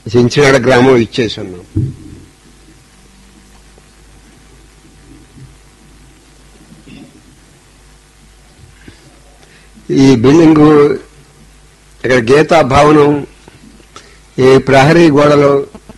చించినాడ గ్రామం ఇచ్చేసి ఉన్నాం ఈ బిల్డింగ్ ఇక్కడ గీతా భవనం ఈ ప్రహరీ గోడలు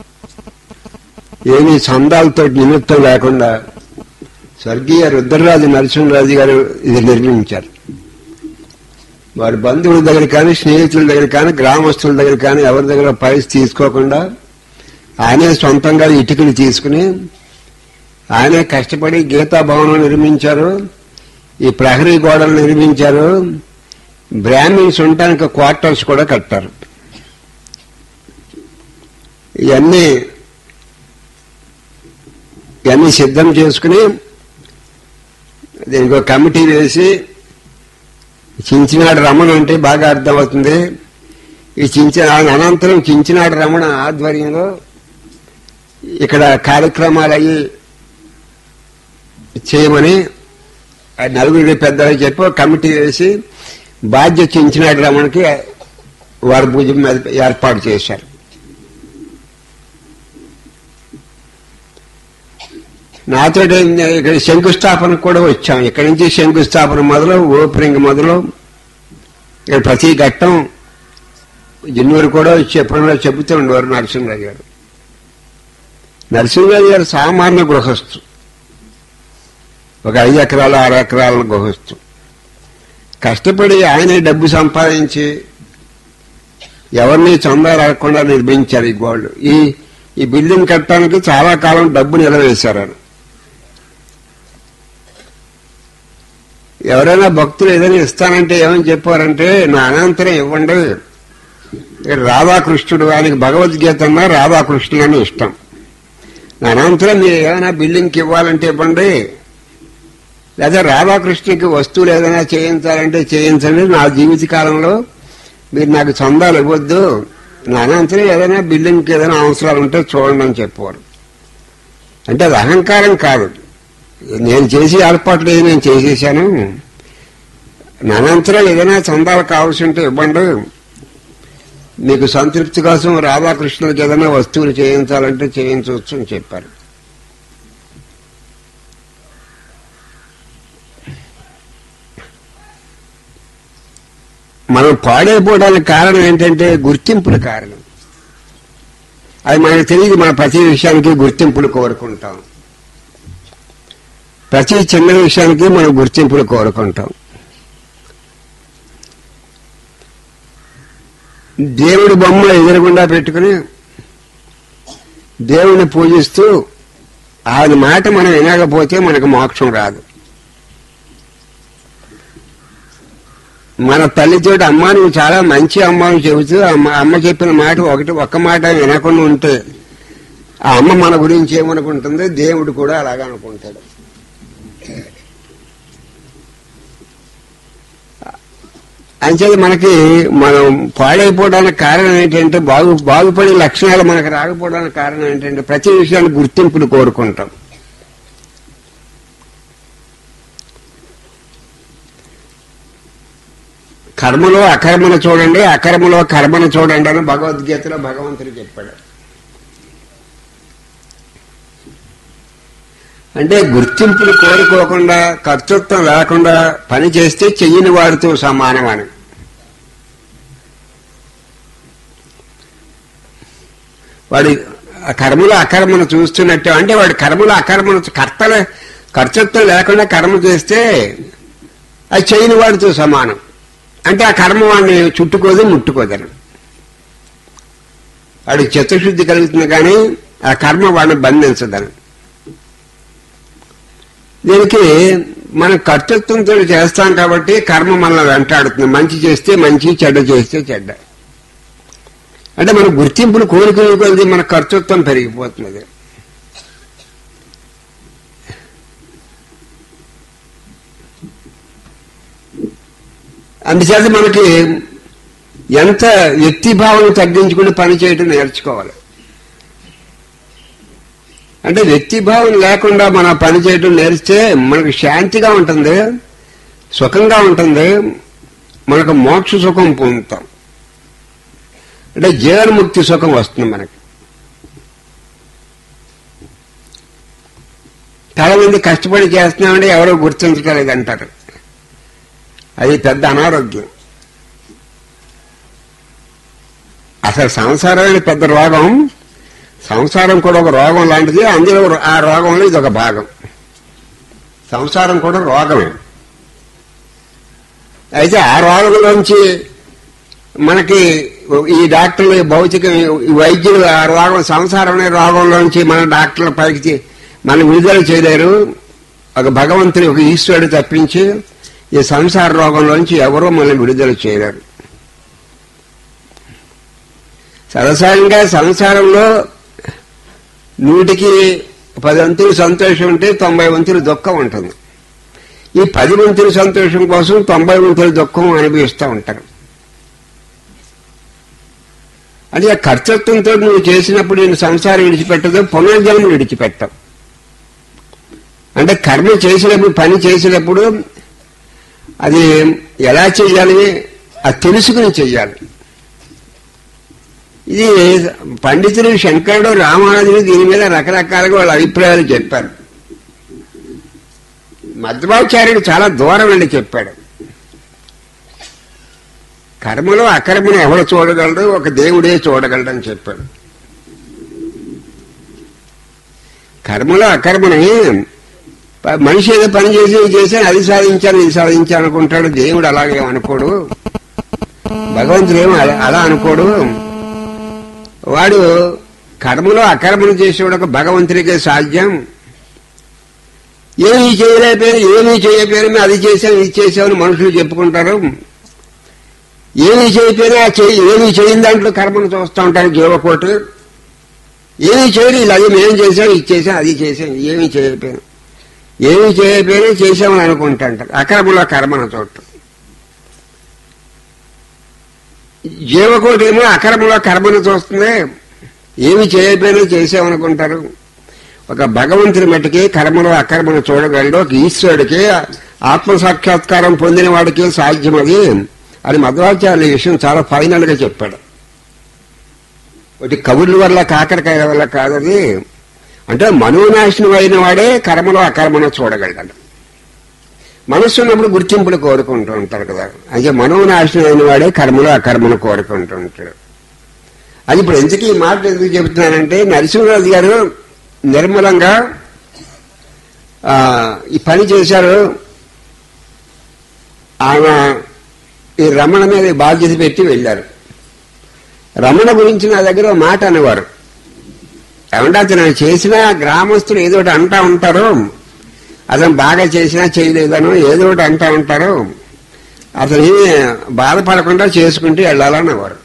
ఏమీ సందాలతో నిమిత్తం లేకుండా స్వర్గీయ రుద్రరాజు నరసింహరాజు గారు ఇది నిర్మించారు వారి బంధువుల దగ్గర కానీ స్నేహితుల దగ్గర కానీ గ్రామస్తుల దగ్గర కానీ ఎవరి దగ్గర పైస తీసుకోకుండా ఆయనే సొంతంగా ఇటుకలు తీసుకుని ఆయనే కష్టపడి గీతా భవనం నిర్మించారు ఈ ప్రహరీ గోడలు నిర్మించారు బ్రాహ్మిన్స్ ఉండటానికి క్వార్టర్స్ కూడా కట్టారు ఇవన్నీ ఇవన్నీ సిద్ధం చేసుకుని దీనికి ఒక కమిటీ వేసి చించినాడు రమణ అంటే బాగా అర్థమవుతుంది ఈ చించిన అనంతరం చించినాడు రమణ ఆధ్వర్యంలో ఇక్కడ కార్యక్రమాలు అయ్యి చేయమని ఆ నలుగురి పెద్దలు చెప్పి ఒక కమిటీ వేసి బాధ్యత చించినాడు రమణకి వారి భుజం మీద ఏర్పాటు చేశారు నాతో ఇక్కడ శంకుస్థాపన కూడా వచ్చాం ఇక్కడి నుంచి శంకుస్థాపన మొదలు ఓపెనింగ్ మొదలు ఇక్కడ ప్రతి ఘట్టం జిన్నూరు కూడా వచ్చి ఎప్పుడన్నా చెబుతూ ఉండేవారు నరసింహరాజు గారు నరసింహరాజు గారు సామాన్య గృహస్థు ఒక ఐదు ఎకరాలు ఆరు ఎకరాల గృహస్థు కష్టపడి ఆయనే డబ్బు సంపాదించి ఎవరిని చందా రాకుండా నిర్మించారు ఈ గోల్డ్ ఈ ఈ బిల్డింగ్ కట్టడానికి చాలా కాలం డబ్బు నిలవేశారు ఆయన ఎవరైనా భక్తులు ఏదైనా ఇస్తానంటే ఏమని చెప్పారంటే నా అనంతరం ఇవ్వండి ఇక్కడ రాధాకృష్ణుడు ఆయనకి భగవద్గీత అన్నా రాధాకృష్ణుడు అని ఇష్టం నా అనంతరం మీరు ఏమైనా బిల్డింగ్కి ఇవ్వాలంటే ఇవ్వండి లేదా రాధాకృష్ణకి వస్తువులు ఏదైనా చేయించాలంటే చేయించండి నా జీవిత కాలంలో మీరు నాకు చందాలు ఇవ్వద్దు నా అనంతరం ఏదైనా బిల్డింగ్కి ఏదైనా అవసరాలు ఉంటే చూడండి అని చెప్పేవారు అంటే అది అహంకారం కాదు నేను చేసి ఏర్పాట్లు ఏది నేను చేసేసాను నా అనంతరం ఏదైనా చందాలు కావాల్సి ఉంటే ఇవ్వండి మీకు సంతృప్తి కోసం రాధాకృష్ణుడికి ఏదైనా వస్తువులు చేయించాలంటే చేయించవచ్చు అని చెప్పారు మనం పాడైపోవడానికి కారణం ఏంటంటే గుర్తింపుల కారణం అది మనకు తెలియదు మన ప్రతి విషయానికి గుర్తింపులు కోరుకుంటాం ప్రతి చిన్న విషయానికి మనం గుర్తింపులు కోరుకుంటాం దేవుడి బొమ్మ ఎదురుగుండా పెట్టుకుని దేవుడిని పూజిస్తూ ఆయన మాట మనం వినకపోతే మనకు మోక్షం రాదు మన తల్లితోటి అమ్మ నువ్వు చాలా మంచి అమ్మ అని చెబుతూ అమ్మ అమ్మ చెప్పిన మాట ఒకటి ఒక్క మాట వినకుండా ఉంటే ఆ అమ్మ మన గురించి ఏమనుకుంటుంది దేవుడు కూడా అలాగే అనుకుంటాడు అంచేది మనకి మనం పాడైపోవడానికి కారణం ఏంటంటే బాగు బాగుపడే లక్షణాలు మనకు రాకపోవడానికి కారణం ఏంటంటే ప్రతి విషయాన్ని గుర్తింపులు కోరుకుంటాం కర్మలో అకర్మను చూడండి అకర్మలో కర్మను చూడండి అని భగవద్గీతలో భగవంతుడు చెప్పాడు అంటే గుర్తింపులు కోరుకోకుండా కర్తృత్వం లేకుండా పని చేస్తే చెయ్యని వారితో సమానం అని వాడి ఆ కర్మలో అకర్మను చూస్తున్నట్టు అంటే వాడి కర్మలో అకర్మను కర్తల కర్తృత్వం లేకుండా కర్మ చేస్తే అది చేయని వాడితో సమానం అంటే ఆ కర్మ వాడిని చుట్టుకోదు ముట్టుకోదని వాడికి చిత్తశుద్ధి కలుగుతుంది కానీ ఆ కర్మ వాడిని బంధించదని దీనికి మనం కర్తృత్వంతో చేస్తాం కాబట్టి కర్మ మనల్ని వెంటాడుతుంది మంచి చేస్తే మంచి చెడ్డ చేస్తే చెడ్డ అంటే మన గుర్తింపులు కోరుకునే కొద్ది మన కర్తృత్వం పెరిగిపోతున్నది అందుచేత మనకి ఎంత వ్యక్తిభావం తగ్గించుకుని పని చేయడం నేర్చుకోవాలి అంటే వ్యక్తిభావం లేకుండా మన పని చేయడం నేర్స్తే మనకు శాంతిగా ఉంటుంది సుఖంగా ఉంటుంది మనకు మోక్ష సుఖం పొందుతాం అంటే జీవన్ముక్తి సుఖం వస్తుంది మనకి చాలా మంది కష్టపడి చేస్తున్నామంటే ఎవరో గుర్తించలేదు అంటారు అది పెద్ద అనారోగ్యం అసలు సంసారం అనేది పెద్ద రోగం సంసారం కూడా ఒక రోగం లాంటిది అందులో ఆ రోగంలో ఇది ఒక భాగం సంసారం కూడా రోగమే అయితే ఆ రోగంలోంచి మనకి ఈ డాక్టర్లు ఈ భౌతిక ఈ వైద్యులు ఆ రోగం సంసారం అనే రోగంలోంచి మన డాక్టర్ల పైకి మనం విడుదల చేయలేరు ఒక భగవంతుని ఒక ఈశ్వరుడు తప్పించి ఈ సంసార రోగంలోంచి ఎవరూ మనల్ని విడుదల చేయలేరు సరసాయంగా సంసారంలో నూటికి పది వంతులు సంతోషం ఉంటే తొంభై వంతులు దుఃఖం ఉంటుంది ఈ పది వంతుల సంతోషం కోసం తొంభై వంతుల దుఃఖం అనుభవిస్తూ ఉంటారు అంటే ఆ కర్తృత్వంతో నువ్వు చేసినప్పుడు నేను సంసారం విడిచిపెట్టదు పునర్జన్మ విడిచిపెట్టవు అంటే కర్మ చేసినప్పుడు పని చేసినప్పుడు అది ఎలా చేయాలి అది తెలుసుకుని చెయ్యాలి ఇది పండితులు శంకరుడు రామానుజులు దీని మీద రకరకాలుగా వాళ్ళ అభిప్రాయాలు చెప్పారు మధ్వాచార్యుడు చాలా దూరం వెళ్ళి చెప్పాడు కర్మలో అకర్మను ఎవడు చూడగలడు ఒక దేవుడే చూడగలడు అని చెప్పాడు కర్మలో అకర్మని ప- మనిషి ఏదో పని చేసి ఇది చేశాను అది సాధించాను ఇది సాధించాను అనుకుంటాడు దేవుడు అలాగే అనుకోడు భగవంతుడు ఏమో అలా- అలా అనుకోడు వాడు కర్మలో అకర్మను చేసేవాడు ఒక భగవంతుడికే సాధ్యం ఏమీ చేయలేకపోయారు ఏమీ చేయకపోయినా అది చేశాం ఇది చేసామని మనుషులు చెప్పుకుంటారు ఏమీ చేయకపోయినా చేయి ఏమీ చేయని దాంట్లో కర్మను చూస్తూ ఉంటారు జీవకోటి ఏమీ చేయరు ఇలా అది మేము చేసాం ఇది చేసాం అది చేసాం ఏమీ చేయకపోయినా ఏమీ చేయకపోయినా చేసామని అనుకుంటా అంటారు అకర్మలో కర్మను చూడటం జీవకోటి ఏమో అకర్మలో కర్మను చూస్తుంది ఏమి చేయకపోయినా చేసామనుకుంటారు ఒక భగవంతుడి మట్టుకి కర్మలో అకర్మను చూడగలడు ఒక ఈశ్వరుడికి ఆత్మ సాక్షాత్కారం పొందిన వాడికి సాధ్యం అది అని మధ్వాచార్య ఈ విషయం చాలా ఫైనల్ గా చెప్పాడు ఒకటి కవుల వల్ల కాకరకాయ వల్ల కాదది అంటే మనోనాశనం అయిన వాడే కర్మలో అకర్మను చూడగలడు మనస్సు ఉన్నప్పుడు గుర్తింపులు కోరుకుంటూ ఉంటారు కదా అయితే మనోనాశనం అయిన వాడే కర్మలో అకర్మను కోరుకుంటూ ఉంటాడు అది ఇప్పుడు ఎందుకు ఈ మాట ఎందుకు చెబుతున్నానంటే నరసింహరాజు గారు నిర్మలంగా ఆ, ఈ పని చేశారు ఆయన ఈ రమణ మీద ఈ బాధ్యత పెట్టి వెళ్ళారు రమణ గురించి నా దగ్గర ఓ మాట అనేవారు ఏమంటే అతను చేసిన గ్రామస్తులు ఏదో ఒకటి అంటా ఉంటారు అతను బాగా చేసినా చేయలేదనో ఏదో ఒకటి అంటా ఉంటారు అతను ఏమీ బాధపడకుండా చేసుకుంటూ వెళ్ళాలనేవారు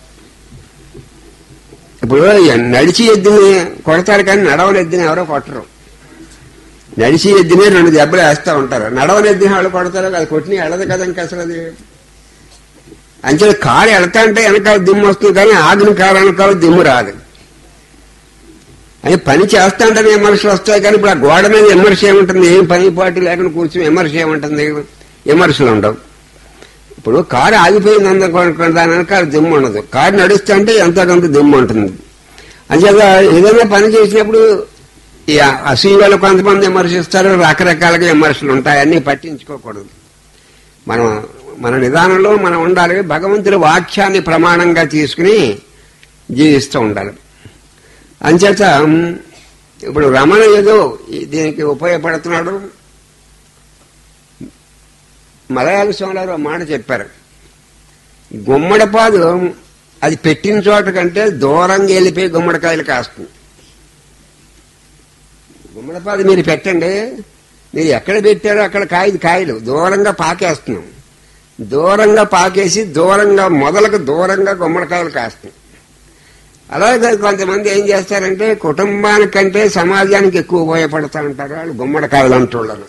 ఇప్పుడు నడిచి ఎద్దుని కొడతారు కానీ నడవని ఎద్దుని ఎవరో కొట్టరు నడిచి ఎద్దునే రెండు దెబ్బలు వేస్తూ ఉంటారు నడవని ఎద్దుని వాళ్ళు కొడతారు అది కొట్టిన వెళ్ళదు కదా ఇంకా అసలు అది అంతే కారు వెళ్తా అంటే వెనకాల దిమ్ము వస్తుంది కానీ ఆగిన కారు వెనకాల దిమ్ము రాదు అది పని చేస్తా అంటే విమర్శలు వస్తాయి కానీ ఇప్పుడు ఆ గోడ మీద విమర్శ ఏముంటుంది ఏం పని పాటు లేకుండా కూర్చొని విమర్శ ఏముంటుంది విమర్శలు ఉండవు ఇప్పుడు కారు ఆగిపోయింది అందనుకోండి దాని వెనకాల దిమ్ము ఉండదు కారు నడుస్తుంటే అంటే ఎంతో కొంత దిమ్ము ఉంటుంది అంచేత ఏదైనా పని చేసినప్పుడు ఈ అసూయలు కొంతమంది విమర్శిస్తారు రకరకాలుగా విమర్శలు ఉంటాయి అన్నీ పట్టించుకోకూడదు మనం మన నిదానంలో మనం ఉండాలి భగవంతుడి వాక్యాన్ని ప్రమాణంగా తీసుకుని జీవిస్తూ ఉండాలి అంచేత ఇప్పుడు రమణ ఏదో ఈ- దీనికి ఉపయోగపడుతున్నాడు మలయాళ స్వామివారు ఒక మాట చెప్పారు గుమ్మడిపాదు అది పెట్టిన చోట కంటే దూరంగా వెళ్ళిపోయి గుమ్మడికాయలు కాస్తుంది గుమ్మడిపాదు మీరు పెట్టండి మీరు ఎక్కడ పెట్టారో అక్కడ కాయలు కాయలు దూరంగా పాకేస్తున్నాం దూరంగా పాకేసి దూరంగా మొదలకు దూరంగా గుమ్మడికాయలు కాస్తాయి అలాగే కొంతమంది ఏం చేస్తారంటే కుటుంబానికంటే సమాజానికి ఎక్కువ ఉపయోగపడతా ఉంటారు వాళ్ళు గుమ్మడికాయలు అంటున్నారు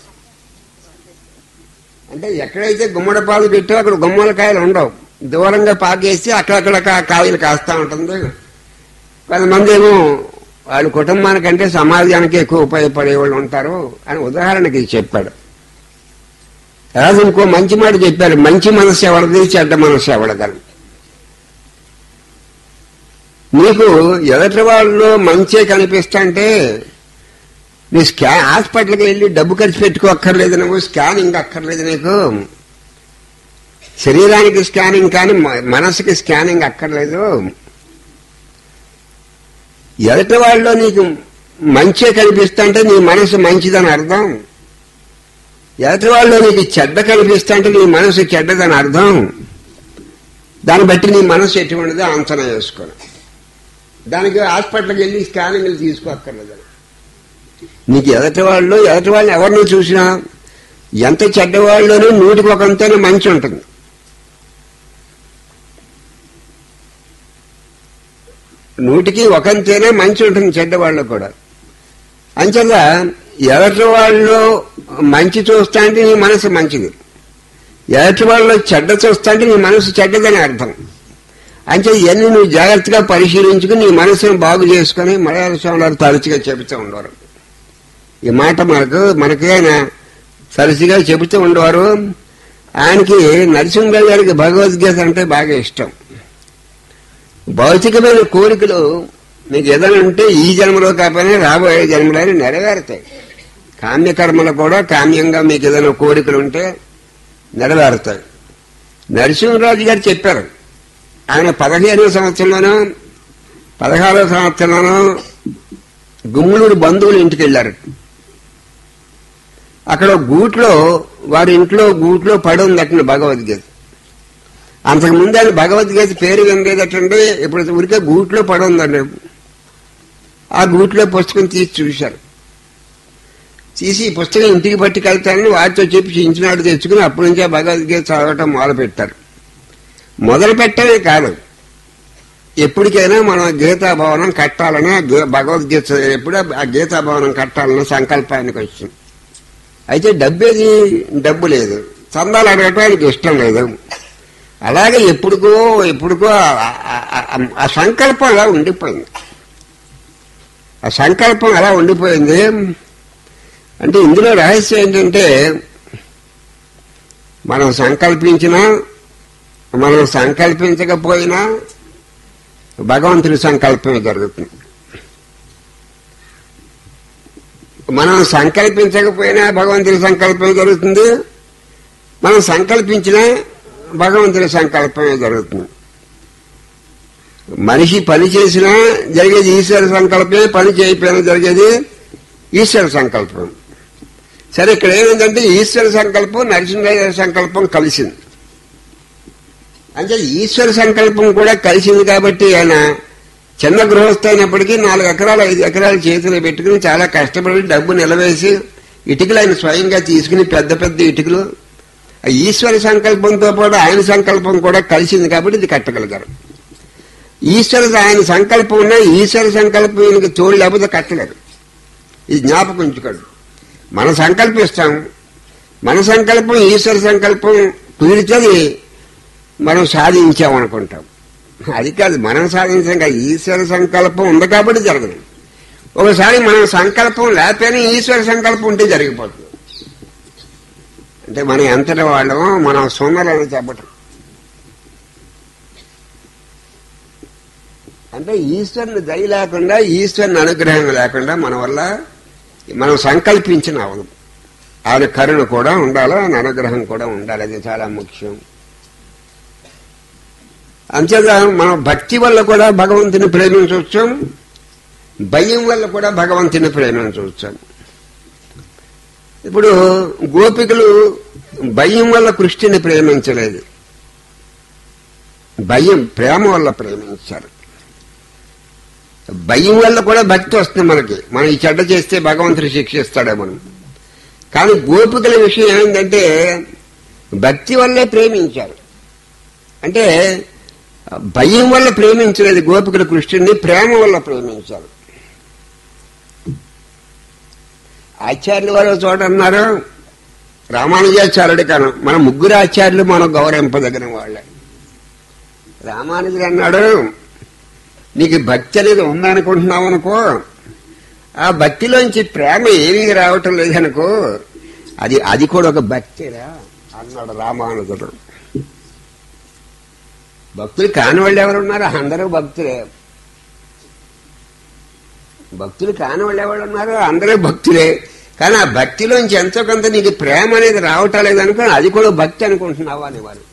అంటే ఎక్కడైతే గుమ్మడిపాలు పెట్టో అక్కడ గుమ్మడికాయలు ఉండవు దూరంగా పాకేసి అక్కడక్కడ కా- కాయలు కాస్తా ఉంటుంది కొంతమంది ఏమో వాళ్ళ కుటుంబానికంటే సమాజానికి ఎక్కువ ఉపయోగపడే వాళ్ళు ఉంటారు అని ఉదాహరణకి ఇది చెప్పాడు తర్వాత ఇంకో మంచి మాట చెప్పారు మంచి మనస్సు ఎవరిది చెడ్డ మనస్సు ఎవరిదని నీకు ఎదటి వాళ్ళు మంచే కనిపిస్తంటే నీ స్కా హాస్పిటల్కి వెళ్ళి డబ్బు ఖర్చు పెట్టుకోక్కర్లేదు నువ్వు స్కానింగ్ అక్కర్లేదు నీకు శరీరానికి స్కానింగ్ కానీ మ- మనసుకి స్కానింగ్ అక్కర్లేదు ఎదటి వాళ్ళలో నీకు మంచే కనిపిస్తుంటే నీ మనసు మంచిదని అర్థం ఎదటి వాళ్ళలో నీకు చెడ్డ కనిపిస్తుంటే నీ మనసు చెడ్డదని అర్థం దాన్ని బట్టి నీ మనసు ఎటువంటిదో అంచనా వేసుకోను దానికి హాస్పిటల్కి వెళ్ళి స్కానింగ్లు తీసుకోక్కర్లేదు నీకు ఎదటి వాళ్ళు ఎదటి వాళ్ళని ఎవరిని చూసినా ఎంత చెడ్డవాళ్ళలోనూ నూటికి ఒకంతనే మంచి ఉంటుంది నూటికి ఒకంతేనే మంచి ఉంటుంది చెడ్డవాళ్ళు కూడా అంచేత ఎదటి వాళ్ళు మంచి చూస్తా అంటే నీ మనసు మంచిది ఎదటి వాళ్ళు చెడ్డ చూస్తా అంటే నీ మనసు చెడ్డదని అర్థం అంటే ఇవన్నీ నువ్వు జాగ్రత్తగా పరిశీలించుకుని నీ మనసును బాగు చేసుకుని మలయాళ స్వామి తరచుగా చెబుతూ ఉండేవారు ఈ మాట మనకు మనకి ఆయన సరసిగా చెబుతూ ఉండేవారు ఆయనకి నరసింహరావు గారికి భగవద్గీత అంటే బాగా ఇష్టం భౌతికమైన కోరికలు మీకు ఏదైనా ఉంటే ఈ జన్మలో కాకపోయినా రాబోయే జన్మలో నెరవేరుతాయి కామ్యకర్మలు కూడా కామ్యంగా మీకు ఏదైనా కోరికలు ఉంటే నెరవేరుతాయి నరసింహరాజు గారు చెప్పారు ఆయన పదిహేనవ సంవత్సరంలోనూ పదహారవ సంవత్సరంలోనూ గుమ్ములూరు బంధువులు ఇంటికి వెళ్ళారు అక్కడ గూట్లో వారి ఇంట్లో గూట్లో పడి ఉందట భగవద్గీత అంతకుముందు ఆయన భగవద్గీత పేరు వినలేదటండి ఇప్పుడు ఊరికే గూట్లో పడి ఉందండి ఆ గూట్లో పుస్తకం తీసి చూశారు తీసి ఈ పుస్తకం ఇంటికి పట్టుకెళ్తానని వారితో చెప్పి చించినాడు తెచ్చుకుని అప్పటి నుంచే భగవద్గీత చదవటం మొదలు పెట్టారు మొదలు పెట్టడమే కాదు ఎప్పటికైనా మనం గీతా భవనం కట్టాలని ఆ గే- భగవద్గీత ఎప్పుడు ఆ గీతా భవనం కట్టాలన్న సంకల్పానికి వచ్చింది అయితే డబ్బేది డబ్బు లేదు చందాలు అడగటానికి ఇష్టం లేదు అలాగే ఎప్పుడుకో ఎప్పుడుకో ఆ- ఆ- ఆ- ఆ సంకల్పం అలా ఉండిపోయింది ఆ సంకల్పం అలా ఉండిపోయింది అంటే ఇందులో రహస్యం ఏంటంటే మనం సంకల్పించినా మనం సంకల్పించకపోయినా భగవంతుడి సంకల్పమే జరుగుతుంది మనం సంకల్పించకపోయినా భగవంతుడి సంకల్పమే జరుగుతుంది మనం సంకల్పించినా భగవంతుడి సంకల్పమే జరుగుతుంది మనిషి పని చేసినా జరిగేది ఈశ్వర సంకల్పమే పని చేయకపోయినా జరిగేది ఈశ్వర సంకల్పం సరే ఇక్కడ ఏమైందంటే ఈశ్వర సంకల్పం నరసింహరాజు సంకల్పం కలిసింది అంటే ఈశ్వర సంకల్పం కూడా కలిసింది కాబట్టి ఆయన చిన్న గృహస్థ అయినప్పటికీ నాలుగు ఎకరాలు ఐదు ఎకరాలు చేతిలో పెట్టుకుని చాలా కష్టపడి డబ్బు నిలవేసి ఇటుకలు ఆయన స్వయంగా తీసుకుని పెద్ద పెద్ద ఇటుకలు ఆ ఈశ్వర సంకల్పంతో పాటు ఆయన సంకల్పం కూడా కలిసింది కాబట్టి ఇది కట్టగలిగారు ఈశ్వర ఆయన సంకల్పం ఉన్నా ఈశ్వర సంకల్పం ఈయనకి తోడు లేకపోతే కట్టలేరు ఇది జ్ఞాపకం ఉంచుకోండి మనం సంకల్పిస్తాం మన సంకల్పం ఈశ్వర సంకల్పం కుదిరితే అది మనం సాధించామనుకుంటాం అది కాదు మనం సాధించాం కాదు ఈశ్వర సంకల్పం ఉంది కాబట్టి జరగదు ఒకసారి మనం సంకల్పం లేకపోయినా ఈశ్వర సంకల్పం ఉంటే జరిగిపోతుంది అంటే మనం ఎంతటి వాళ్ళమో మనం సొందలని చెప్పటం అంటే ఈశ్వరుని దయ లేకుండా ఈశ్వరుని అనుగ్రహం లేకుండా మన వల్ల మనం సంకల్పించిన అవదు ఆయన కరుణ కూడా ఉండాలి ఆయన అనుగ్రహం కూడా ఉండాలి అది చాలా ముఖ్యం అంతేగా మనం భక్తి వల్ల కూడా భగవంతుని ప్రేమించవచ్చు భయం వల్ల కూడా భగవంతుని ప్రేమించవచ్చు ఇప్పుడు గోపికలు భయం వల్ల కృష్ణుని ప్రేమించలేదు భయం ప్రేమ వల్ల ప్రేమించారు భయం వల్ల కూడా భక్తి వస్తుంది మనకి మనం ఈ చెడ్డ చేస్తే భగవంతుడు శిక్షిస్తాడేమో కానీ గోపికల విషయం ఏమైందంటే భక్తి వల్లే ప్రేమించారు అంటే భయం వల్ల ప్రేమించలేదు గోపికల కృష్ణుడిని ప్రేమ వల్ల ప్రేమించారు ఆచార్యులు వారు చోట అన్నారు రామానుజాచార్యుడు కాను మన ముగ్గురు ఆచార్యులు మనం గౌరవింపదగిన వాళ్ళే రామానుజుడు అన్నాడు నీకు భక్తి అనేది ఉందనుకుంటున్నావు అనుకో ఆ భక్తిలోంచి ప్రేమ ఏమీ రావటం లేదనుకో అది అది కూడా ఒక భక్తిరా అన్నాడు రామానుజుడు భక్తులు కాని వాళ్ళు ఎవరున్నారు అందరూ భక్తులే భక్తులు కాని వాళ్ళు ఎవరు ఉన్నారు అందరూ భక్తులే కానీ ఆ భక్తిలోంచి ఎంతో కొంత నీకు ప్రేమ అనేది రావటం లేదనుకో అది కూడా భక్తి అనుకుంటున్నావా అని వారు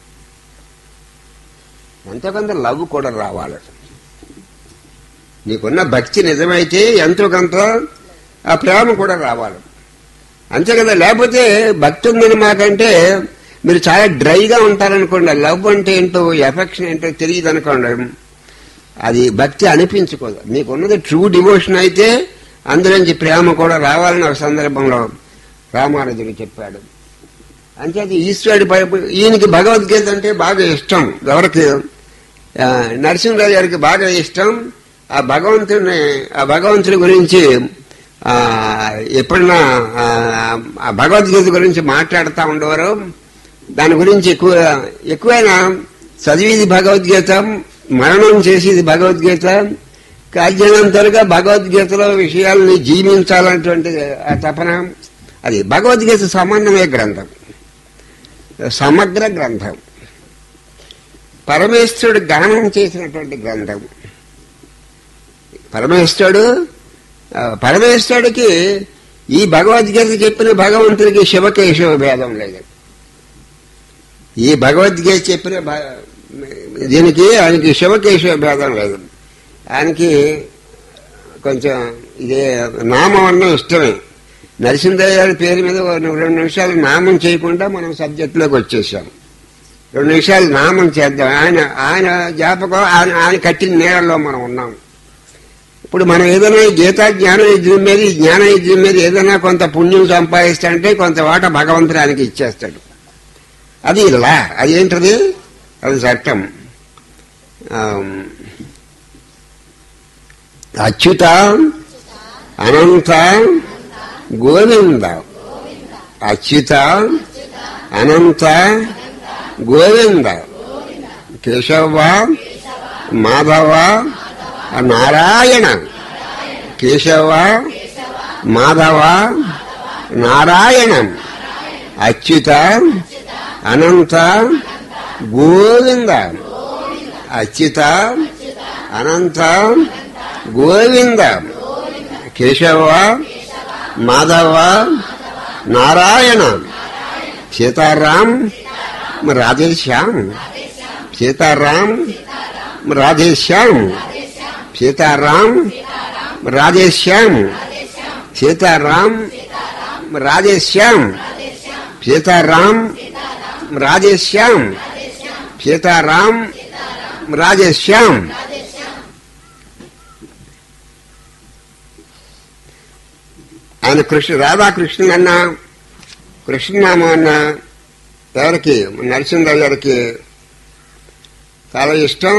ఎంతో కొంత లవ్ కూడా రావాలి నీకున్న భక్తి నిజమైతే ఎంతో కొంత ఆ ప్రేమ కూడా రావాలి అంతే కదా లేకపోతే భక్తి ఉందని మాకంటే మీరు చాలా డ్రైగా ఉంటారనుకోండి లవ్ అంటే ఏంటో ఎఫెక్షన్ ఏంటో తెలియదు అనుకోండి అది భక్తి అనిపించుకోదు మీకున్నది ట్రూ డివోషన్ అయితే అందులోంచి ప్రేమ కూడా రావాలని ఒక సందర్భంలో రామానుజుడు చెప్పాడు అంచేది ఈశ్వరుడి పై- ఈయనకి భగవద్గీత అంటే బాగా ఇష్టం ఎవరికి ఆ, నరసింహరావు గారికి బాగా ఇష్టం ఆ భగవంతుని ఆ భగవంతుడి గురించి ఆ, ఎప్పుడన్నా ఆ, ఆ భగవద్గీత గురించి మాట్లాడుతూ ఉండేవారు దాని గురించి ఎక్కువ ఎక్కువైనా చదివేది భగవద్గీత మరణం చేసేది భగవద్గీత కాజ్ఞానంతరుగా భగవద్గీతలో విషయాలని జీవించాలన్నటువంటి ఆ తపన అది భగవద్గీత సమన్వయ గ్రంథం సమగ్ర గ్రంథం పరమేశ్వరుడు గానం చేసినటువంటి గ్రంథం పరమేశ్వరుడు ఆ, పరమేశ్వరుడికి ఈ భగవద్గీత చెప్పిన భగవంతుడికి శివకేశవ భేదం లేదు ఈ భగవద్గీత చెప్పిన భ- దీనికి ఆయనకి శివకేశవ భేదం లేదు ఆయనకి కొంచెం ఇదే నామం అన్న ఇష్టమే నరసింహయ్య గారి పేరు మీద ఓ రెండు నిమిషాలు నామం చేయకుండా మనం సబ్జెక్టులోకి వచ్చేసాం రెండు నిమిషాలు నామం చేద్దాం ఆయన ఆయన జ్ఞాపకం ఆయన ఆయన కట్టిన నీళ్ళలో మనం ఉన్నాం ఇప్పుడు మనం ఏదైనా ఈ గీతా జ్ఞాన యజ్ఞం మీద ఈ జ్ఞాన యజ్ఞం మీద ఏదైనా కొంత పుణ్యం సంపాదిస్తా అంటే కొంత వాట భగవంతుడు ఆయనకి ఇచ్చేస్తాడు అది ఇలా అది ఏంటది అది చట్టం ఆమ్, అచ్యుత అనంత గోవింద అచ్యుత అనంత గోవింద కేశవ మాధవ నారాయణ కేశవ మాధవ నారాయణ అచ్యుత అనంత గోవింద అచ్యుత అనంత గోవింద కేశవ మాధవ నారాయణ సీతారాం రాధేశ్యామ్ సీతారాం రాధేశ్యామ్ సీతారాం రాధేశ్యామ్ సీతారాం రాధేశ్యామ్ సీతారాం రాధేశ్యామ్ సీతారాం రాధేశ్యామ్ ఆయన కృష్ణ రాధాకృష్ణుడు అన్న కృష్ణనామం అన్న ఎవరికి నరసింహరావు గారికి చాలా ఇష్టం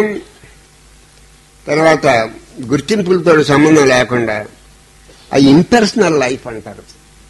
తర్వాత గుర్తింపులతో సంబంధం లేకుండా ఆ ఇంపర్సనల్ లైఫ్ అంటారు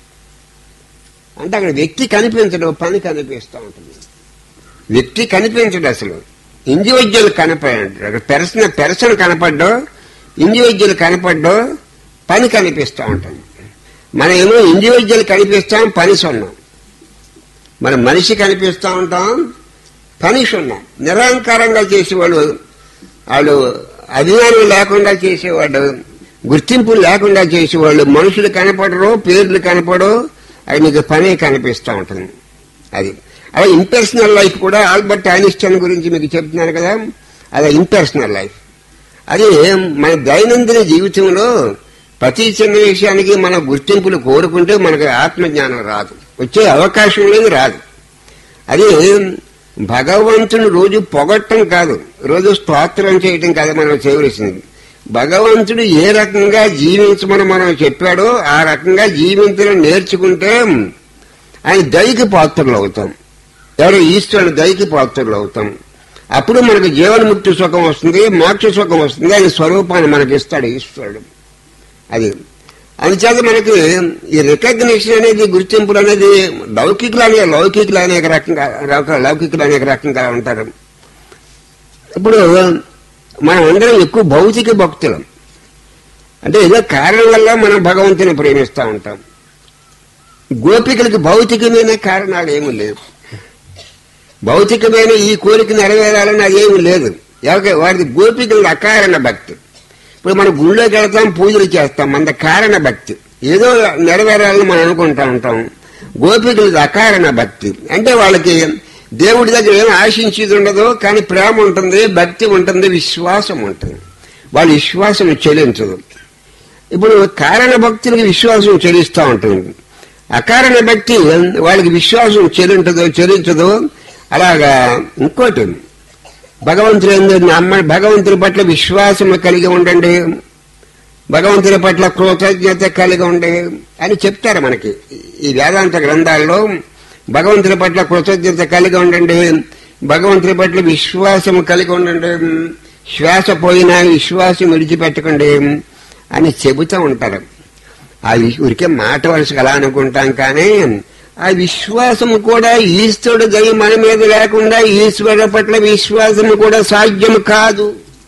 అంటే అక్కడ వ్యక్తి కనిపించడం పని కనిపిస్తూ ఉంటుంది వ్యక్తి కనిపించడు అసలు ఇండివిజువల్ కనపడాడు అక్కడ పెర్సన్ పెర్సన్ కనపడ్డో ఇండివిజువల్ పడ్డో పని కనిపిస్తూ ఉంటుంది మనం ఏమో ఇండివిజువల్ కనిపిస్తాం పని సున్నాం మన మనిషి కనిపిస్తూ ఉంటాం పని సున్నాం నిరహంకారంగా చేసేవాళ్ళు వాళ్ళు అభిమానం లేకుండా చేసేవాడు గుర్తింపు లేకుండా చేసేవాళ్ళు మనుషులు కనపడరు పేర్లు కనపడవు అది నీకు పనే కనిపిస్తూ ఉంటుంది అది అలా ఇంపర్సనల్ లైఫ్ కూడా ఆల్బర్ట్ ఐన్స్టైన్ గురించి మీకు చెప్తున్నాను కదా అది ఇంపర్సనల్ లైఫ్ అది మన దైనందిన జీవితంలో ప్రతి చిన్న విషయానికి మన గుర్తింపులు కోరుకుంటే మనకు ఆత్మజ్ఞానం రాదు వచ్చే అవకాశం లేదు రాదు అది భగవంతుని రోజు పొగట్టం కాదు రోజు స్తోత్రం చేయటం కాదు మనం చేయవలసింది భగవంతుడు ఏ రకంగా జీవించమని మనం చెప్పాడో ఆ రకంగా జీవించడం నేర్చుకుంటే ఆయన దయకి పాత్రలు అవుతాం ఎవరో ఈశ్వరుడు దయకి పాత్రలు అవుతాం అప్పుడు మనకు జీవన్ముక్తి సుఖం వస్తుంది మోక్ష సుఖం వస్తుంది ఆయన స్వరూపాన్ని మనకి ఇస్తాడు ఈశ్వరుడు అది అందుచేత మనకి ఈ రికగ్నిషన్ అనేది గుర్తింపులు అనేది లౌకికులు అనే లౌకికులు అనేక రకంగా రక- లౌకికులు అనేక రకంగా ఉంటారు ఇప్పుడు మనం అందరం ఎక్కువ భౌతిక భక్తులం అంటే ఏదో కారణం వల్ల మనం భగవంతుని ప్రేమిస్తూ ఉంటాం గోపికలకి భౌతికమైన కారణాలు ఏమీ లేవు భౌతికమైన ఈ కోరిక నెరవేరాలని అదేమీ లేదు ఎవరికి వారిది గోపికల అకారణ భక్తి ఇప్పుడు మన గుళ్ళోకి వెళ్తాం పూజలు చేస్తాం మన కారణ భక్తి ఏదో నెరవేరాలని మనం అనుకుంటా ఉంటాం గోపికలది అకారణ భక్తి అంటే వాళ్ళకి దేవుడి దగ్గర ఏం ఆశించేది ఉండదు కానీ ప్రేమ ఉంటుంది భక్తి ఉంటుంది విశ్వాసం ఉంటుంది వాళ్ళ విశ్వాసం చెల్లించదు ఇప్పుడు కారణ భక్తులకి విశ్వాసం చెల్లిస్తూ ఉంటుంది అకారణ భక్తి వాళ్ళకి విశ్వాసం చెల్లించదు చెల్లించదు అలాగా ఇంకోటి భగవంతుడు ఏంది నమ్మ భగవంతుడి పట్ల విశ్వాసం కలిగి ఉండండి భగవంతుడి పట్ల కృతజ్ఞత కలిగి ఉండే అని చెప్తారు మనకి ఈ వేదాంత గ్రంథాల్లో భగవంతుడి పట్ల కృతజ్ఞత కలిగి ఉండండి భగవంతుడి పట్ల విశ్వాసం కలిగి ఉండండి శ్వాస పోయినా విశ్వాసం విడిచిపెట్టకండి అని చెబుతూ ఉంటారు ఆ వి- ఊరికే మాట వరుసగా అలా అనుకుంటాం కానీ ఆ విశ్వాసం కూడా ఈశ్వరుడు దయ మన మీద లేకుండా ఈశ్వరుడు పట్ల విశ్వాసం కూడా సాధ్యం కాదు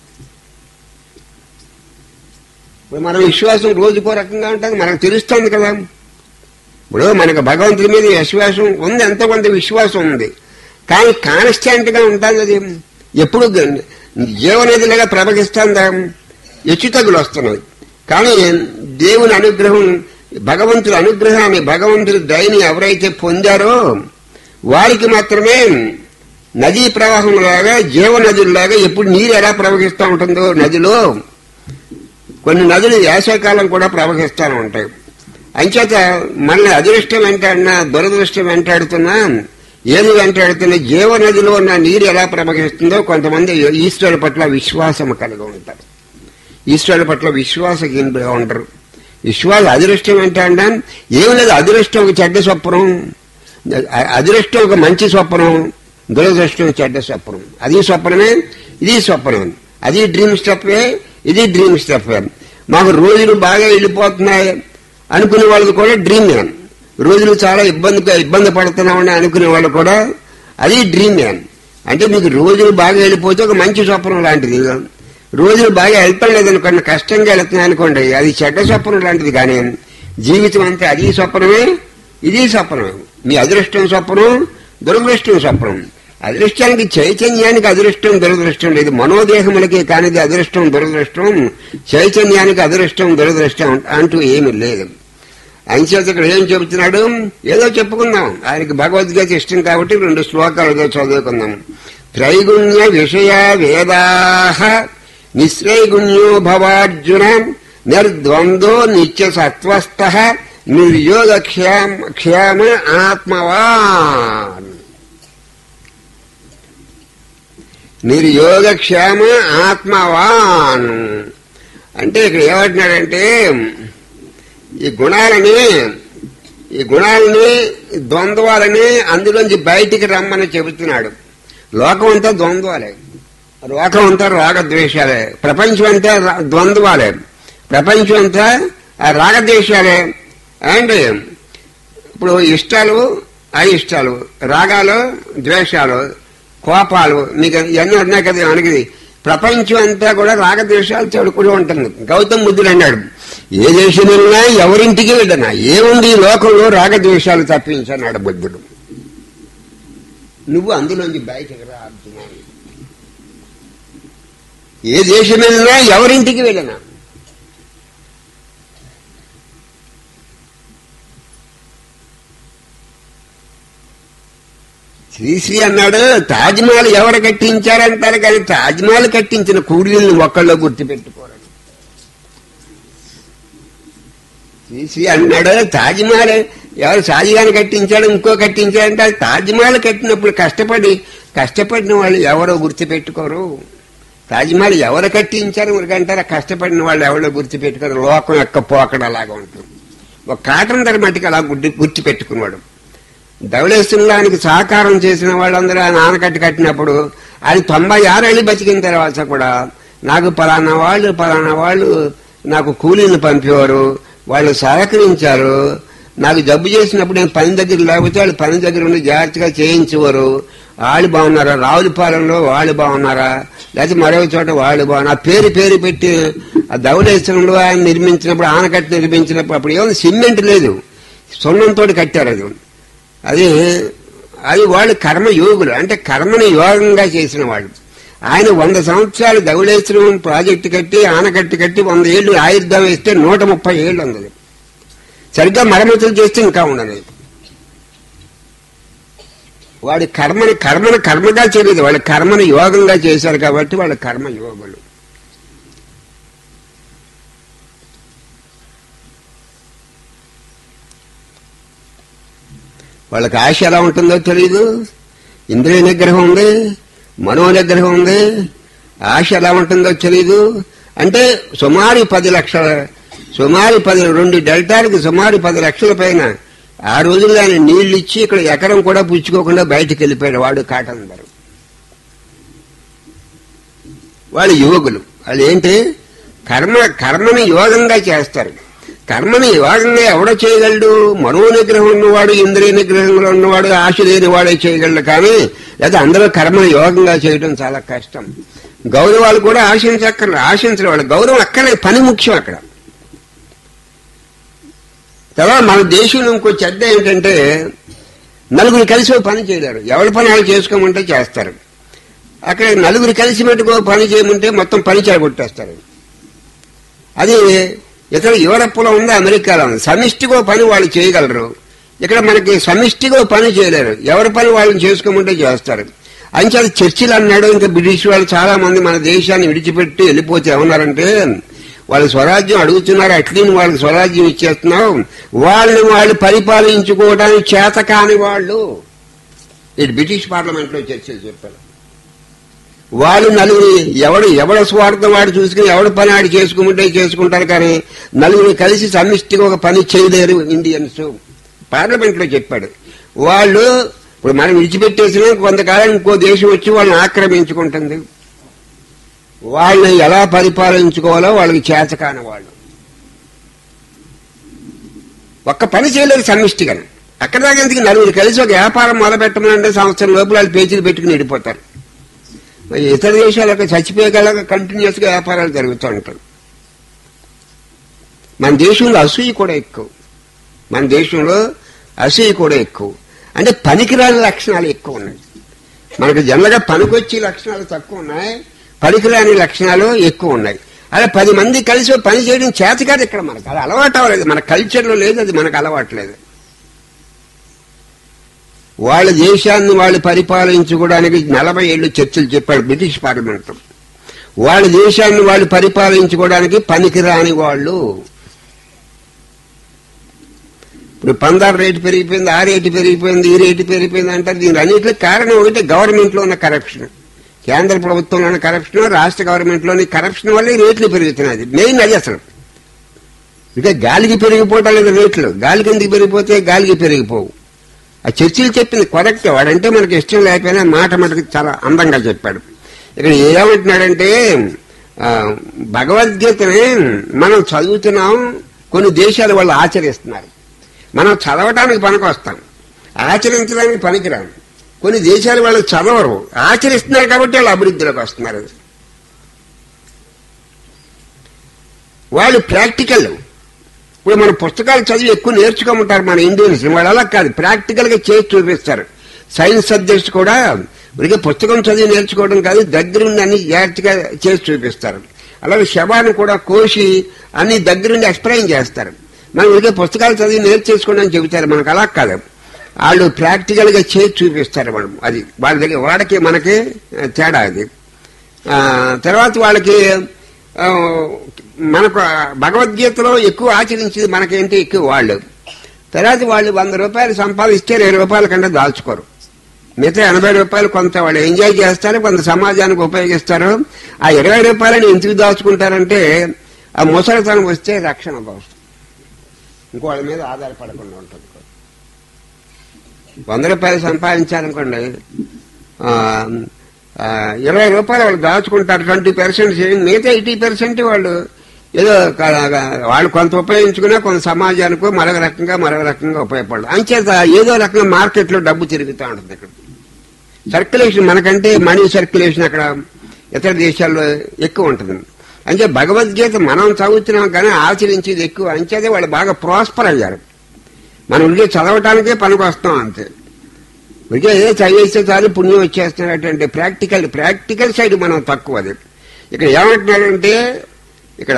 ఇప్పుడు మన విశ్వాసం రోజుకో రకంగా ఉంటుంది మనకు తెలుస్తుంది కదా ఇప్పుడు మనకు భగవంతుడి మీద విశ్వాసం ఉంది ఎంతో కొంత విశ్వాసం ఉంది కానీ కాన్స్టాంట్ గా ఉంటుంది అది ఎప్పుడు గ- జీవనదిలాగా ప్రవహిస్తుందా హెచ్చుతగులు వస్తున్నాయి కానీ దేవుని అనుగ్రహం భగవంతుడి అనుగ్రహాన్ని భగవంతుడి దయని ఎవరైతే పొందారో వారికి మాత్రమే నదీ ప్రవాహంలాగా జీవనదుల్లాగా ఎప్పుడు నీరు ఎలా ప్రవహిస్తూ ఉంటుందో నదిలో కొన్ని నదులు వేసవికాలం కూడా ప్రవహిస్తూనే ఉంటాయి అంచేత మనల్ని అదృష్టం వెంటాడినా దురదృష్టం వెంటాడుతున్నా ఏది వెంటాడుతున్నా జీవనదిలో ఉన్న నీరు ఎలా ప్రవహిస్తుందో కొంతమంది ఈశ్వరుడి పట్ల విశ్వాసం కలిగి ఉంటారు ఈశ్వరుడి పట్ల విశ్వాసహీనులుగా ఉండరు విశ్వాస అదృష్టం వెంటాడినా ఏమి లేదు అదృష్టం ఒక చెడ్డ స్వప్నం అ- అదృష్టం ఒక మంచి స్వప్నం దురదృష్టం చెడ్డ స్వప్నం అది స్వప్నమే ఇది స్వప్నం అది డ్రీమ్ స్టెప్పే ఇది డ్రీమ్ స్టెప్పే మాకు రోజులు బాగా వెళ్ళిపోతున్నాయి అనుకునే వాళ్ళది కూడా డ్రీమ్ రోజులు చాలా ఇబ్బంది ఇబ్బంది పడుతున్నామని అనుకునే వాళ్ళు కూడా అది డ్రీమ్ అంటే మీకు రోజులు బాగా వెళ్ళిపోతే ఒక మంచి స్వప్నం లాంటిది రోజులు బాగా వెళ్తాం లేదనుకోండి కష్టంగా వెళ్తున్నాయి అనుకోండి అది చెడ్డ స్వప్నం లాంటిది కానీ జీవితం అంతా అది స్వప్నమే ఇది స్వప్నమే మీ అదృష్టం స్వప్నం దురదృష్టం స్వప్నం అదృష్టానికి చైతన్యానికి అదృష్టం దురదృష్టం లేదు మనోదేహములకి కానిది అదృష్టం దురదృష్టం చైతన్యానికి అదృష్టం దురదృష్టం అంటూ ఏమీ లేదు అంచేత ఇక్కడ ఏం చెబుతున్నాడు ఏదో చెప్పుకుందాం ఆయనకి భగవద్గీత ఇష్టం కాబట్టి రెండు శ్లోకాలు ఏదో చదువుకుందాం త్రైగుణ్య విషయ వేదాహ నిశ్రైగుణ్యో భవార్జున నిర్ద్వందో నిత్య సత్వస్థ నిర్యోగ క్షేమ క్షేమ ఆత్మవాన్ నిర్యోగ క్షేమ ఆత్మవాన్ అంటే ఇక్కడ ఏమంటున్నాడంటే ఈ గుణాలని ఈ గుణాలని ద్వంద్వాలని అందులోంచి బయటికి రమ్మని చెబుతున్నాడు లోకం అంతా ద్వంద్వాలే లోకం అంతా రాగద్వేషాలే ప్రపంచం అంతా రా- ద్వంద్వాలే ప్రపంచం అంతా ఆ రాగద్వేషాలే అండ్ ఇప్పుడు ఇష్టాలు అయిష్టాలు రాగాలు ద్వేషాలు కోపాలు మీకు ఇవన్నీ ఉన్నాయి కదా మనకి ప్రపంచం అంతా కూడా రాగద్వేషాలు చెడుకుని ఉంటుంది గౌతమ్ బుద్ధుడు అన్నాడు ఏ దేశం వెళ్ళినా ఎవరింటికి వెళ్ళినా ఏముంది ఈ లోకంలో రాగద్వేషాలు తప్పించన్నాడు బుద్ధుడు నువ్వు అందులోంచి బయటకు రా అర్జున. ఏ దేశం వెళ్ళినా ఎవరింటికి వెళ్ళినా శ్రీశ్రీ అన్నాడు తాజ్మహల్ ఎవరు కట్టించారంటారు కానీ తాజ్మహల్ కట్టించిన కూలీలను ఒక్కళ్ళు గుర్తుపెట్టుకోరు శ్రీశ్రీ అన్నాడు తాజ్మహల్ ఎవరు షాజహాన్ కట్టించాడు ఇంకో కట్టించాడంటే అది తాజ్మహల్ కట్టినప్పుడు కష్టపడి కష్టపడిన వాళ్ళు ఎవరో గుర్తుపెట్టుకోరు తాజ్మహల్ ఎవరు కట్టించారు ఊరికంటారా కష్టపడిన వాళ్ళు ఎవరో గుర్తుపెట్టుకోరు లోకం యొక్క పోకడ అలాగా ఉంటుంది ఒక కాటన్ ధర మట్టికి అలా గుర్తు గుర్తుపెట్టుకున్నాడు ధవళేశ్వరానికి సహకారం చేసిన వాళ్ళందరూ ఆయన ఆనకట్టు కట్టినప్పుడు ఆయన తొంభై ఆరేళ్ళు బతికిన తర్వాత కూడా నాకు పలానా వాళ్ళు పలానా వాళ్ళు నాకు కూలీని పంపేవారు వాళ్ళు సహకరించారు నాకు జబ్బు చేసినప్పుడు నేను పని దగ్గర లేకపోతే వాళ్ళు పని దగ్గర ఉండి జాగ్రత్తగా చేయించేవారు వాళ్ళు బాగున్నారా రావులపాలెంలో వాళ్ళు బాగున్నారా లేకపోతే మరో చోట వాళ్ళు బాగున్నారు ఆ పేరు పేరు పెట్టి ఆ ధవళేశ్వరంలో ఆయన నిర్మించినప్పుడు ఆనకట్టు నిర్మించినప్పుడు అప్పుడు ఏమో సిమెంట్ లేదు సున్నంతో కట్టారు అది అది అది వాళ్ళు కర్మ యోగులు అంటే కర్మని యోగంగా చేసిన వాళ్ళు ఆయన వంద సంవత్సరాలు ధవళేశ్వరం ప్రాజెక్టు కట్టి ఆనకట్టి కట్టి వంద ఏళ్ళు ఆయుర్దాం ఇస్తే నూట ముప్పై ఏళ్ళు ఉంది సరిగ్గా మరమ్మతులు చేస్తే ఇంకా ఉండదు వాడి కర్మని కర్మని కర్మగా చేయలేదు వాళ్ళ కర్మని యోగంగా చేశారు కాబట్టి వాళ్ళ కర్మ యోగులు వాళ్ళకి ఆశ ఎలా ఉంటుందో తెలియదు ఇంద్రియ నిగ్రహం ఉంది మనో నిగ్రహం ఉంది ఆశ ఎలా ఉంటుందో తెలియదు అంటే సుమారు పది లక్షల సుమారు పది రెండు డెల్టాలకు సుమారు పది లక్షల పైన ఆ రోజుల్లో ఆయన నీళ్లు ఇచ్చి ఇక్కడ ఎకరం కూడా పుచ్చుకోకుండా బయటికి వెళ్ళిపోయాడు వాడు కాటన్ ధర వాళ్ళు యువకులు వాళ్ళు ఏంటి కర్మ కర్మని యోగంగా చేస్తారు కర్మని యోగంగా ఎవడ చేయగలడు మనో నిగ్రహం ఉన్నవాడు ఇంద్రియ నిగ్రహంలో ఉన్నవాడు ఆశ లేని వాడే చేయగలడు కానీ లేదా అందరూ కర్మని యోగంగా చేయడం చాలా కష్టం గౌరవాలు కూడా ఆశించక్కర్లేదు ఆశించడం వాళ్ళు గౌరవం అక్కడే పని ముఖ్యం అక్కడ తర్వాత మన దేశంలో ఇంకో చెడ్డ ఏంటంటే నలుగురు కలిసి ఓ పని చేయలేరు ఎవరి పని వాళ్ళు చేసుకోమంటే చేస్తారు అక్కడ నలుగురు కలిసి పెట్టుకో పని చేయమంటే మొత్తం పని చేయగొట్టేస్తారు అది ఇతర యూరప్లో ఉంది అమెరికాలో ఉంది సమిష్టిగో పని వాళ్ళు చేయగలరు ఇక్కడ మనకి సమిష్టిగో పని చేయలేరు ఎవరి పని వాళ్ళని చేసుకోమంటే చేస్తారు అంచేది చర్చిలు అన్నాడు ఇంకా బ్రిటిష్ వాళ్ళు చాలా మంది మన దేశాన్ని విడిచిపెట్టి వెళ్ళిపోతే ఏమన్నారంటే వాళ్ళు స్వరాజ్యం అడుగుతున్నారు అట్లీని వాళ్ళకి స్వరాజ్యం ఇచ్చేస్తున్నావు వాళ్ళని వాళ్ళు పరిపాలించుకోవడానికి చేత కాని వాళ్ళు ఇటు బ్రిటిష్ పార్లమెంట్ లో చర్చలు చెప్పారు వాళ్ళు నలుగురు ఎవడు ఎవడ స్వార్థం వాడు చూసుకుని ఎవడ పని ఆడు చేసుకుంటే చేసుకుంటారు కానీ నలుగురు కలిసి సమిష్టిగా ఒక పని చేయలేరు ఇండియన్స్ పార్లమెంట్ లో చెప్పాడు వాళ్ళు ఇప్పుడు మనం విడిచిపెట్టేసిన కొంతకాలం ఇంకో దేశం వచ్చి వాళ్ళని ఆక్రమించుకుంటుంది వాళ్ళని ఎలా పరిపాలించుకోవాలో వాళ్ళకి చేతకాని వాళ్ళు ఒక్క పని చేయలేరు సమిష్టిగా అక్కడ దాకా ఎందుకు నలుగురు కలిసి ఒక వ్యాపారం మొదలుపెట్టమంటే సంవత్సరం లోపల వాళ్ళు పేజీలు పెట్టుకుని వెళ్ళిపోతారు మరి ఇతర దేశాలకు చచ్చిపోయేగలగా కంటిన్యూస్ గా వ్యాపారాలు జరుగుతూ ఉంటాయి మన దేశంలో అసూయ కూడా ఎక్కువ మన దేశంలో అసూయ కూడా ఎక్కువ అంటే పనికిరాని లక్షణాలు ఎక్కువ ఉన్నాయి మనకు జనరల్గా పనికొచ్చే లక్షణాలు తక్కువ ఉన్నాయి పనికిరాని లక్షణాలు ఎక్కువ ఉన్నాయి అలా పది మంది కలిసి పని చేయడం చేత కాదు ఇక్కడ మనకు అది అలవాటు అవ్వలేదు మన కల్చర్లో లేదు అది మనకు అలవాట్లేదు వాళ్ళ దేశాన్ని వాళ్ళు పరిపాలించుకోవడానికి నలభై ఏళ్ళు చర్చలు చెప్పాడు బ్రిటిష్ పార్లమెంట్ వాళ్ళ దేశాన్ని వాళ్ళు పరిపాలించుకోవడానికి పనికిరాని వాళ్ళు ఇప్పుడు పందారు రేటు పెరిగిపోయింది ఆ రేటు పెరిగిపోయింది ఈ రేటు పెరిగిపోయింది అంటారు దీని అన్నింటికి కారణం ఒకటి గవర్నమెంట్ లో ఉన్న కరప్షన్ కేంద్ర ప్రభుత్వంలో ఉన్న కరప్షన్ రాష్ట్ర గవర్నమెంట్ లోని కరప్షన్ వల్ల ఈ రేట్లు పెరుగుతున్నాయి మెయిన్ అది అసలు ఇక గాలికి పెరిగిపోవటం లేదు రేట్లు గాలికి ఎందుకు పెరిగిపోతే గాలికి పెరిగిపోవు ఆ చర్చిలు చెప్పింది కరెక్ట్ వాడంటే మనకి ఇష్టం లేకపోయినా మాట మనకి చాలా అందంగా చెప్పాడు ఇక్కడ ఏమంటున్నాడంటే ఆ, భగవద్గీతని మనం చదువుతున్నాం కొన్ని దేశాలు వాళ్ళు ఆచరిస్తున్నారు మనం చదవటానికి పనికి వస్తాం ఆచరించడానికి పనికిరాం కొన్ని దేశాలు వాళ్ళు చదవరు ఆచరిస్తున్నారు కాబట్టి వాళ్ళు అభివృద్ధిలోకి వస్తున్నారు వాళ్ళు ప్రాక్టికల్ ఇప్పుడు మన పుస్తకాలు చదివి ఎక్కువ నేర్చుకోమంటారు మన ఇండియన్స్ వాళ్ళు అలా కాదు ప్రాక్టికల్ గా చేసి చూపిస్తారు సైన్స్ సబ్జెక్ట్స్ కూడా ఉడికే పుస్తకం చదివి నేర్చుకోవడం కాదు దగ్గరుండి అన్ని జాగ్రత్తగా చేసి చూపిస్తారు అలాగే శవాన్ని కూడా కోసి అన్ని దగ్గరుండి ఎక్స్ప్లెయిన్ చేస్తారు మనం ఉడికే పుస్తకాలు చదివి నేర్చేసుకోండి అని చెబుతారు మనకు అలా కాదు వాళ్ళు ప్రాక్టికల్ గా చేసి చూపిస్తారు మనం అది వాళ్ళ దగ్గర వాళ్ళకి మనకి ఆ, తేడా అది ఆ, తర్వాత వాళ్ళకి ఆ, మనకు ఆ భగవద్గీతలో ఎక్కువ ఆచరించేది మనకేంటి ఎక్కువ వాళ్ళు తర్వాత వాళ్ళు వంద రూపాయలు సంపాదిస్తే ఇరవై రూపాయల కంటే దాల్చుకోరు మిగతా ఎనభై రూపాయలు కొంత వాళ్ళు ఎంజాయ్ చేస్తారు కొంత సమాజానికి ఉపయోగిస్తారు ఆ ఇరవై రూపాయలని ఎందుకు దాచుకుంటారంటే ఆ ముసలితనం వస్తే రక్షణ కోసం ఇంకో వాళ్ళ మీద ఆధారపడకుండా ఉంటుంది వంద రూపాయలు సంపాదించాలనుకోండి ఆ, ఆ, ఇరవై రూపాయలు వాళ్ళు దాచుకుంటారు ట్వంటీ పర్సెంట్ సేవింగ్ మిగతా ఎయిటీ పర్సెంట్ వాళ్ళు ఏదో క- వాళ్ళు కొంత ఉపయోగించుకున్నా కొంత సమాజానికి మరొక రకంగా మరొక రకంగా ఉపయోగపడదు అంచేత ఏదో రకంగా మార్కెట్లో డబ్బు తిరుగుతూ ఉంటుంది ఇక్కడ సర్క్యులేషన్ మనకంటే మనీ సర్క్యులేషన్ అక్కడ ఇతర దేశాల్లో ఎక్కువ ఉంటుంది అంటే భగవద్గీత మనం చదువుతున్నాం కానీ ఆచరించేది ఎక్కువ అంచేదే వాళ్ళు బాగా ప్రాస్పర్ అయ్యారు మనం ఉండే చదవటానికే పనికి వస్తాం అంతే విజయ ఏదో చదివేస్తే చాలు పుణ్యం వచ్చేస్తున్నటువంటి ప్రాక్టికల్ ప్రాక్టికల్ సైడ్ మనం తక్కువ అది ఇక్కడ ఏమంటున్నాడంటే ఇక్కడ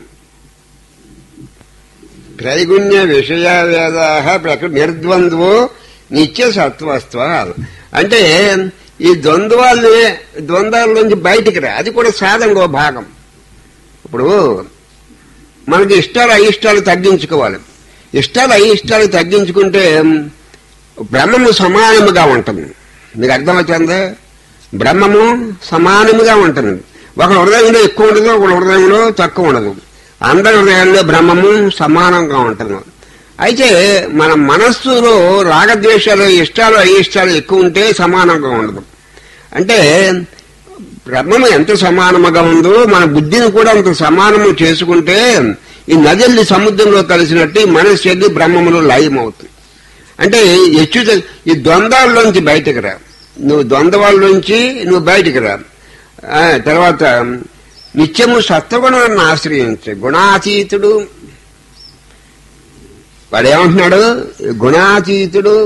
త్రైగుణ్య విషయ వేదాహ ప్రకృ నిర్ద్వంద్వో నిత్య సత్వస్త్వ అంటే ఈ ద్వంద్వాల్ని ద్వంద్వాల నుంచి బయటికి రా అది కూడా సాధనలో భాగం ఇప్పుడు మనకి ఇష్టాలు అయిష్టాలు తగ్గించుకోవాలి ఇష్టాలు అయిష్టాలు తగ్గించుకుంటే బ్రహ్మము సమానముగా ఉంటుంది మీకు అర్థమవుతుంది బ్రహ్మము సమానముగా ఉంటుంది ఒక హృదయంలో ఎక్కువ ఉండదు ఒక హృదయంలో తక్కువ ఉండదు అందరి హృదయాల్లో బ్రహ్మము సమానంగా ఉంటుంది అయితే మన మనస్సులో రాగద్వేషాలు ఇష్టాలు అయిష్టాలు ఎక్కువ ఉంటే సమానంగా ఉండదు అంటే బ్రహ్మము ఎంత సమానముగా ఉందో మన బుద్ధిని కూడా అంత సమానము చేసుకుంటే ఈ నదిల్ని సముద్రంలో కలిసినట్టు ఈ మనస్సు వెళ్ళి బ్రహ్మములో లయమవుతుంది అంటే హెచ్చు ఈ ద్వంద్వాల్లోంచి బయటకు రా నువ్వు ద్వంద్వాల్లోంచి నువ్వు బయటకు రా ఆ, తర్వాత నిత్యము సత్వగుణాన్ని ఆశ్రయించు గుణాతీతుడు వాడు ఏమంటున్నాడు గుణాతీతుడు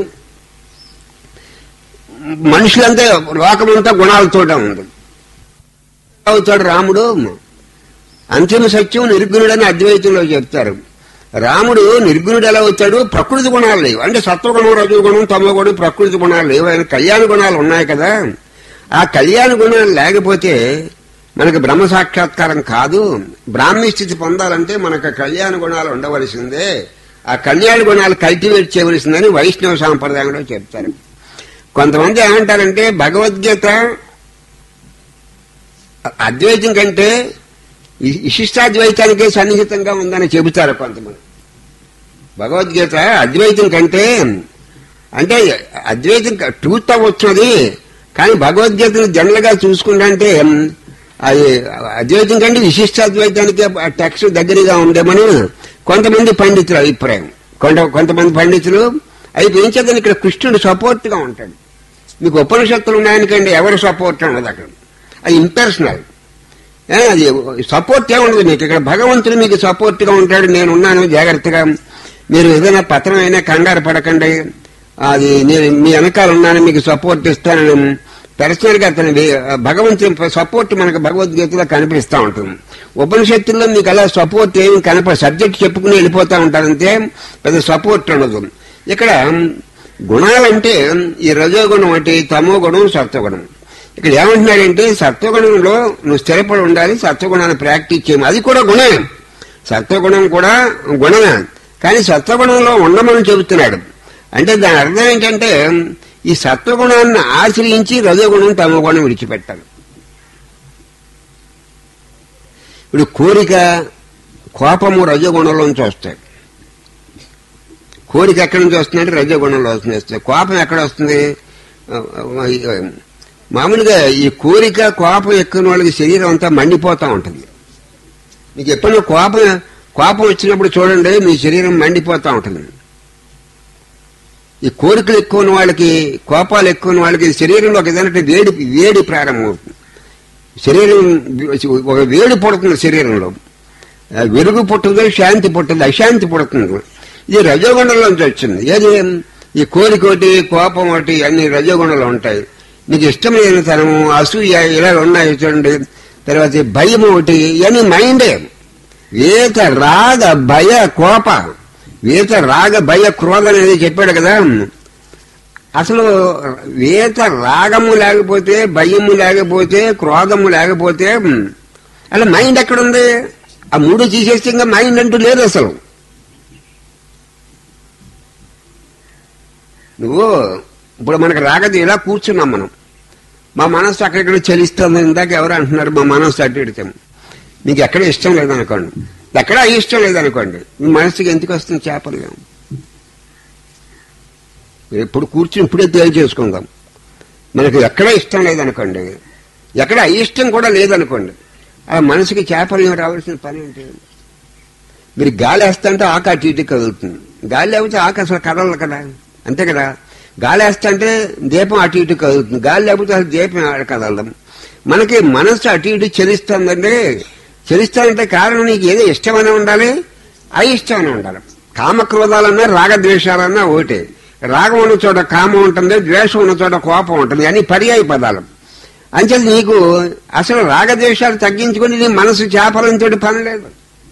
మనుషులంతా లోకమంతా గుణాలతోటే ఉంది అవుతాడు రాముడు అంతిమ సత్యం నిర్గుణుడని అద్వైతంలో చెప్తారు రాముడు నిర్గుణుడు ఎలా అవుతాడు ప్రకృతి గుణాలు లేవు అంటే సత్వగుణం రజోగుణం తమగుణం ప్రకృతి గుణాలు లేవు ఆయన కళ్యాణ గుణాలు ఉన్నాయి కదా ఆ కళ్యాణ గుణాలు లేకపోతే మనకు బ్రహ్మ సాక్షాత్కారం కాదు బ్రాహ్మీ స్థితి పొందాలంటే మనకు కళ్యాణ గుణాలు ఉండవలసిందే ఆ కళ్యాణ గుణాలు కల్టివేట్ చేయవలసిందని వైష్ణవ సాంప్రదాయంలో చెప్తారు కొంతమంది ఏమంటారంటే భగవద్గీత అద్వైతం కంటే ఈ- విశిష్టాద్వైతానికే సన్నిహితంగా ఉందని చెబుతారు కొంతమంది భగవద్గీత అద్వైతం కంటే అంటే అద్వైతం ట్రూత్ అవ్వచ్చుది కానీ భగవద్గీతను జనరల్ గా చూసుకుంటే అది అద్వైతం కంటే విశిష్టాద్వైతానికి టెక్స్ట్ దగ్గరగా ఉందేమని కొంతమంది పండితుల అభిప్రాయం కొంత కొంతమంది పండితులు అవి పెంచేదని ఇక్కడ కృష్ణుడు సపోర్ట్ గా ఉంటాడు మీకు ఉపనిషత్తులు ఉన్నాయనికండి ఎవరు సపోర్ట్ ఉండదు అక్కడ అది ఇంపర్సనల్ ఏ, అది సపోర్ట్ ఏముండదు మీకు ఇక్కడ భగవంతుడు మీకు సపోర్ట్ గా ఉంటాడు నేను ఉన్నాను జాగ్రత్తగా మీరు ఏదైనా పత్రం అయినా కంగారు పడకండి అది నేను మీ వెనకాల ఉన్నాను మీకు సపోర్ట్ ఇస్తానని పర్సనల్ గా అతని వే- భగవంతుని సపోర్ట్ మనకు భగవద్గీతలో కనిపిస్తా ఉంటుంది ఉపనిషత్తుల్లో మీకు అలా సపోర్ట్ ఏమి కనప సబ్జెక్ట్ చెప్పుకుని వెళ్ళిపోతా ఉంటారంటే పెద్ద సపోర్ట్ ఉండదు ఇక్కడ గుణాలంటే ఈ రజోగుణం అంటే తమో గుణం సత్వగుణం ఇక్కడ ఏమంటున్నాడంటే సత్వగుణంలో నువ్వు స్థిరపడి ఉండాలి సత్వగుణాన్ని ప్రాక్టీస్ చేయము అది కూడా గుణమే సత్వగుణం కూడా గుణమే కానీ సత్వగుణంలో ఉండమని చెబుతున్నాడు అంటే దాని అర్థం ఏంటంటే ఈ సత్వగుణాన్ని ఆశ్రయించి రజోగుణం తమ గుణం విడిచిపెట్టాలి ఇప్పుడు కోరిక కోపము రజోగుణంలోంచి వస్తాయి కోరిక ఎక్కడి నుంచి వస్తుందంటే రజోగుణంలో వస్తుంది కోపం ఎక్కడ వస్తుంది ఆ, ఆ, మామూలుగా ఈ కోరిక కోపం ఎక్కువ వాళ్ళకి శరీరం అంతా మండిపోతా ఉంటుంది మీకు ఎప్పుడైనా కోపం కోపం వచ్చినప్పుడు చూడండి మీ శరీరం మండిపోతా ఉంటుంది ఈ కోరికలు ఎక్కువ ఉన్న వాళ్ళకి కోపాలు ఎక్కువ ఉన్న వాళ్ళకి శరీరంలో ఒక ఏదైనా వేడి వేడి ప్రారంభమవుతుంది శరీరం ఒక వేడి పుడుతుంది శరీరంలో ఆ వెలుగు పుట్టదు శాంతి పుట్టదు అశాంతి పుడుతుంది ఇది రజోగుణంలోంచి వచ్చింది ఏది ఈ కోరిక ఒకటి కోపం ఒకటి అన్ని రజోగుణంలో ఉంటాయి నీకు ఇష్టమైన తనము అసూయ ఇలా ఉన్నాయి చూడండి తర్వాత ఈ భయం ఒకటి ఇవన్నీ మైండే వేత రాగ భయ కోప వేత రాగ భయ క్రోధ అనేది చెప్పాడు కదా అసలు వేత రాగము లేకపోతే భయము లేకపోతే క్రోధము లేకపోతే అలా మైండ్ ఎక్కడుంది ఆ మూడు తీసేస్తే ఇంకా మైండ్ అంటూ లేదు అసలు నువ్వు ఇప్పుడు మనకు రాగది ఇలా కూర్చున్నాం మనం మా మనస్సు అక్కడెక్కడ చలిస్తుంది ఇందాక ఎవరు అంటున్నారు మా మనస్సు అటు ఇడితే మీకు ఎక్కడ ఇష్టం లేదనుకోండి ఎక్కడ ఇష్టం లేదనుకోండి మీ మనసుకి ఎందుకు వస్తుంది చేపలు ఎప్పుడు కూర్చుని ఇప్పుడే తేల్చేసుకుందాం మనకు ఎక్కడ ఇష్టం లేదనుకోండి ఎక్కడ అయిష్టం కూడా లేదనుకోండి ఆ మనసుకి చేపలు రావాల్సిన పని ఏంటి మీరు గాలి వేస్తుంటే ఆక అటు ఇటు కదులుతుంది గాలి లేకపోతే ఆక అసలు కదలదు కదా అంతే కదా గాలి వేస్తుంటే దీపం అటు ఇటు కదులుతుంది గాలి లేకపోతే అసలు దీపం ఆడ కదలదు మనకి మనసు అటు ఇటు చెలిస్తుందంటే చెలిస్తానంటే కారణం నీకు ఏదో ఇష్టమైనా ఉండాలి అయిష్టమైనా ఉండాలి కామక్రోధాలన్నా రాగద్వేషాలన్నా ఒకటే రాగం ఉన్న చోట కామం ఉంటుంది ద్వేషం ఉన్న చోట కోపం ఉంటుంది అని పర్యాయ పదాలు అంచేది నీకు అసలు రాగద్వేషాలు తగ్గించుకొని నీ మనసు చేపలంతో పని లేదు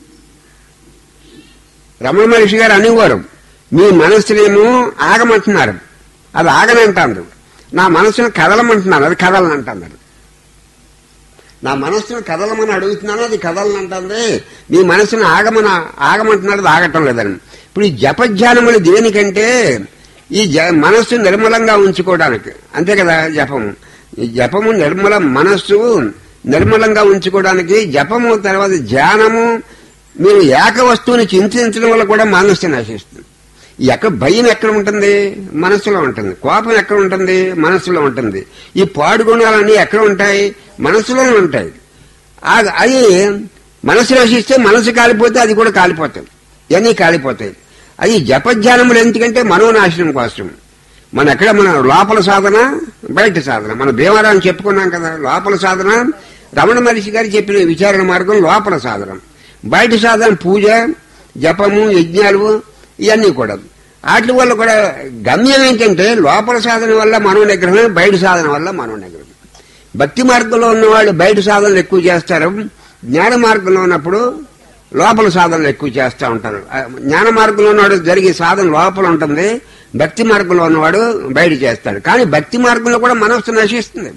రమణ మహర్షి గారు అనేవారు మీ మనసునేమో ఆగమంటున్నారు అది ఆగనంటారు నా మనసును కదలమంటున్నాను అది కదలనంటున్నారు నా మనస్సును కదలమని అడుగుతున్నాను అది కదలనంటుంది మీ మనసును ఆగమని ఆగమంటున్నాడు అది ఆగటం లేదని ఇప్పుడు ఈ జపధ్యానములు దేనికంటే ఈ జ మనస్సు నిర్మలంగా ఉంచుకోవడానికి అంతే కదా జపం ఈ జపము నిర్మల మనస్సు నిర్మలంగా ఉంచుకోవడానికి జపము తర్వాత ధ్యానము మీరు ఏక వస్తువుని చింతించడం వల్ల కూడా మనస్సు నశిస్తుంది ఎక్కడ భయం ఎక్కడ ఉంటుంది మనస్సులో ఉంటుంది కోపం ఎక్కడ ఉంటుంది మనస్సులో ఉంటుంది ఈ పాడుగుణాలన్నీ ఎక్కడ ఉంటాయి మనస్సులోనే ఉంటాయి ఆ- అది మనసు నశిస్తే మనసు కాలిపోతే అది కూడా కాలిపోతాయి ఇవన్నీ కాలిపోతాయి అది జపధ్యానములు ఎందుకంటే మనోనాశనం కోసం మన ఎక్కడ మన లోపల సాధన బయట సాధన మన భీమరాన్ని చెప్పుకున్నాం కదా లోపల సాధన రమణ మహర్షి గారు చెప్పిన విచారణ మార్గం లోపల సాధన బయట సాధన పూజ జపము యజ్ఞాలు ఇవన్నీ కూడా వాటి వల్ల కూడా గమ్యం ఏంటంటే లోపల సాధన వల్ల మనో నిగ్రహం బయట సాధన వల్ల మనో నిగ్రహం భక్తి మార్గంలో ఉన్న వాళ్ళు బయట సాధనలు ఎక్కువ చేస్తారు జ్ఞాన మార్గంలో ఉన్నప్పుడు లోపల సాధనలు ఎక్కువ చేస్తూ ఉంటారు ఆ జ్ఞాన మార్గంలో ఉన్నవాడు జరిగే సాధన లోపల ఉంటుంది భక్తి మార్గంలో ఉన్నవాడు బయట చేస్తాడు కానీ భక్తి మార్గంలో కూడా మనస్సు నశిస్తుంది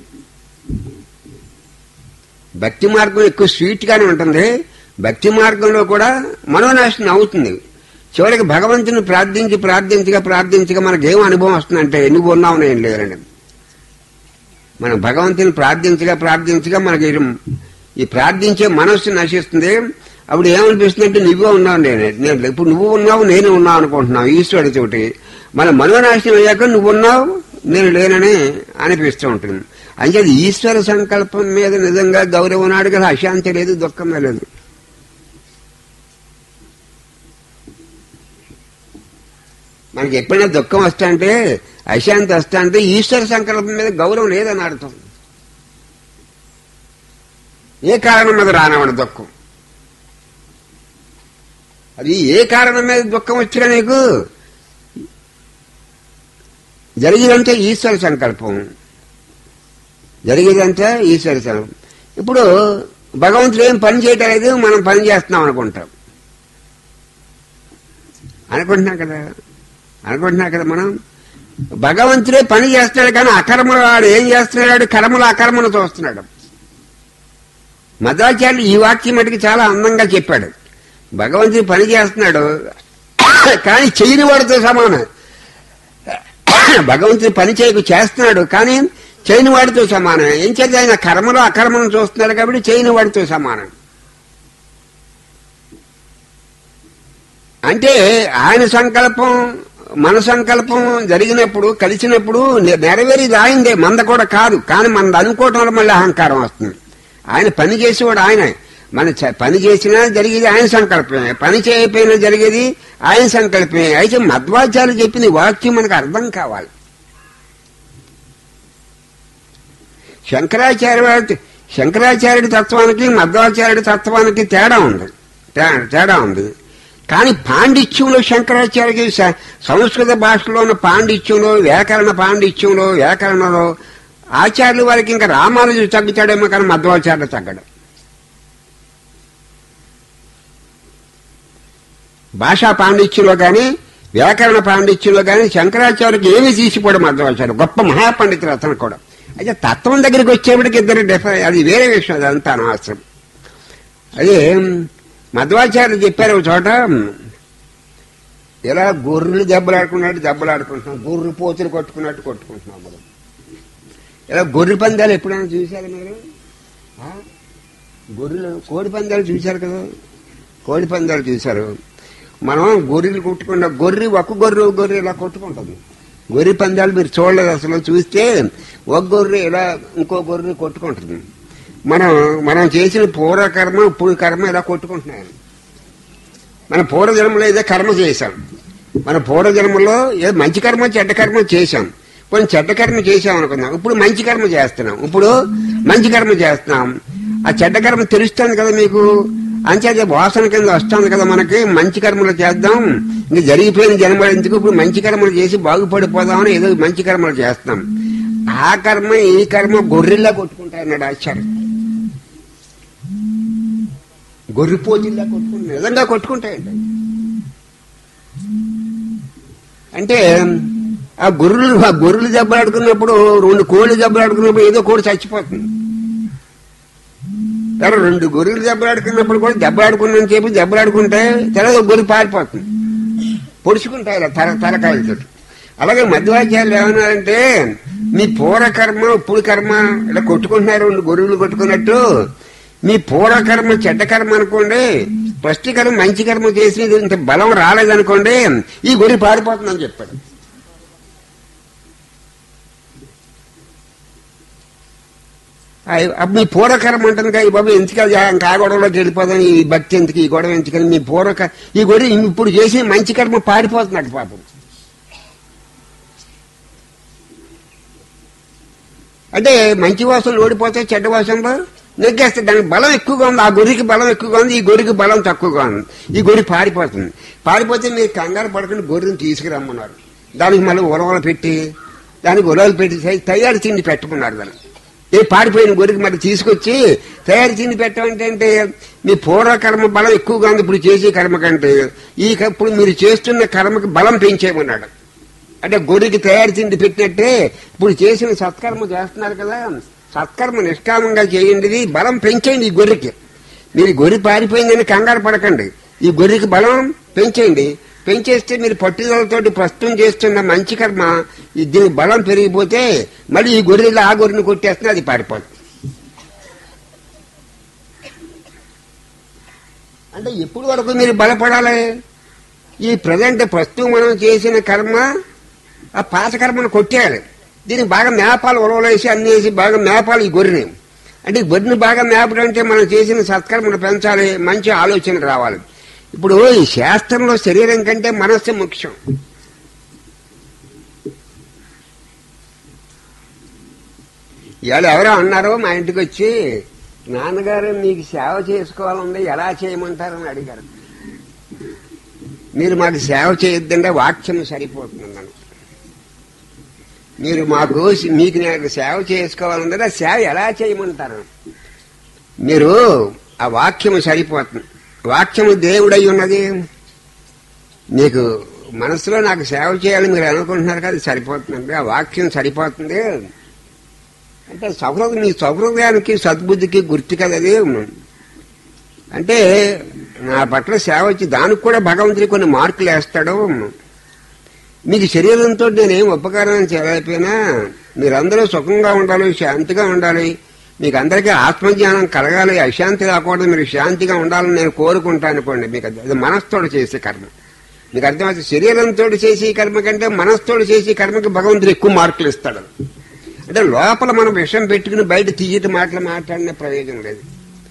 భక్తి మార్గం ఎక్కువ స్వీట్ గానే ఉంటుంది భక్తి మార్గంలో కూడా మనోనాశనం అవుతుంది చివరికి భగవంతుని ప్రార్థించి ప్రార్థించగా ప్రార్థించగా మనకి ఏం అనుభవం వస్తుందంటే నువ్వు ఉన్నావు నేను లేదండి మనం భగవంతుని ప్రార్థించగా ప్రార్థించగా మనకి ఇది- ఈ ప్రార్థించే మనస్సు నశిస్తుంది అప్పుడు ఏమనిపిస్తుంది అంటే నువ్వే ఉన్నావు నేను నేను ఇప్పుడు నువ్వు ఉన్నావు నేను ఉన్నావు అనుకుంటున్నావు ఈశ్వరుడి తోటి మన మనోనాశనం అయ్యాక నువ్వు ఉన్నావు నేను లేనని అనిపిస్తూ ఉంటుంది అంటే ఈశ్వర సంకల్పం మీద నిజంగా గౌరవం నాడు కదా అశాంతి లేదు దుఃఖమే లేదు మనకి ఎప్పుడైనా దుఃఖం వస్తా అంటే అశాంతి వస్తా అంటే ఈశ్వర సంకల్పం మీద గౌరవం లేదని అర్థం ఏ కారణం మీద రానవని దుఃఖం అది ఏ కారణం మీద దుఃఖం వచ్చినా నీకు జరిగేదంటే ఈశ్వర సంకల్పం జరిగేదంటే ఈశ్వర సంకల్పం ఇప్పుడు భగవంతుడు ఏం పని చేయటం లేదు మనం పని చేస్తున్నాం అనుకుంటాం అనుకుంటున్నాం కదా అనుకుంటున్నాం కదా మనం భగవంతుడే పని చేస్తున్నాడు కానీ అకర్మలు వాడు ఏం చేస్తున్నాడు కర్మలు అకర్మలు చూస్తున్నాడు మధ్వాచార్యులు ఈ వాక్యం మటుకు చాలా అందంగా చెప్పాడు భగవంతుడు పని చేస్తున్నాడు కానీ చేయని వాడితో సమానం భగవంతుడు పని చేయకు చేస్తున్నాడు కానీ చేయని వాడితో సమానం ఏం చేత ఆయన కర్మలో అకర్మను చూస్తున్నాడు కాబట్టి చేయని వాడితో సమానం అంటే ఆయన సంకల్పం మన సంకల్పం జరిగినప్పుడు కలిసినప్పుడు నె- నెరవేరేది ఆయనదే మంద కూడా కాదు కానీ మనది అనుకోవటం వల్ల మళ్ళీ అహంకారం వస్తుంది ఆయన పని చేసేవాడు ఆయన మన చ- పని చేసినా జరిగేది ఆయన సంకల్పమే పని చేయకపోయినా జరిగేది ఆయన సంకల్పమే అయితే మధ్వాచార్యులు చెప్పిన ఈ వాక్యం మనకు అర్థం కావాలి శంకరాచార్య శంకరాచార్యుడి తత్వానికి మధ్వాచార్యుడి తత్వానికి తేడా ఉంది తే- తేడా ఉంది కానీ పాండిత్యంలో శంకరాచార్యకి స- సంస్కృత భాషలో ఉన్న పాండిత్యంలో వ్యాకరణ పాండిత్యంలో వ్యాకరణలో ఆచార్యుల వారికి ఇంకా రామానుజు తగ్గుతాడేమో కానీ మధ్వాచార్యులు తగ్గడు భాషా పాండిత్యంలో కానీ వ్యాకరణ పాండిత్యంలో కానీ శంకరాచార్యకి ఏమీ తీసిపోవడం మధ్వాచార్య గొప్ప మహాపండితులు అతను కూడా అయితే తత్వం దగ్గరికి వచ్చేప్పటికి ఇద్దరు డిఫర్ అది వేరే విషయం అదంతా అనవసరం అదే మధ్వాచార్యులు చెప్పారు ఒక చోట ఇలా గొర్రెలు దెబ్బలాడుకున్నట్టు దెబ్బలాడుకుంటున్నాం గొర్రె పోతులు కొట్టుకున్నట్టు కొట్టుకుంటున్నాం మనం ఇలా గొర్రె పందాలు ఎప్పుడైనా చూశారు మీరు ఆ? గొర్రెలు కోడి పందాలు చూశారు కదా కోడి పందాలు చూశారు మనం గొర్రెలు కొట్టుకున్న గొర్రె ఒక గొర్రె ఒక గొర్రె ఇలా కొట్టుకుంటుంది గొర్రె పందాలు మీరు చూడలేదు అసలు చూస్తే ఒక గొర్రె ఇలా ఇంకో గొర్రె కొట్టుకుంటుంది మనం మనం చేసిన పూర్వకర్మ ఇప్పుడు కర్మ ఇలా కొట్టుకుంటున్నాయి మన పూర్వజన్మలో ఏదో కర్మ చేశాం మన పూర్వజన్మలో ఏదో మంచి కర్మ చెడ్డ కర్మ చేశాం కొంచెం చెడ్డ కర్మ చేశాం అనుకుందాం ఇప్పుడు మంచి కర్మ చేస్తున్నాం ఇప్పుడు మంచి కర్మ చేస్తున్నాం ఆ చెడ్డ కర్మ తెలుస్తుంది కదా మీకు అంచేది వాసన కింద వస్తుంది కదా మనకి మంచి కర్మలు చేద్దాం ఇంక జరిగిపోయిన జన్మ ఎందుకు ఇప్పుడు మంచి కర్మలు చేసి బాగుపడిపోదామని ఏదో మంచి కర్మలు చేస్తాం ఆ కర్మ ఈ కర్మ గొర్రెల్లా కొట్టుకుంటాయన్నాడు ఆచార్య గొర్రెపోతుల్లా కొట్టుకుంటాయి నిజంగా కొట్టుకుంటాయండి అంటే ఆ గొర్రెలు ఆ గొర్రెలు దెబ్బలాడుకున్నప్పుడు రెండు కోళ్ళు దెబ్బలాడుకున్నప్పుడు ఏదో కోడి చచ్చిపోతుంది సరే రెండు గొర్రెలు దెబ్బలాడుకున్నప్పుడు కూడా దెబ్బలాడుకున్నాను చెప్పి దెబ్బలాడుకుంటే తర్వాత గొర్రె పారిపోతుంది పొడుచుకుంటాయి ఇలా తల తలకాయలతో అలాగే మధ్వాచార్యులు ఏమన్నారంటే మీ పూర్వకర్మ ఇప్పుడు కర్మ ఇలా కొట్టుకుంటున్నారు రెండు గొర్రెలు కొట్టుకున్నట్టు మీ పూర్వకర్మ చెడ్డ కర్మ అనుకోండి ఫస్ట్ కర్మ మంచి కర్మ చేసి ఇంత బలం రాలేదనుకోండి ఈ గొర్రె పారిపోతుందని చెప్పాడు అయ్- అప్పుడు మీ పూర్వకర్మ ఉంటుంది కదా ఈ బాబు ఎందుకు అది ఇంకా ఆ గొడవలోకి వెళ్ళిపోదాం ఈ భక్తి ఎందుకు ఈ గొడవ ఎందుకని మీ పూర్వక ఈ గొడవ ఇప్పుడు చేసి మంచి కర్మ పారిపోతున్నాడు పాపం అంటే మంచి వాసనలు ఓడిపోతే చెడ్డ వాసనలో నెగ్గేస్తే దానికి బలం ఎక్కువగా ఉంది ఆ గొర్రెకి బలం ఎక్కువగా ఉంది ఈ గొర్రెకి బలం తక్కువగా ఉంది ఈ గొర్రె పారిపోతుంది పారిపోతే మీరు కంగారు పడకుండా గొర్రెని తీసుకురమ్మన్నారు దానికి మళ్ళీ ఉలవలు పెట్టి దానికి ఉలవలు పెట్టి తయ- తయారు తిండి పెట్టమన్నారు దాన్ని ఏ పారిపోయిన గొర్రెకి మరి తీసుకొచ్చి తయారు తిండి పెట్టమంటే అంటే మీ పూర్వకర్మ బలం ఎక్కువగా ఉంది ఇప్పుడు చేసే కర్మ కంటే ఈ క- ఇప్పుడు మీరు చేస్తున్న కర్మకి బలం పెంచేయమన్నాడు అంటే గొర్రెకి తయారు తిండి పెట్టినట్టే ఇప్పుడు చేసిన సత్కర్మ చేస్తున్నారు కదా సత్కర్మ నిష్కామంగా చేయండి బలం పెంచేయండి ఈ గొర్రెకి మీరు గొర్రె పారిపోయిందని కంగారు పడకండి ఈ గొర్రెకి బలం పెంచేయండి పెంచేస్తే మీరు పట్టుదలతోటి ప్రస్తుతం చేస్తున్న మంచి కర్మ ఈ దీనికి బలం పెరిగిపోతే మళ్ళీ ఈ గొర్రెలు ఆ గొర్రెని కొట్టేస్తే అది పారిపోతుంది అంటే ఎప్పుడు వరకు మీరు బలపడాలి ఈ ప్రజెంట్ ప్రస్తుతం మనం చేసిన కర్మ ఆ పాత కర్మను కొట్టేయాలి దీనికి బాగా మేపాలు ఉలవలేసి అన్ని వేసి బాగా మేపాలి ఈ గొర్రెని అంటే ఈ గొర్రెని బాగా మేపడం అంటే మనం చేసిన సత్కర్మను పెంచాలి మంచి ఆలోచన రావాలి ఇప్పుడు ఈ శాస్త్రంలో శరీరం కంటే మనస్సు ముఖ్యం ఇవాళ ఎవరో అన్నారో మా ఇంటికి వచ్చి నాన్నగారు మీకు సేవ చేసుకోవాలండి ఎలా చేయమంటారని అడిగారు మీరు మాకు సేవ చేయొద్దంటే వాక్యం సరిపోతుందన్నాను మీరు మాకు మీకు నాకు సేవ చేసుకోవాలంటే ఆ సేవ ఎలా చేయమంటారు మీరు ఆ వాక్యము సరిపోతుంది వాక్యము దేవుడై ఉన్నది మీకు మనసులో నాకు సేవ చేయాలని మీరు అనుకుంటున్నారు కదా అది సరిపోతుందండి ఆ వాక్యం సరిపోతుంది అంటే సహృదయ మీ సహృదయానికి సద్బుద్ధికి గుర్తు కదా అది అంటే నా పట్ల సేవ వచ్చి దానికి కూడా భగవంతుడి కొన్ని మార్కులు వేస్తాడు మీకు శరీరంతో నేనేం ఉపకారం చేయలేకపోయినా మీరందరూ సుఖంగా ఉండాలి శాంతిగా ఉండాలి మీకు అందరికీ ఆత్మజ్ఞానం కలగాలి అశాంతి రాకూడదు మీరు శాంతిగా ఉండాలని నేను కోరుకుంటాను అనుకోండి మీకు అది అది మనస్తోడు చేసే కర్మ మీకు అర్థమైతే శరీరంతో చేసే కర్మ కంటే మనస్తోడు చేసే కర్మకి భగవంతుడు ఎక్కువ మార్కులు ఇస్తాడు అంటే లోపల మనం విషం పెట్టుకుని బయట తీయటి మాటలు మాట్లాడిన ప్రయోజనం లేదు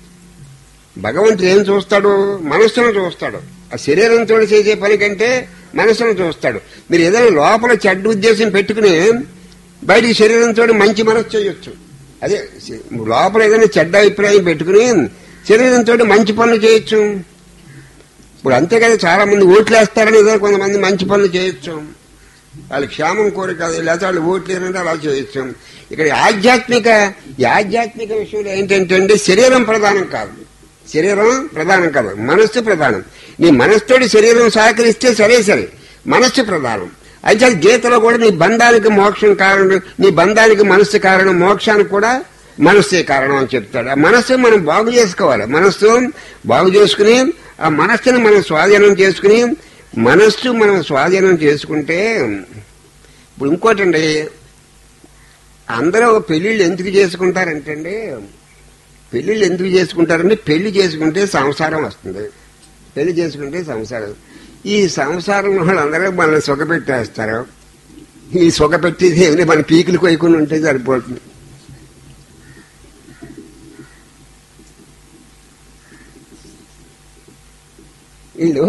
భగవంతుడు ఏం చూస్తాడు మనస్సును చూస్తాడు ఆ శరీరంతో చేసే పని కంటే మనస్సును చూస్తాడు మీరు ఏదైనా లోపల చెడ్డ ఉద్దేశం పెట్టుకుని బయటికి శరీరంతో మంచి మనస్సు చేయొచ్చు అదే శ- లోపల ఏదైనా చెడ్డ అభిప్రాయం పెట్టుకుని శరీరంతో మంచి పనులు చేయొచ్చు ఇప్పుడు అంతే కదా చాలా మంది ఓట్లు వేస్తారని ఏదో కొంతమంది మంచి పనులు చేయొచ్చు వాళ్ళ క్షేమం కోరిక లేకపోతే వాళ్ళు ఓట్లు వేయాలంటే అలా చేయొచ్చు ఇక్కడ ఈ ఆధ్యాత్మిక ఈ ఆధ్యాత్మిక విషయంలో ఏంటంటే అండి శరీరం ప్రధానం కాదు శరీరం ప్రధానం కాదు మనస్సు ప్రధానం నీ మనస్సుతోటి శరీరం సహకరిస్తే సరే సరే మనస్సు ప్రధానం అయితే గీతలో కూడా నీ బంధానికి మోక్షం కారణం నీ బంధానికి మనస్సు కారణం మోక్షానికి కూడా మనస్సే కారణం అని చెప్తాడు ఆ మనస్సు మనం బాగు చేసుకోవాలి మనస్సు బాగు చేసుకుని ఆ మనస్సుని మనం స్వాధీనం చేసుకుని మనస్సు మనం స్వాధీనం చేసుకుంటే ఇప్పుడు ఇంకోటండి అందరూ పెళ్లిళ్ళు ఎందుకు చేసుకుంటారంటే అండి పెళ్లిళ్ళు ఎందుకు చేసుకుంటారంటే పెళ్లి చేసుకుంటే సంసారం వస్తుంది పెళ్లి చేసుకుంటే సంసారం ఈ సంసారం వాళ్ళందరూ మనల్ని సుఖపెట్టేస్తారు ఈ సుఖపెట్టేది ఏమైనా మన పీకులు కొయ్యకుండా ఉంటే సరిపోతుంది వీళ్ళు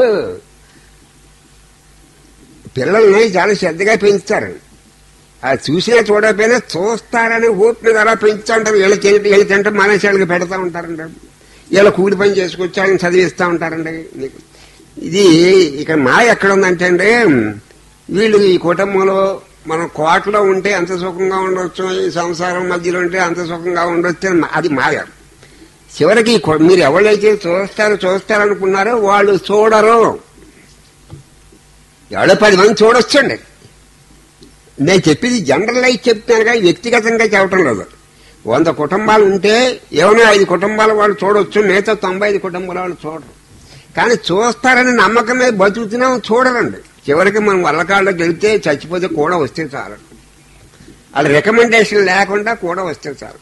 పిల్లల్ని చాలా శ్రద్ధగా పెంచుతారు ఆ చూసినా చూడకపోయినా చూస్తారని ఊపి మీద అలా పెంచుతా ఉంటారు వీళ్ళ తింటే వీళ్ళ తింటే మానేసాళ్ళకి పెడతా ఉంటారంట ఇలా కూలి పని చేసుకొచ్చాడని చదివిస్తా ఉంటారండి నీకు ఇది ఇక్కడ మాయ ఎక్కడ ఉందంటే అండి వీళ్ళు ఈ కుటుంబంలో మనం కోటలో ఉంటే అంత సుఖంగా ఉండొచ్చు ఈ సంసారం మధ్యలో ఉంటే అంత సుఖంగా ఉండొచ్చు అని మా- అది మాయ చివరికి ఈ కొ- మీరు ఎవరైతే చూస్తారు చూస్తారనుకున్నారో వాళ్ళు చూడరు ఎవడో పది మంది చూడొచ్చండి నేను చెప్పింది జనరలైజ్ చెప్తున్నాను కానీ వ్యక్తిగతంగా చెప్పటం లేదు వంద కుటుంబాలు ఉంటే ఏమైనా ఐదు కుటుంబాల వాళ్ళు చూడొచ్చు మిగతా తొంభై ఐదు కుటుంబాల వాళ్ళు చూడరు కానీ చూస్తారని నమ్మకం మీద బతుకుతున్నాం చూడరండి చివరికి మనం వల్లకాళ్ళు గెలితే చచ్చిపోతే కూడా వస్తే చాలు వాళ్ళ రికమెండేషన్ లేకుండా కూడా వస్తే చాలు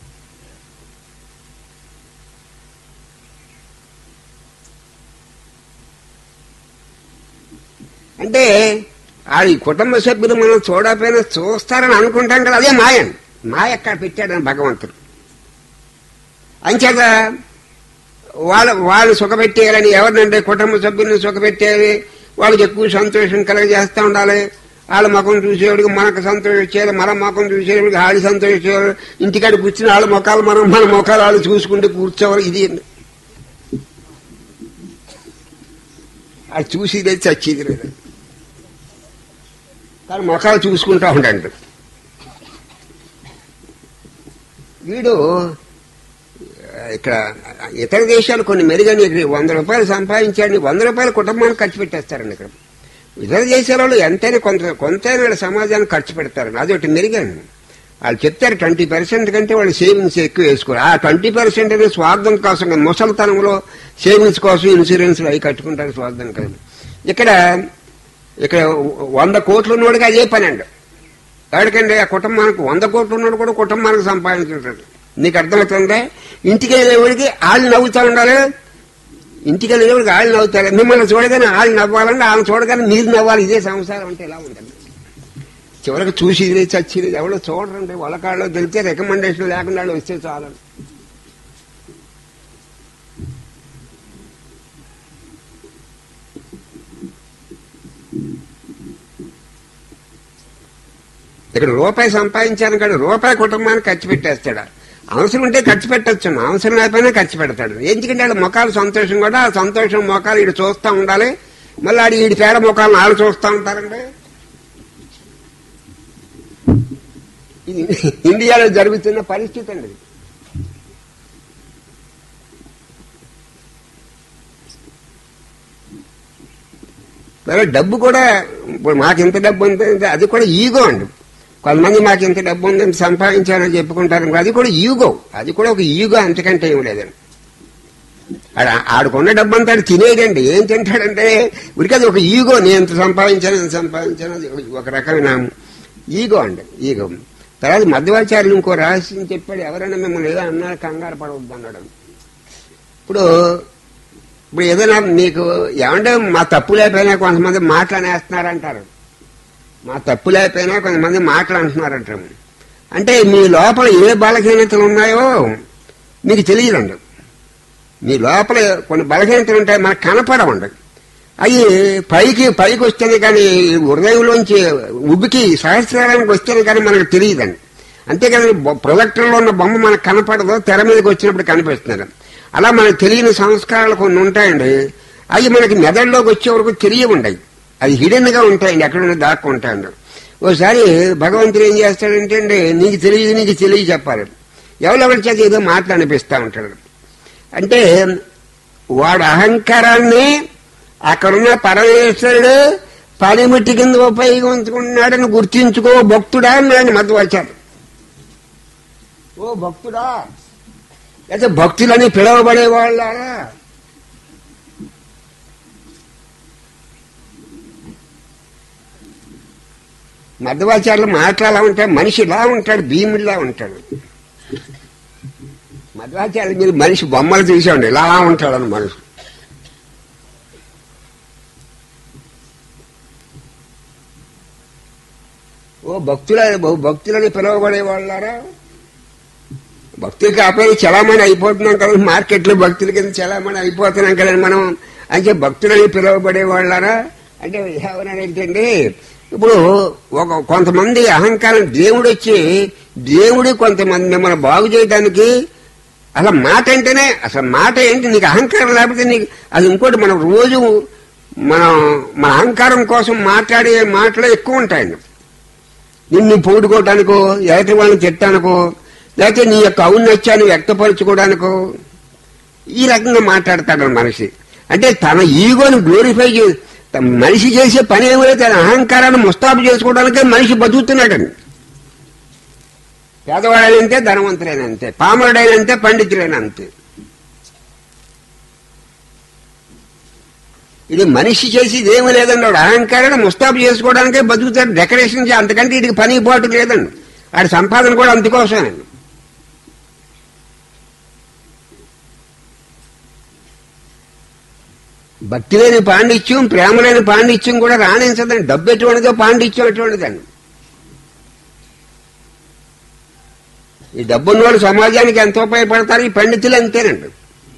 అంటే ఆ ఈ కుటుంబ సభ్యులు మనం చూడకపోయినా చూస్తారని అనుకుంటాం కదా అదే మాయం మాయ ఎక్కడ పెట్టాడని భగవంతుడు అంచేత వాళ్ళ వాళ్ళు సుఖపెట్టేయాలని ఎవరినంటే కుటుంబ సభ్యుల్ని సుఖపెట్టేయాలి వాళ్ళకి ఎక్కువ సంతోషం కలగజేస్తూ ఉండాలి వాళ్ళ ముఖం చూసేవాడికి మనకు సంతోషం చేయాలి మన ముఖం చూసేవాడికి ఆడి సంతోషం చేయాలి ఇంటికాడ కూర్చుని వాళ్ళ ముఖాలు మనం మన ముఖాలు వాళ్ళు చూసుకుంటూ కూర్చోవాలి ఇది అది చూసి లేదు చచ్చేది లేదు కానీ ముఖాలు చూసుకుంటా ఉండండి వీడు ఆ, ఇక్కడ ఇతర దేశాలు కొన్ని మెరుగని ఇక్కడ వంద రూపాయలు సంపాదించాడని వంద రూపాయలు కుటుంబానికి ఖర్చు పెట్టేస్తారండి ఇక్కడ ఇతర దేశాల వాళ్ళు ఎంతైనా కొంత కొంతైనా వాళ్ళ సమాజానికి ఖర్చు పెడతారండి అదొకటి మెరుగండి వాళ్ళు చెప్తారు ట్వంటీ పర్సెంట్ కంటే వాళ్ళు సేవింగ్స్ ఎక్కువ వేసుకోరు ఆ ట్వంటీ పర్సెంట్ అనేది స్వార్థం కోసం కాదు. ముసలితనంలో సేవింగ్స్ కోసం ఇన్సూరెన్స్ అవి కట్టుకుంటారు స్వార్థం కాదు ఇక్కడ ఇక్కడ వంద కోట్లు ఉన్నోడికి అదే పని అండి ఎవరికండి ఆ కుటుంబానికి వంద కోట్లు ఉన్నాడు కూడా కుటుంబానికి సంపాదించుంటాడు నీకు అర్థమవుతుందా ఇంటికి వెళ్ళేవాడికి వాళ్ళు నవ్వుతూ ఉండాలి ఇంటికి వెళ్ళేవాడికి వాళ్ళు నవ్వుతారు మిమ్మల్ని చూడగానే వాళ్ళు నవ్వాలంటే వాళ్ళని చూడగానే మీరు నవ్వాలి ఇదే సంసారం అంటే ఎలా ఉంటుంది చివరికి చూసి ఇది చచ్చి ఎవడో చూడరండి వాళ్ళ కాళ్ళు తెలితే రికమెండేషన్ లేకుండా వాళ్ళు వస్తే చాలు ఇక్కడ రూపాయి సంపాదించాను కానీ రూపాయి కుటుంబానికి ఖర్చు పెట్టేస్తాడు అవసరం ఉంటే ఖర్చు పెట్టచ్చు అవసరం లేకపోయినా ఖర్చు పెడతాడు ఎందుకంటే వాళ్ళ ముఖాలు సంతోషం కూడా ఆ సంతోషం ముఖాలు వీడు చూస్తూ ఉండాలి మళ్ళీ ఆడి వీడి పేడ ముఖాలను వాళ్ళు చూస్తూ ఉంటారండి ఇది ఇండియాలో జరుగుతున్న పరిస్థితి అండి ఇది. మరి డబ్బు కూడా ఇప్పుడు మాకు ఇంత డబ్బు ఉంది అది కూడా ఈగో అండి కొంతమంది మాకు ఇంత డబ్బు ఉందని సంపాదించానని చెప్పుకుంటారు అనుకో, అది కూడా ఈగో అది కూడా ఒక ఈగో అంతకంటే ఏం లేదండి ఆడ ఆడుకున్న డబ్బు అంతా ఆడు తినేయడండి ఏం తింటాడంటే ఉరికి అది ఒక ఈగో నేను ఎంత సంపాదించాను ఎంత సంపాదించాను అది ఒక రకమైన ఈగో అండి ఈగో తర్వాత మధ్యవాచార్యులు ఇంకో రహస్యం చెప్పాడు ఎవరైనా మిమ్మల్ని ఏదో అన్నారు కంగారు పడవద్దు అన్నాడు ఇప్పుడు ఇప్పుడు ఏదైనా మీకు ఏమంటే మా తప్పు లేకపోయినా కొంతమంది మాటలు అనేస్తున్నారంటారు మా తప్పు లేకపోయినా కొంతమంది మాటలు అంటున్నారంటారు అంటే మీ లోపల ఏ బలహీనతలు ఉన్నాయో మీకు తెలియదండి మీ లోపల కొన్ని బలహీనతలు ఉంటాయి మనకు కనపడవండి అవి పైకి పైకి వస్తేనే కానీ హృదయంలోంచి ఉబ్బికి సహస్రానికి వస్తేనే కానీ మనకు తెలియదండి అంతేకాని ప్రొజెక్టర్లో ఉన్న బొమ్మ మనకు కనపడదు తెర మీదకి వచ్చినప్పుడు కనిపిస్తున్నారు అలా మనకు తెలియని సంస్కారాలు కొన్ని ఉంటాయండి అవి మనకి మెదడులోకి వచ్చే వరకు తెలియవుండయి అవి హిడెన్ గా ఉంటాయండి ఎక్కడ దాక్కు ఉంటాయండి ఓసారి భగవంతుడు ఏం చేస్తాడంటే అండి నీకు తెలియదు నీకు తెలియ చెప్పాలి ఎవరెవరి చేత ఏదో మాటలు అనిపిస్తా ఉంటాడు అంటే వాడు అహంకారాన్ని అక్కడున్న పరమేశ్వరుడు పనిముట్టి కింద ఉపయోగించుకున్నాడని గుర్తించుకో భక్తుడా అన్నాడు మధ్యవచ్చారు ఓ భక్తుడా అయితే భక్తులని పిలువబడే వాళ్ళ మధ్వాచార్యులు మాట్లాడాల ఉంటాడు మనిషి ఇలా ఉంటాడు భీముడిలా ఉంటాడు మధ్వాచార్యులు మీరు మనిషి బొమ్మలు చూసాండి ఇలా ఉంటాడని మనిషి ఓ భక్తుల భక్తులని పిలువబడే వాళ్ళారా భక్తులు కాకపోతే చలామణి అయిపోతున్నాం కదా మార్కెట్లో భక్తుల కింద చలామణి అయిపోతున్నాం కదా మనం అంటే భక్తులని పిలువబడే వాళ్ళారా అంటే ఏమన్నారంటే ఇప్పుడు ఒక కొంతమంది అహంకారం దేవుడు వచ్చి దేవుడు కొంతమంది మిమ్మల్ని బాగు చేయడానికి అసలు మాట అంటేనే అసలు మాట ఏంటి నీకు అహంకారం లేకపోతే నీకు అది ఇంకోటి మనం రోజు మనం మన అహంకారం కోసం మాట్లాడే మాటలు ఎక్కువ ఉంటాయండి నిన్ను పొగుడుకోవటానికో ఎదుటి వాళ్ళని తిట్టానికో లేకపోతే నీ యొక్క ఔన్నత్యాన్ని వ్యక్తపరచుకోవడానికో ఈ రకంగా మాట్లాడతాడు మనిషి అంటే తన ఈగోని గ్లోరిఫై చే తన మనిషి చేసే పని ఏమో తన అహంకారాన్ని ముస్తాబు చేసుకోవడానికే మనిషి బతుకుతున్నాడండి పేదవాడైనంతే ధనవంతుడైనంతే పామరుడైనంతే పండితుడైనంతే ఇది మనిషి చేసేది ఏమీ లేదండి వాడు అహంకారాన్ని ముస్తాబు చేసుకోవడానికే బతుకుతాడు డెకరేషన్ చే అంతకంటే ఇటుకి పని పాటు లేదండి వాడి సంపాదన కూడా అందుకోసమేనండి భక్తి లేని పాండిత్యం ప్రేమ లేని పాండిత్యం కూడా రాణించదండి డబ్బు ఎటువంటిదో పాండిత్యం ఎటువంటిదండి ఈ డబ్బున్నోళ్ళు సమాజానికి ఎంత ఉపయోగపడతారు ఈ పండితులు అంతేనండి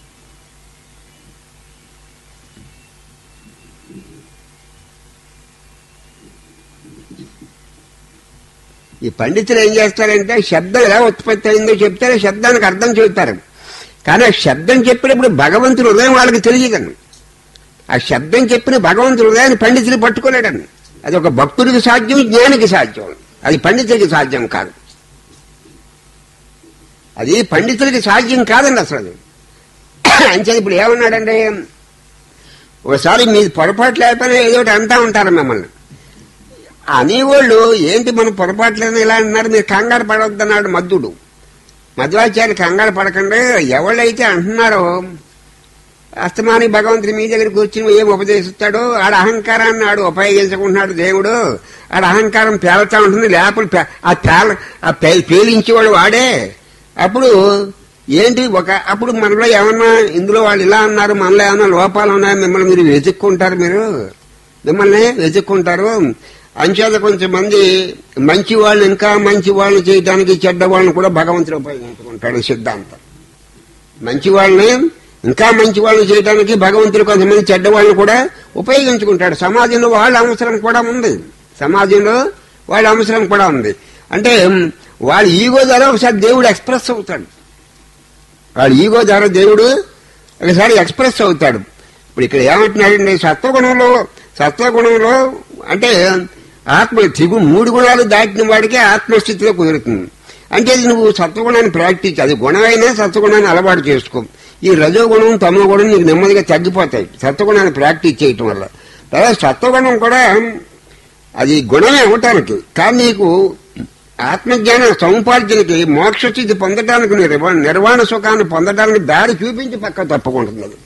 ఈ పండితులు ఏం చేస్తారంటే శబ్దం ఎలా ఉత్పత్తి అయిందో చెప్తారు శబ్దానికి అర్థం చెబుతారు కానీ ఆ శబ్దం చెప్పినప్పుడు భగవంతుడు హృదయం వాళ్ళకి తెలియదండి ఆ శబ్దం చెప్పిన భగవంతుడు హృదయాన్ని పండితులు పట్టుకోలేడండి అది ఒక భక్తుడికి సాధ్యం జ్ఞానికి సాధ్యం అది పండితుడికి సాధ్యం కాదు అది పండితులకి సాధ్యం కాదండి అసలు అది అంతే ఇప్పుడు ఏమన్నాడంటే ఒకసారి మీ పొరపాటు లేకపోయినా ఏదో ఒకటి అంటా ఉంటారు మిమ్మల్ని అనేవాళ్ళు ఏంటి మన పొరపాట్లని ఇలా అన్నారు మీరు కంగారు పడవద్దన్నాడు మద్దుడు మధ్వాచార్య కంగారు పడకండి ఎవళ్ళైతే అంటున్నారో అస్తమాని భగవంతుడి మీ దగ్గరికి వచ్చి ఏం ఉపదేశిస్తాడో ఆడ అహంకారాన్ని ఆడు ఉపయోగించుకుంటున్నాడు దేవుడు ఆడ అహంకారం పేలుతా ఉంటుంది లేకపోతే పే- ఆ పేల ఆ పే- పేలించేవాడు వాడే అప్పుడు ఏంటి ఒక అప్పుడు మనలో ఏమన్నా ఇందులో వాళ్ళు ఇలా అన్నారు మనలో ఏమన్నా లోపాలు ఉన్నాయా మిమ్మల్ని మీరు వెతుక్కుంటారు మీరు మిమ్మల్ని వెతుక్కుంటారు అంచేత కొంచెం మంది మంచి వాళ్ళు ఇంకా మంచి వాళ్ళు చేయడానికి చెడ్డ వాళ్ళని కూడా భగవంతుడు ఉపయోగించుకుంటాడు సిద్ధాంతం మంచి వాళ్ళని ఇంకా మంచి వాళ్ళని చేయడానికి భగవంతుడు కొంతమంది చెడ్డ వాళ్ళని కూడా ఉపయోగించుకుంటాడు సమాజంలో వాళ్ళ అవసరం కూడా ఉంది సమాజంలో వాళ్ళ అవసరం కూడా ఉంది అంటే ఉమ్, వాళ్ళ ఈగో ద్వారా ఒకసారి దేవుడు ఎక్స్ప్రెస్ అవుతాడు వాళ్ళ ఈగో ద్వారా దేవుడు ఒకసారి ఎక్స్ప్రెస్ అవుతాడు ఇప్పుడు ఇక్కడ ఏమంటున్నాడండి సత్వగుణంలో సత్వగుణంలో అంటే ఆత్మ దిగు మూడు గుణాలు దాటిన వాడికి ఆత్మస్థితిలో కుదురుతుంది అంటే ఇది నువ్వు సత్వగుణాన్ని ప్రాక్టీస్ అది గుణమైనా సత్వగుణాన్ని అలవాటు చేసుకో ఈ రజోగుణం తమో గుణం నీకు నెమ్మదిగా తగ్గిపోతాయి సత్వగుణాన్ని ప్రాక్టీస్ చేయటం వల్ల తర్వాత సత్వగుణం కూడా అది గుణమే అవటానికి కానీ నీకు ఆత్మజ్ఞాన సముపార్జనకి మోక్షస్థితి పొందడానికి నిర్వా నిర్వాణ సుఖాన్ని పొందడానికి దారి చూపించి పక్క తప్పుకుంటుంది అది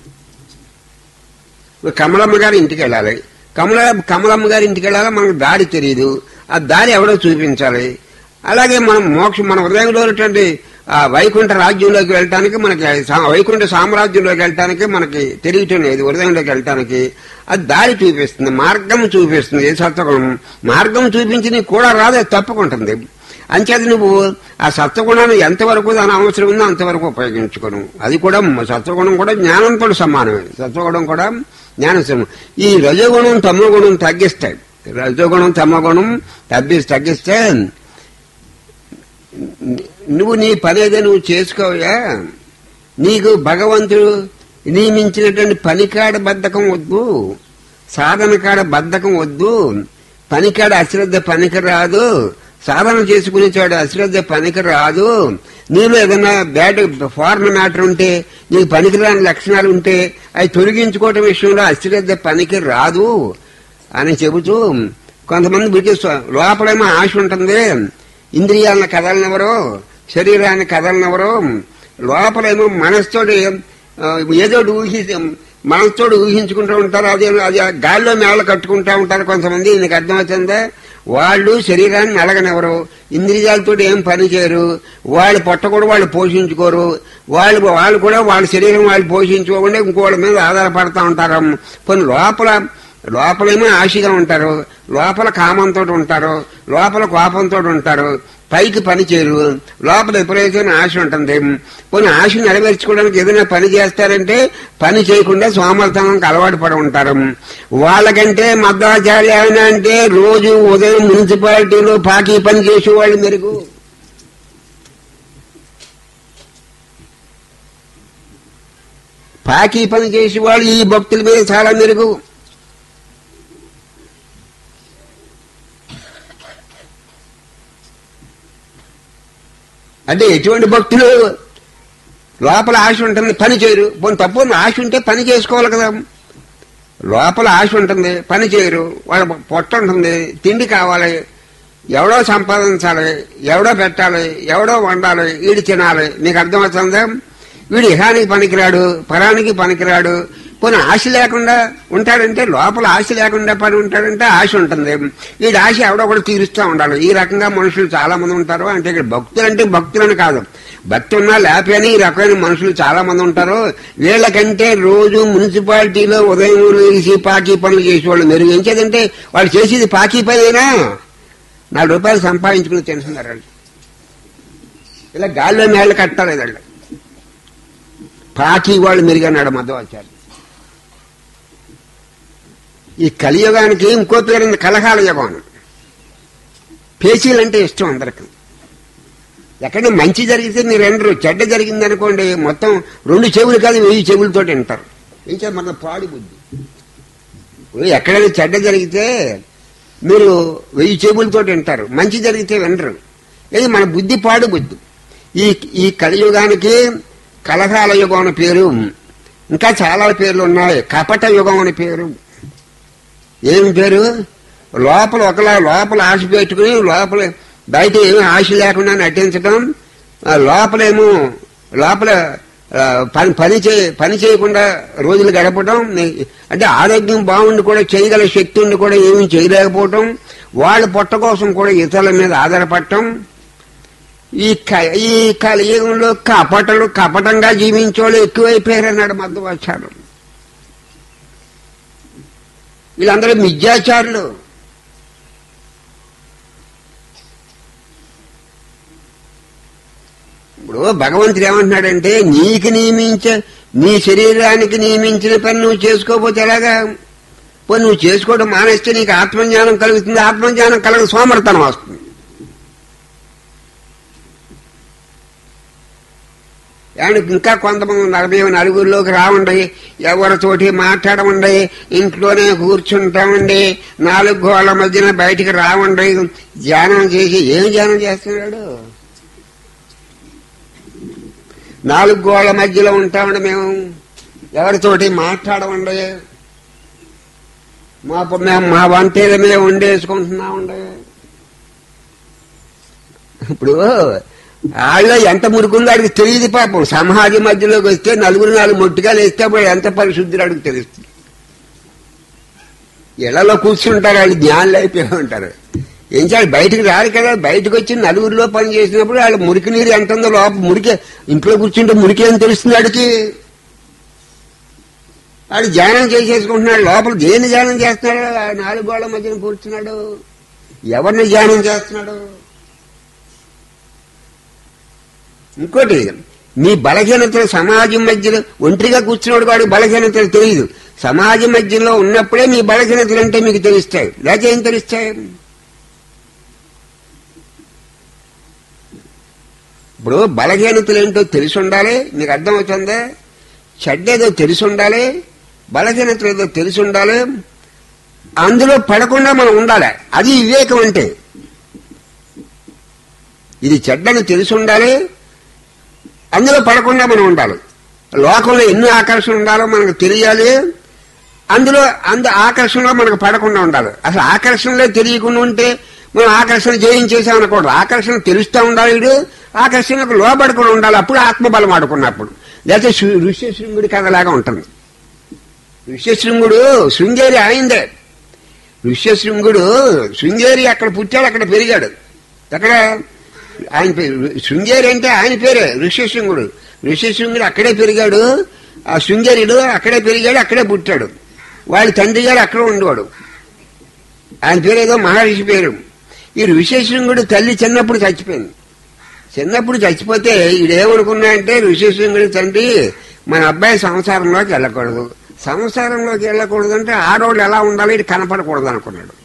ఇప్పుడు కమలమ్మ గారి ఇంటికి వెళ్ళాలి కమల కమలమ్మ గారి ఇంటికి వెళ్ళాలి మనకు దారి తెలియదు ఆ దారి ఎవడో చూపించాలి అలాగే మనం మోక్షం మన హృదయంలో ఉన్నటువంటి ఆ వైకుంఠ రాజ్యంలోకి వెళ్ళటానికి మనకి సా- వైకుంఠ సామ్రాజ్యంలోకి వెళ్ళటానికి మనకి తెలియటం లేదు హృదయంలోకి వెళ్ళటానికి అది దారి చూపిస్తుంది మార్గం చూపిస్తుంది ఏ సత్వగుణం మార్గం చూపించి నీకు కూడా రాదు అది తప్పుకుంటుంది అంచేది నువ్వు ఆ సత్వగుణాన్ని ఎంతవరకు దాని అవసరం ఉందో అంతవరకు ఉపయోగించుకోను అది కూడా సత్వగుణం కూడా జ్ఞానంతో సమానమే సత్వగుణం కూడా జ్ఞానం సమానం ఈ రజోగుణం తమోగుణం తగ్గిస్తాయి రజోగుణం తమోగుణం తగ్గి తగ్గిస్తే నువ్వు నీ పని ఏదో నువ్వు చేసుకోవయా నీకు భగవంతుడు నియమించినటువంటి పనికాడ బద్ధకం వద్దు సాధన కాడ బద్ధకం వద్దు పనికాడ అశ్రద్ధ పనికి రాదు సాధన చేసుకునేవాడు అశ్రద్ధ పనికి రాదు నీలో ఏదైనా బ్యాడ్ ఫారెన్ మ్యాటర్ ఉంటే నీకు పనికిరాని లక్షణాలు ఉంటే అవి తొలగించుకోవటం విషయంలో అశ్రద్ధ పనికి రాదు అని చెబుతూ కొంతమంది బ్రిటిష్ లోపలేమో ఆశ ఉంటుంది ఇంద్రియాలను కదలనివ్వరు శరీరాన్ని కదలనివ్వరు లోపలేమో మనసుతోటి ఆ, ఏదో ఒకటి ఊహి మనసుతోటి ఊహించుకుంటూ ఉంటారు అదే అది ఆ గాల్లో మేళ కట్టుకుంటూ ఉంటారు కొంతమంది నీకు అర్థమవుతుందా వాళ్ళు శరీరాన్ని నలగనివ్వరు ఇంద్రియాలతో ఏం పని చేయరు వాళ్ళు పొట్ట కూడా వాళ్ళు పోషించుకోరు వాళ్ళు వాళ్ళు కూడా వాళ్ళ శరీరం వాళ్ళు పోషించుకోకుండా ఇంకోళ్ళ మీద ఆధారపడతా ఉంటారు కొన్ని లోపల లోపలేమో ఆశగా ఉంటారు లోపల కామంతో ఉంటారు లోపల కోపంతో ఉంటారు పైకి పని చేయరు లోపల విపరీతమైన ఆశ ఉంటుంది కొన్ని ఆశ నెరవేర్చుకోవడానికి ఏదైనా పని చేస్తారంటే పని చేయకుండా సోమర్థనానికి అలవాటు పడి ఉంటారు వాళ్ళకంటే మధ్వాచార్య ఏమైనా అంటే రోజు ఉదయం మున్సిపాలిటీలో పాకీ పని చేసేవాళ్ళు మెరుగు పాకి పని చేసే వాళ్ళు ఈ భక్తుల మీద చాలా మెరుగు అంటే ఎటువంటి భక్తులు లోపల ఆశ ఉంటుంది పని చేయరు పోనీ తప్పు ఉంది, ఆశ ఉంటే పని చేసుకోవాలి కదా లోపల ఆశ ఉంటుంది పని చేయరు వాళ్ళ పొట్ట ఉంటుంది తిండి కావాలి ఎవడో సంపాదించాలి ఎవడో పెట్టాలి ఎవడో వండాలి వీడు తినాలి నీకు అర్థమవుతుందా వీడు ఇహానికి పనికిరాడు పరానికి పనికిరాడు పోనీ ఆశ లేకుండా ఉంటాడంటే లోపల ఆశ లేకుండా పని ఉంటాడంటే ఆశ ఉంటుంది వీడి ఆశ ఎవడో కూడా తీరుస్తూ ఉండాలి ఈ రకంగా మనుషులు చాలా మంది ఉంటారు అంటే ఇక్కడ భక్తులు అంటే భక్తులని కాదు భక్తి ఉన్నా లేకపోయినా ఈ రకమైన మనుషులు చాలా మంది ఉంటారు వీళ్ళకంటే రోజు మున్సిపాలిటీలో ఉదయం లేచి పాకీ పనులు చేసేవాళ్ళు మెరుగు ఏం చేదంటే వాళ్ళు చేసేది పాకీ పనేనా నాలుగు రూపాయలు సంపాదించుకుని తింటున్నారు వాళ్ళు ఇలా గాల్లో మేళ్ళు కట్టాలి వాళ్ళు పాకీ వాళ్ళు మెరుగన్నాడు మధ్వాచార్య ఈ కలియుగానికి ఇంకో పేరు ఉంది కలహాల యుగం అని. పేచీలంటే ఇష్టం అందరికి ఎక్కడ మంచి జరిగితే మీరు ఎండరు చెడ్డ జరిగింది అనుకోండి మొత్తం రెండు చెవులు కాదు వెయ్యి చెవులతో వింటారు ఇంకా మన పాడి బుద్ధి ఇప్పుడు ఎక్కడైనా చెడ్డ జరిగితే మీరు వెయ్యి చెవులతో వింటారు మంచి జరిగితే వినరు ఇది మన బుద్ధి పాడు బుద్ధి ఈ ఈ కలియుగానికి కలహాల యుగం అని పేరు ఇంకా చాలా పేర్లు ఉన్నాయి కపట యుగం అని పేరు ఏమి పేరు లోపల ఒకలా లోపల ఆశ పెట్టుకుని లోపల బయట ఏమీ ఆశ లేకుండా నటించడం ఆ లోపలేమో లోపల ఆ, పని పని చే పని చేయకుండా రోజులు గడపడం నే- అంటే ఆరోగ్యం బాగుండి కూడా చేయగల శక్తి ఉండి కూడా ఏమీ చేయలేకపోవటం వాళ్ళ పొట్ట కోసం కూడా ఇతరుల మీద ఆధారపడటం ఈ క- ఈ కలియుగంలో కపటలు కపటంగా జీవించేవాళ్ళు ఎక్కువైపోయారన్నాడు మధ్యవాచారు వీళ్ళందరూ మిథ్యాచారులు ఇప్పుడు భగవంతుడు ఏమంటున్నాడంటే నీకు నియమించ నీ శరీరానికి నియమించిన పని నువ్వు చేసుకోకపోతే ఎలాగా పో నువ్వు చేసుకోవడం మానేస్తే నీకు ఆత్మజ్ఞానం కలుగుతుంది ఆత్మజ్ఞానం కలగదు సోమర్తనం వస్తుంది ఏమంటే ఇంకా కొంతమంది నలభై నలుగురిలోకి రావండి ఎవరితోటి మాట్లాడమండి ఇంట్లోనే కూర్చుంటామండి నాలుగు గోళ్ల మధ్యన బయటికి రావండి ధ్యానం చేసి ఏం ధ్యానం చేస్తున్నాడు నాలుగు గోళ్ల మధ్యలో ఉంటామండి మేము ఎవరితోటి మాట్లాడమండి మా మేము మా వంటేల మీద వండేసుకుంటున్నామండి ఇప్పుడు వాళ్ళు ఎంత మురుకుందో అడిగి తెలియదు పాపం సమాజం మధ్యలోకి వస్తే నలుగురు నాలుగు మొట్టికాలు వేస్తే అప్పుడు ఎంత పరిశుద్ధులు అడిగి తెలుస్తుంది ఇళ్లలో కూర్చుంటారు వాళ్ళు జ్ఞానులు అయిపోయి ఉంటారు ఏం చేయాలి బయటికి రారు కదా బయటకు వచ్చి నలుగురిలో పని చేసినప్పుడు వాళ్ళు మురికి నీరు ఎంత ఉందో లోపల మురికి ఇంట్లో కూర్చుంటే మురికి అని తెలుస్తుంది వాడికి వాడు ధ్యానం చేసేసుకుంటున్నాడు లోపల దేన్ని ధ్యానం చేస్తున్నాడు ఆ నాలుగు గోళ్ల మధ్యన కూర్చున్నాడు ఎవరిని ధ్యానం చేస్తున్నాడు ఇంకోటి మీ బలహీనతలు సమాజం మధ్యలో ఒంటరిగా కూర్చున్నాడు వాడు బలహీనతలు తెలియదు సమాజం మధ్యలో ఉన్నప్పుడే మీ బలహీనతలు అంటే మీకు తెలుస్తాయి లేకపోతే ఏం తెలుస్తాయి ఇప్పుడు బలహీనతలు ఏంటో తెలిసి ఉండాలి మీకు అర్థమవుతుందా చెడ్డేదో తెలిసి ఉండాలి బలహీనతలు ఏదో తెలిసి ఉండాలి అందులో పడకుండా మనం ఉండాలి అది వివేకం అంటే ఇది చెడ్డని తెలిసి ఉండాలి అందులో పడకుండా మనం ఉండాలి లోకంలో ఎన్ని ఆకర్షణ ఉండాలో మనకు తెలియాలి అందులో అంద ఆకర్షణలో మనకు పడకుండా ఉండాలి అసలు ఆకర్షణలో తెలియకుండా ఉంటే మనం ఆకర్షణ జయించేసామనకూడదు ఆకర్షణ తెలుస్తూ ఉండాలి వీడు ఆకర్షణకు లోబడకుండా ఉండాలి అప్పుడు ఆత్మబలం ఆడుకున్నప్పుడు లేకపోతే శృ- ఋష్యశృంగుడి కథలాగా ఉంటుంది ఋష్యశృంగుడు శృంగేరి ఆయిందే ఋష్యశృంగుడు శృంగేరి అక్కడ పుట్టాడు అక్కడ పెరిగాడు అక్కడ ఆయన పేరు శృంగేరి అంటే ఆయన పేరే ఋష్యశృంగుడు ఋష్యశృంగుడు అక్కడే పెరిగాడు ఆ శృంగేరుడు అక్కడే పెరిగాడు అక్కడే పుట్టాడు వాళ్ళ తండ్రి గారు అక్కడ ఉండేవాడు ఆయన పేరు ఏదో మహర్షి పేరు ఈ ఋష్యశృంగుడు తల్లి చిన్నప్పుడు చచ్చిపోయింది చిన్నప్పుడు చచ్చిపోతే ఈడేమనుకున్నా అంటే ఋషిశృంగుడి తండ్రి మన అబ్బాయి సంసారంలోకి వెళ్ళకూడదు సంసారంలోకి వెళ్ళకూడదు అంటే ఆడవాళ్ళు ఎలా ఉండాలి ఇది కనపడకూడదు అనుకున్నాడు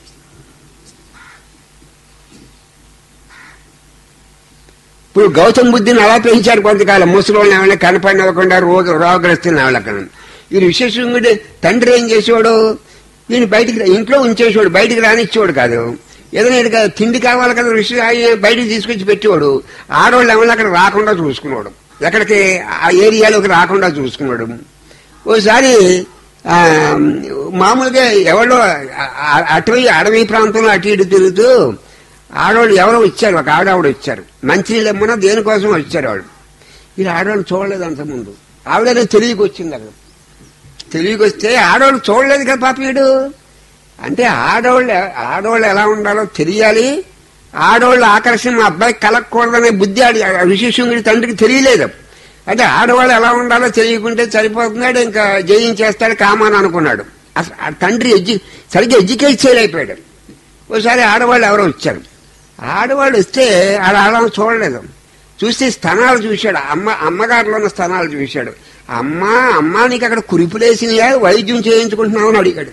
ఇప్పుడు గౌతమ్ బుద్ధిని అలా పెంచారు కొంతకాలం ముసలి ఏమైనా కనపడినవ్వకుండా రోగ రోగగ్రస్తులు ఎవరికన్నా ఈ విశేషంగుడి తండ్రి ఏం చేసేవాడు ఈయన బయటికి రా- ఇంట్లో ఉంచేసేవాడు బయటికి రానిచ్చేవాడు కాదు ఏదైనా ఈయనకి తిండి కావాలి కదా విషయం ఆయన బయటికి తీసుకొచ్చి పెట్టేవాడు ఆడవాళ్ళు ఏమైనా అక్కడ రాకుండా చూసుకున్నాడు ఎక్కడికి ఆ ఏరియాలోకి రాకుండా చూసుకున్నాడు ఓసారి ఆ, మామూలుగా ఎవరో ఆ- ఆ- అటవీ అడవి ప్రాంతంలో అటు ఇటు తిరుగుతూ ఆడవాళ్ళు ఎవరో వచ్చారు ఒక ఆడవాడు వచ్చారు మంచినీళ్ళు ఏమన్నా దేనికోసం వచ్చారు వాళ్ళు వీళ్ళు ఆడవాళ్ళు చూడలేదు అంతకుముందు ఆవిడనే తెలియకి వచ్చింది అక్కడ తెలియకి వస్తే ఆడవాళ్ళు చూడలేదు కదా పాప వీడు అంటే ఆడవాళ్ళు ఆడవాళ్ళు ఎలా ఉండాలో తెలియాలి ఆడవాళ్ళ ఆకర్షణ మా అబ్బాయికి కలగకూడదనే బుద్ధి ఆడి విశేషంగుడి తండ్రికి తెలియలేదు అంటే ఆడవాళ్ళు ఎలా ఉండాలో తెలియకుంటే సరిపోతున్నాడు ఇంకా జయించేస్తాడు కామాని అనుకున్నాడు అసలు ఆ తండ్రి ఎడ్యు సరిగ్గా ఎడ్యుకేట్ చేయలేకపోయాడు ఒకసారి ఆడవాళ్ళు ఎవరో వచ్చారు ఆడవాళ్ళు వస్తే ఆడ ఆడవాళ్ళు చూడలేదు చూస్తే స్థనాలు చూశాడు అమ్మ అమ్మగారిలో ఉన్న స్థనాలు చూశాడు అమ్మ అమ్మ నీకు అక్కడ కురిపులేసినాయా వైద్యం చేయించుకుంటున్నావు అని అడిగాడు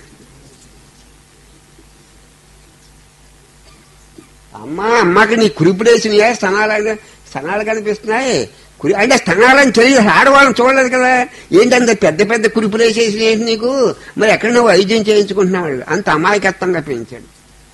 అమ్మ అమ్మకి నీ కురిపులేసినాయా స్థనాలు స్థనాలు కనిపిస్తున్నాయి కురి అంటే స్థనాలని తెలియదు ఆడవాళ్ళని చూడలేదు కదా ఏంటంత పెద్ద పెద్ద కురిపులేసేసి ఏంటి నీకు మరి ఎక్కడ నువ్వు వైద్యం చేయించుకుంటున్నావు అంత అమాయకత్వంగా పెంచాడు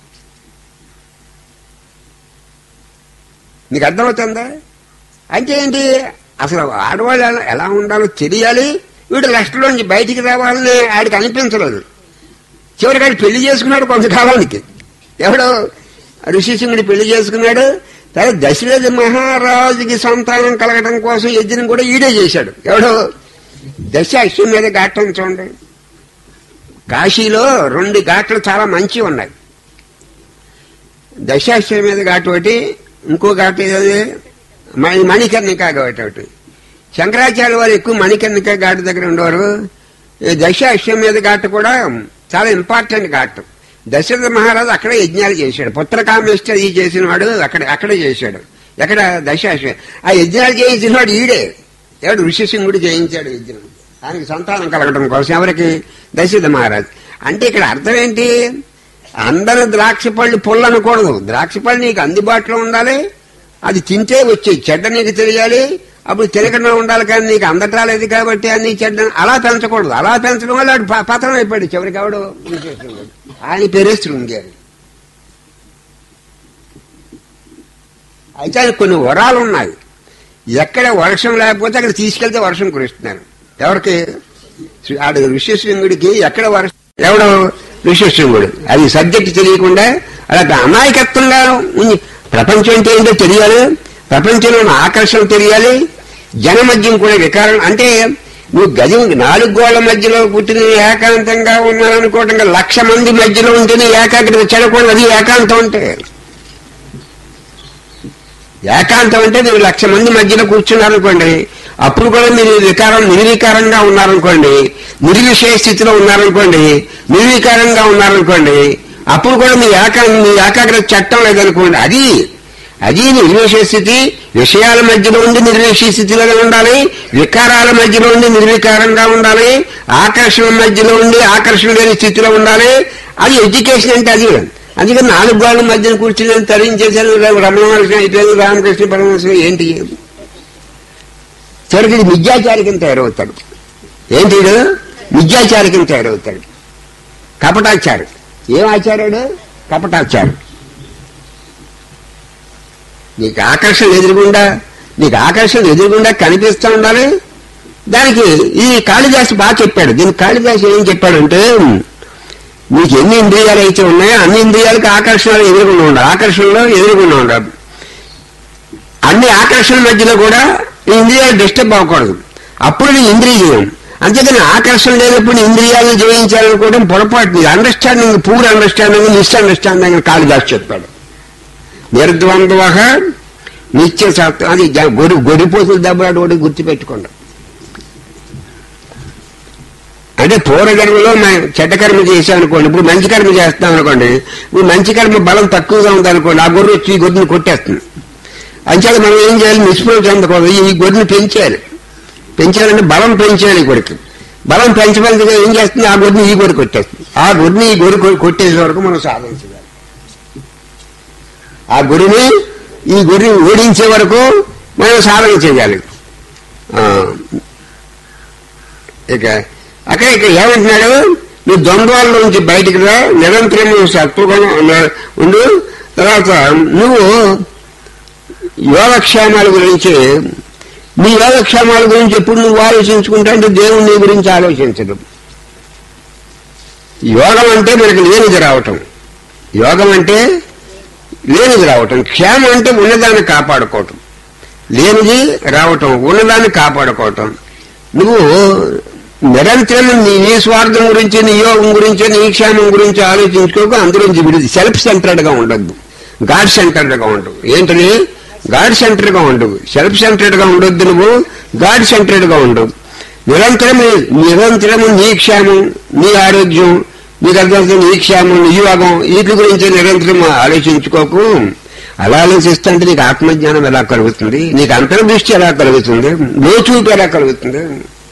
నీకు అర్థమవుతుందా అంటే ఏంటి అసలు ఆడవాళ్ళు ఎలా- ఎలా ఉండాలో తెలియాలి వీడు లక్షలోంచి బయటికి రావాలని ఆడికి అనిపించలేదు చివరికి ఆడు పెళ్లి చేసుకున్నాడు కొంతకాలానికి ఎవడో ఋషిసింగుడి పెళ్లి చేసుకున్నాడు తర్వాత దశరథ మహారాజుకి సంతానం కలగడం కోసం యజ్ఞం కూడా ఈడే చేశాడు ఎవడో దశ అశ్వం మీద ఘాటం చూడండి కాశీలో రెండు ఘాట్లు చాలా మంచివి ఉన్నాయి దశాశ్వం మీద ఘాటు ఒకటి ఇంకో ఘాటు ఏది మణి- మణికర్ణిక ఘాటు ఒకటి శంకరాచార్య వారు ఎక్కువ మణికర్ణిక ఘాటు దగ్గర ఉండేవారు ఈ దశాశ్వం మీద ఘాటు కూడా చాలా ఇంపార్టెంట్ ఘాటు దశరథ మహారాజు అక్కడే యజ్ఞాలు చేశాడు పుత్రకామేష్టి చేసిన వాడు అక్కడ అక్కడే చేశాడు ఎక్కడ దశాశ్వం ఆ యజ్ఞాలు చేయించిన వాడు ఈడే ఎవడు ఋషిసింగుడు చేయించాడు యజ్ఞం ఆయనకి సంతానం కలగడం కోసం ఎవరికి దశరథ మహారాజు అంటే ఇక్కడ అర్థం ఏంటి అందరూ ద్రాక్ష పళ్ళు పుల్ల అనకూడదు ద్రాక్ష పళ్ళు నీకు అందుబాటులో ఉండాలి అది తింటే వచ్చే చెడ్డ నీకు తెలియాలి అప్పుడు తినకుండా ఉండాలి కానీ నీకు అందటాలేదు కాబట్టి అన్ని చెడ్డ అలా పెంచకూడదు అలా పెంచడం వల్ల వాడు ప- పతనం అయిపోయాడు చివరికి ఎవడు ఉంచేస్తున్నాడు. ఆయన పేరే శృంగేరి అయితే ఆయనకు కొన్ని వరాలు ఉన్నాయి ఎక్కడ వర్షం లేకపోతే అక్కడ తీసుకెళ్తే వర్షం కురిస్తున్నారు ఎవరికి ఆడు ఋష్యశృంగుడికి ఎక్కడ వర్షం ఎవడు ఋష్యశృంగుడు అది సబ్జెక్ట్ తెలియకుండా అలా అమాయకత్వంగా ఉంది ప్రపంచం అంటే ఏంటో తెలియాలి ప్రపంచంలో ఉన్న ఆకర్షణ తెలియాలి జనమధ్యం కూడా వికారం అంటే నువ్వు గది నాలుగు గోళ్ల మధ్యలో పుట్టిన ఏకాంతంగా ఉన్నారనుకోవటం కాదు. లక్ష మంది మధ్యలో ఉంటేనే ఏకాగ్రత చెడకూడదు అది ఏకాంతం అంటే ఏకాంతం అంటే మీరు లక్ష మంది మధ్యలో కూర్చున్నారనుకోండి అప్పుడు కూడా మీరు వికారం నిర్వికారంగా ఉన్నారనుకోండి నిర్విషయ స్థితిలో ఉన్నారనుకోండి నిర్వికారంగా ఉన్నారనుకోండి అప్పుడు కూడా మీ ఏకా మీ ఏకాగ్రత చట్టం లేదనుకోండి అది అది నిర్విషయ స్థితి విషయాల మధ్యలో ఉండి నిర్విషయ స్థితిలో ఉండాలి వికారాల మధ్యలో ఉండి నిర్వికారంగా ఉండాలి ఆకర్షణ మధ్యలో ఉండి ఆకర్షణ లేని స్థితిలో ఉండాలి అది ఎడ్యుకేషన్ అంటే అది అందుకని నాలుగు గోళ్ళ మధ్యన కూర్చుని తరించేశారు రమణ మహర్షి అయిపోయింది రామకృష్ణ పరమహంస ఏంటి చివరికి ఇది మిథ్యాచారి కింద తయారవుతాడు ఏంటి వీడు? మిథ్యాచారి కింద తయారవుతాడు కపటాచారు ఏం ఆచార్యుడు కపటాచారు నీకు ఆకర్షణ ఎదురుగుండా నీకు ఆకర్షణ ఎదురుగుండా కనిపిస్తూ ఉండాలి దానికి ఈ కాళిదాసు బాగా చెప్పాడు దీనికి కాళిదాసు ఏం చెప్పాడంటే నీకు ఎన్ని ఇంద్రియాలు అయితే ఉన్నాయో అన్ని ఇంద్రియాలకు ఆకర్షణలు ఎదురుగుండా ఉండాలి ఆకర్షణలో ఎదురుగుండా ఉండాలి అన్ని ఆకర్షణ మధ్యలో కూడా ఈ ఇంద్రియాలు డిస్టర్బ్ అవ్వకూడదు అప్పుడు నీ ఇంద్రియం అంతేకాని ఆకర్షణ లేనప్పుడు ఇంద్రియాలను జయించాలనుకోవడం పొరపాటు నీ understanding poor understanding miss understanding అని కాళిదాస్ చెప్పాడు నిర్ద్వంద్వ నిత్య సత్వం అది జ- గొరి గొరిపోతులు దెబ్బలాడు ఒకటి గుర్తుపెట్టుకోండి అంటే పూర్వజన్మలో మనం చెడ్డ కర్మ చేసాం అనుకోండి ఇప్పుడు మంచి కర్మ చేస్తాం అనుకోండి ఇప్పుడు మంచి కర్మ బలం తక్కువగా ఉంది అనుకోండి ఆ గొర్రె వచ్చి ఈ గొర్రెని కొట్టేస్తుంది అంచేత మనం ఏం చేయాలి నిష్ఫలం చెందకూడదు ఈ గొర్రెని పెంచాలి పెంచాలంటే బలం పెంచాలి ఈ గొర్రెకి బలం పెంచబలిగా ఏం చేస్తుంది ఆ గొర్రెని ఈ గొర్రె కొట్టేస్తుంది ఆ గొర్రెని ఈ గొర్రె కొ- కొట్టేసే వరకు మనం సాధించాలి ఆ గొర్రెని ఈ గొర్రెని ఓడించే వరకు మనం సాధన చేయాలి ఆ, ఇక అక్కడ ఇక్కడ ఏమంటున్నాడు నీ ద్వంద్వాల నుంచి బయటికి రా నిరంతరం నువ్వు సత్వగుణం ఉన్న- ఉండు తర్వాత నువ్వు యోగక్షేమాల గురించి నీ యోగక్షేమాల గురించి ఎప్పుడు నువ్వు ఆలోచించుకుంటా అంటే దేవుడు నీ గురించి ఆలోచించడు యోగం అంటే మనకి లేనిది రావటం యోగం అంటే లేనిది రావటం క్షేమం అంటే ఉన్నదాన్ని కాపాడుకోవటం లేనిది రావటం ఉన్నదాన్ని కాపాడుకోవటం నువ్వు నిరంతరం నీ నీ స్వార్థం గురించి నీ యోగం గురించి నీ క్షేమం గురించి ఆలోచించుకోక అందులోంచి విడిది సెల్ఫ్ సెంటర్డ్ గా ఉండద్దు గాడ్ సెంటర్డ్ గా ఉండవు ఏంటని గాడ్ సెంటర్డ్ గా ఉండవు సెల్ఫ్ సెంటర్డ్ గా ఉండొద్దు నువ్వు గాడ్ సెంటర్డ్ గా ఉండవు నిరంతరం నిరంతరం నీ క్షేమం నీ ఆరోగ్యం నీకు అర్థం నీ క్షేమం నీ యోగం వీటి గురించి నిరంతరం ఆలోచించుకోకు అలా ఆలోచిస్తుంటే నీకు ఆత్మజ్ఞానం ఎలా కలుగుతుంది నీకు అంతర్దృష్టి ఎలా కలుగుతుంది లోచూపు ఎలా కలుగుతుంది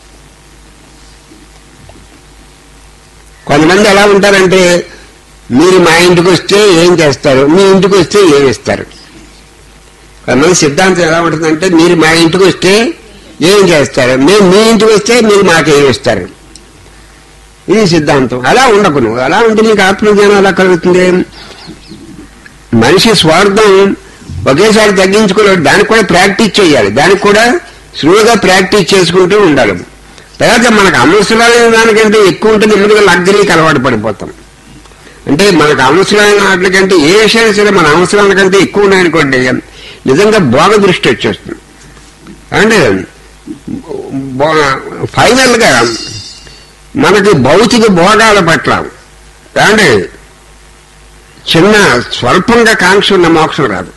కొంతమంది ఎలా ఉంటారంటే మీరు మా ఇంటికి వస్తే ఏం చేస్తారు మీ ఇంటికి వస్తే ఏం ఇస్తారు కొంతమంది సిద్ధాంతం ఎలా ఉంటుందంటే మీరు మా ఇంటికి వస్తే ఏం చేస్తారు మేము మీ ఇంటికి వస్తే మీరు మాకేం ఇస్తారు ఇది సిద్ధాంతం అలా ఉండకు నువ్వు అలా ఉంటే నీకు ఆత్మజ్ఞానం ఎలా కలుగుతుంది మనిషి స్వార్థం ఒకేసారి తగ్గించుకోలేడు దానికి కూడా ప్రాక్టీస్ చేయాలి దానికి కూడా స్లోగా ప్రాక్టీస్ చేసుకుంటూ ఉండాలి తర్వాత మనకు అవసరమైన దానికంటే ఎక్కువ ఉంటే నెమ్మదిగా లగ్జరీకి అలవాటు పడిపోతాం అంటే మనకు అవసరమైన వాటికంటే ఏ విషయాన్ని సరే మన అవసరానికంటే ఎక్కువ ఉన్నాయనుకోండి నిజంగా భోగ దృష్టి వచ్చేస్తుంది అంటే ఫైనల్ గా మనకి భౌతిక భోగాల పట్ల అంటే చిన్న స్వల్పంగా కాంక్ష ఉన్న మోక్షం రాదు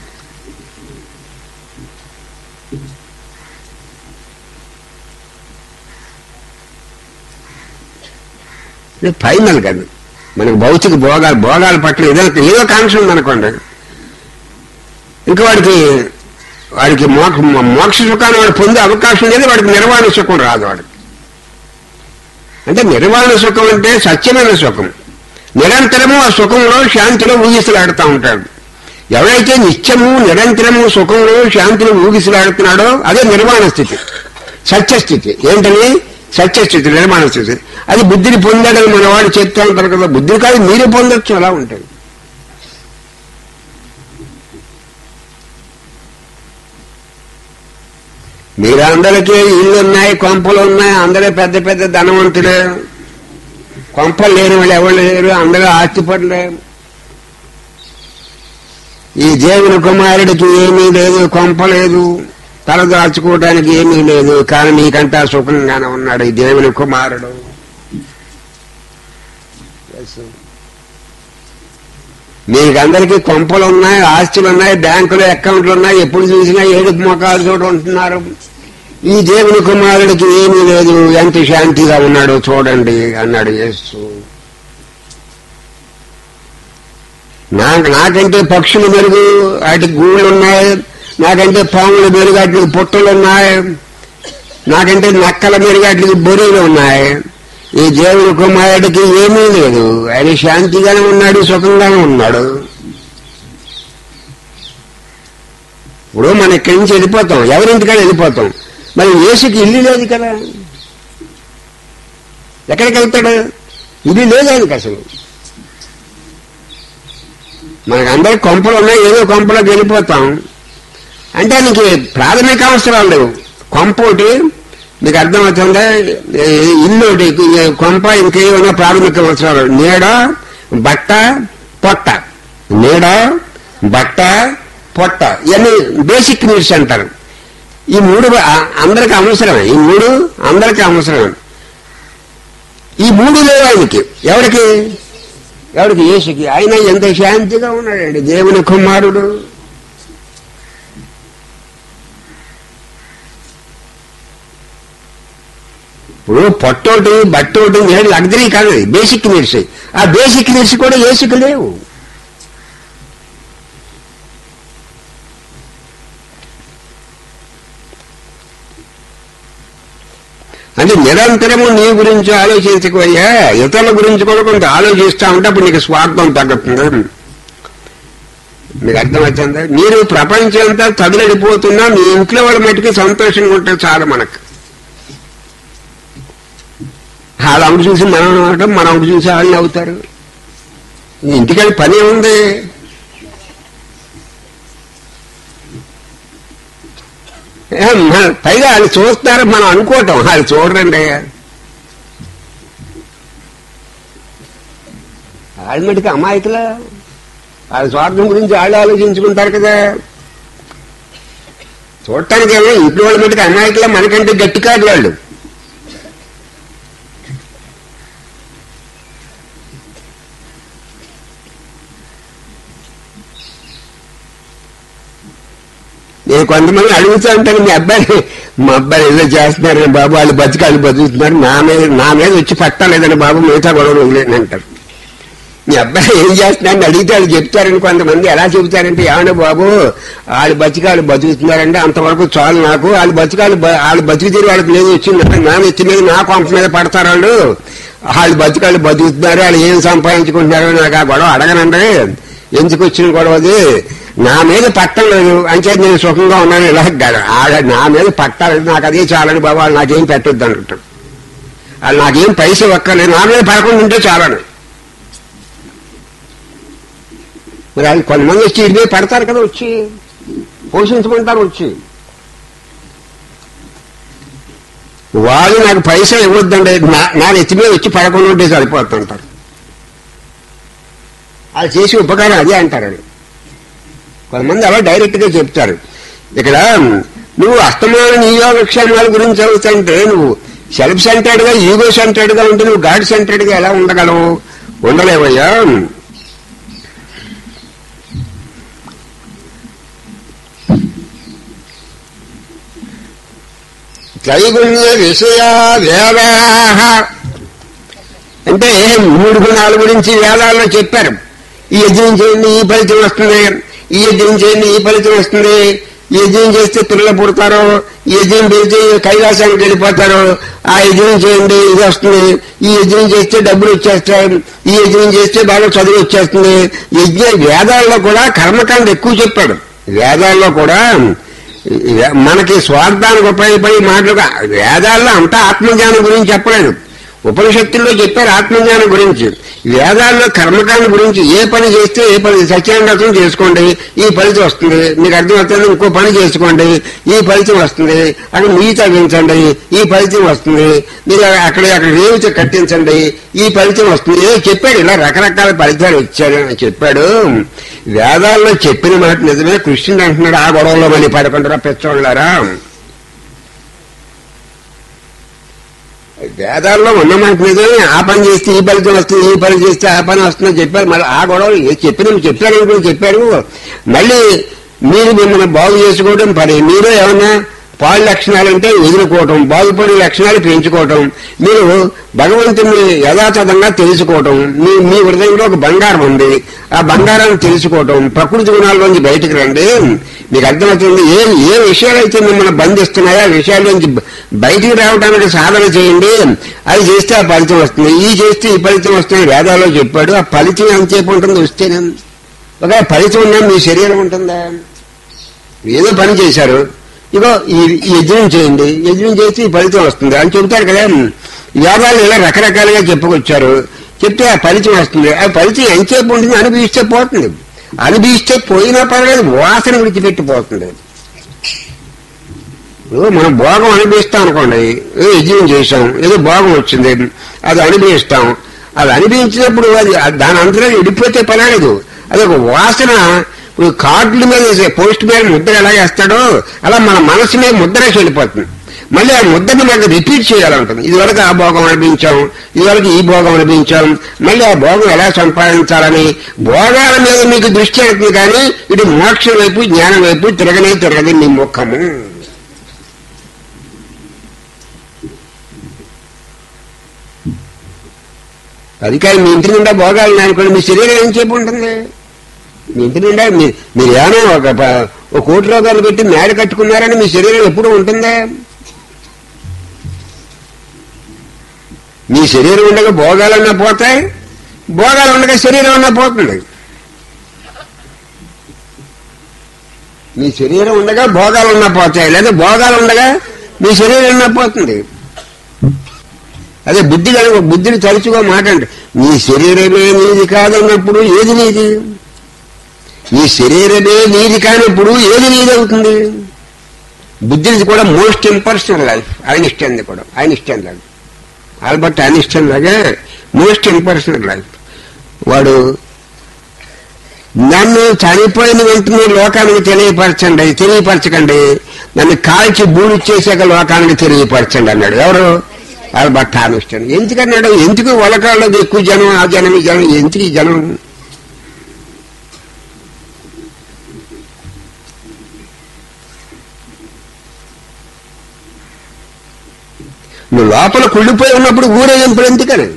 ఇది ఫైనల్ కాదు మనకు భౌతిక భోగాలు భోగాల పట్ల ఏదో ఏదో కాంక్ష ఉందనుకోండి ఇంకా వాడికి వాడికి మోక్ష మోక్ష సుఖాన్ని వాడు పొందే అవకాశం లేదు వాడికి నిర్వాణ సుఖం రాదు వాడికి అంటే నిర్వాణ సుఖం అంటే సత్యమైన సుఖం నిరంతరము ఆ సుఖంలో శాంతిలో ఊగిసలాడుతూ ఉంటాడు ఎవరైతే నిత్యము నిరంతరము సుఖంలో శాంతిలో ఊగిసలాడుతున్నాడో అదే నిర్వాణ స్థితి సత్యస్థితి ఏంటని సత్యస్థితి నిర్మాణ స్థితి అది బుద్ధిని పొందాడని మన వాడు చెప్తా ఉంటారు కదా బుద్ధిని కాదు మీరే పొందొచ్చు అలా ఉంటుంది మీరు అందరికీ ఇల్లు ఉన్నాయి కొంపలు ఉన్నాయి అందరూ పెద్ద పెద్ద ధనవంతులే కొంపలు లేని వాళ్ళు ఎవరు లేరు అందరూ ఆస్తిపడలే ఈ దేవుని కుమారుడికి ఏమీ లేదు కొంప లేదు తల దాచుకోవడానికి ఏమీ లేదు కానీ నీకంటా సుఖంగానే ఉన్నాడు ఈ దేవుని కుమారుడు మీకందరికీ కొంపలు ఉన్నాయి ఆస్తులు ఉన్నాయి బ్యాంకులో అకౌంట్లు ఉన్నాయి ఎప్పుడు చూసినా ఏడుపు మొఖాలు చోట ఉంటున్నారు ఈ దేవుని కుమారుడికి ఏమీ లేదు ఎంత శాంతిగా ఉన్నాడో చూడండి అన్నాడు యేసు నాకు నాకంటే పక్షులు మెరుగు వాటికి గూళ్ళు ఉన్నాయి నాకంటే పాములు మెరుగు వాటికి పుట్టలు ఉన్నాయి నాకంటే నక్కల మెరుగు వాటికి బొరీలు ఉన్నాయి ఈ దేవుని కుమారుడికి ఏమీ లేదు ఆయన శాంతిగానే ఉన్నాడు సుఖంగానే ఉన్నాడు ఇప్పుడు మనం ఇక్కడి నుంచి వెళ్ళిపోతాం ఎవరింటికాడ వెళ్ళిపోతాం మరి యేసుకి ఇల్లు లేదు కదా ఎక్కడికి వెళ్తాడు ఇల్లు లేదు ఆయనకి అసలు మనకు అందరికి కొంపలు ఉన్నాయి ఏదో కొంపలోకి వెళ్ళిపోతాం అంటే ఆయనకి ప్రాథమిక అవసరాలు లేవు కొంప ఒకటి మీకు అర్థమవుతుందా ఏ- ఇల్లు ఒకటి ఈ కొంప ఇంకేమైనా ప్రాథమిక అవసరాలు నీడ బట్ట పొట్ట నీడ బట్ట పొట్ట ఇవన్నీ బేసిక్ నీడ్స్ అంటారు ఈ మూడు ఆ- అందరికి అవసరమే ఈ మూడు అందరికి అవసరమే ఈ మూడు లేవు ఆయనకి ఎవరికి ఎవరికి యేసుకి ఆయన ఎంత శాంతిగా ఉన్నాడండి దేవుని కుమారుడు ఇప్పుడు పొట్టోటి బట్టోటి నేను లగ్జరీ కాదు అది, బేసిక్ నీడ్స్ ఆ బేసిక్ నీడ్స్ కూడా యేసుకు లేవు అంటే నిరంతరము నీ గురించి ఆలోచించకపోయా ఇతరుల గురించి కూడా కొంత ఆలోచిస్తా ఉంటే అప్పుడు నీకు స్వార్థం తగ్గుతుంది మీకు అర్థమవుతుందా మీరు ప్రపంచం అంతా తగులడిపోతున్నా మీ ఇంట్లో వాళ్ళ మట్టుకి సంతోషంగా ఉంటే చాలు మనకు వాళ్ళ అంకు చూసి మనం అవటం మన అంకు చూసి వాళ్ళని అవుతారు ఇంటికి పని ఉంది ఏ, మన- పైగా వాళ్ళు చూస్తారు మనం అనుకోవటం వాళ్ళు చూడరండి వాళ్ళ మటుకు అమాయకులా వాళ్ళ స్వార్థం గురించి వాళ్ళు ఆలోచించుకుంటారు కదా చూడటానికి ఏమో ఇంట్లో వాళ్ళ మటుకు అమాయకులా మనకంటే గట్టి కాదు వాళ్ళు నేను కొంతమంది అడుగుతూ ఉంటాను మీ అబ్బాయి మా అబ్బాయి ఏదో చేస్తున్నారు బాబు వాళ్ళు బతికాళ్ళు బతుకుతున్నారు నా మీద నా మీద వచ్చి పట్టలేదని బాబు మిగతా గొడవలు వదిలేని అంటారు మీ అబ్బాయి ఏం చేస్తున్నారని అడిగితే వాళ్ళు చెప్తారని కొంతమంది ఎలా చెబుతారంటే ఏమన్నా బాబు వాళ్ళు బతికాలు బతుకుతున్నారంటే అంతవరకు చాలు నాకు వాళ్ళు బతికాలు బ- వాళ్ళు బతికితే వాళ్ళకి లేదు వచ్చింది నా నెత్తి మీద నా కొంప మీద పడతారు వాళ్ళు వాళ్ళు బతికాలు బతుకుతున్నారు వాళ్ళు ఏం సంపాదించుకుంటున్నారో నాకు ఆ గొడవ అడగనండి ఎందుకు వచ్చిన గొడవ అది నా మీద పట్టం లేదు అంటే నేను సుఖంగా ఉన్నాను ఇలా కాదు. ఆడ నా మీద పట్టాలి నాకు అదే చాలని బాబు వాళ్ళు నాకేం పెట్టొద్దు అంటారు వాళ్ళు నాకేం పైసలు ఒక్కలేదు నా మీద పడకుండా ఉంటే చాలని మరి వాళ్ళు కొంతమంది వచ్చి ఇరవై పడతారు కదా వచ్చి పోషించమంటారు వచ్చి వాళ్ళు నాకు పైసలు ఇవ్వద్దండి నా నా నెత్తి మీద వచ్చి పడకుండా ఉంటే సరిపోతుంటారు వాళ్ళు చేసే ఉపకారం అదే అంటారు వాళ్ళు. కొంతమంది అలా డైరెక్ట్ గా చెప్తారు ఇక్కడ నువ్వు అస్తమాన నీ యోగక్షేమాల గురించి చదువుతుంటే నువ్వు సెల్ఫ్ సెంటర్డ్ గా ఈగో సెంటర్డ్ గా ఉంటే నువ్వు గాడ్ సెంటర్డ్ గా ఎలా ఉండగలవు ఉండలేవయ్యా త్రైగుణ్య విషయ వేదా అంటే మూడు గుణాల గురించి వేదాల్లో చెప్పారు ఈ యజ్ఞం చేయండి ఈ ఫలితం వస్తుంది ఈ యజ్ఞం చేయండి ఈ ఫలితం వస్తుంది ఈ యజ్ఞం చేస్తే పిల్లలు పుడతారు ఈ యజ్ఞం పెడితే కైలాసానికి వెళ్ళిపోతారు ఆ యజ్ఞం చేయండి ఇది వస్తుంది ఈ యజ్ఞం చేస్తే డబ్బులు వచ్చేస్తాయి ఈ యజ్ఞం చేస్తే బాగా చదువు వచ్చేస్తుంది యజ్ఞ వేదాల్లో కూడా కర్మకాండ ఎక్కువ చెప్పాడు వేదాల్లో కూడా మనకి స్వార్థానికి ఉపయోగపడే మాటలు కా- వేదాల్లో అంతా ఆత్మజ్ఞానం గురించి చెప్పలేదు ఉపనిషత్తుల్లో చెప్పారు ఆత్మజ్ఞానం గురించి వేదాల్లో కర్మకాండ గురించి ఏ పని చేస్తే ఏ పని సత్యాన్రతం చేసుకోండి ఈ ఫలితం వస్తుంది మీకు అర్థమవుతుంది ఇంకో పని చేసుకోండి ఈ ఫలితం వస్తుంది అక్కడ నీతి తగ్గించండి ఈ ఫలితం వస్తుంది మీరు అక్కడ అక్కడ రేవిత కట్టించండి ఈ ఫలితం వస్తుంది ఏదో చెప్పాడు ఇలా రకరకాల ఫలితాలు ఇచ్చాడు అని చెప్పాడు వేదాల్లో చెప్పిన మాట నిజమే కృష్ణుడు అంటున్నాడు ఆ గొడవలో మళ్ళీ పడకుండా పెచ్చోళ్ళారా వేదాల్లో ఉన్న మాట నిజమే ఆ పని చేస్తే ఈ ఫలితం వస్తుంది ఈ పని చేస్తే ఆ పని వస్తుందని చెప్పారు మళ్ళీ ఆ గొడవలు ఏ చెప్పిన చెప్పారు అనుకుని చెప్పారు మళ్ళీ మీరు మిమ్మల్ని బాగు చేసుకోవడం పని మీరు ఏమన్నా పాడు లక్షణాలు అంటే ఎదుర్కోవటం బాగుపడే లక్షణాలు పెంచుకోవటం మీరు భగవంతుని యథాతథంగా తెలుసుకోవటం మీ మీ హృదయంలో ఒక బంగారం ఉంది ఆ బంగారాన్ని తెలుసుకోవటం ప్రకృతి గుణాల్లోంచి బయటకు రండి మీకు అర్థమవుతుంది ఏ ఏ విషయాలైతే మిమ్మల్ని బంధిస్తున్నాయో ఆ విషయాల్లోంచి బ- బయటికి రావడానికి సాధన చేయండి అది చేస్తే ఆ ఫలితం వస్తుంది ఈ చేస్తే ఈ ఫలితం వస్తుంది వేదాల్లో చెప్పాడు ఆ ఫలితం ఎంతసేపు ఉంటుంది వస్తేనే ఒక ఫలితం ఉన్నా మీ శరీరం ఉంటుందా ఏదో పని చేశారు ఇగో ఈ ఈ యజ్ఞం చేయండి యజ్ఞం చేస్తే ఈ ఫలితం వస్తుంది అని చెబుతారు కదా వేదాలు ఇలా రకరకాలుగా చెప్పుకొచ్చారు చెప్తే ఆ ఫలితం వస్తుంది ఆ ఫలితం ఎంతసేపు ఉంటుంది అనుభవిస్తే పోతుంది అనుభవిస్తే పోయినా పర్వాలేదు వాసన విడిచిపెట్టిపోతుంది ఇప్పుడు మనం భోగం అనుభవిస్తాం అనుకోండి ఏదో యజ్ఞం చేశాం ఏదో భోగం వచ్చింది అది అనుభవిస్తాం అది అనుభవించినప్పుడు అది దాని అంతలో విడిపోతే పర్వాలేదు అది ఒక వాసన ఇప్పుడు కార్డుల మీద వేసే పోస్ట్ మీద ముద్ర ఎలా వేస్తాడో అలా మన మనసు మీద ముద్ర వేసి వెళ్ళిపోతుంది మళ్ళీ ఆ ముద్రని మనకు రిపీట్ చేయాలంటుంది ఇదివరకు ఆ భోగం అనిపించాం ఇదివరకు ఈ భోగం అనిపించాం మళ్ళీ ఆ భోగం ఎలా సంపాదించాలని భోగాల మీద మీకు దృష్టి అవుతుంది కానీ ఇటు మోక్షం వైపు జ్ఞానం వైపు తిరగనే తిరగదు మీ ముఖము అది కానీ మీ ఇంటి నిండా భోగాలు అనుకోండి మీ శరీరం ఏం చెప్పు ఉంటుంది మీ ఇంటి నిండా మీ- మీరు ఏమైనా ఒక ప- ఒక కోటి రోగాలు పెట్టి మేడ కట్టుకున్నారని మీ శరీరం ఎప్పుడు ఉంటుందా మీ శరీరం ఉండగా భోగాలన్నా పోతాయి భోగాలు ఉండగా శరీరం అన్నా పోతుంది మీ శరీరం ఉండగా భోగాలు ఉన్నా పోతాయి లేదా భోగాలు ఉండగా మీ శరీరం ఉన్నా పోతుంది అదే బుద్ధి కనుక బుద్ధిని తరచుగా మాట అంటే నీ శరీరమే నీది కాదన్నప్పుడు ఏది నీది నీ శరీరమే నీది కానప్పుడు ఏది నీది అవుతుంది బుద్ధిది కూడా మోస్ట్ ఇంపర్సనల్ లైఫ్ ఐనిస్టైన్ కూడా ఐనిస్టైన్ లాగా ఆల్బర్ట్ ఐనిస్టైన్ లాగా మోస్ట్ ఇంపర్సనల్ లైఫ్ వాడు నన్ను చనిపోయిన వెంటనే లోకానికి తెలియపరచండి తెలియపరచకండి నన్ను కాల్చి బూడి చేశాక లోకానికి తెలియపరచండి అన్నాడు ఎవరు ఆల్బర్ట్ ఐనిస్టైన్ ఎందుకన్నాడు ఎందుకు వలకాళ్ళది ఎక్కువ జనం ఆ జనం ఈ జనం ఎందుకు ఈ జనం నువ్వు లోపల కుళ్ళిపోయి ఉన్నప్పుడు ఊరేగింపుడు ఎందుకని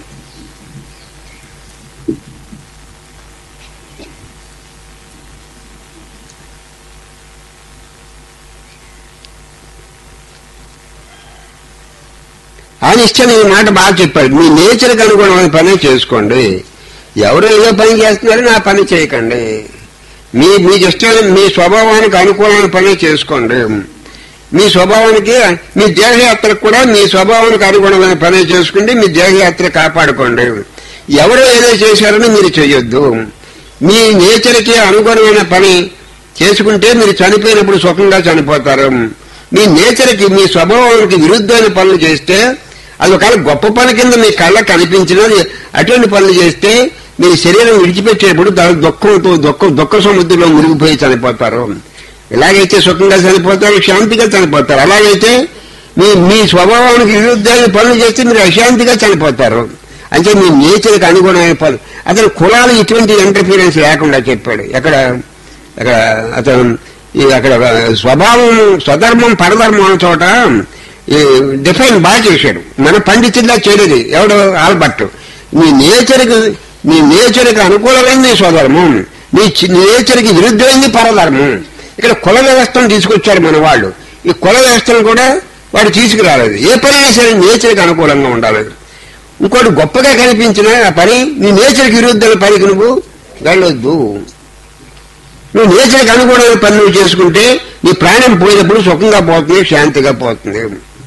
ఆయన ఇష్టం ఈ మాట బాగా చెప్పాడు మీ నేచర్కి అనుగుణమైన పని చేసుకోండి ఎవరు ఏదో పని చేస్తున్నారో నా పని చేయకండి మీ మీకు ఇష్టం మీ స్వభావానికి అనుకూలమైన పని చేసుకోండి మీ స్వభావానికి మీ దేహయాత్రకు కూడా మీ స్వభావానికి అనుగుణమైన పని చేసుకుంటే మీ దేహయాత్ర కాపాడుకోండి ఎవరు ఏదో చేశారని మీరు చేయొద్దు మీ నేచర్కి అనుగుణమైన పని చేసుకుంటే మీరు చనిపోయినప్పుడు సుఖంగా చనిపోతారు మీ నేచర్కి మీ స్వభావానికి విరుద్ధమైన పనులు చేస్తే అది ఒకవేళ గొప్ప పని కింద మీ కళ్ళ కనిపించినది అటువంటి పనులు చేస్తే మీ శరీరం విడిచిపెట్టేప్పుడు దాని దుఃఖంతో దుఃఖ దుఃఖ సముద్రంలో మునిగిపోయి చనిపోతారు ఇలాగైతే సుఖంగా చనిపోతారు శాంతిగా చనిపోతారు అలాగైతే మీ మీ స్వభావానికి విరుద్ధమైన పనులు చేస్తే మీరు అశాంతిగా చనిపోతారు అంటే మీ నేచర్కి అనుగుణమైన పనులు అతను కులాలు ఇటువంటి ఇంటర్ఫీరెన్స్ లేకుండా చెప్పాడు ఎక్కడ అక్కడ అతను ఈ అక్కడ స్వభావం స్వధర్మం పరధర్మం అన్న చోట ఈ డిఫైన్ బాగా చేశాడు మన పండితుల్లా చేయలేదు ఎవడు ఆల్బర్ట్ నీ నేచర్కి నీ నేచర్కి అనుకూలమైంది నీ స్వధర్మం నీ చి- నీ నేచర్కి విరుద్ధమైంది పరధర్మం ఇక్కడ కుల వ్యవస్థను తీసుకొచ్చారు మన వాళ్ళు ఈ కుల వ్యవస్థను కూడా వాడు తీసుకురాలేదు ఏ పనైనా సరే నేచర్కి అనుకూలంగా ఉండాలి ఇంకోటి గొప్పగా కనిపించిన ఆ పని నీ నేచర్కి విరుద్ధమైన పనికి నువ్వు వెళ్ళొద్దు నువ్వు నేచర్కి అనుగుణమైన పని నువ్వు చేసుకుంటే నీ ప్రాణం పోయినప్పుడు సుఖంగా పోతుంది శాంతిగా పోతుంది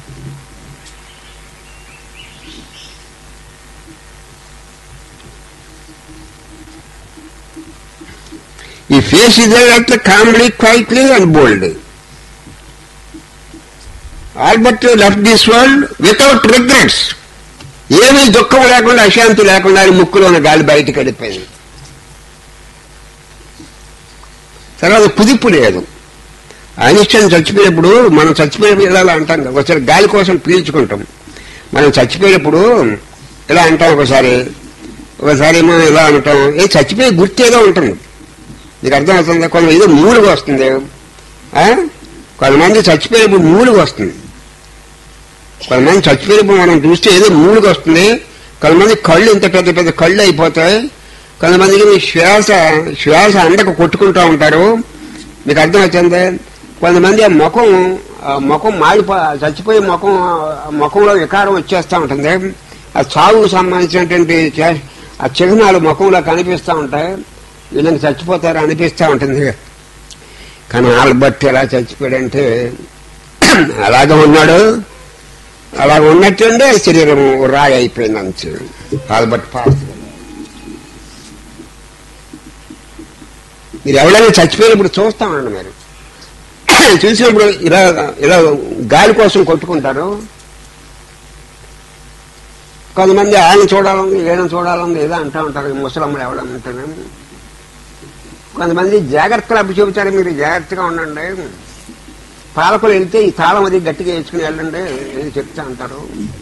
ఈ ఫేస్ ఇదే అట్లా calmly quietly and bold Albert left this world without regrets ఏమీ దుఃఖం లేకుండా అశాంతి లేకుండా ఆయన ముక్కులో ఉన్న గాలి బయటకు వెళ్ళిపోయింది తర్వాత కుదిప్పు లేదు ఐన్స్టైన్ చచ్చిపోయినప్పుడు మనం చచ్చిపోయినప్పుడు ఇలా అంటాం కదా, ఒకసారి గాలి కోసం పీల్చుకుంటాం మనం చచ్చిపోయినప్పుడు ఇలా అంటాం ఒకసారి ఒకసారి ఏమో ఇలా అంటాం ఏ చచ్చిపోయే గుర్తు ఏదో ఉంటుంది నీకు అర్థమవుతుంది కొంత ఏదో మూలుగు వస్తుంది ఆ? కొంతమంది చచ్చిపోయినప్పుడు మూలుగు వస్తుంది కొంతమంది చచ్చిపోయినప్పుడు మనం చూస్తే ఏదో మూలుగు వస్తుంది కొంతమంది కళ్ళు ఇంత పెద్ద పెద్ద కళ్ళు అయిపోతాయి కొంతమందికి మీ శ్వాస శ్వాస అందక కొట్టుకుంటూ ఉంటారు మీకు అర్థమవుతుంది కొంతమంది ఆ ముఖం ఆ ముఖం మాడిపో చచ్చిపోయే ముఖం ఆ ముఖంలో వికారం వచ్చేస్తూ ఉంటుంది ఆ చావుకు సంబంధించినటువంటి చే- ఆ చిహ్నాలు ముఖంలో కనిపిస్తూ ఉంటాయి వీళ్ళకి చచ్చిపోతారు అనిపిస్తూ ఉంటుంది కానీ ఆల్బర్ట్ ఎలా చచ్చిపోయాడంటే అలాగే ఉన్నాడు అలాగ ఉన్నట్టుండే శరీరం రాయి అయిపోయింది అంతే ఆల్బర్ట్ పాస్ మీరు ఎవరైనా చచ్చిపోయినప్పుడు చూస్తామండి మీరు చూసినప్పుడు ఇలా ఇలా గాలి కోసం కొట్టుకుంటారు కొంతమంది ఆయన చూడాలని ఏదైనా చూడాలని ఏదో అంటూ ఉంటారు ఈ ముసలమ్మలు ఎవడని అంటారు కొంతమంది జాగ్రత్తలు అప్పు చెబుతారు మీరు జాగ్రత్తగా ఉండండి పాలకులు వెళ్తే ఈ తాళం అది గట్టిగా వేసుకుని వెళ్ళండి ఏది చెప్తా అంటారు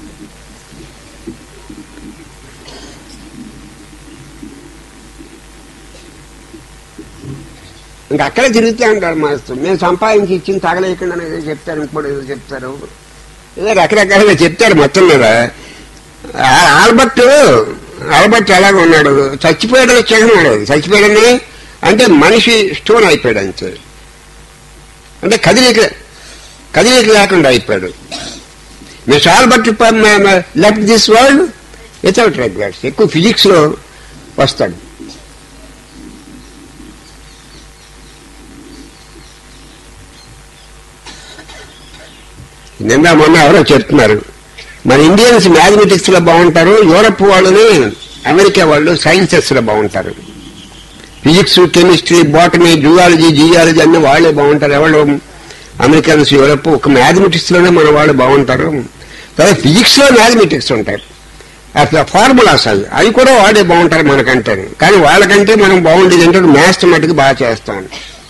ఇంకా అక్కడే తిరుగుతూ ఉంటారు మాస్టర్ మేము సంపాదించి ఇచ్చింది తగలేయకుండా ఏదో చెప్తారు ఇంకోటి ఏదో చెప్తారు ఏదో రకరకాలుగా చెప్తారు మొత్తం మీద ఆ- ఆల్బర్ట్ ఆల్బర్ట్ ఎలాగ ఉన్నాడు చచ్చిపోయాడని చిహ్నాడు చచ్చిపోయాడని అంటే మనిషి స్టోన్ అయిపోయాడు అంతే అంటే కదిలిక కదిలిక లేకుండా అయిపోయాడు miss Albert left this world without regulars ఎక్కువ ఫిజిక్స్ లో వస్తాడు నిన్న మొన్న ఎవరో చెప్తున్నారు మన ఇండియన్స్ మ్యాథమెటిక్స్ లో బాగుంటారు యూరప్ వాళ్ళని అమెరికా వాళ్ళు సైన్సెస్ లో బాగుంటారు physics chemistry botany zoology geology అన్ని వాళ్ళే బాగుంటారు ఎవరు అమెరికన్స్ యూరప్ ఒక మ్యాథమెటిక్స్ లోనే మన వాళ్ళు బాగుంటారు తర్వాత ఫిజిక్స్ లో మ్యాథమెటిక్స్ ఉంటాయి ఫార్ములాస్ అవి అవి కూడా వాడే బాగుంటారు మనకంటే కానీ వాళ్ళకంటే మనం బాగుండేది ఏంటంటే మ్యాథ్స్ మటుకు బాగా చేస్తాం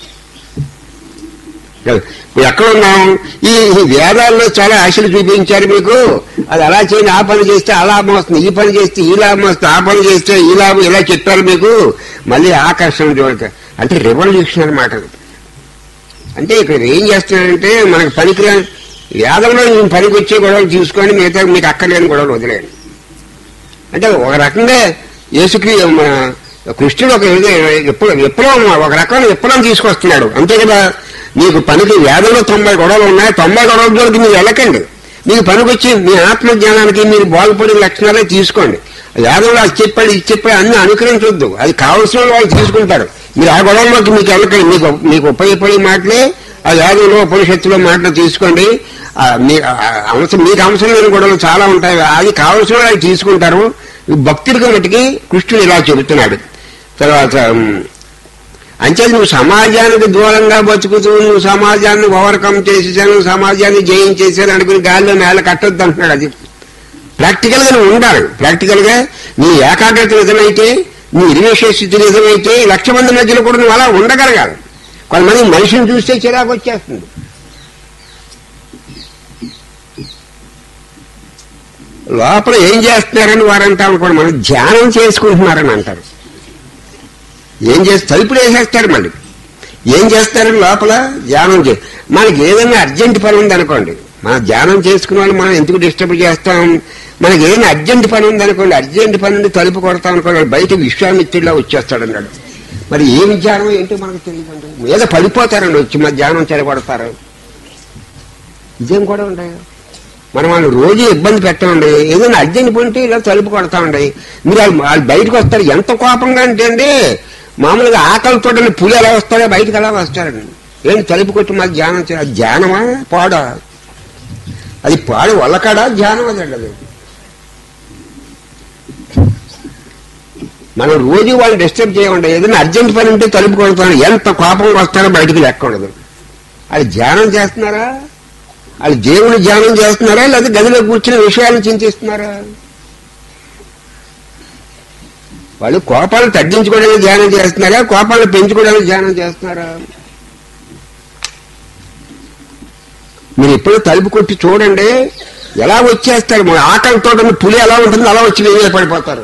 ఇప్పుడు ఎక్కడ ఉన్నాం ఈ ఈ వేదాల్లో చాలా ఆశలు చూపించారు మీకు అది అలా చేయండి ఆ పని చేస్తే ఆ లాభం వస్తుంది ఈ పని చేస్తే ఈ లాభం వస్తుంది ఆ పని చేస్తే ఈ లాభం ఇలా చెప్పారు మీకు మళ్ళీ ఆకర్షణ చూడక అంటే రెవల్యూషన్ అనమాట అంటే ఇక్కడ ఏం చేస్తున్నారంటే మనకు పనికిరా వేదంలో నేను పనికి వచ్చే గొడవలు చూసుకొని మిగతా మీకు అక్కర్లేని గొడవలు వదిలేయండి అంటే ఒక రకంగా యేసుక్రీ మన కృష్ణుడు ఒక ఎప్పుడు విప్లవం ఒక రకమైన విప్లవం తీసుకొస్తున్నాడు అంతే కదా మీకు పనికి వేదంలో తొంభై గొడవలు ఉన్నాయి తొంభై గొడవల జోలికి మీరు వెళ్ళకండి మీకు పనికి వచ్చి మీ ఆత్మజ్ఞానానికి మీరు బాగుపడిన లక్షణాలే తీసుకోండి వేదంలో అది చెప్పాడు ఇది చెప్పాడు అన్ని అనుకరించొద్దు అది కావాల్సిన వాళ్ళు తీసుకుంటారు మీరు ఆ గొడవలోకి మీకు వెళ్ళకండి మీకు మీకు ఉపయోగపడే మాటలే ఆ వేదంలో ఉపనిషత్తులో మాటలు తీసుకోండి ఆ, మీ ఆ, అంశం మీకు అంశం లేని గొడవలు చాలా ఉంటాయి అది కావాల్సిన వాళ్ళు తీసుకుంటారు భక్తుడిగా మటుకి కృష్ణుడు ఇలా చెబుతున్నాడు తర్వాత ఉమ్, అంచేది నువ్వు సమాజానికి దూరంగా బతుకుతూ నువ్వు సమాజాన్ని ఓవర్కమ్ చేసేసాను సమాజాన్ని జయించేసాను అనుకుని గాలిలో నేల కట్టొద్దు అంటున్నాడు అది ప్రాక్టికల్ గా నువ్వు ఉండాలి ప్రాక్టికల్ గా నీ ఏకాగ్రత నిజమైతే నీ ఇరివేష స్థితి నిజమైతే లక్ష మంది మధ్యలో కూడా నువ్వు అలా ఉండగలగాలి కొంతమంది మనిషిని చూస్తే చిరాకు వచ్చేస్తుంది లోపల ఏం చేస్తున్నారని వారంతా అనుకోండి మనం ధ్యానం చేసుకుంటున్నారని అంటారు ఏం చేసి తలుపులు వేసేస్తారు మళ్ళీ ఏం చేస్తారని లోపల ధ్యానం చే మనకి ఏదైనా అర్జెంట్ పని ఉంది అనుకోండి మన ధ్యానం చేసుకున్న వాళ్ళు మనం ఎందుకు డిస్టర్బ్ చేస్తాం మనకి ఏదైనా అర్జెంట్ పని ఉంది అనుకోండి అర్జెంట్ పని ఉంది తలుపు కొడతాం అనుకోండి వాడు బయట విశ్వామిత్రుడిలా వచ్చేస్తాడు అన్నాడు మరి ఏమి ధ్యానం ఏంటో మనకు తెలియదండి మీద పడిపోతారండి వచ్చి మన ధ్యానం చెడగొడతారు ఇదేం కూడా ఉంటాయి మనం వాళ్ళు రోజు ఇబ్బంది పెట్టండి ఏదైనా అర్జెంట్ ఉంటే ఇలా తలుపు కొడతామండి మీరు వాళ్ళు వాళ్ళు బయటకు వస్తారు ఎంత కోపంగా అంటే అండి మామూలుగా ఆకలితో పులి ఎలా వస్తారో బయటకు ఎలా వస్తారండి ఏంటి తలుపు కొట్టి మాకు ధ్యానం చేయాలి అది ధ్యానమా పాడా అది పాడు వల్లకాడా ధ్యానం అదండి అది మనం రోజు వాళ్ళు డిస్టర్బ్ చేయకుండా ఏదైనా అర్జెంట్ పని ఉంటే తలుపు కొడతాను ఎంత కోపంగా వస్తారో బయటకు లెక్క ఉండదు అది ధ్యానం చేస్తున్నారా వాళ్ళు దేవుని ధ్యానం చేస్తున్నారా లేదా గదిలో కూర్చుని విషయాలను చింతిస్తున్నారా వాళ్ళు కోపాలను తగ్గించుకోవడానికి ధ్యానం చేస్తున్నారా కోపాలను పెంచుకోవడానికి ధ్యానం చేస్తున్నారా మీరు ఎప్పుడు తలుపు కొట్టి చూడండి ఎలా వచ్చేస్తారు మన ఆకలితో ఉన్న పులి ఎలా ఉంటుందో అలా వచ్చి వేరే పడిపోతారు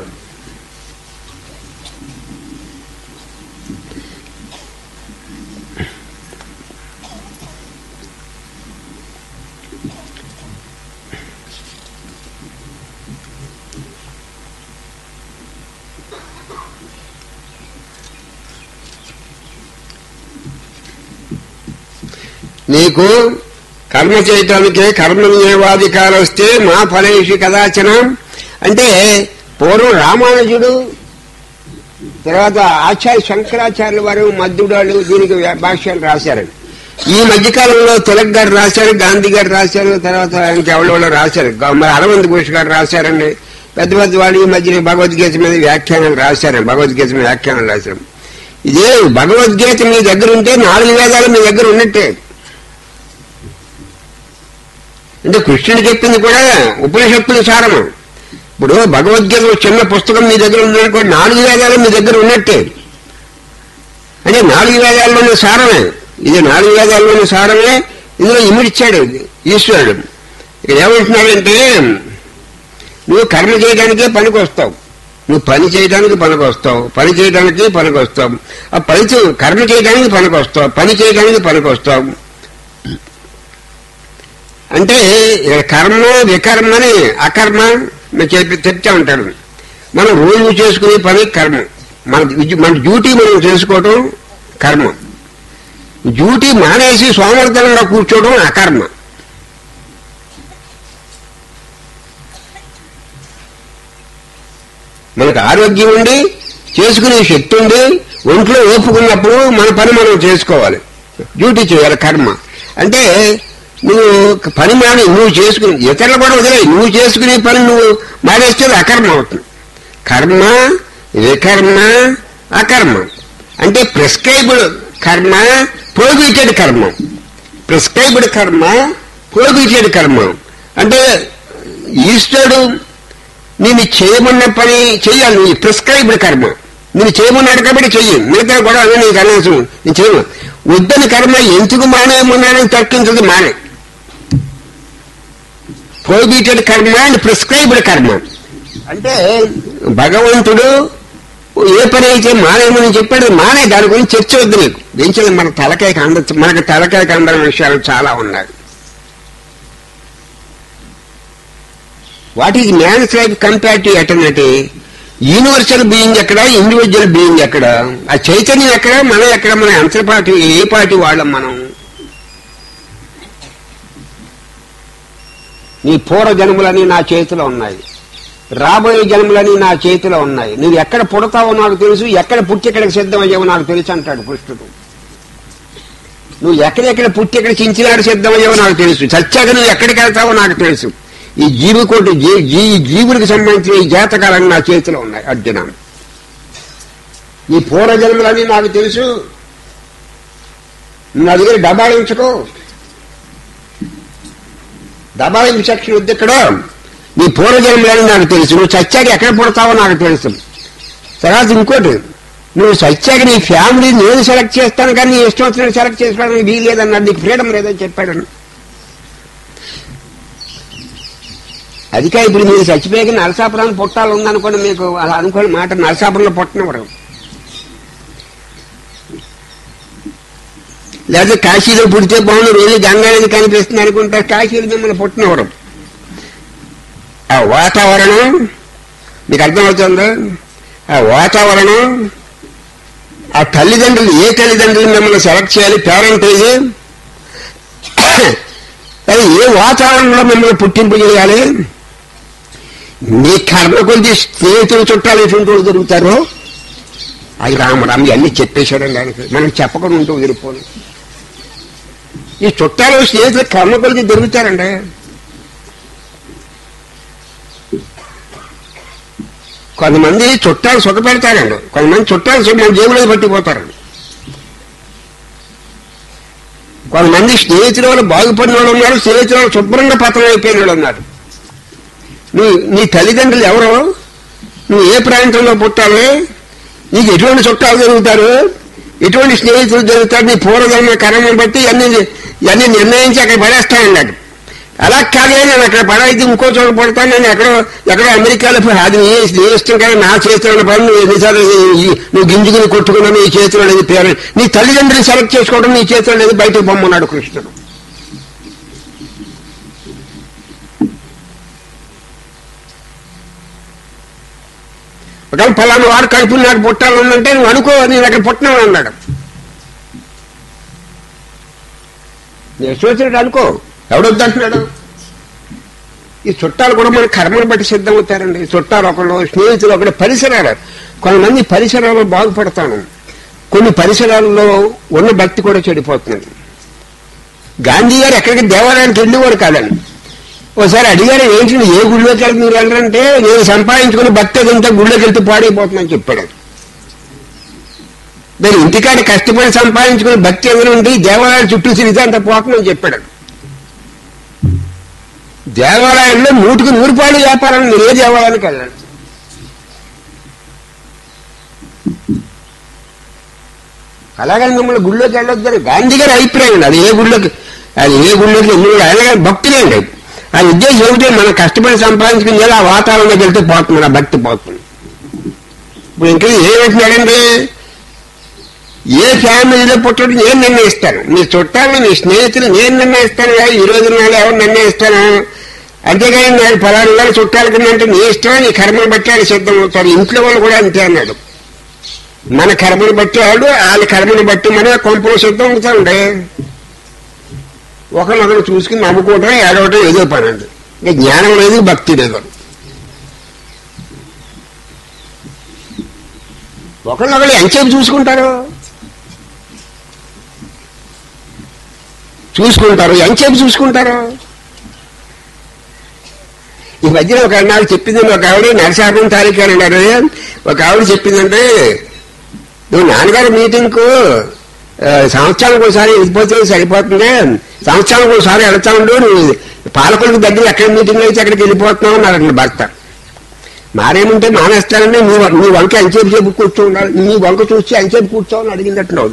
నీకు కర్మ చేయటానికి కర్మ నియమాధికారం వస్తే మా ఫలేషి కదాచనం అంటే పూర్వం రామానుజుడు తర్వాత ఆచార్య శంకరాచార్యుల వారు మద్దుడాలు దీనికి వ్య- భాష్యాలు రాశారు ఈ మధ్యకాలంలో తిలక్ గారు రాశారు గాంధీ గారు రాశారు తర్వాత ఇంకెవరెవరో రాశారు గ- మరి అరవింద్ ఘోష్ గారు రాశారండి పెద్ద పెద్ద వాళ్ళు ఈ మధ్య భగవద్గీత మీద వ్యాఖ్యానాలు రాశారు భగవద్గీత మీద వ్యాఖ్యానాలు రాశారు ఇదే భగవద్గీత మీ దగ్గర ఉంటే నాలుగు వేదాలు మీ దగ్గర ఉన్నట్టే అంటే కృష్ణుడు చెప్పింది కూడా ఉపనిషత్తుల సారము ఇప్పుడు భగవద్గీత ఒక చిన్న పుస్తకం మీ దగ్గర ఉందనుకోండి నాలుగు వేదాలు మీ దగ్గర ఉన్నట్టే అంటే నాలుగు వేదాల్లోని సారమే ఇది నాలుగు వేదాల్లోని సారమే ఇందులో ఇమిడిచ్చాడు ఈశ్వరుడు ఇక్కడ ఏమంటున్నాడంటే నువ్వు కర్మ చేయడానికే పనికి వస్తావు నువ్వు పని చేయడానికి పనికి వస్తావు పని చేయడానికి పనికి వస్తావు ఆ పని చే- కర్మ చేయడానికి పనికి వస్తావు పని చేయడానికి పనికి వస్తావు అంటే ఇక్కడ కర్మ వికర్మని అకర్మ మేము చెప్పి చెప్తా ఉంటాడు మనం రోజు చేసుకునే పని కర్మ మన విద్య- మన డ్యూటీ మనం చేసుకోవటం కర్మ డ్యూటీ మానేసి సోమర్థనంగా కూర్చోవడం అకర్మ మనకు ఆరోగ్యం ఉండి చేసుకునే శక్తి ఉండి ఒంట్లో ఓపుకున్నప్పుడు మన పని మనం చేసుకోవాలి డ్యూటీ చేయాలి కర్మ అంటే నువ్వు పని మాని నువ్వు చేసుకుని ఇతరులు కూడా వదిలే నువ్వు చేసుకునే పని నువ్వు మానేస్తే అది అకర్మ అవుతుంది కర్మ వికర్మ అకర్మ అంటే ప్రిస్క్రైబ్డ్ కర్మ ప్రోహిబిటెడ్ కర్మ ప్రిస్క్రైబ్డ్ కర్మ ప్రోహిబిటెడ్ కర్మ అంటే ఈశ్వరుడు నేను చేయమన్న పని చెయ్యాలి నువ్వు ప్రిస్క్రైబ్డ్ కర్మ నేను చేయమన్నాడు కాబట్టి చెయ్యి మిగతా కూడా అదే నీకు అనవసరం నేను చేయను వద్దని కర్మ ఎందుకు మానేయమన్నాడని తర్కించదు మానే ప్రోహిబిటెడ్ కర్మ అండ్ ప్రిస్క్రైబ్డ్ కర్మ అంటే భగవంతుడు ఏ పని అయితే మానేయమని చెప్పాడు మానే దాని గురించి చర్చ వద్దు నీకు ఏం చేయాలి మన తలకాయకి అందచ్చు మనకి తలకాయకి అందరం విషయాలు చాలా ఉన్నాయి what is man's life compare to eternity universal being ఎక్కడ ఇండివిజువల్ బీయింగ్ ఎక్కడ ఆ చైతన్యం ఎక్కడ మనం ఎక్కడ మన అంతర్పాటి ఏ పార్టీ వాళ్ళం మనం నీ పూర్వ జన్మలని నా చేతిలో ఉన్నాయి రాబోయే జన్మలని నా చేతిలో ఉన్నాయి నువ్వు ఎక్కడ పుడతావో నాకు తెలుసు ఎక్కడ పుట్టి ఎక్కడికి సిద్ధమయ్యావో నాకు తెలుసు అంటాడు కృష్ణుడు నువ్వు ఎక్కడెక్కడ పుట్టి ఎక్కడ చించినాడు సిద్ధమయ్యావో నాకు తెలుసు చచ్చాక నువ్వు ఎక్కడికి వెళ్తావో నాకు తెలుసు ఈ జీవికోటి జీ జీ జీవుడికి సంబంధించిన ఈ జాతకాలన్నీ నా చేతిలో ఉన్నాయి అర్జున ఈ పూర్వజన్మలన్నీ నాకు తెలుసు నా దగ్గర డబాళించుకో దబాయింపు సెక్షన్ వద్దు ఇక్కడ నీ పూర్వజన్మలని నాకు తెలుసు నువ్వు చచ్చాక ఎక్కడ పుడతావో నాకు తెలుసు తర్వాత ఇంకోటి నువ్వు చచ్చాక నీ ఫ్యామిలీ నేను సెలెక్ట్ చేస్తాను కానీ నీ ఇష్టం వచ్చినట్టు సెలెక్ట్ చేసుకోవడానికి వీలు లేదన్నాడు నీకు ఫ్రీడమ్ లేదని చెప్పాడు అదికా ఇప్పుడు మీరు చచ్చిపోయాక నరసాపురాన్ని పుట్టాలి ఉందనుకోండి మీకు అలా అనుకోని మాట నరసాపురంలో పుట్టనివ్వరు లేదా కాశీలో పుడితే బాగుండు రోజు గంగానది కనిపిస్తుంది అనుకుంటారు కాశీలో మిమ్మల్ని పుట్టినవరు ఆ వాతావరణం మీకు అర్థమవుతుందా ఆ వాతావరణం ఆ తల్లిదండ్రులు ఏ తల్లిదండ్రులు మిమ్మల్ని సెలెక్ట్ చేయాలి పేరెంటేజ్ అది ఏ వాతావరణంలో మిమ్మల్ని పుట్టింపు చేయాలి నీ కర్మ కొద్ది స్నేహితులు చుట్టాలు ఎటువంటి వాళ్ళు దొరుకుతారో అది రామరామ్ ఇవన్నీ చెప్పేశాడండి దానికి మనం చెప్పకుండా ఉంటూ వదిలిపోను ఈ చుట్టాలు స్నేహితులు కర్మ కొద్ది దొరుకుతారండి కొంతమంది చుట్టాలు సుఖ పెడతారండి కొంతమంది చుట్టాలు సుఖ మన జేబులో పట్టిపోతారండి కొంతమంది స్నేహితుల వల్ల బాగుపడిన వాళ్ళు ఉన్నారు స్నేహితుల వల్ల శుభ్రంగా పతనం అయిపోయిన వాళ్ళు ఉన్నారు నీ నీ తల్లిదండ్రులు ఎవరు నువ్వు ఏ ప్రాంతంలో పుట్టాలి నీకు ఎటువంటి చుట్టాలు జరుగుతారు ఎటువంటి స్నేహితులు జరుగుతారు నీ పూర్వజన్మ కర్మను బట్టి అన్ని ఇవన్నీ నిర్ణయించి అక్కడ పడేస్తానన్నాడు అలా కాదే నేను అక్కడ పడైతే ఇంకో చోట పడతాను నేను ఎక్కడో ఎక్కడో అమెరికాలో పోయి అది నీ నీ ఇష్టం కానీ నా చేతిలో ఉన్న పని నువ్వు ఎన్నిసార్లు ఈ- నువ్వు గింజుకుని కొట్టుకున్నా నీ చేతిలో లేదు పేరు నీ తల్లిదండ్రులు సెలెక్ట్ చేసుకోవడం నీ చేతిలో లేదు బయటకు పొమ్మన్నాడు కృష్ణుడు ఒకవేళ ఫలానా వాడు కడుపులు నాకు పుట్టాలంటే నువ్వు అనుకో నేను అక్కడ పుట్టినావు అన్నాడు నేను వచ్చినట్టు అనుకో ఎవడొద్దంటున్నాడు ఈ చుట్టాలు కూడా మన కర్మను బట్టి సిద్ధమవుతారండి ఈ చుట్టాలు ఒకళ్ళు స్నేహితులు ఒకటి పరిసరాలు కొంతమంది పరిసరాలు బాగుపడతాను కొన్ని పరిసరాల్లో ఉన్న భక్తి కూడా చెడిపోతుంది గాంధీ గారు ఎక్కడికి దేవాలయానికి వెళ్ళేవాడు కాదండి ఒకసారి అడిగారు ఏంటి నువ్వు ఏ గుళ్ళోకి వెళ్తే మీరు వెళ్ళరంటే నేను సంపాదించుకుని భక్తి అదంతా గుళ్ళోకి వెళ్తే పాడైపోతుందని చెప్పాడు నేను ఇంటికాడ కష్టపడి సంపాదించుకుని భక్తి ఎవరు ఉండి దేవాలయాలు చుట్టూ తిరిగితే అంత పోతుందని చెప్పాడు దేవాలయంలో నూటికి నూరు పాలు వ్యాపారం నేను ఏ దేవాలయానికి వెళ్ళాను అలాగని మిమ్మల్ని గుళ్ళోకి వెళ్ళొద్దని గాంధీ గారి అభిప్రాయం అండి అది ఏ గుళ్ళోకి అది ఏ గుళ్ళోకి మిమ్మల్ని వెళ్ళగానే భక్తులేండి ఆ ఉద్దేశం ఏమిటి మనం కష్టపడి సంపాదించుకుని ఆ వాతావరణంలోకి వెళ్తే పోతుంది ఆ భక్తి పోతుంది ఇప్పుడు ఇంకా ఏమంటున్నాడండి ఏ ఫ్యామిలీలో పుట్టడం నేను నిర్ణయిస్తాను నీ చుట్టాలు నీ స్నేహితులు నేను నిర్ణయిస్తాను కాదు ఈ రోజు నాడు ఎవరు నిర్ణయిస్తాను అంతేగాని నేను ఫలానా వాళ్ళ చుట్టాలు కింద అంటే నీ ఇష్టం నీ కర్మను బట్టి వాళ్ళు సిద్ధం అవుతారు ఇంట్లో వాళ్ళు కూడా అంతే అన్నాడు మన కర్మను బట్టి వాళ్ళు వాళ్ళ కర్మను బట్టి మన కొంపలు సిద్ధం అవుతాండి ఒకరినొకరు చూసుకుని నమ్ముకోవటం ఏడవటం ఏదో పని అండి ఇంకా జ్ఞానం లేదు భక్తి లేదు ఒకరినొకరు ఎంతసేపు చూసుకుంటారు చూసుకుంటారు ఎంతసేపు చూసుకుంటారు ఈ మధ్యన ఒక నాకు చెప్పింది ఒక ఆవిడ నరసాపురం తారీఖు అని అన్నారు ఒక ఆవిడ చెప్పిందంటే నువ్వు నాన్నగారి మీటింగ్ కు సంవత్సరానికి ఒకసారి వెళ్ళిపోతే సరిపోతుంది సంవత్సరానికి ఒకసారి వెళ్తా ఉండు నువ్వు పాలకులకు దగ్గర ఎక్కడ మీటింగ్ అయితే అక్కడికి వెళ్ళిపోతున్నావు అన్నాడు భర్త మారేమంటే మానేస్తానని నీ వ- నీ వంక ఎంతసేపు సేపు కూర్చో ఉండాలి నీ వంక చూసి ఎంతసేపు కూర్చోవాలని అడిగిందట్టున్నాడు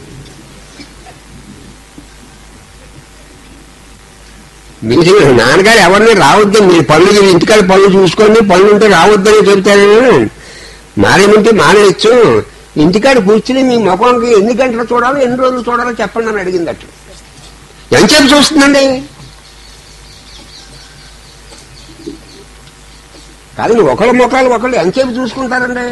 మీరు నాన్నగారు ఎవరిని రావద్దు మీరు పనులు ఇంటికాడ పనులు చూసుకోండి పనులు ఉంటే రావద్దని చెబుతారు మారేమంటే మానేయచ్చు ఇంటికాడ కూర్చుని మీ ముఖంకి ఎన్ని గంటలు చూడాలో ఎన్ని రోజులు చూడాలో చెప్పండి అని అడిగిందట ఎంతసేపు చూస్తుందండి కానీ ఒకళ్ళ ముఖాలు ఒకళ్ళు ఎంతసేపు చూసుకుంటారండి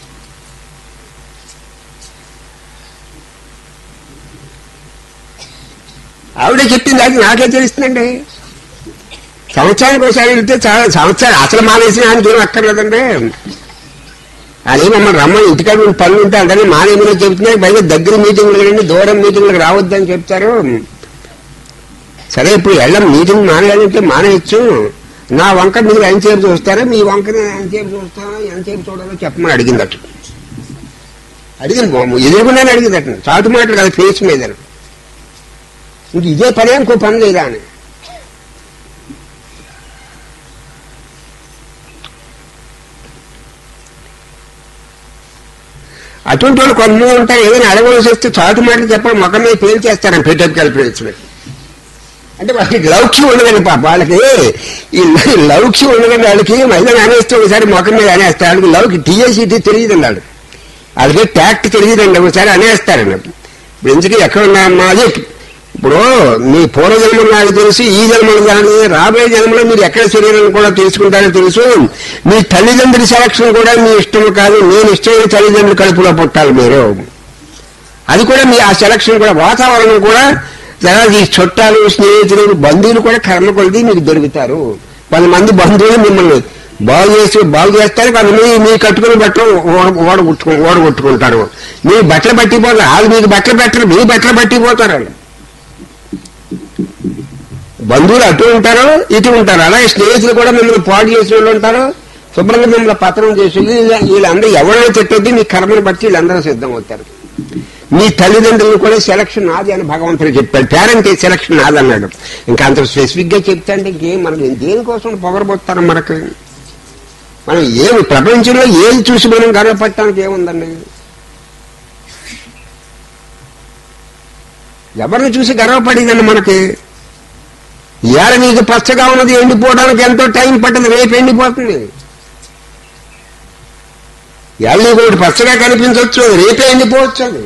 ఆవిడే చెప్పింది అది నాకే తెలుస్తుందండి సంవత్సరానికి ఒకసారి వెళ్తే చాలా సంవత్సరాలు అసలు మానేసిన ఆయనకి ఏం అక్కర్లేదండి అదే మమ్మల్ని రమ్మని ఇంటికాడ ఉండి పనులు ఉంటే అంటే మానేమని చెప్తున్నారు పైగా దగ్గర మీటింగ్లు కండి దూరం మీటింగ్లకు రావద్దని చెప్తారు సరే ఇప్పుడు వెళ్ళం మీటింగ్ మానేయాలంటే మానేయచ్చు నా వంక మీరు ఎంతసేపు చూస్తారో మీ వంక నేను ఎంతసేపు చూస్తానో ఎంతసేపు చూడాలో చెప్పమని అడిగిందట అడిగింది ఎదురుకున్నాను అడిగిందట చాటు మాటలు కదా ఫేస్ మీద ఇంక ఇదే పని ఇంకో పని లేదా అని అటువంటి వాళ్ళు కొంతమంది ఉంటారు ఏదైనా అడగవలసి వస్తే చాటు మాటలు చెప్పడం మొక్క మీద పేరు చేస్తారని పెట్టెక్కలు పేర్చులు అంటే వాళ్ళకి లౌక్యం ఉండదండి పాప వాళ్ళకి ఈ లౌక్యం ఉండదండి వాళ్ళకి మహిళలు అనేస్తే ఒకసారి మొఖం మీద అనేస్తారు వాళ్ళకి లౌకి టీఎస్సీటీ తెలియదండి వాళ్ళు వాళ్ళకి ట్యాక్ట్ తెలియదండి ఒకసారి అనేస్తారండి ఇప్పుడు ఎందుకు ఎక్కడ ఉన్నామా అది ఇప్పుడు మీ పూర్వజన్మలు నాకు తెలుసు ఈ జన్మలు కానీ రాబోయే జన్మలో మీరు ఎక్కడ శరీరం కూడా తీసుకుంటారో తెలుసు మీ తల్లిదండ్రుల సెలక్షన్ కూడా మీ ఇష్టం కాదు నేను ఇష్టమైన తల్లిదండ్రుల కడుపులో పుట్టాలి మీరు అది కూడా మీ ఆ సెలక్షన్ కూడా వాతావరణం కూడా తర్వాత ఈ చుట్టాలు స్నేహితులు బంధువులు కూడా కర్మ కొలిది మీకు దొరుకుతారు కొంతమంది బంధువులు మిమ్మల్ని బాగు చేసి బాగు చేస్తారు కొంతమంది మీ కట్టుకుని బట్టలు ఓడ- ఓడగొట్టుకు ఓడగొట్టుకుంటారు మీ బట్టలు పట్టిపోతారు వాళ్ళు మీకు బట్టలు పెట్టరు మీ బట్టలు పట్టిపోతారు వాళ్ళు బంధువులు అటు ఉంటారు ఇటు ఉంటారు అలాగే స్నేహితులు కూడా మిమ్మల్ని పాడు చేసిన వాళ్ళు ఉంటారు శుభ్రంగా మిమ్మల్ని పత్రం చేసి వీళ్ళ- వీళ్ళందరూ ఎవరైనా తిట్టొద్దు మీ కర్మను బట్టి వీళ్ళందరూ సిద్ధం అవుతారు మీ తల్లిదండ్రులు కూడా సెలక్షన్ నాది అని భగవంతుడు చెప్పాడు పేరెంట్ సెలక్షన్ నాది అన్నాడు ఇంకా అంత స్పెసిఫిక్ గా చెప్తా అంటే ఇంకేం మనకి దేనికోసం పొగరబోతారు మనకు మనం ఏమి ప్రపంచంలో ఏది చూసి మనం గర్వపడటానికి ఏముందండి ఎవరిని చూసి గర్వపడిందండి మనకి ఇవాళ నీకు పచ్చగా ఉన్నది ఎండిపోవడానికి ఎంతో టైం పట్టదు రేపు ఎండిపోతుంది ఇవాళ నీకు ఒకటి పచ్చగా కనిపించవచ్చు అది రేపే ఎండిపోవచ్చు అది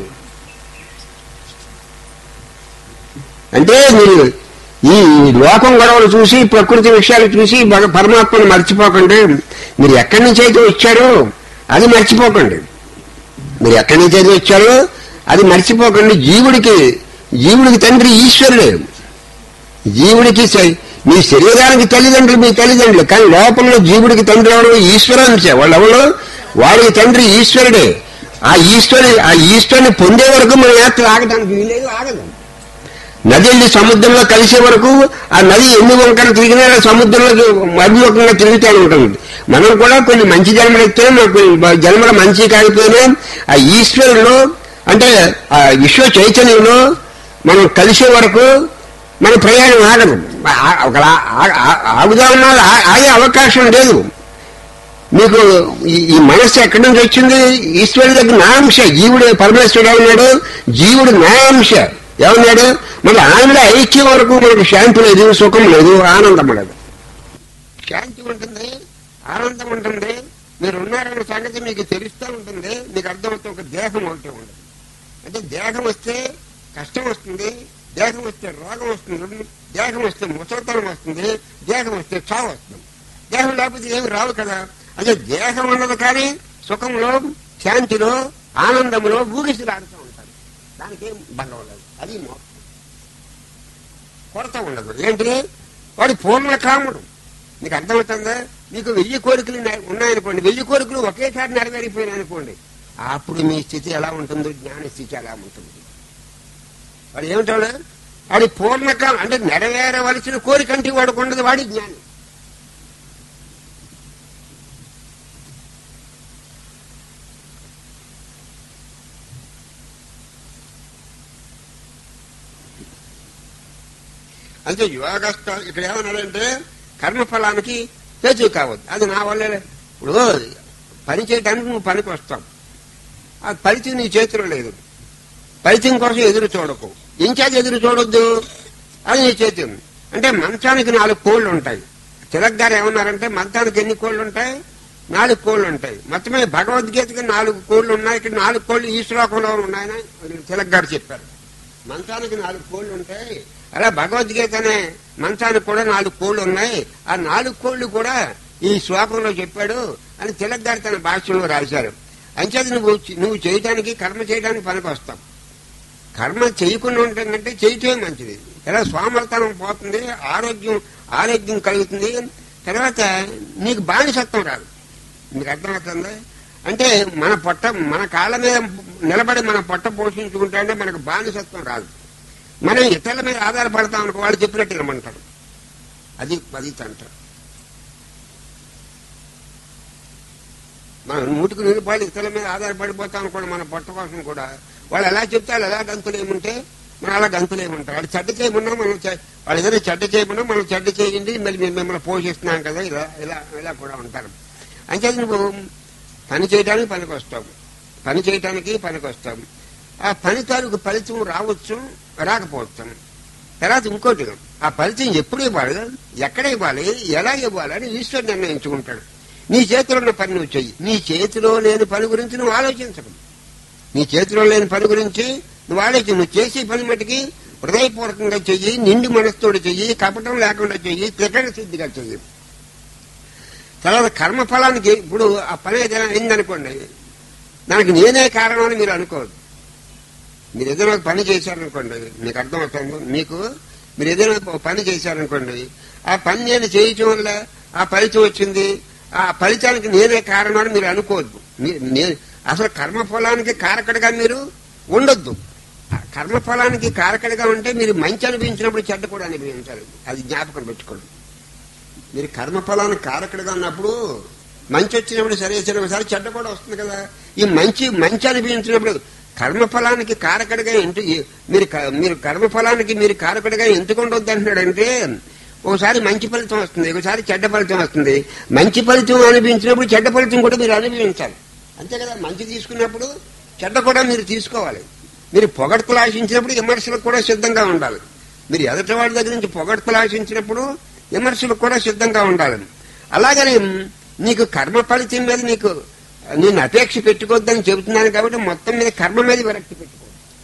అంటే మీరు ఈ లోకం గొడవలు చూసి ప్రకృతి విషయాలు చూసి భగ- పరమాత్మను మర్చిపోకండి మీరు ఎక్కడి నుంచి అయితే వచ్చారో అది మర్చిపోకండి మీరు ఎక్కడి నుంచి అయితే వచ్చారో అది మర్చిపోకండి జీవుడికి జీవుడికి తండ్రి ఈశ్వరుడే జీవుడికి శ- మీ శరీరానికి తల్లిదండ్రులు మీ తల్లిదండ్రులు కానీ లోపంలో జీవుడికి తండ్రి ఎవరు ఈశ్వరాంశ వాళ్ళెవరు వాడికి తండ్రి ఈశ్వరుడే ఆ ఈశ్వరు ఆ ఈశ్వరుని పొందే వరకు మన యాత్ర ఆగడానికి వీలేదు ఆగదు నది వెళ్ళి సముద్రంలో కలిసే వరకు ఆ నది ఎన్ని వంకలు తిరిగినా ఆ సముద్రంలో అభిముఖంగా తిరుగుతూ ఉంటుంది మనం కూడా కొన్ని మంచి జన్మలు ఎత్తే మనకు జన్మల మంచి కాకపోయినా ఆ ఈశ్వరులో అంటే ఆ విశ్వ చైతన్యంలో మనం కలిసే వరకు మన ప్రయాణం ఆగదు ఆ- ఒక ఆ- ఆ- ఆగుదామన్నా ఆ- ఆగే అవకాశం లేదు మీకు ఈ- ఈ మనస్సు ఎక్కడి నుంచి వచ్చింది ఈశ్వరుడి దగ్గర నా అంశ జీవుడు పరమేశ్వరుడు ఉన్నాడు జీవుడు నా అంశ ఏమన్నాడు మరి ఆమెడ ఐక్యం వరకు మనకు శాంతి లేదు సుఖం లేదు ఆనందం లేదు శాంతి ఉంటుంది ఆనందం ఉంటుంది మీరు ఉన్నారన్న సంగతి మీకు తెలుస్తూ ఉంటుంది మీకు అర్థమవుతుంది ఒక దేహం ఒకటి ఉండదు అంటే దేహం వస్తే కష్టం వస్తుంది దేహం వస్తే రోగం వస్తుంది దేహం వస్తే ముసలితనం వస్తుంది దేహం వస్తే చావు వస్తుంది దేహం లేకపోతే ఏమి రావు కదా అంటే దేహం ఉన్నది కానీ సుఖంలో శాంతిలో ఆనందంలో ఊగిసిలాడుతూ ఉంటారు దానికి ఏం బంధం లేదు అది మోక్షం కొరత ఉండదు ఏంటి వాడు పూర్ణ కాముడు నీకు అర్థమవుతుందా మీకు వెయ్యి కోరికలు ఉన్నాయి- ఉన్నాయనుకోండి వెయ్యి కోరికలు ఒకేసారి నెరవేరిపోయినాయి అనుకోండి అప్పుడు మీ స్థితి ఎలా ఉంటుందో జ్ఞాన స్థితి ఎలా ఉంటుంది వాడు ఏమిటాడు అది పూర్ణకాలం అంటే నెరవేరవలసిన కోరికంటే వాడికి ఉండదు వాడి జ్ఞానం అంటే యోగస్థ ఇక్కడ ఏమన్నాడంటే కర్మఫలానికి హేతు కావద్దు అది నా వల్లే ఇప్పుడు పని చేయడానికి నువ్వు పనికి వస్తావు ఆ ఫలితం నీ చేతిలో లేదు ఫలితం కోసం ఎదురు చూడకు ఇంకేది ఎదురు చూడొద్దు అది నీ చేతి ఉంది. అంటే మంచానికి నాలుగు కోళ్ళు ఉంటాయి తిలక్ గారు ఏమన్నారంటే మంచానికి ఎన్ని కోళ్ళు ఉంటాయి నాలుగు కోళ్ళు ఉంటాయి మొత్తమే భగవద్గీతకి నాలుగు కోళ్ళు ఉన్నాయి ఇక్కడ నాలుగు కోళ్ళు ఈ శ్లోకంలో ఉన్నాయని తిలక్ గారు చెప్పారు మంచానికి నాలుగు కోళ్ళు ఉంటాయి అలా భగవద్గీత అనే మంచానికి కూడా నాలుగు కోళ్ళు ఉన్నాయి ఆ నాలుగు కోళ్ళు కూడా ఈ శ్లోకంలో చెప్పాడు అని తిలక్ గారు తన భాష్యంలో రాశారు అంచేది నువ్వు నువ్వు చేయడానికి కర్మ చేయడానికి పనికి వస్తావు కర్మ చేయకుండా ఉంటుందంటే చేయటమే మంచిది ఎలా సోమర్తనం పోతుంది ఆరోగ్యం ఆరోగ్యం కలుగుతుంది తర్వాత నీకు బానిసత్వం రాదు మీకు అర్థమవుతుంది అంటే మన పొట్ట మన కాళ్ళ మీద నిలబడి మన పొట్ట పోషించుకుంటే మనకు బానిసత్వం రాదు మనం ఇతరుల మీద ఆధారపడతాం అనుకో వాళ్ళు చెప్పినట్టు వినమంటారు అది అది అంటారు మనం నూటికి నూరు రూపాయలు ఇతరుల మీద ఆధారపడిపోతాం అనుకోండి మన పొట్ట కోసం కూడా వాళ్ళు ఎలా చెప్తే వాళ్ళు ఎలా గంతులేముంటే మనం అలా గంతులేముంటారు వాళ్ళు చెడ్డ చేయమన్నా మనం చె- వాళ్ళు ఏదైనా చెడ్డ చేయమన్నా మనం చెడ్డ చేయండి మళ్ళీ మేము మిమ్మల్ని పోషిస్తున్నాం కదా ఇలా ఇలా ఇలా కూడా ఉంటారు అంటే నువ్వు పని చేయడానికి పనికి వస్తావు పని చేయడానికి పనికి వస్తావు ఆ పని తాలూకు ఫలితం రావచ్చు రాకపోవచ్చు తర్వాత ఇంకోటి ఆ ఫలితం ఎప్పుడు ఇవ్వాలి ఎక్కడ ఇవ్వాలి ఎలా ఇవ్వాలి అని ఈశ్వరుడు నిర్ణయించుకుంటాడు నీ చేతిలో ఉన్న పని నువ్వు చెయ్యి నీ చేతిలో లేని పని గురించి నువ్వు ఆలోచించకు నీ చేతిలో లేని పని గురించి నువ్వు ఆలోచించు నువ్వు చేసే పని మటుకి హృదయపూర్వకంగా చెయ్యి నిండి మనస్సుతోటి చెయ్యి కపటం లేకుండా చెయ్యి త్రికరణ శుద్ధిగా చెయ్యి తర్వాత కర్మఫలానికి ఇప్పుడు ఆ పని ఏదైనా అయిందనుకోండి దానికి నేనే కారణం అని మీరు అనుకోవద్దు మీరు ఏదైనా ఒక పని చేశారనుకోండి మీకు అర్థమవుతుంది మీకు మీరు ఏదైనా ఒక పని చేశారనుకోండి ఆ పని నేను చేయటం వల్ల ఆ ఫలితం వచ్చింది ఆ ఫలితానికి నేనే కారణం అని మీరు అనుకోవద్దు మీ- నే- అసలు కర్మఫలానికి కారకుడిగా మీరు ఉండొద్దు ఆ కర్మఫలానికి కారకుడిగా ఉంటే మీరు మంచి అనిపించినప్పుడు చెడ్డ కూడా అనిపించాలి అది జ్ఞాపకం పెట్టుకోండి మీరు కర్మఫలానికి కారకుడిగా ఉన్నప్పుడు మంచి వచ్చినప్పుడు సరే సరే ఒకసారి చెడ్డ కూడా వస్తుంది కదా ఈ మంచి మంచి అనిపించినప్పుడు కర్మఫలానికి కారకుడిగా ఎంటు మీరు క- మీరు కర్మఫలానికి మీరు కారకుడిగా ఎందుకు ఉండొద్దు అంటున్నాడంటే ఒకసారి మంచి ఫలితం వస్తుంది ఒకసారి చెడ్డ ఫలితం వస్తుంది మంచి ఫలితం అనిపించినప్పుడు చెడ్డ ఫలితం కూడా మీరు అనుభవించాలి అంతే కదా మంచి తీసుకున్నప్పుడు చెడ్డ కూడా మీరు తీసుకోవాలి మీరు పొగడ్తలు ఆశించినప్పుడు విమర్శలకు కూడా సిద్ధంగా ఉండాలి మీరు ఎదుటి వాడి దగ్గర నుంచి పొగడ్తలు ఆశించినప్పుడు విమర్శలకు కూడా సిద్ధంగా ఉండాలి అలాగని నీకు కర్మ ఫలితం మీద నీకు నేను అపేక్ష పెట్టుకోవద్దని చెబుతున్నాను కాబట్టి మొత్తం మీద కర్మ మీద విరక్తి పెట్టుకో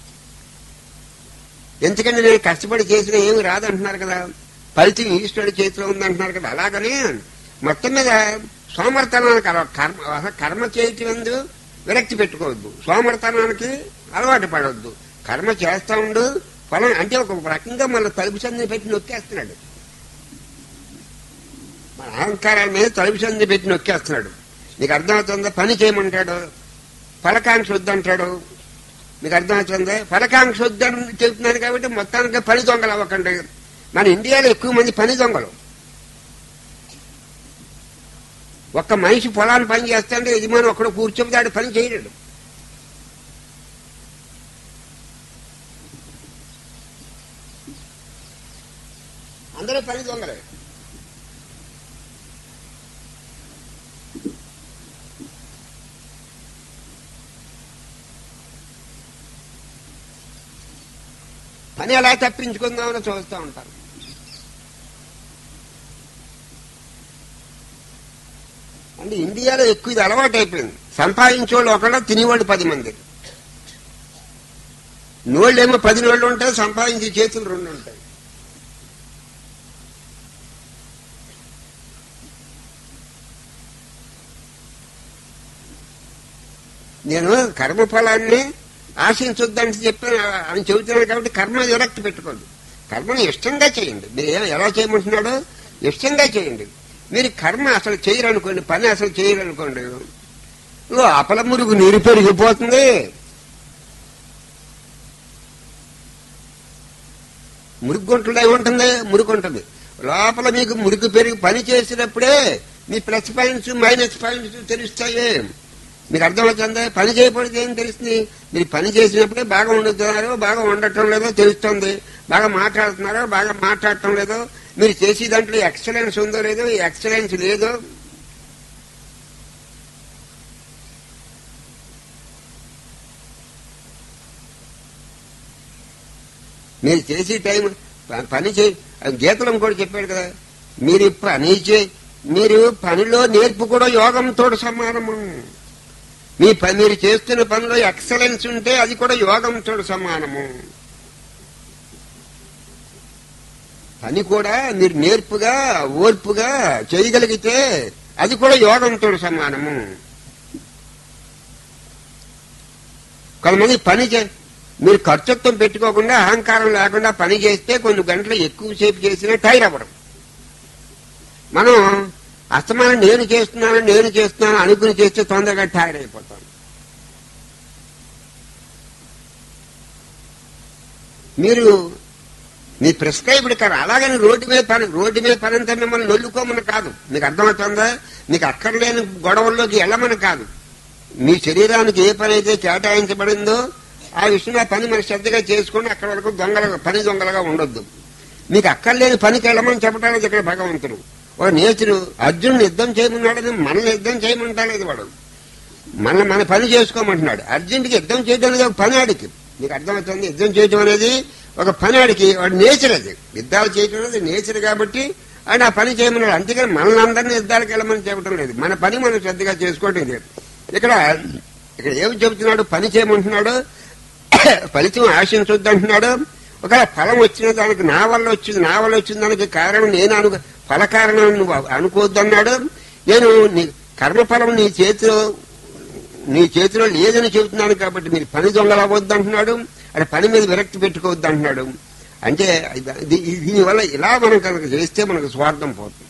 ఎందుకంటే నేను కష్టపడి చేసిన ఏమి రాదంటున్నారు కదా ఫలితం ఈశ్వరుడి చేతిలో ఉందంటున్నారు కదా అలాగని మొత్తం మీద సోమర్తనానికి అలవా- కర్మ అసలు కర్మ చేయటం ఎందు విరక్తి పెట్టుకోవద్దు సోమర్తనానికి అలవాటు పడవద్దు కర్మ చేస్తా ఉండు ఫలం అంటే ఒక రకంగా మన తలుపు సంది పెట్టి నొక్కేస్తున్నాడు మన అహంకారాల మీద తలుపు సంది పెట్టి నొక్కేస్తున్నాడు నీకు అర్థమవుతుందా పని చేయమంటాడు ఫలకాంక్ష వద్దంటాడు మీకు అర్థమవుతుందా ఫలకాంక్ష వద్దని చెబుతున్నాను కాబట్టి మొత్తానికి పని దొంగలు అవ్వకండి మన ఇండియాలో ఎక్కువ మంది పని దొంగలు ఒక్క మనిషి పొలాన్ని పని చేస్తాంటే యజమాని ఒక్కడు కూర్చోబెట్టాడు పని చేయలేడు అందరూ పని దొంగలే పని ఎలా తప్పించుకుందామని చూస్తూ ఉంటారు అంటే ఇండియాలో ఎక్కువ ఇది అలవాటు అయిపోయింది సంపాదించేవాళ్ళు ఒకళ్ళు తినేవాళ్ళు పది మంది నోళ్ళేమో పది నోళ్ళు ఉంటాయి సంపాదించే చేతులు రెండు ఉంటాయి నేను కర్మఫలాన్ని ఆశించొద్దని చెప్పి అని చెబుతున్నాను కాబట్టి కర్మ విరక్తి పెట్టుకోండి కర్మని ఇష్టంగా చేయండి మీరు ఏం- ఎలా చేయమంటున్నాడో ఇష్టంగా చేయండి మీరు కర్మ అసలు చేయరనుకోండి పని అసలు చేయరనుకోండి అపల మురుగు నీరు పెరిగిపోతుంది మురికి గుంటలో ఏముంటుంది మురికి ఉంటుంది లోపల మీకు మురికి పెరిగి పని చేసినప్పుడే మీ ప్లస్ పాయింట్స్ మైనస్ పాయింట్స్ తెలుస్తాయి మీకు అర్థమవుతుందా పని చేయకూడదు ఏం తెలుస్తుంది మీరు పని చేసినప్పుడే బాగా వండుతున్నారో బాగా వండటం లేదో తెలుస్తుంది బాగా మాట్లాడుతున్నారో బాగా మాట్లాడటం లేదో మీరు చేసే దాంట్లో ఎక్సలెన్స్ ఉందో లేదో ఈ ఎక్సలెన్స్ లేదో మీరు చేసే టైం ప- పని చే గీతలం కూడా చెప్పాడు కదా మీరు పని చే మీరు పనిలో నేర్పు కూడా యోగంతో సమానము మీ పని మీరు చేస్తున్న పనిలో ఎక్సలెన్స్ ఉంటే అది కూడా యోగంతో సమానము పని కూడా మీరు నేర్పుగా ఓర్పుగా చేయగలిగితే అది కూడా యోగంతో సమానము కొంతమంది పని చే మీరు ఖర్చుత్వం పెట్టుకోకుండా అహంకారం లేకుండా పని చేస్తే కొన్ని గంటలు ఎక్కువసేపు చేసినా టైర్ అవ్వడం మనం అస్తమానం నేను చేస్తున్నాను నేను చేస్తున్నాను అనుకుని చేస్తే తొందరగా టైర్ అయిపోతాం మీరు మీ ప్రిస్క్రైబ్డ్ కాదు అలాగని రోడ్డు మీద పని రోడ్డు మీద పని అంతా మిమ్మల్ని నొల్లుకోమని కాదు మీకు అర్థమవుతుందా మీకు అక్కర్లేని గొడవల్లోకి వెళ్ళమని కాదు మీ శరీరానికి ఏ పని అయితే కేటాయించబడిందో ఆ విషయం ఆ పని మనం శ్రద్ధగా చేసుకుని అక్కడ వరకు దొంగలుగా పని దొంగలుగా ఉండొద్దు మీకు అక్కర్లేని పనికి వెళ్ళమని చెప్పడానికి ఇక్కడ భగవంతుడు ఒక నేచుడు అర్జునుడు యుద్ధం చేయమన్నాడని మనల్ని యుద్ధం చేయమంటలేదు వాడు మన మన పని చేసుకోమంటున్నాడు అర్జునుడికి యుద్ధం చేయడం అనేది ఒక పని ఆడికి మీకు అర్థమవుతుంది యుద్ధం చేయడం అనేది ఒక పని ఆడికి వాడు నేచర్ అది యుద్ధాలు చేయడం అనేది నేచర్ కాబట్టి ఆయన ఆ పని చేయమన్నాడు అంతేగాని మనల్ని అందరినీ యుద్ధాలకు వెళ్ళమని చెప్పడం లేదు మన పని మనం శ్రద్ధగా చేసుకోవటం లేదు ఇక్కడ ఇక్కడ ఏమి చెబుతున్నాడు పని చేయమంటున్నాడు ఫలితం ఆశించొద్దు అంటున్నాడు ఒకవేళ ఫలం వచ్చిన దానికి నా వల్ల వచ్చింది నా వల్ల వచ్చిన దానికి కారణం నేను అను ఫల కారణం నువ్వు అనుకోవద్దు అన్నాడు నేను నీ కర్మఫలం నీ చేతిలో నీ చేతిలో లేదని చెబుతున్నాను కాబట్టి మీరు పని దొంగలు అవ్వద్దు అంటున్నాడు అది పని మీద విరక్తి పెట్టుకోవద్దు అంటున్నాడు అంటే ఇది- ఇది- దీనివల్ల ఇలా మనం కనుక చేస్తే మనకు స్వార్థం పోతుంది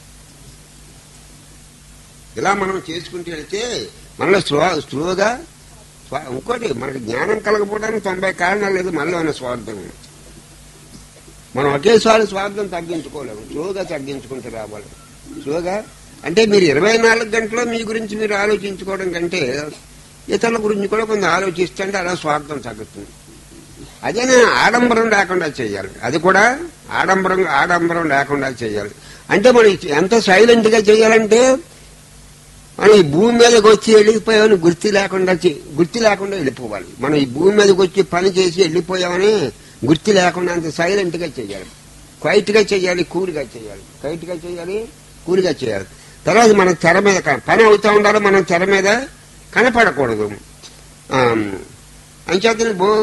ఇలా మనం చేసుకుంటూ వెళితే మనలో స్లో స్లోగా స్వ- ఇంకోటి మనకి జ్ఞానం కలగపోవడానికి తొంభై కారణాలు లేదు మనలో ఉన్న స్వార్థం మనం ఒకేసారి స్వార్థం తగ్గించుకోలేము స్లోగా తగ్గించుకుంటూ రావాలి స్లోగా అంటే మీరు ఇరవై నాలుగు గంటల్లో మీ గురించి మీరు ఆలోచించుకోవడం కంటే ఇతరుల గురించి కూడా కొంత ఆలోచిస్తే అలా స్వార్థం తగ్గుతుంది అదే ఆడంబరం లేకుండా చేయాలి అది కూడా ఆడంబరం ఆడంబరం లేకుండా చేయాలి అంటే మనం ఎంత సైలెంట్ గా చేయాలంటే మనం ఈ భూమి మీదకి వచ్చి వెళ్ళిపోయామని గుర్తు లేకుండా చే- గుర్తు లేకుండా వెళ్ళిపోవాలి మనం ఈ భూమి మీదకి వచ్చి పని చేసి వెళ్ళిపోయామని గుర్తు లేకుండా అంత సైలెంట్ గా చేయాలి క్వైట్ గా చేయాలి కూల్గా చేయాలి క్వైట్ గా చేయాలి కూల్గా చేయాలి తర్వాత మనం తెర మీద క- పని అవుతా ఉండాలి మనం తెర మీద కనపడకూడదు ఆమ్, అంచేతనే బో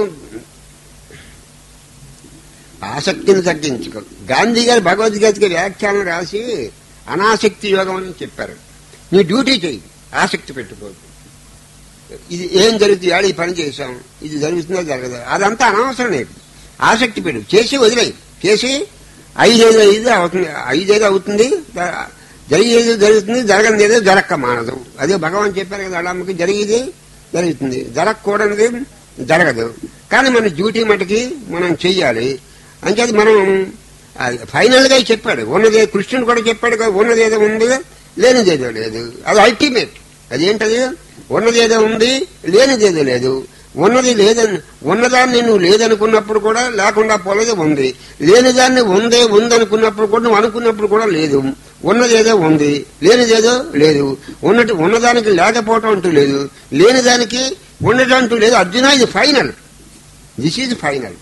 ఆసక్తిని తగ్గించుకో గాంధీ గారు భగవద్గీతకి వ్యాఖ్యానం రాసి అనాసక్తి యోగం అని చెప్పారు నీ డ్యూటీ చెయ్యి ఆసక్తి పెట్టుకోవద్దు ఇది ఏం జరుగుతుంది ఆడ ఈ పని చేశాం ఇది జరుగుతుందో జరగదు అదంతా అనవసరం నీకు ఆసక్తి పెట్టు చేసి వదిలేయి చేసి ఐదేదో ఐదు అవుతుంది ఐదేదో అవుతుంది ద- జరిగేది జరుగుతుంది జరగనిది ఏదో జరక్క మానదు అదే భగవాన్ చెప్పారు కదా అడమ్మకి జరిగేది జరుగుతుంది జరగకూడనిది జరగదు కానీ మన డ్యూటీ మటుకి మనం చెయ్యాలి అంచేది మనం ఫైనల్ గా చెప్పాడు ఉన్నదే కృష్ణుడు కూడా చెప్పాడు కదా ఉన్నదేదో ఉంది లేనిదేదో లేదు అది అల్టిమేట్ అదేంటది ఉన్నదేదో ఉంది లేనిదేదో లేదు ఉన్నది లేదని ఉన్నదాన్ని నువ్వు లేదనుకున్నప్పుడు కూడా లేకుండా పోలేదు ఉంది లేనిదాన్ని ఉందే ఉందనుకున్నప్పుడు కూడా నువ్వు అనుకున్నప్పుడు కూడా లేదు ఉన్నదేదో ఉంది లేనిదేదో లేదు ఉన్నట్టు ఉన్నదానికి లేకపోవటం అంటూ లేదు లేనిదానికి ఉండటం అంటూ లేదు అర్జున ఇది ఫైనల్ దిస్ ఈజ్ ఫైనల్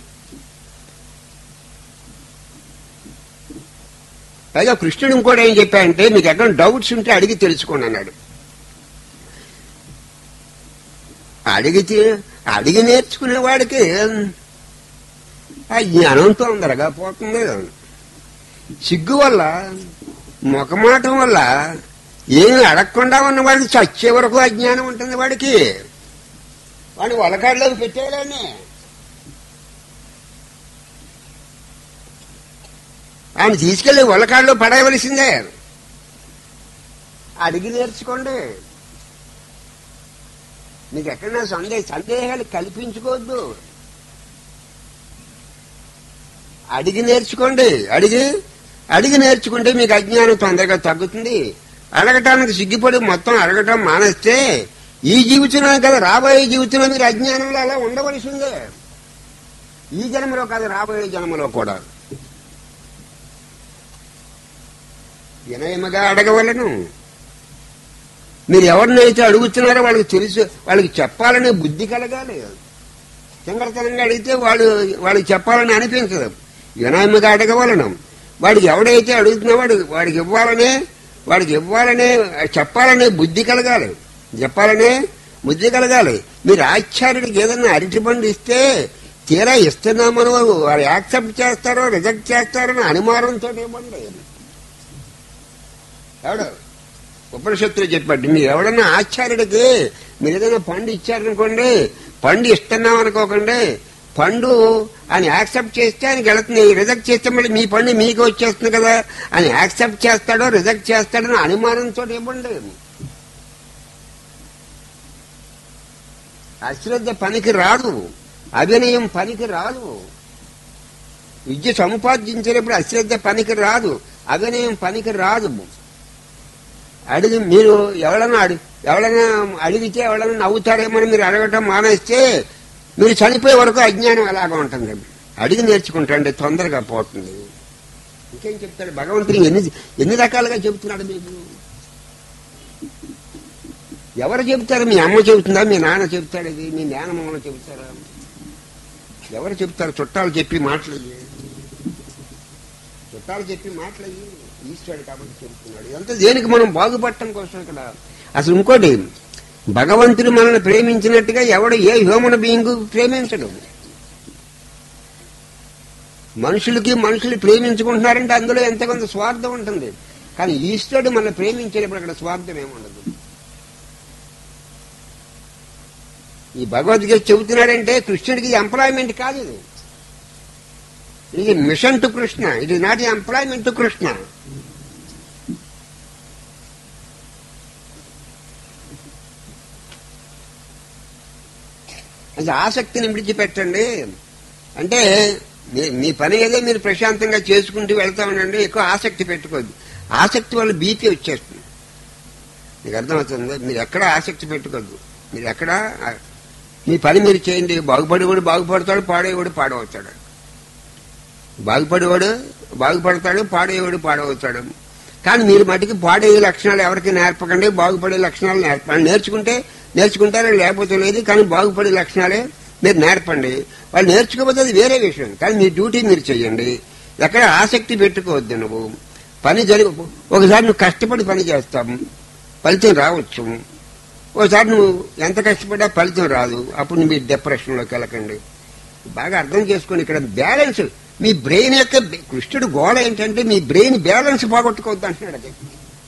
పైగా కృష్ణుడు ఇంకోటి ఏం చెప్పాడంటే మీకు ఎక్కడ డౌట్స్ ఉంటే అడిగి తెలుసుకోండి అన్నాడు అడిగితే అడిగి నేర్చుకునే వాడికి ఆ జ్ఞానం తొందరగా పోతుంది సిగ్గు వల్ల ముఖమాటం వల్ల ఏమి అడగకుండా ఉన్న వాడికి చచ్చే వరకు అజ్ఞానం ఉంటుంది వాడికి వాడిని వలకాడులోకి పెట్టేయాలని ఆయన తీసుకెళ్లి వలకాడులో పడేయవలసిందే అడిగి నేర్చుకోండి మీకు ఎక్కడైనా సందేహ సందేహాలు కల్పించుకోవద్దు అడిగి నేర్చుకోండి అడిగి అడిగి నేర్చుకుంటే మీకు అజ్ఞానం తొందరగా తగ్గుతుంది అడగటానికి సిగ్గుపడి మొత్తం అడగటం మానేస్తే ఈ జీవితంలో కదా రాబోయే జీవితంలో మీరు అజ్ఞానంలో అలా ఉండవలసిందే ఈ జన్మలో కాదు రాబోయే జన్మలో కూడా వినయముగా అడగవలను మీరు ఎవరినైతే అడుగుతున్నారో వాళ్ళకి తెలుసు వాళ్ళకి చెప్పాలనే బుద్ధి కలగాలి చింగరతనంగా అడిగితే వాడు వాడికి చెప్పాలని అనిపించదు వినయముగా అడగవలను వాడికి ఎవడైతే అడుగుతున్నా వాడు వాడికి ఇవ్వాలనే వాడికి ఇవ్వాలనే చెప్పాలనే బుద్ధి కలగాలి చెప్పాలనే బుద్ధి కలగాలి మీరు ఆచార్యుడికి ఏదన్నా అరటి పండు ఇస్తే తీరా ఇస్తున్నామని వారు యాక్సెప్ట్ చేస్తారో రిజెక్ట్ చేస్తారో అని అనుమానంతో ఇవ్వండి ఎవడు ఉపనిషత్తులు చెప్పాడు మీరు ఎవడన్నా ఆచార్యుడికి మీరు ఏదైనా పండు ఇచ్చారనుకోండి పండు ఇస్తున్నాం అనుకోకండి పండు అని యాక్సెప్ట్ చేస్తే ఆయనకి వెళుతుంది రిజెక్ట్ చేస్తే మళ్ళీ మీ పండు మీకు వచ్చేస్తుంది కదా అని యాక్సెప్ట్ చేస్తాడో రిజెక్ట్ చేస్తాడో అని అనుమానంతో ఇవ్వండి అశ్రద్ధ పనికి రాదు అభినయం పనికి రాదు విద్య సముపార్జించేటప్పుడు అశ్రద్ధ పనికి రాదు అభినయం పనికి రాదు అడిగి మీరు ఎవడన్నా అడి ఎవడన్నా అడిగితే ఎవడన్నా నవ్వుతారేమని మీరు అడగటం మానేస్తే మీరు చనిపోయే వరకు అజ్ఞానం అలాగా ఉంటుంది అడిగి నేర్చుకుంటాండి తొందరగా పోతుంది ఇంకేం చెప్తాడు భగవంతుడు ఎన్ని ఎన్ని రకాలుగా చెబుతున్నాడు మీకు ఎవరు చెబుతారు మీ అమ్మ చెబుతుందా మీ నాన్న చెబుతాడు ఇది మీ నాన్నమ్మ చెబుతారా ఎవరు చెప్తారు చుట్టాలు చెప్పి మాటలు చుట్టాలు చెప్పి మాటలు ఈశ్వరుడు కాబట్టి చెబుతున్నాడు ఇదంతా దేనికి మనం బాగుపడటం కోసం ఇక్కడ అసలు ఇంకోటి భగవంతుడు మనల్ని ప్రేమించినట్టుగా ఎవడు ఏ హ్యూమన్ బీయింగ్ ప్రేమించడు మనుషులకి మనుషులు ప్రేమించుకుంటున్నారంటే అందులో ఎంత కొంత స్వార్థం ఉంటుంది కానీ ఈశ్వరుడు మనల్ని ప్రేమించేటప్పుడు అక్కడ స్వార్థం ఏముండదు ఈ భగవద్గీత చెబుతున్నాడంటే కృష్ణుడికి ఎంప్లాయ్మెంట్ కాదు ఇది ఇది మిషన్ టు కృష్ణ ఇది నాట్ ఎంప్లాయ్మెంట్ టు కృష్ణ అది ఆసక్తిని విడిచిపెట్టండి అంటే మీ- మీ పని ఏదో మీరు ప్రశాంతంగా చేసుకుంటూ వెళ్తా ఉండండి ఎక్కువ ఆసక్తి పెట్టుకోవద్దు ఆసక్తి వల్ల బీపీ వచ్చేస్తుంది మీకు అర్థమవుతుంది మీరు ఎక్కడ ఆసక్తి పెట్టుకోవద్దు మీరు ఎక్కడ ఆ- మీ పని మీరు చేయండి బాగుపడేవాడు బాగుపడతాడు పాడేవాడు పాడవుతాడు బాగుపడేవాడు బాగుపడతాడు పాడేవాడు పాడవుతాడు కానీ మీరు మటుకు పాడే లక్షణాలు ఎవరికి నేర్పకండి బాగుపడే లక్షణాలు నేర్పండి నేర్చుకుంటే నేర్చుకుంటారో లేకపోతే లేదు కానీ బాగుపడే లక్షణాలే మీరు నేర్పండి వాళ్ళు నేర్చుకోకపోతే అది వేరే విషయం కానీ మీ డ్యూటీ మీరు చెయ్యండి ఎక్కడ ఆసక్తి పెట్టుకోవద్దు నువ్వు పని జరిగి ఒకసారి నువ్వు కష్టపడి పని చేస్తావు ఫలితం రావచ్చు ఒకసారి నువ్వు ఎంత కష్టపడ్డా ఫలితం రాదు అప్పుడు మీరు డిప్రెషన్లోకి వెళ్ళకండి బాగా అర్థం చేసుకొని ఇక్కడ బ్యాలెన్స్ మీ బ్రెయిన్ యొక్క కృష్ణుడు గోడ ఏంటంటే మీ బ్రెయిన్ బ్యాలెన్స్ పోగొట్టుకోవద్దు అంటున్నాడు అది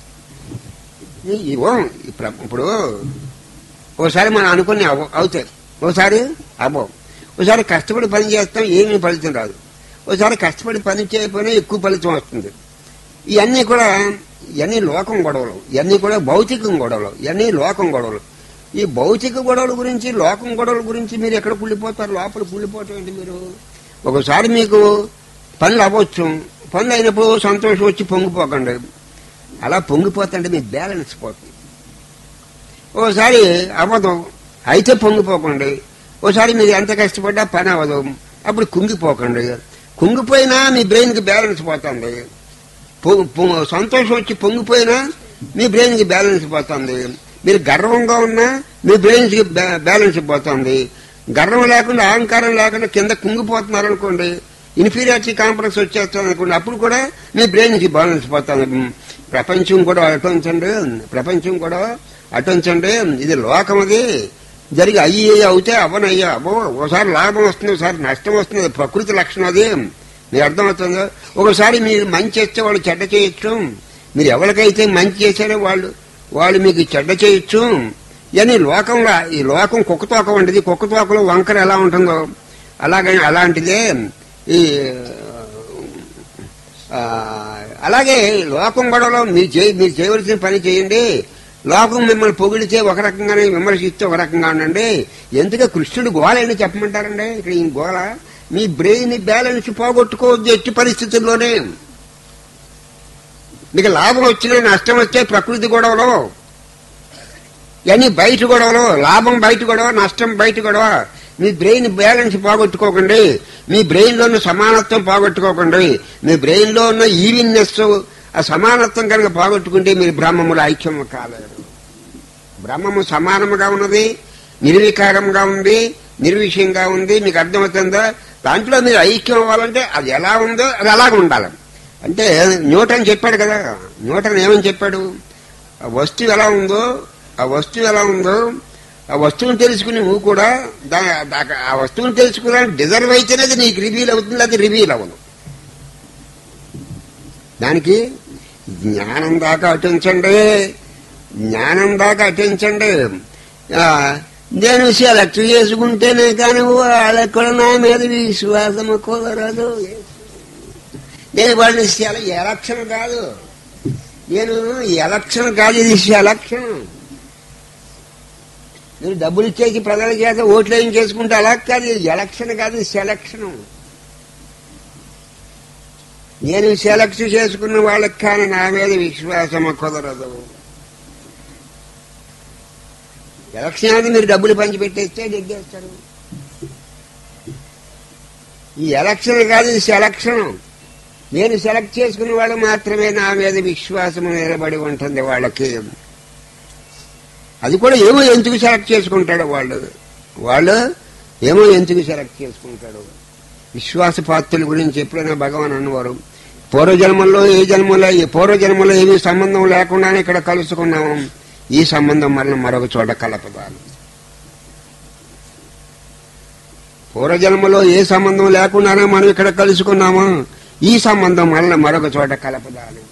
ఈ- ఈ ఓ ఇప్పుడు ఇప్పుడు ఓసారి మనం అనుకుని అవ అవుతాయి ఓసారి అవ్వవు ఒకసారి కష్టపడి పని చేస్తాం ఏమీ ఫలితం రాదు ఒకసారి కష్టపడి పని చేయకపోయినా ఎక్కువ ఫలితం వస్తుంది ఇవన్నీ కూడా ఇవన్నీ లోకం గొడవలు ఇవన్నీ కూడా భౌతికం గొడవలు ఇవన్నీ లోకం గొడవలు ఈ భౌతిక గొడవల గురించి లోకం గొడవల గురించి మీరు ఎక్కడ కుళ్ళిపోతారు లోపల కుళ్ళిపోవటం ఏంటి మీరు ఒకసారి మీకు పనులు అవ్వచ్చు పనులు అయినప్పుడు సంతోషం వచ్చి పొంగిపోకండి అలా పొంగిపోతుంటే మీ బ్యాలెన్స్ పోతుంది ఓసారి అవ్వదు అయితే పొంగిపోకండి ఓసారి మీరు ఎంత కష్టపడ్డా పని అవ్వదు అప్పుడు కుంగిపోకండి కుంగిపోయినా మీ బ్రెయిన్కి బ్యాలెన్స్ పోతుంది పొ- పొ- సంతోషం వచ్చి పొంగిపోయినా మీ బ్రెయిన్కి బ్యాలెన్స్ పోతుంది మీరు గర్వంగా ఉన్నా మీ బ్రెయిన్కి బ్యాలెన్స్ పోతుంది గర్వం లేకుండా అహంకారం లేకుండా కింద కుంగిపోతున్నారు అనుకోండి ఇన్ఫీరియారిటీ కాంప్లెక్స్ వచ్చేస్తుంది అనుకోండి అప్పుడు కూడా మీ బ్రెయిన్కి బ్యాలెన్స్ పోతుంది ఉమ్, ప్రపంచం కూడా అటుంచండి ప్రపంచం కూడా అటుంచండి ఇది లోకం అది జరిగి అయ్యి అవుతే అవ్వనయ్యా అవ్వ ఒకసారి లాభం వస్తుంది ఒకసారి నష్టం వస్తుంది అది ప్రకృతి లక్షణం అది మీకు అర్థమవుతుందో ఒకసారి మీరు మంచి చేస్తే వాళ్ళు చెడ్డ చేయొచ్చు మీరు ఎవరికైతే మంచి చేశారో వాళ్ళు వాళ్ళు మీకు చెడ్డ చేయొచ్చు ఇవన్నీ లోకంలో ఈ లోకం కుక్కతోక వంటిది కుక్కతోకలో వంకర ఎలా ఉంటుందో అలాగే అలాంటిదే ఈ ఆ, అలాగే లోకం గొడవలో మీరు చేయ మీరు చేయవలసిన పని చేయండి లోకం మిమ్మల్ని పొగిడితే ఒక రకంగానే విమర్శిస్తే ఒక రకంగా ఉండండి ఎందుకు కృష్ణుడు గోల ఏంటి చెప్పమంటారండి ఇక్కడ ఈ గోల మీ బ్రెయిన్ బ్యాలెన్స్ పోగొట్టుకోవద్దు ఎట్టి పరిస్థితుల్లోనే మీకు లాభం వచ్చినా నష్టం వచ్చే ప్రకృతి గొడవలో ఇవన్నీ బయట గొడవలు లాభం బయట గొడవ నష్టం బయట గొడవ మీ బ్రెయిన్ బ్యాలెన్స్ పోగొట్టుకోకండి మీ బ్రెయిన్ లో ఉన్న సమానత్వం పోగొట్టుకోకండి మీ బ్రెయిన్ లో ఉన్న ఈవిన్నెస్ ఆ సమానత్వం కనుక పోగొట్టుకుంటే మీరు బ్రహ్మములు ఐక్యం కాలేరు బ్రహ్మము సమానముగా ఉన్నది నిర్వికారంగా ఉంది నిర్విషయంగా ఉంది మీకు అర్థమవుతుందా దాంట్లో మీరు ఐక్యం అవ్వాలంటే అది ఎలా ఉందో అది అలాగ ఉండాలి అంటే న్యూటన్ చెప్పాడు కదా న్యూటన్ ఏమని చెప్పాడు ఆ వస్తువు ఎలా ఉందో ఆ వస్తువు ఎలా ఉందో ఆ వస్తువుని తెలుసుకుని నువ్వు కూడా దా దా- ఆ వస్తువుని తెలుసుకున్నాను డిజర్వ్ అయితేనేది నీకు రివీల్ అవుతుంది అది రివీల్ అవ్వదు దానికి జ్ఞానం దాకా అటించండి జ్ఞానం దాకా అటించండి ఆ, నేను సెలెక్ట్ చేసుకుంటేనే కానీ వాళ్ళకి కూడా నా మీద విశ్వాసము కుదరదు నేను వాళ్ళని సెల- ఎలక్షన్ కాదు నేను ఎలక్షన్ కాదు ఇది సెలక్షన్ మీరు డబ్బులు ఇచ్చేసి ప్రజల చేత ఓట్లు ఏం చేసుకుంటే అలా కాదు ఇది ఎలక్షన్ కాదు ఇది సెలక్షన్ నేను సెలెక్ట్ చేసుకున్న వాళ్ళకి కానీ నా మీద విశ్వాసం కుదరదు ఎలక్షన్ అనేది మీరు డబ్బులు పంచిపెట్టేస్తే నెగ్గేస్తారు ఈ ఎలక్షన్ కాదు ఇది సెలక్షన్ నేను సెలెక్ట్ చేసుకున్న వాళ్ళు మాత్రమే నా మీద విశ్వాసం నిలబడి ఉంటుంది వాళ్ళకి అది కూడా ఏమో ఎందుకు సెలెక్ట్ చేసుకుంటాడు వాళ్ళు వాళ్ళు ఏమో ఎందుకు సెలెక్ట్ చేసుకుంటాడు విశ్వాస పాత్రుల గురించి ఎప్పుడైనా భగవాన్ అన్నవారు పూర్వజన్మల్లో ఏ జన్మలో ఏ పూర్వజన్మలో ఏమీ సంబంధం లేకుండానే ఇక్కడ కలుసుకున్నాము ఈ సంబంధం మరణ మరొక చోట కలపదాలు పూర్వజన్మలో ఏ సంబంధం లేకుండానే మనం ఇక్కడ కలుసుకున్నాము ఈ సంబంధం మరణ మరొక చోట కలపదాలి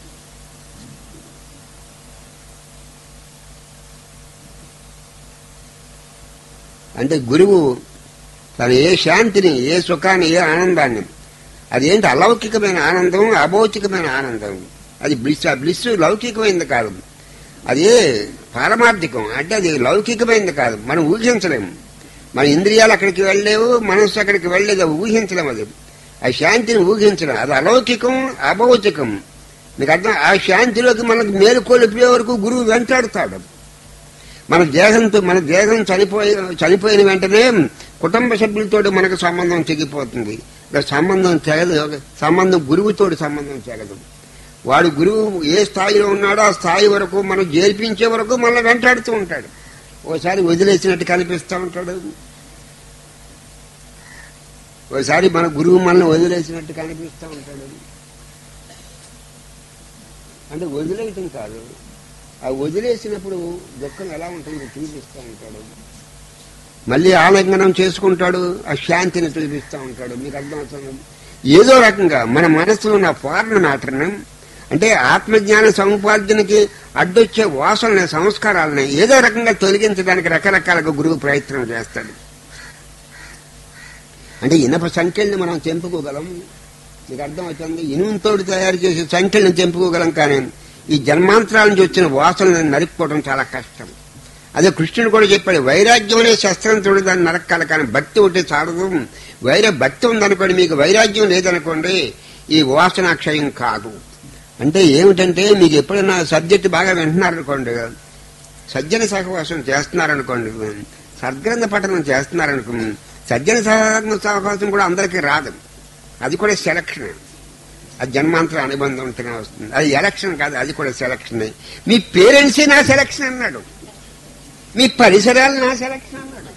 అంటే గురువు తను ఏ శాంతిని ఏ సుఖాన్ని ఏ ఆనందాన్ని అదేంటి అలౌకికమైన ఆనందం అభౌతికమైన ఆనందం అది బ్లిస్ ఆ బ్లిస్ లౌకికమైనది కాదు అది పారమార్థికం అంటే అది లౌకికమైనది కాదు మనం ఊహించలేము మన ఇంద్రియాలు అక్కడికి వెళ్ళలేవు మనస్సు అక్కడికి వెళ్ళలేదు అవి ఊహించలేము అది ఆ శాంతిని ఊహించడం అది అలౌకికం అభౌతికం మీకు అర్థం ఆ శాంతిలోకి మనకు మేలుకొలిపే వరకు గురువు వెంటాడుతాడు మన దేహంతో మన దేహం చనిపోయి చనిపోయిన వెంటనే కుటుంబ సభ్యులతో మనకు సంబంధం తెగిపోతుంది ఇక సంబంధం తెగదు సంబంధం గురువుతోటి సంబంధం తెగదు వాడు గురువు ఏ స్థాయిలో ఉన్నాడో ఆ స్థాయి వరకు మనం చేర్పించే వరకు మనల్ని వెంటాడుతూ ఉంటాడు ఓసారి వదిలేసినట్టు కనిపిస్తూ ఉంటాడు ఓసారి మన గురువు మనల్ని వదిలేసినట్టు కనిపిస్తూ ఉంటాడు అంటే వదిలేయటం కాదు ఆ వదిలేసినప్పుడు దుఃఖం ఎలా ఉంటుందో చూపిస్తూ ఉంటాడు మళ్ళీ ఆలింగనం చేసుకుంటాడు ఆ శాంతిని చూపిస్తూ ఉంటాడు మీకు అర్థమవుతుంది ఏదో రకంగా మన మనసులో ఉన్న పూర్ణ మాత్రమే అంటే ఆత్మజ్ఞాన సముపార్జనకి అడ్డొచ్చే వాసనని సంస్కారాలని ఏదో రకంగా తొలగించడానికి రకరకాలుగా గురువు ప్రయత్నం చేస్తాడు అంటే ఇనప సంఖ్యల్ని మనం తెంపుకోగలం మీకు అర్థమవుతుంది ఇనుముతోటి తయారు చేసే సంఖ్యలను తెంపుకోగలం కానీ ఈ జన్మాంతరాల నుంచి వచ్చిన వాసనలను నరుక్కోవడం చాలా కష్టం అదే కృష్ణుడు కూడా చెప్పాడు వైరాగ్యం అనే శస్త్రంతో దాన్ని నరక్కాలి కానీ భక్తి ఒకటి చాలదు వైర భక్తి ఉందనుకోండి మీకు వైరాగ్యం లేదనుకోండి ఈ వాసన క్షయం కాదు అంటే ఏమిటంటే మీకు ఎప్పుడైనా సబ్జెక్ట్ బాగా వింటున్నారనుకోండి సజ్జన సహవాసం చేస్తున్నారనుకోండి సద్గ్రంథ పఠనం చేస్తున్నారనుకోండి సజ్జన సహ- సహవాసం కూడా అందరికీ రాదు అది కూడా సెలక్షన్ అది జన్మాంతర అనుబంధం ఉంటేనే వస్తుంది అది ఎలక్షన్ కాదు అది కూడా సెలక్షన్ మీ పేరెంట్సే నా సెలక్షన్ అన్నాడు మీ పరిసరాలు నా సెలక్షన్ అన్నాడు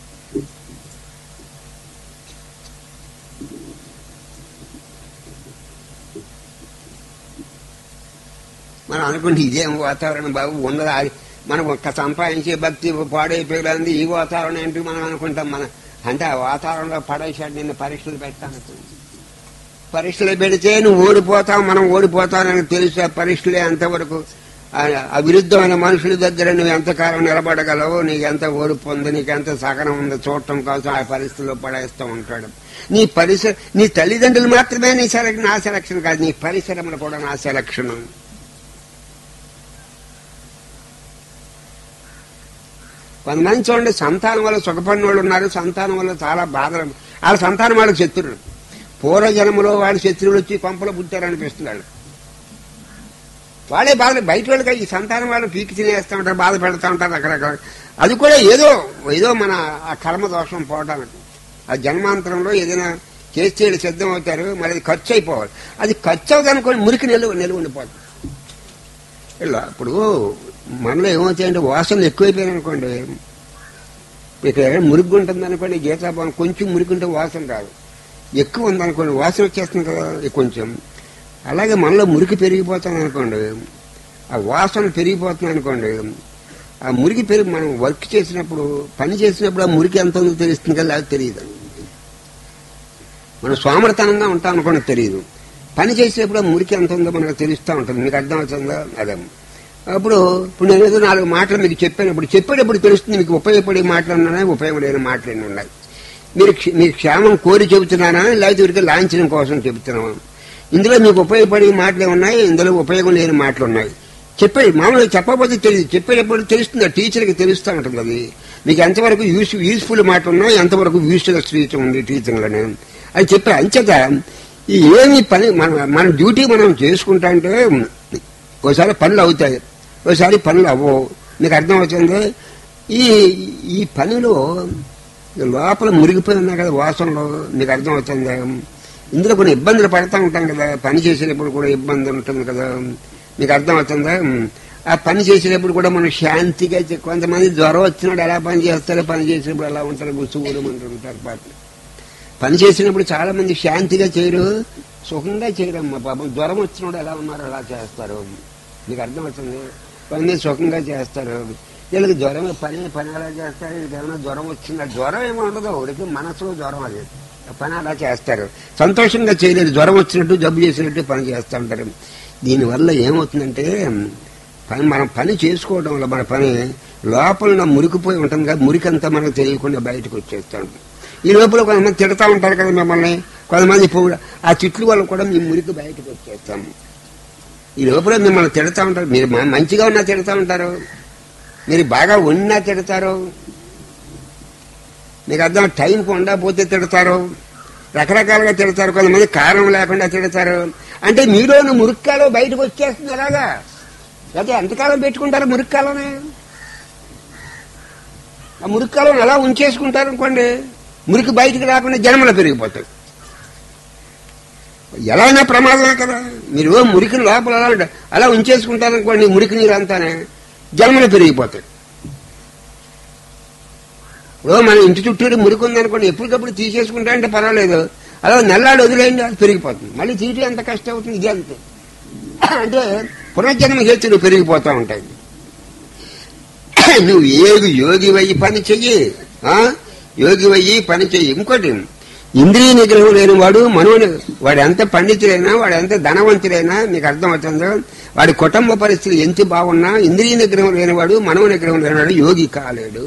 మనం అనుకుంటే ఇదేం వాతావరణం బాబు ఉన్నదా అది మనం ఒక్క సంపాదించే భక్తి పాడైపోయింది ఈ వాతావరణం ఏంటి మనం అనుకుంటాం మన అంటే ఆ వాతావరణంలో పడేసాడు నిన్ను పరీక్షలు పెట్టాను పరీక్షలు పెడితే నువ్వు ఓడిపోతావు మనం ఓడిపోతానని తెలుసు ఆ పరీక్షలే అంతవరకు ఆ- ఆ విరుద్ధమైన మనుషుల దగ్గర నువ్వు ఎంతకాలం నిలబడగలవు నీకు ఎంత ఓడిపోంది నీకు ఎంత సహనం ఉందో చూడటం కోసం ఆ పరిస్థితుల్లో పడేస్తూ ఉంటాడు నీ పరిసర నీ తల్లిదండ్రులు మాత్రమే నీ సెలక్షన్ నా సెలక్షన్ కాదు నీ పరిశ్రమలు కూడా నా సెలక్షన్ కొంతమంది చూడండి సంతానం వల్ల సుఖపడిన వాళ్ళు ఉన్నారు సంతానం వల్ల చాలా బాధలు వాళ్ళ సంతానం వాళ్ళకి శత్రువులు పూర్వజన్మలో వాళ్ళ శత్రువులు వచ్చి కొంపలో పుట్టారనిపిస్తుంది వాళ్ళు వాళ్ళే బాధ బయట వాళ్ళకి ఈ సంతానం వాళ్ళు పీకి తినేస్తూ ఉంటారు బాధ పెడతా ఉంటారు రకరకాల అది కూడా ఏదో ఏదో మన ఆ కర్మ దోషం పోవడానికి ఆ జన్మాంతరంలో ఏదైనా చేస్తే వీళ్ళు సిద్ధం అవుతారు మరి అది ఖర్చు అయిపోవాలి అది ఖర్చు అవుదనుకోండి మురికి నిలువ నిలువ ఉండిపోతుంది ఇలా ఇప్పుడు మనలో ఏమవుతాయంటే వాసనలు ఎక్కువైపోయాయి అనుకోండి ఇక్కడ మురికి ఉంటుంది అనుకోండి గీతాభవన్ కొంచెం మురికి ఉంటే వాసన రాదు ఎక్కువ ఉందనుకోండి వాసన వచ్చేస్తుంది కదా ఇది కొంచెం అలాగే మనలో మురికి పెరిగిపోతుంది అనుకోండి ఆ వాసన పెరిగిపోతుంది అనుకోండి ఆ మురికి పెరిగి మనం వర్క్ చేసినప్పుడు పని చేసినప్పుడు ఆ మురికి ఎంత ఉందో తెలుస్తుంది కదా అది తెలియదు మనం సోమరతనంగా ఉంటాం అనుకోండి తెలియదు పని చేసేప్పుడు ఆ మురికి ఎంత ఉందో మనకు తెలుస్తూ ఉంటుంది మీకు అర్థం అవుతుందా అదే అప్పుడు ఇప్పుడు నేను ఏదో నాలుగు మాటలు మీకు చెప్పానప్పుడు చెప్పేటప్పుడు తెలుస్తుంది మీకు ఉపయోగపడే మాటలు ఉన్నాయి ఉపయోగం లేని మాటలు ఎన్ని ఉన్నాయి మీరు క్ష- మీ క్షేమం కోరి చెబుతున్నానా లేకపోతే ఊరికే లాంఛనం కోసం చెబుతున్నామా ఇందులో మీకు ఉపయోగపడే మాటలు ఉన్నాయి ఇందులో ఉపయోగం లేని మాటలు ఉన్నాయి చెప్పే మామూలుగా చెప్పకపోతే తెలియదు చెప్పేటప్పుడు తెలుస్తుంది ఆ టీచర్కి తెలుస్తూ ఉంటుంది అది మీకు ఎంతవరకు యూస్ యూస్ఫుల్ మాట ఉన్నాయి ఎంతవరకు యూస్ఫుల్ స్పీచ్ ఉంది టీచింగ్లోనే అది చెప్పే అంచేత ఈ ఏమి పని మన మన డ్యూటీ మనం చేసుకుంటా అంటే ఒకసారి పనులు అవుతాయి ఒకసారి పనులు అవ్వవు మీకు అర్థమవుతుంది ఈ ఈ పనిలో లోపల మురిగిపోయి ఉన్నాయి కదా వాసనలో మీకు అర్థమవుతుంది ఇందులో కొన్ని ఇబ్బందులు పడతా ఉంటాం కదా పని చేసేటప్పుడు కూడా ఇబ్బంది ఉంటుంది కదా మీకు అర్థమవుతుందా ఆ పని చేసేటప్పుడు కూడా మనం శాంతిగా చే- కొంతమంది జ్వరం వచ్చినప్పుడు ఎలా పని చేస్తారో పని చేసేటప్పుడు ఎలా ఉంటారు గుసుగులు ఉంటారు పాటలు పని చేసినప్పుడు చాలా మంది శాంతిగా చేయరు సుఖంగా చేయరమ్మా పాపం జ్వరం వచ్చినప్పుడు ఎలా ఉన్నారో అలా చేస్తారు మీకు అర్థమవుతుంది కొంతమంది సుఖంగా చేస్తారు వీళ్ళకి జ్వరం పని పని ఎలా చేస్తారు వీళ్ళకి ఏమైనా జ్వరం వచ్చిందా జ్వరం ఏమో ఉండదు ఉడికి మనసులో జ్వరం అది ఆ పని అలా చేస్తారు సంతోషంగా చేయలేరు జ్వరం వచ్చినట్టు జబ్బు చేసినట్టు పని చేస్తూ ఉంటారు దీనివల్ల ఏమవుతుందంటే పని మనం పని చేసుకోవడం వల్ల మన పని లోపల ఉన్న మురికిపోయి ఉంటుంది కదా మురికంతా మనకు తెలియకుండా బయటకు వచ్చేస్తాం ఈ లోపల కొంతమంది తిడతా ఉంటారు కదా మిమ్మల్ని కొంతమంది పొగుడు ఆ తిట్లు వల్ల కూడా మీ మురికి బయటకు వచ్చేస్తాం ఈ లోపల మిమ్మల్ని తిడతా ఉంటారు మీరు మ- మంచిగా ఉన్నా తిడతా ఉంటారు మీరు బాగా ఉన్నా తిడతారు మీకు అర్థం టైంకి ఉండకపోతే తిడతారు రకరకాలుగా తిడతారు కొంతమంది కారణం లేకుండా తిడతారు అంటే మీలోని మురిక్కాలు బయటకు వచ్చేస్తుంది అలాగా అయితే ఎంతకాలం పెట్టుకుంటారు మురిక్కాలనే ఆ మురిక్కాలను ఎలా ఉంచేసుకుంటారు అనుకోండి మురికి బయటికి రాకుండా జన్మలో పెరిగిపోతాయి ఎలా అయినా ప్రమాదమే కదా మీరు మురికి లోపల అలా ఉంట- అలా ఉంచేసుకుంటారనుకోండి మురికి నీరు అంతానే జన్మలు పెరిగిపోతాయి ఇప్పుడు మన ఇంటి చుట్టూరు మురికి ఉందనుకోండి ఎప్పటికప్పుడు తీసేసుకుంటా అంటే పర్వాలేదు అలా నెల్లాడు వదిలేయండి అది పెరిగిపోతుంది మళ్ళీ తీయటం ఎంత కష్టం అవుతుంది ఇది అంతే అంటే పునర్జన్మ హేతులు పెరిగిపోతూ ఉంటాయి నువ్వు ఏది యోగి వయ్యి పని చెయ్యి ఆ? యోగి వయ్యి పని చెయ్యి ఇంకోటి ఇంద్రియ నిగ్రహం లేని వాడు మనోని వాడు ఎంత పండితుడైనా వాడు ఎంత ధనవంతుడైనా మీకు అర్థమవుతుందో వాడి కుటుంబ పరిస్థితి ఎంత బాగున్నా ఇంద్రియ నిగ్రహం లేనివాడు మనో నిగ్రహం లేనివాడు యోగి కాలేడు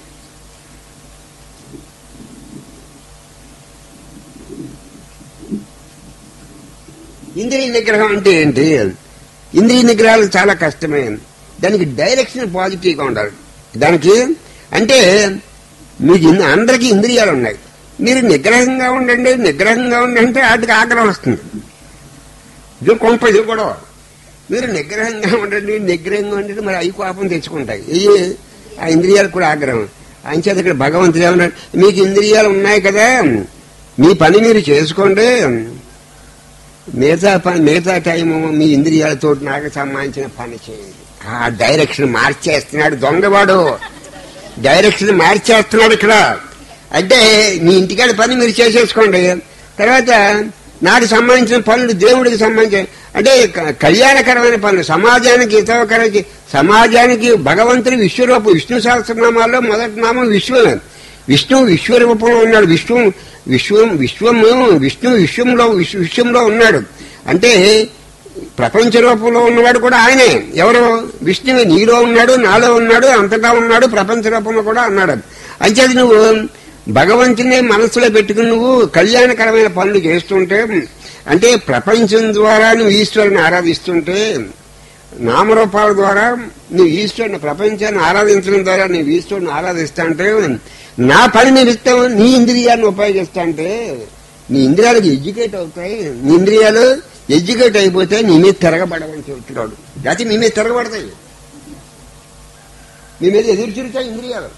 ఇంద్రియ నిగ్రహం అంటే ఏంటి ఇంద్రియ నిగ్రహాలు చాలా కష్టమే దానికి డైరెక్షన్ పాజిటివ్గా ఉండాలి దానికి అంటే మీకు ఇన్ని- అందరికీ ఇంద్రియాలు ఉన్నాయి మీరు నిగ్రహంగా ఉండండి నిగ్రహంగా ఉండండి అంటే వాటికి ఆగ్రహం వస్తుంది ఇది కొంప ఇది కూడా మీరు నిగ్రహంగా ఉండండి నిగ్రహంగా ఉండండి మరి అవి కోపం తెచ్చుకుంటాయి ఇవి ఆ ఇంద్రియాలకు కూడా ఆగ్రహం అంచేత ఇక్కడ భగవంతుడు ఏమన్నాడు మీకు ఇంద్రియాలు ఉన్నాయి కదా మీ పని మీరు చేసుకోండి మిగతా పని మిగతా టైము మీ ఇంద్రియాలతో నాకు సంబంధించిన పని చేయండి ఆ డైరెక్షన్ మార్చేస్తున్నాడు దొంగవాడు డైరెక్షన్ మార్చేస్తున్నాడు ఇక్కడ అంటే మీ ఇంటికాడ పని మీరు చేసేసుకోండి తర్వాత నాకు సంబంధించిన పనులు దేవుడికి సంబంధించిన అంటే క- కళ్యాణకరమైన పనులు సమాజానికి హితవకరకి సమాజానికి భగవంతుని విశ్వరూప విష్ణు సహస్రనామాల్లో మొదటి నామం విశ్వమే విష్ణు విశ్వరూపంలో ఉన్నాడు విష్ణు విశ్వం విశ్వము విష్ణు విశ్వంలో విశ్వ విశ్వంలో ఉన్నాడు అంటే ప్రపంచ రూపంలో ఉన్నవాడు కూడా ఆయనే ఎవరు విష్ణువు నీలో ఉన్నాడు నాలో ఉన్నాడు అంతటా ఉన్నాడు ప్రపంచ రూపంలో కూడా అన్నాడు అంచేది నువ్వు భగవంతుని మనసులో పెట్టుకుని నువ్వు కళ్యాణకరమైన పనులు చేస్తుంటే అంటే ప్రపంచం ద్వారా నువ్వు ఈశ్వరుని ఆరాధిస్తుంటే నామరూపాల ద్వారా నువ్వు ఈశ్వరుని ప్రపంచాన్ని ఆరాధించడం ద్వారా నువ్వు ఈశ్వరుని ఆరాధిస్తా అంటే నా పని నిమిత్తం నీ ఇంద్రియాన్ని ఉపయోగిస్తా అంటే నీ ఇంద్రియాలకు ఎడ్యుకేట్ అవుతాయి నీ ఇంద్రియాలు ఎడ్యుకేట్ అయిపోతే నీ మీద తిరగబడమని చెబుతున్నాడు లేకపోతే నీ మీద తిరగబడతాయి నీ మీద ఎదురు చూరుతాయి ఇంద్రియాలు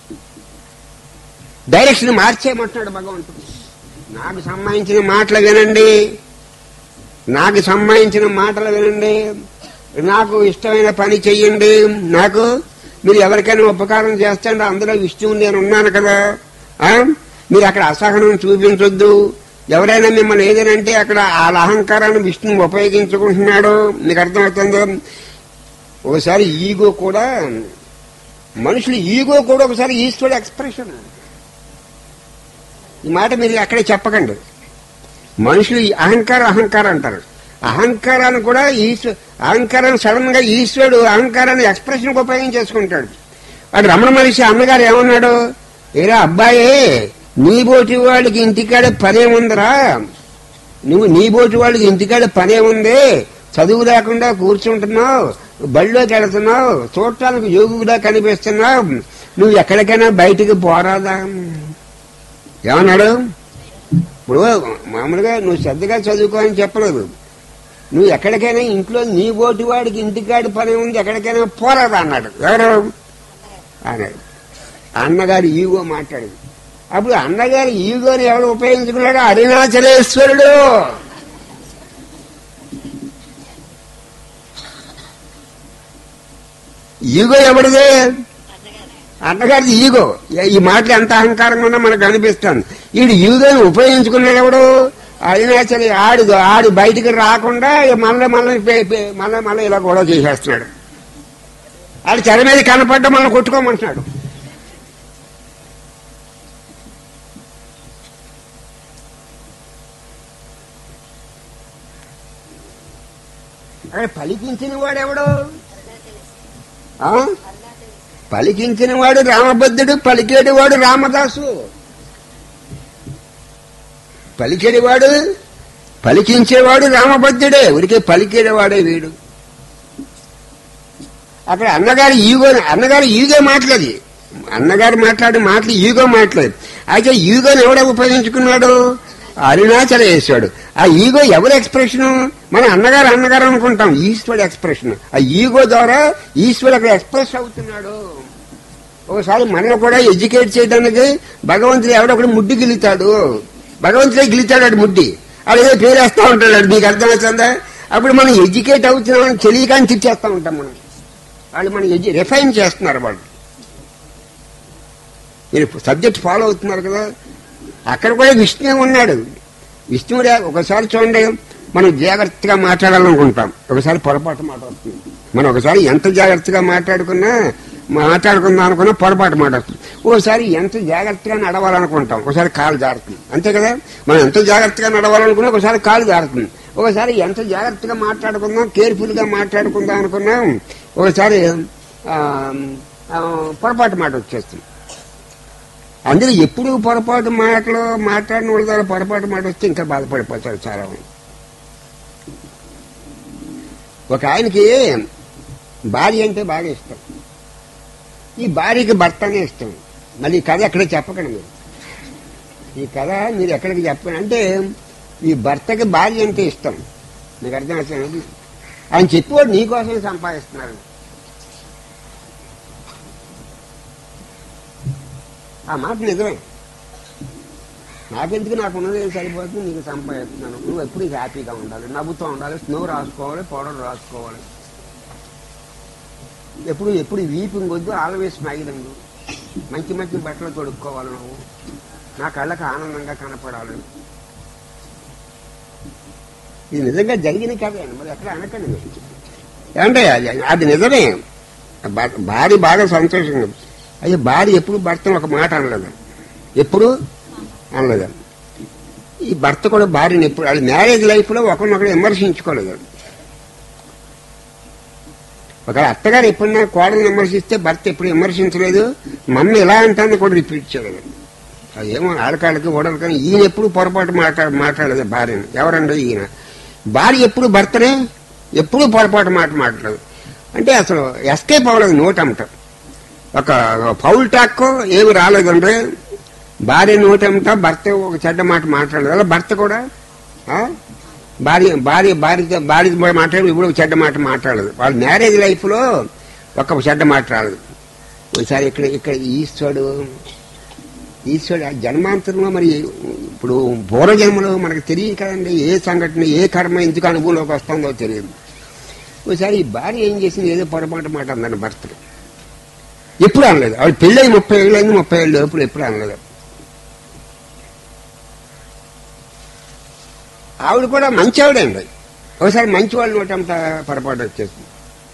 డైరెక్షన్ మార్చేయమంటున్నాడు భగవంతుడు నాకు సంబంధించిన మాటలు వినండి నాకు సంబంధించిన మాటలు వినండి నాకు ఇష్టమైన పని చెయ్యండి నాకు మీరు ఎవరికైనా ఉపకారం చేస్తాండి అందులో విష్ణువు నేను ఉన్నాను కదా ఆ? మీరు అక్కడ అసహనం చూపించొద్దు ఎవరైనా మిమ్మల్ని ఏదనంటే అక్కడ వాళ్ళ అహంకారాన్ని విష్ణువు ఉపయోగించుకుంటున్నాడు మీకు అర్థమవుతుందో ఒకసారి ఈగో కూడా మనుషులు ఈగో కూడా ఒకసారి ఈశ్వరుడు ఎక్స్ప్రెషన్ ఈ మాట మీరు అక్కడే చెప్పకండి మనుషులు ఈ అహంకారం అహంకారం అంటారు అహంకారాన్ని కూడా ఈశ్వ అహంకారాన్ని సడన్ గా ఈశ్వరుడు అహంకారాన్ని ఎక్స్ప్రెషన్ ఉపయోగించేసుకుంటాడు వాడు రమణ మనిషి అమ్మగారు ఏమన్నాడు ఏరా అబ్బాయే నీ బోటి వాళ్ళకి ఇంటికాడ పనే ఉందిరా నువ్వు నీ బోటి వాళ్ళకి ఇంటికాడ పనే ఉంది చదువు లేకుండా కూర్చుంటున్నావు బడిలోకి వెళుతున్నావు చూడటానికి యోగుగా కనిపిస్తున్నావు నువ్వు ఎక్కడికైనా బయటికి పోరాదా ఏమన్నాడు ఇప్పుడు మామూలుగా నువ్వు శ్రద్ధగా చదువుకో అని చెప్పలేదు నువ్వు ఎక్కడికైనా ఇంట్లో నీ ఓటి వాడికి ఇంటికాడి పని ఉంది ఎక్కడికైనా పోరాదా అన్నాడు ఎవరు అన్నాడు అన్నగారు ఈగో మాట్లాడింది అప్పుడు అన్నగారు ఈగోని ఎవడు ఉపయోగించుకున్నాడు అరుణాచలేశ్వరుడు ఈగో ఎవడిదే అన్నగారిది ఈగో ఈ మాటలు ఎంత అహంకారంగా ఉన్నా మనకు అనిపిస్తుంది వీడు ఈగోని ఉపయోగించుకున్నాడు ఎవడు అరుణాచలి ఆడు ఆడు బయటికి రాకుండా మళ్ళీ మళ్ళీ మళ్ళీ మళ్ళీ ఇలా గొడవ చేసేస్తున్నాడు ఆడు తెర మీద కనపడ్డా మనం కొట్టుకోమంటున్నాడు అక్కడ పలికించిన వాడెవడు ఆ? పలికించిన వాడు రామభద్రుడు పలికేటివాడు రామదాసు పలికేటివాడు పలికించేవాడు రామభద్రుడే ఉడికే పలికేటివాడే వీడు అక్కడ అన్నగారు ఈగో అన్నగారు ఈగో మాట్లాడి అన్నగారు మాట్లాడి మాటలు ఈగో మాట్లాడి అయితే ఈగోని ఎవడ ఉపయోగించుకున్నాడు అరుణాచలేశ్వరుడు ఆ ఈగో ఎవరి ఎక్స్ప్రెషన్ మన అన్నగారు అన్నగారు అనుకుంటాం ఈశ్వరుడు ఎక్స్ప్రెషన్ ఆ ఈగో ద్వారా ఈశ్వరుడు అక్కడ ఎక్స్ప్రెస్ అవుతున్నాడు ఒకసారి మనల్ని కూడా ఎడ్యుకేట్ చేయడానికి భగవంతుడు ఎవడొకడు ముడ్డి గిలుతాడు భగవంతుడే గిలుతాడు అటు ముడ్డి అది ఏదో పేరేస్తా ఉంటాడు అది మీకు అర్థమవుతుందా అప్పుడు మనం ఎడ్యుకేట్ అవుతున్నామని తెలియకని తిట్టేస్తా ఉంటాం మనం వాళ్ళు మనం ఎడ్యు రిఫైన్ చేస్తున్నారు వాళ్ళు మీరు సబ్జెక్ట్ ఫాలో అవుతున్నారు కదా అక్కడ కూడా విష్ణువు ఉన్నాడు విష్ణువు రే- ఒకసారి చూడండి మనం జాగ్రత్తగా మాట్లాడాలనుకుంటాం ఒకసారి పొరపాటు మాట వస్తుంది మనం ఒకసారి ఎంత జాగ్రత్తగా మాట్లాడుకున్నా మాట్లాడుకుందాం అనుకున్నా పొరపాటు మాట వస్తుంది ఓసారి ఎంత జాగ్రత్తగా నడవాలనుకుంటాం ఒకసారి కాలు జారుతుంది అంతే కదా మనం ఎంత జాగ్రత్తగా నడవాలనుకున్నా ఒకసారి కాలు జారుతుంది ఒకసారి ఎంత జాగ్రత్తగా మాట్లాడుకుందాం కేర్ఫుల్ గా మాట్లాడుకుందాం అనుకున్నాం ఒకసారి ఆ, ఆ, పొరపాటు మాట వచ్చేస్తుంది అందులో ఎప్పుడు పొరపాటు మాటలు మాట్లాడిన వాళ్ళ ద్వారా పొరపాటు మాట వస్తే ఇంకా బాధపడిపోతారు చాలా మంది ఒక ఆయనకి భార్య అంటే బాగా ఇష్టం ఈ భార్యకి భర్తనే ఇష్టం మళ్ళీ ఈ కథ ఎక్కడ చెప్పకండి మీరు ఈ కథ మీరు ఎక్కడికి చెప్పండి అంటే ఈ భర్తకి భార్య అంటే ఇష్టం మీకు అర్థమవుతుంది ఆయన చెప్పేవాడు నీకోసమే సంపాదిస్తున్నారు ఆ మాట నిజమే నాకెందుకు నాకు ఉన్నది ఏం సరిపోతుంది నీకు సంపాదిస్తున్నాను నువ్వు ఎప్పుడు హ్యాపీగా ఉండాలి నవ్వుతూ ఉండాలి స్నో రాసుకోవాలి పౌడర్ రాసుకోవాలి ఎప్పుడు ఎప్పుడు వీపింగ్ వద్దు ఆల్వేస్ స్మైలింగ్ మంచి మంచి బట్టలు తొడుక్కోవాలి నువ్వు నా కళ్ళకి ఆనందంగా కనపడాలి ఇది నిజంగా జరిగిన కథ మరి ఎక్కడ అనకండి మీరు. ఏమంటే అది అది నిజమే భా- భార్య బాగా సంతోషంగా అయ్యో భార్య ఎప్పుడు భర్తను ఒక మాట అనలేదు ఎప్పుడు అనలేదు ఈ భర్త కూడా భార్యని ఎప్పుడు వాళ్ళ మ్యారేజ్ లైఫ్ లో ఒకరినొకరు విమర్శించుకోలేదు ఒకవేళ అత్తగారు ఎప్పుడైనా కోడలు విమర్శిస్తే భర్త ఎప్పుడు విమర్శించలేదు మమ్మీ ఎలా అంటాన్ని కూడా రిపీట్ చేయలేదు అదేమో ఆడకాళ్ళకి ఓడలు కానీ ఈయన ఎప్పుడు పొరపాటు మాట్లా మాట్లాడలేదు భార్యను ఎవరండి ఈయన భార్య ఎప్పుడు భర్తనే ఎప్పుడూ పొరపాటు మాట మాట్లాడదు అంటే అసలు ఎస్కేప్ అవ్వలేదు నోటంట ఒక పౌల్ టాక్ ఏమి రాలేదంటే భార్య నోటంట భర్త ఒక చెడ్డ మాట మాట్లాడదు అలా భర్త కూడా ఆ? భార్య భార్య భార్య భార్య కూడా మాట్లాడదు ఇప్పుడు ఒక చెడ్డ మాట మాట్లాడదు వాళ్ళ మ్యారేజ్ లైఫ్ లో ఒక చెడ్డ మాట రాలేదు ఒకసారి ఇక్కడ ఇక్కడ ఈశ్వరుడు ఈశ్వరుడు ఆ జన్మాంతరంలో మరి ఇప్పుడు పూర్వజన్మలో మనకు తెలియదు కదండి ఏ సంఘటన ఏ కర్మ ఎందుకు అనుభవంలోకి వస్తుందో తెలియదు ఒకసారి ఈ భార్య ఏం చేసింది ఏదో పొరపాటు మాట అందని భర్తలు ఎప్పుడు అనలేదు ఆవిడ పెళ్ళై ముప్పై ఏళ్ళు అయింది ముప్పై ఏళ్ళు ఎప్పుడు ఎప్పుడు అనలేదు ఆవిడ కూడా మంచి ఆవిడండి ఒకసారి మంచి వాళ్ళు నోటంతా పొరపాటు వచ్చేసింది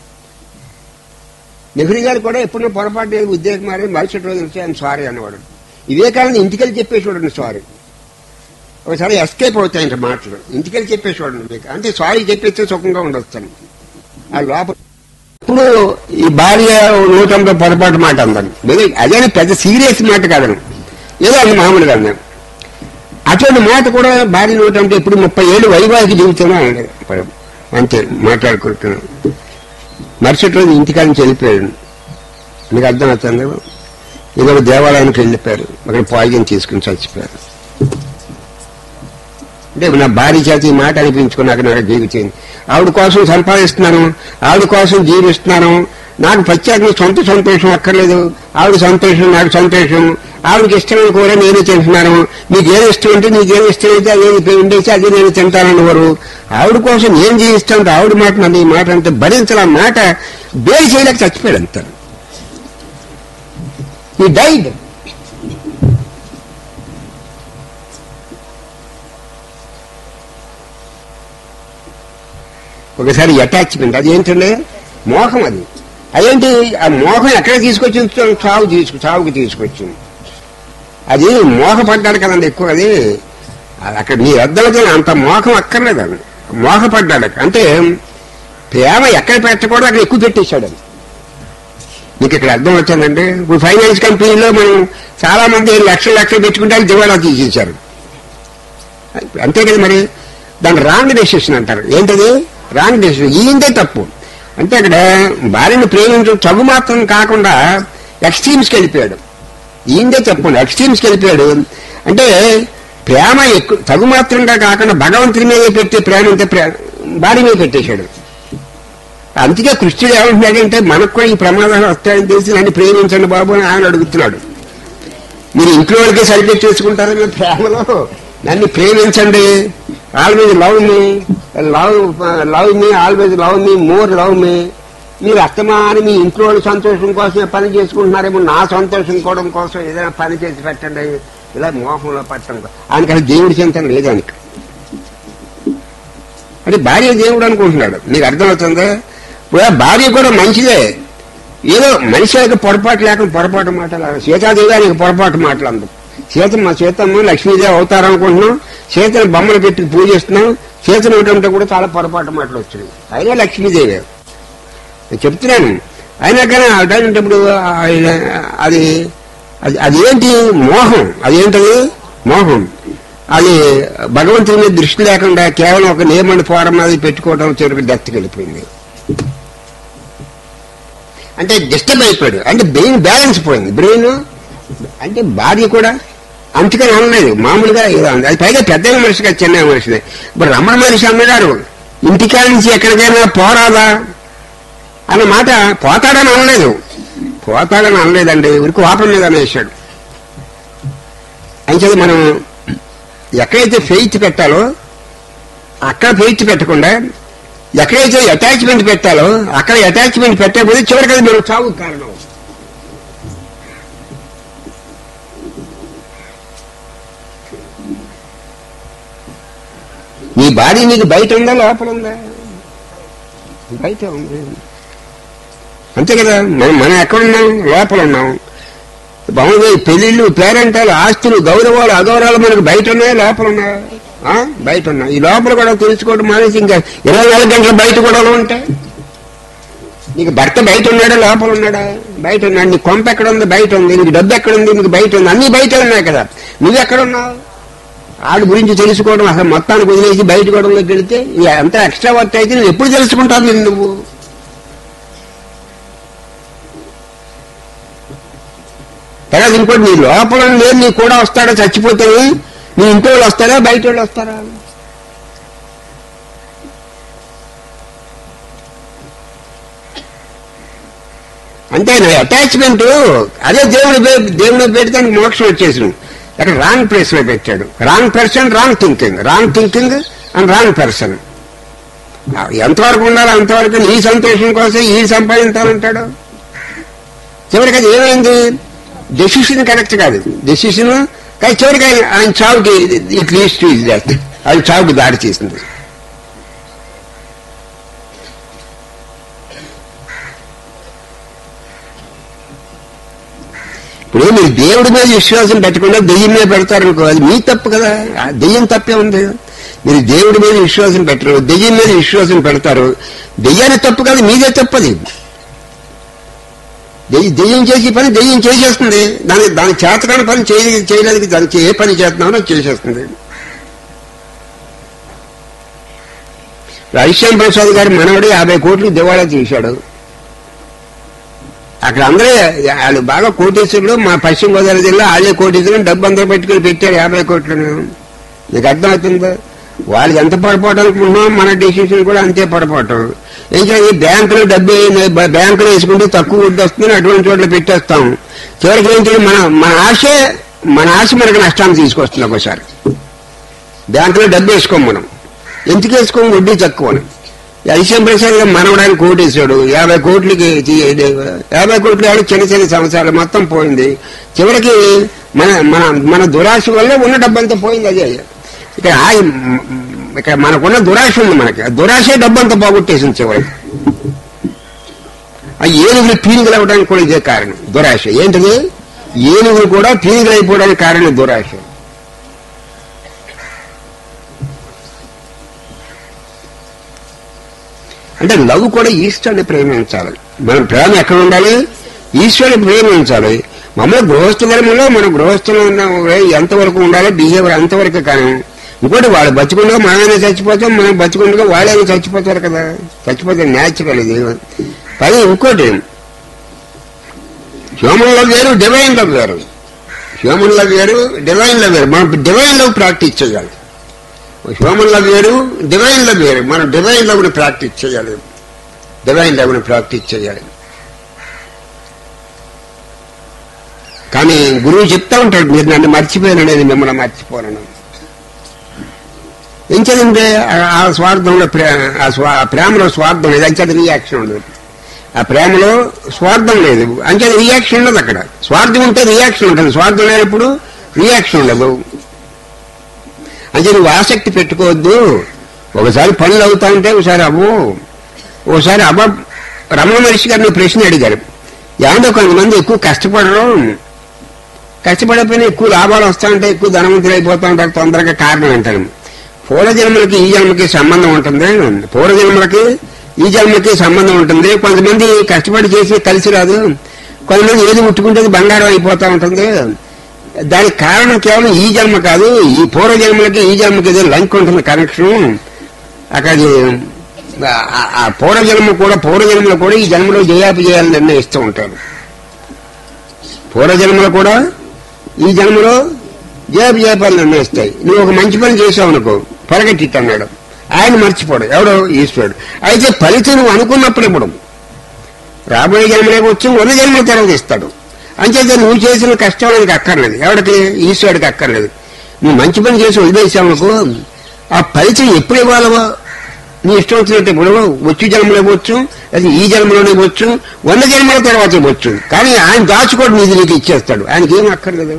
నెహ్రూ గారు కూడా ఎప్పుడో పొరపాటు లేదు ఉద్యోగం మారి మరుసటి రోజు వచ్చి ఆయన సారీ అనేవాడు వివేకానంద ఇంటికెళ్ళి చెప్పేసేవాడు సారీ ఒకసారి ఎస్కేప్ అవుతాయంట మాటలు ఇంటికెళ్ళి చెప్పేసేవాడు మీకు అంటే సారీ చెప్పేస్తే సుఖంగా ఉండొస్తాను ఆ లోపల ఇప్పుడు ఈ భార్య నూతంతో పొరపాటు మాట అందాను అదే పెద్ద సీరియస్ మాట కాదని ఏదో అది మామూలుగా అన్నాను అటువంటి మాట కూడా భార్య నూతంటే ఇప్పుడు ముప్పై ఏళ్ళు వైవాహిక జీవితంలో అనలేదు అంతే మాట్లాడుకుంటున్నాను మరుసటి రోజు ఇంటికాడ నుంచి వెళ్ళిపోయాడు మీకు అర్థం అవుతుంది ఏదో ఒక దేవాలయానికి వెళ్ళిపోయారు అక్కడ పాయిజన్ తీసుకుని చచ్చిపోయారు అంటే నా భార్య చేత ఈ మాట అనిపించుకున్నాక నాకు జీవితం ఆవిడ కోసం సంపాదిస్తున్నాను ఆవిడ కోసం జీవిస్తున్నాను నాకు ప్రత్యేకంగా సొంత సంతోషం అక్కర్లేదు ఆవిడ సంతోషం నాకు సంతోషం ఆవిడకి ఇష్టమైన కూర నేను తింటున్నాను మీకు ఏది ఇష్టం ఉంటే నీకు ఏది ఇష్టం అయితే అదే ఉండేసి అది నేను తింటానన్నవారు ఆవిడ కోసం నేను జీవిస్తాను ఆవిడ మాట నన్ను ఈ మాట అంటే భరించాల మాట బేరు చేయలేక చచ్చిపోయాడు అంత ఈ డైడ్ ఒకసారి అటాచ్మెంట్ అదేంటండి మోహం అది అదేంటి ఆ మోహం ఎక్కడ తీసుకొచ్చింది చావు తీసుకు చావుకి తీసుకొచ్చింది అది మోహపడ్డాడు కదండి ఎక్కువ అది అది అక్కడ మీ అర్థమైతే అంత మోహం అక్కర్లేదు అది మోహపడ్డాడు అంటే ప్రేమ ఎక్కడ పెట్టకూడదు అక్కడ ఎక్కువ పెట్టేశాడు అది మీకు ఇక్కడ అర్థం వచ్చిందండి ఇప్పుడు ఫైనాన్స్ కంపెనీలో మనం చాలా మంది లక్షలు లక్షలు పెట్టుకుంటే వాళ్ళు దివాళా తీసేశారు అంతే కదా మరి దాన్ని రాంగ్ డెసిషన్ అంటారు ఏంటది రాంగ్ డెసిషన్ ఈయందే తప్పు అంటే అక్కడ భార్యను ప్రేమించడం చదువు మాత్రం కాకుండా ఎక్స్ట్రీమ్స్కి వెళ్ళిపోయాడు ఈయందే తప్పు ఎక్స్ట్రీమ్స్కి వెళ్ళిపోయాడు అంటే ప్రేమ ఎక్కువ తగు మాత్రంగా కాకుండా భగవంతుని మీద పెట్టే ప్రేమ అంతే ప్రే భార్య మీద పెట్టేశాడు అందుకే కృష్ణుడు ఏమంటున్నాడంటే మనకు కూడా ఈ ప్రమాదాలు వస్తాయని తెలిసి నన్ను ప్రేమించండి బాబు అని ఆయన అడుగుతున్నాడు మీరు ఇంట్లో వాళ్ళకే సరిపెట్టి చేసుకుంటారా మీ ప్రేమలో నన్ను ప్రేమించండి always love me love love me always love me more love me మీరు అస్తమాని మీ ఇంట్లో వాళ్ళ సంతోషం కోసమే పని చేసుకుంటున్నారేమో నా సంతోషం కోవడం కోసం ఏదైనా పని చేసి పెట్టండి ఇలా మోహంలో పట్టడం ఆయనకి అసలు దేవుడి చింతన లేదు ఆయనకి అంటే భార్య దేవుడు అనుకుంటున్నాడు మీకు అర్థమవుతుందా ఇప్పుడు ఆ భార్య కూడా మంచిదే ఏదో మనిషికి పొరపాటు లేకుండా పొరపాటు మాటలు సీతాదేవి ఆయనకి పొరపాటు మాటలు సీత మా సీతమ్మ లక్ష్మీదేవి అవుతారు అనుకుంటున్నాం సీతను బొమ్మలు పెట్టి పూజిస్తున్నాం సీతను ఉంటుంటే కూడా చాలా పొరపాటు మాటలు వచ్చినాయి అయినా లక్ష్మీదేవి నేను చెప్తున్నాను అయినా కానీ అటప్పుడు అది అది అదేంటి మోహం అదేంటది మోహం అది భగవంతుని మీద దృష్టి లేకుండా కేవలం ఒక నియమని ఫారం అది పెట్టుకోవడం చివరికి డెత్కి వెళ్ళిపోయింది అంటే డిస్టర్బ్ అయిపోయాడు అంటే బ్రెయిన్ బ్యాలెన్స్ పోయింది బ్రెయిన్ అంటే భార్య కూడా అందుకని అనలేదు మామూలుగా ఏదో అంది అది పైగా పెద్ద మనిషి కాదు చిన్న మనిషిదే ఇప్పుడు రమణ మనిషి అన్నగారు ఇంటికాడ నుంచి ఎక్కడికైనా పోరాదా అన్న మాట పోతాడని అనలేదు పోతాడని అనలేదండి ఊరికి వాపం మీద అనేసాడు అంచేది మనం ఎక్కడైతే ఫెయిత్ పెట్టాలో అక్కడ ఫెయిత్ పెట్టకుండా ఎక్కడైతే అటాచ్మెంట్ పెట్టాలో అక్కడ అటాచ్మెంట్ పెట్టకపోతే చివరికి అది మనం చావు కారణం నీ బాడీ నీకు బయట ఉందా లోపల ఉందా బయట ఉంది అంతే కదా మనం మనం ఎక్కడున్నాం లోపల ఉన్నాం బాగుంది పెళ్లిళ్ళు పేరెంటాలు ఆస్తులు గౌరవాలు అగౌరవాలు మనకు బయట ఉన్నాయా లోపల ఉన్నాయా ఆ? బయట ఉన్నాయి ఈ లోపల కూడా తెలుసుకోవడం మానేసి ఇంకా ఇరవై నాలుగు గంటల బయట కూడా ఉంటాయి నీకు భర్త బయట ఉన్నాడా లోపల ఉన్నాడా బయట ఉన్నాడు నీ కొంప ఎక్కడ ఉంది బయట ఉంది నీకు డబ్బు ఎక్కడ ఉంది నీకు బయట ఉంది అన్ని బయట ఉన్నాయి కదా నువ్వు ఎక్కడ ఉన్నావు ఆడి గురించి తెలుసుకోవడం అసలు మొత్తానికి వదిలేసి బయట గొడవలోకి వెళితే ఇక అంత ఎక్స్ట్రా వర్క్ అయితే నువ్వు ఎప్పుడు తెలుసుకుంటావు నేను నువ్వు తర్వాత ఇంకోటి నీ లోపల లేదు నీ కూడా వస్తాడా చచ్చిపోతే నీ ఇంట్లో వాళ్ళు వస్తారా బయట వాళ్ళు వస్తారా అంతే నా అటాచ్మెంట్ అదే దేవుడు పే- దేవుడు పెడితే నీకు మోక్షం వచ్చేసింది అక్కడ రాంగ్ ప్లేస్ లో పెట్టాడు wrong person wrong thinking wrong thinking and wrong person ఎంతవరకు ఉండాలి అంతవరకు నీ సంతోషం కోసం ఈ సంపాదించాలంటాడు చివరికి అది ఏమైంది డెసిషన్ కరెక్ట్ కాదు డెసిషన్ కానీ చివరికి ఆయన ఆయన చావుకి it leads to is death ఆయన చావుకి దారి చేసింది ఇప్పుడు మీరు దేవుడి మీద విశ్వాసం పెట్టకుండా దెయ్యం మీద పెడతారనుకో అది మీ తప్పు కదా ఆ దెయ్యం తప్పే ఉంది మీరు దేవుడి మీద విశ్వాసం పెట్టరు దెయ్యం మీద విశ్వాసం పెడతారు దెయ్యాన్ని తప్పు కాదు మీదే తప్పది దెయ్యం దెయ్యం చేసే పని దెయ్యం చేసేస్తుంది దాని దాని చేతకాని పని చేయ చేయలేదు దానికి ఏ పని చేస్తున్నామో అది చేసేస్తుంది రవిశ్యాం ప్రసాద్ గారి మనవడు యాభై కోట్లు దివాళా తీశాడు అక్కడ అందరూ వాళ్ళు బాగా కోటీశ్వరులు మా పశ్చిమ గోదావరి జిల్లా అదే కోటీశ్వరులు డబ్బు అందరూ పెట్టుకుని పెట్టారు యాభై కోట్లను నీకు అర్థమవుతుందా వాళ్ళకి ఎంత పడిపోవడం అనుకుంటున్నాం మన డెసిషన్ కూడా అంతే పడిపోవటం ఇంకా ఈ బ్యాంకులో డబ్బు ఏ- బ- బ్యాంకులో వేసుకుంటే తక్కువ వడ్డీ వస్తుంది అటువంటి చోట్ల పెట్టేస్తాం చివరికి ఏంటి మన మన ఆశే మన ఆశ మనకు నష్టాన్ని తీసుకొస్తుంది ఒకసారి బ్యాంకులో డబ్బు వేసుకోం మనం ఎందుకు వేసుకోం వడ్డీ తక్కువ ఐశ్వర్యం ప్రసాద్ గారు మనవడానికి కోటేశాడు యాభై కోట్లకి తీ- యాభై కోట్లు ఆడు చిన్న చిన్న సంవత్సరాలు మొత్తం పోయింది చివరికి మన మన మన దురాశ వల్ల ఉన్న డబ్బంతా పోయింది అదే ఇక్కడ ఆ- ఇక్కడ మనకున్న దురాశ ఉంది మనకి ఆ దురాశే డబ్బంతా పోగొట్టేసింది చివరికి ఆ ఏనుగులు పీనుగులు అవ్వడానికి కూడా ఇదే కారణం దురాశ ఏంటిది ఏనుగులు కూడా పీనుగులు అయిపోవడానికి కారణం దురాశ అంటే లవ్ కూడా ఈశ్వరుని ప్రేమించాలి మన ప్రేమ ఎక్కడ ఉండాలి ఈశ్వరుని ప్రేమించాలి మమ్మల్ని గృహస్థ ధర్మంలో మన గృహస్థులు ఉన్న ఎంతవరకు ఉండాలో బిహేవియర్ అంతవరకు కానీ ఇంకోటి వాళ్ళు బతుకుండగా మనమైనా చచ్చిపోతాం మనం బతుకుండగా వాళ్ళైనా చచ్చిపోతారు కదా చచ్చిపోతారు న్యాచురల్ ఇది పది ఇంకోటి హ్యూమన్ లవ్ వేరు డివైన్ లవ్ వేరు హ్యూమన్ లవ్ వేరు డివైన్ లవ్ వేరు మనం డివైన్ లవ్ ప్రాక్టీస్ చేయాలి హ్యూమన్ లవ్ వేరు డివైన్ లవ్ వేరు మనం డివైన్ లవ్ ని ప్రాక్టీస్ చేయాలి డివైన్ లవ్ ని ప్రాక్టీస్ చేయాలి కానీ గురువు చెప్తా ఉంటాడు మీరు నన్ను మర్చిపోయాను అనేది మిమ్మల్ని మర్చిపోను ఎంచేదంటే ఆ- ఆ స్వార్థంలో ప్రే- ఆ స్వా- ఆ ప్రేమలో స్వార్థం లేదు అంచేది రియాక్షన్ ఉండదు ఆ ప్రేమలో స్వార్థం లేదు అంచేది రియాక్షన్ ఉండదు అక్కడ స్వార్థం ఉంటే రియాక్షన్ ఉంటుంది స్వార్థం లేనప్పుడు రియాక్షన్ ఉండదు అంటే నువ్వు ఆసక్తి పెట్టుకోవద్దు ఒకసారి పనులు అవుతా ఉంటే ఒకసారి అవ్వు ఒకసారి అవ్వ రమణ మహర్షి గారిని ప్రశ్న అడిగారు ఏమంటే కొంతమంది ఎక్కువ కష్టపడరు కష్టపడకపోయినా ఎక్కువ లాభాలు వస్తా ఉంటాయి ఎక్కువ ధనవంతులు అయిపోతా ఉంటారు తొందరగా కారణం అంటారు పూర్వజన్మలకి ఈ జన్మకి సంబంధం ఉంటుంది పూర్వజన్మలకి ఈ జన్మకి సంబంధం ఉంటుంది కొంతమంది కష్టపడి చేసి కలిసి రాదు కొంతమంది ఏది ముట్టుకుంటే అది బంగారం అయిపోతా ఉంటుంది దానికి కారణం కేవలం ఈ జన్మ కాదు ఈ పూర్వజన్మలకి ఈ జన్మకి ఏదో లంక్ ఉంటుంది కనెక్షన్ అక్కడ అది ఆ- ఆ పూర్వజన్మ కూడా పూర్వజన్మలో కూడా ఈ జన్మలో జయాపజయాలను నిర్ణయిస్తూ ఉంటారు పూర్వజన్మలో కూడా ఈ జన్మలో జయాపజయాపాలు నిర్ణయిస్తాయి నువ్వు ఒక మంచి పని చేసావు అనుకో పొరగట్టిట్ అన్నాడు ఆయన మర్చిపోడు ఎవడో ఈశ్వరుడు అయితే ఫలితం నువ్వు అనుకున్నప్పుడు ఇప్పుడు రాబోయే జన్మలే వచ్చి వంద జన్మల తర్వాత ఇస్తాడు అంచేత నువ్వు చేసిన కష్టం ఆయనకి అక్కర్లేదు ఎవరికి ఈశ్వరుడికి అక్కర్లేదు నువ్వు మంచి పని చేసి వదిలేసావు అనుకో ఆ ఫలితం ఎప్పుడు ఇవ్వాలవో నీ ఇష్టం వచ్చినట్టు ఇప్పుడు వచ్చి జన్మలో ఇవ్వచ్చు అది ఈ జన్మలోనే ఇవ్వచ్చు వంద జన్మల తర్వాత ఇవ్వచ్చు కానీ ఆయన దాచుకోవడం నీది నీకు ఇచ్చేస్తాడు ఆయనకి ఏం అక్కర్లేదు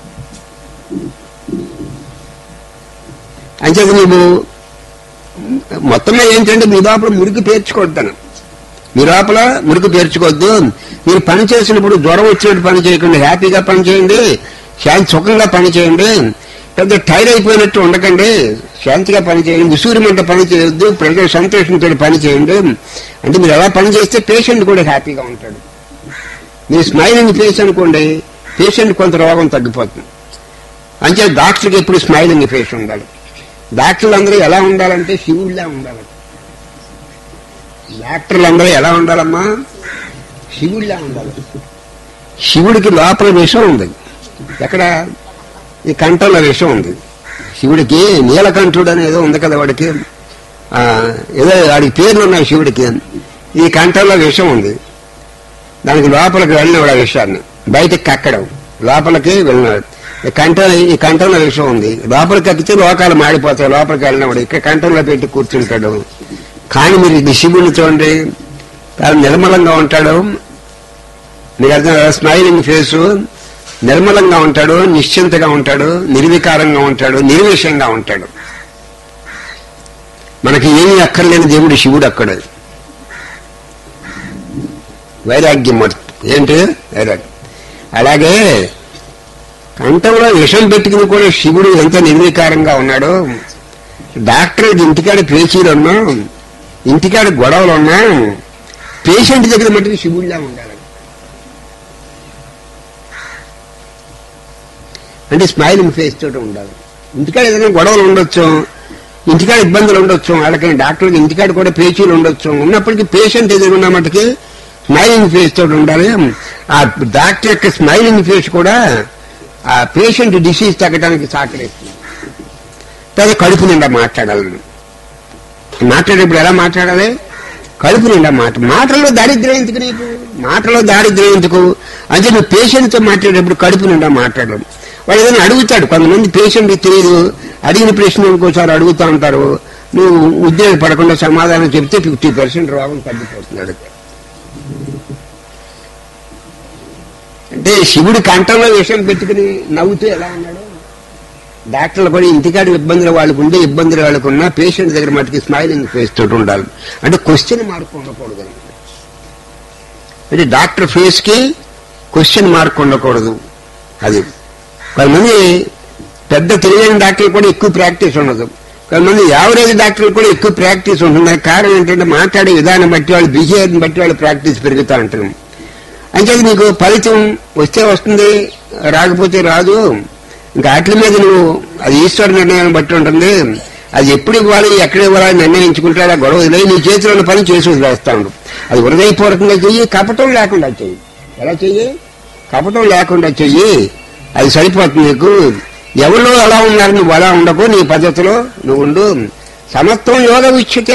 అంచేత నువ్వు మొత్తం మీద ఏంటంటే మీ లోపల మురికి పేర్చుకోవద్దాను మీ లోపల మురికి పేర్చుకోవద్దు మీరు పని చేసినప్పుడు జ్వరం వచ్చినట్టు పని చేయకండి హ్యాపీగా పని చేయండి శాంతి సుఖంగా పని చేయండి పెద్ద టైర్ అయిపోయినట్టు ఉండకండి శాంతిగా పని చేయండి ఉసూరిమంట పని చేయొద్దు ప్రజలు సంతోషంతో పని చేయండి అంటే మీరు ఎలా పని చేస్తే పేషెంట్ కూడా హ్యాపీగా ఉంటాడు మీరు స్మైలింగ్ ఫేస్ అనుకోండి పేషెంట్ కొంత రోగం తగ్గిపోతుంది అంతే డాక్టర్కి ఎప్పుడు స్మైలింగ్ ఫేస్ ఉండాలి డాక్టర్లు అందరూ ఎలా ఉండాలంటే శివుడిలా ఉండాలి డాక్టర్లు అందరూ ఎలా ఉండాలమ్మా శివుడిలా ఉండాలి శివుడికి లోపల విషం ఉంది ఎక్కడ ఈ కంఠంలో విషం ఉంది శివుడికి నీలకంఠుడు అని ఏదో ఉంది కదా వాడికి ఆ, ఏదో వాడికి పేర్లు ఉన్నాయి శివుడికి ఈ కంఠంలో విషం ఉంది దానికి లోపలికి వెళ్ళినవాడు ఆ విషయాన్ని బయటకు కక్కడం లోపలికి వెళ్ళినాడు ఈ కంఠం ఈ కంఠంలో విషయం ఉంది లోపలికి కక్కితే లోకాలు మాడిపోతాయి లోపలికి వెళ్ళినవాడు ఇక్కడ కంఠంలో పెట్టి కూర్చుంటాడు కానీ మీరు ఇది శివుడిని చూడండి చాలా నిర్మలంగా ఉంటాడు మీకు అర్థం కదా? స్మైలింగ్ ఫేసు నిర్మలంగా ఉంటాడు నిశ్చింతగా ఉంటాడు నిర్వికారంగా ఉంటాడు నిర్విషయంగా ఉంటాడు మనకి ఏమీ అక్కర్లేని దేవుడు శివుడు అక్కడే వైరాగ్యం మొదటి ఏంటి వైరాగ్యం అలాగే కంఠంలో విషం పెట్టుకుని కూడా శివుడు ఎంత నిర్వికారంగా ఉన్నాడు డాక్టర్ ఇంటికాడ పేచీలు ఉన్నా ఇంటికాడ గొడవలు ఉన్నా పేషెంట్ దగ్గర మట్టుకు శివుడిలా ఉండాలి అంటే స్మైలింగ్ ఫేస్ తోటి ఉండాలి ఇంటికాడ ఏదైనా గొడవలు ఉండొచ్చు ఇంటికాడ ఇబ్బందులు ఉండొచ్చు వాళ్ళకి డాక్టర్కి ఇంటికాడ కూడా పేచీలు ఉండొచ్చు ఉన్నప్పటికీ పేషెంట్ ఎదురున్న మటుకి స్మైలింగ్ ఫేస్ తోటి ఉండాలి ఆ డాక్టర్ యొక్క స్మైలింగ్ ఫేస్ కూడా ఆ పేషెంట్ డిసీజ్ తగ్గడానికి సహకరిస్తుంది తర్వాత కడుపు నిండా మాట్లాడాలి మాట్లాడేటప్పుడు ఎలా మాట్లాడాలి కడుపు నిండా మాట మాటల్లో దారిద్ర్యం ఎందుకు నీకు మాటల్లో దారిద్ర్యం ఎందుకు అంటే నువ్వు పేషెంట్తో మాట్లాడేటప్పుడు కడుపు నిండా మాట్లాడడం వాడు ఏదైనా అడుగుతాడు కొంతమంది పేషెంట్ తెలియదు అడిగిన ప్రశ్న ఇంకోసారి అడుగుతా ఉంటారు నువ్వు ఉద్యోగం పడకుండా సమాధానం చెప్తే ఫిఫ్టీ పర్సెంట్ రోగం తగ్గిపోతున్నాడు అంటే శివుడి కంఠంలో విషయం పెట్టుకుని నవ్వుతూ ఎలా ఉన్నాడు డాక్టర్లు కూడా ఇంటికాడ ఇబ్బందులు వాళ్ళకు ఉండే ఇబ్బందులు వాళ్ళకు ఉన్నా పేషెంట్ దగ్గర మటుకి స్మైలింగ్ ఫేస్ తోటి ఉండాలి అంటే క్వశ్చన్ మార్క్ ఉండకూడదు అంటే డాక్టర్ ఫేస్ కి క్వశ్చన్ మార్క్ ఉండకూడదు అది కొంతమంది పెద్ద తెలియని డాక్టర్లు కూడా ఎక్కువ ప్రాక్టీస్ ఉండదు కొంతమంది యావరేజ్ డాక్టర్లు కూడా ఎక్కువ ప్రాక్టీస్ ఉంటుంది దానికి కారణం ఏంటంటే మాట్లాడే విధానం బట్టి వాళ్ళ బిహేవియర్ని బట్టి వాళ్ళ ప్రాక్టీస్ పెరుగుతూ ఉంటుంది అంటే నీకు ఫలితం వస్తే వస్తుంది రాకపోతే రాదు ఇంకా వాటి మీద నువ్వు అది ఈశ్వర నిర్ణయాన్ని బట్టి ఉంటుంది అది ఎప్పుడు ఇవ్వాలి ఎక్కడ ఇవ్వాలి నిర్ణయించుకుంటాడా గొడవ లేదు నీ చేతిలో ఉన్న పని చేసి వదిలేస్తా ఉండు అది హృదయపూర్వకంగా చెయ్యి కపటం లేకుండా చెయ్యి ఎలా చెయ్యి కపటం లేకుండా చెయ్యి అది సరిపోతుంది నీకు ఎవరిలో ఎలా ఉన్నారు నువ్వు అలా ఉండకు నీ పద్ధతిలో నువ్వు ఉండు సమత్వం యోగ విచ్యుతే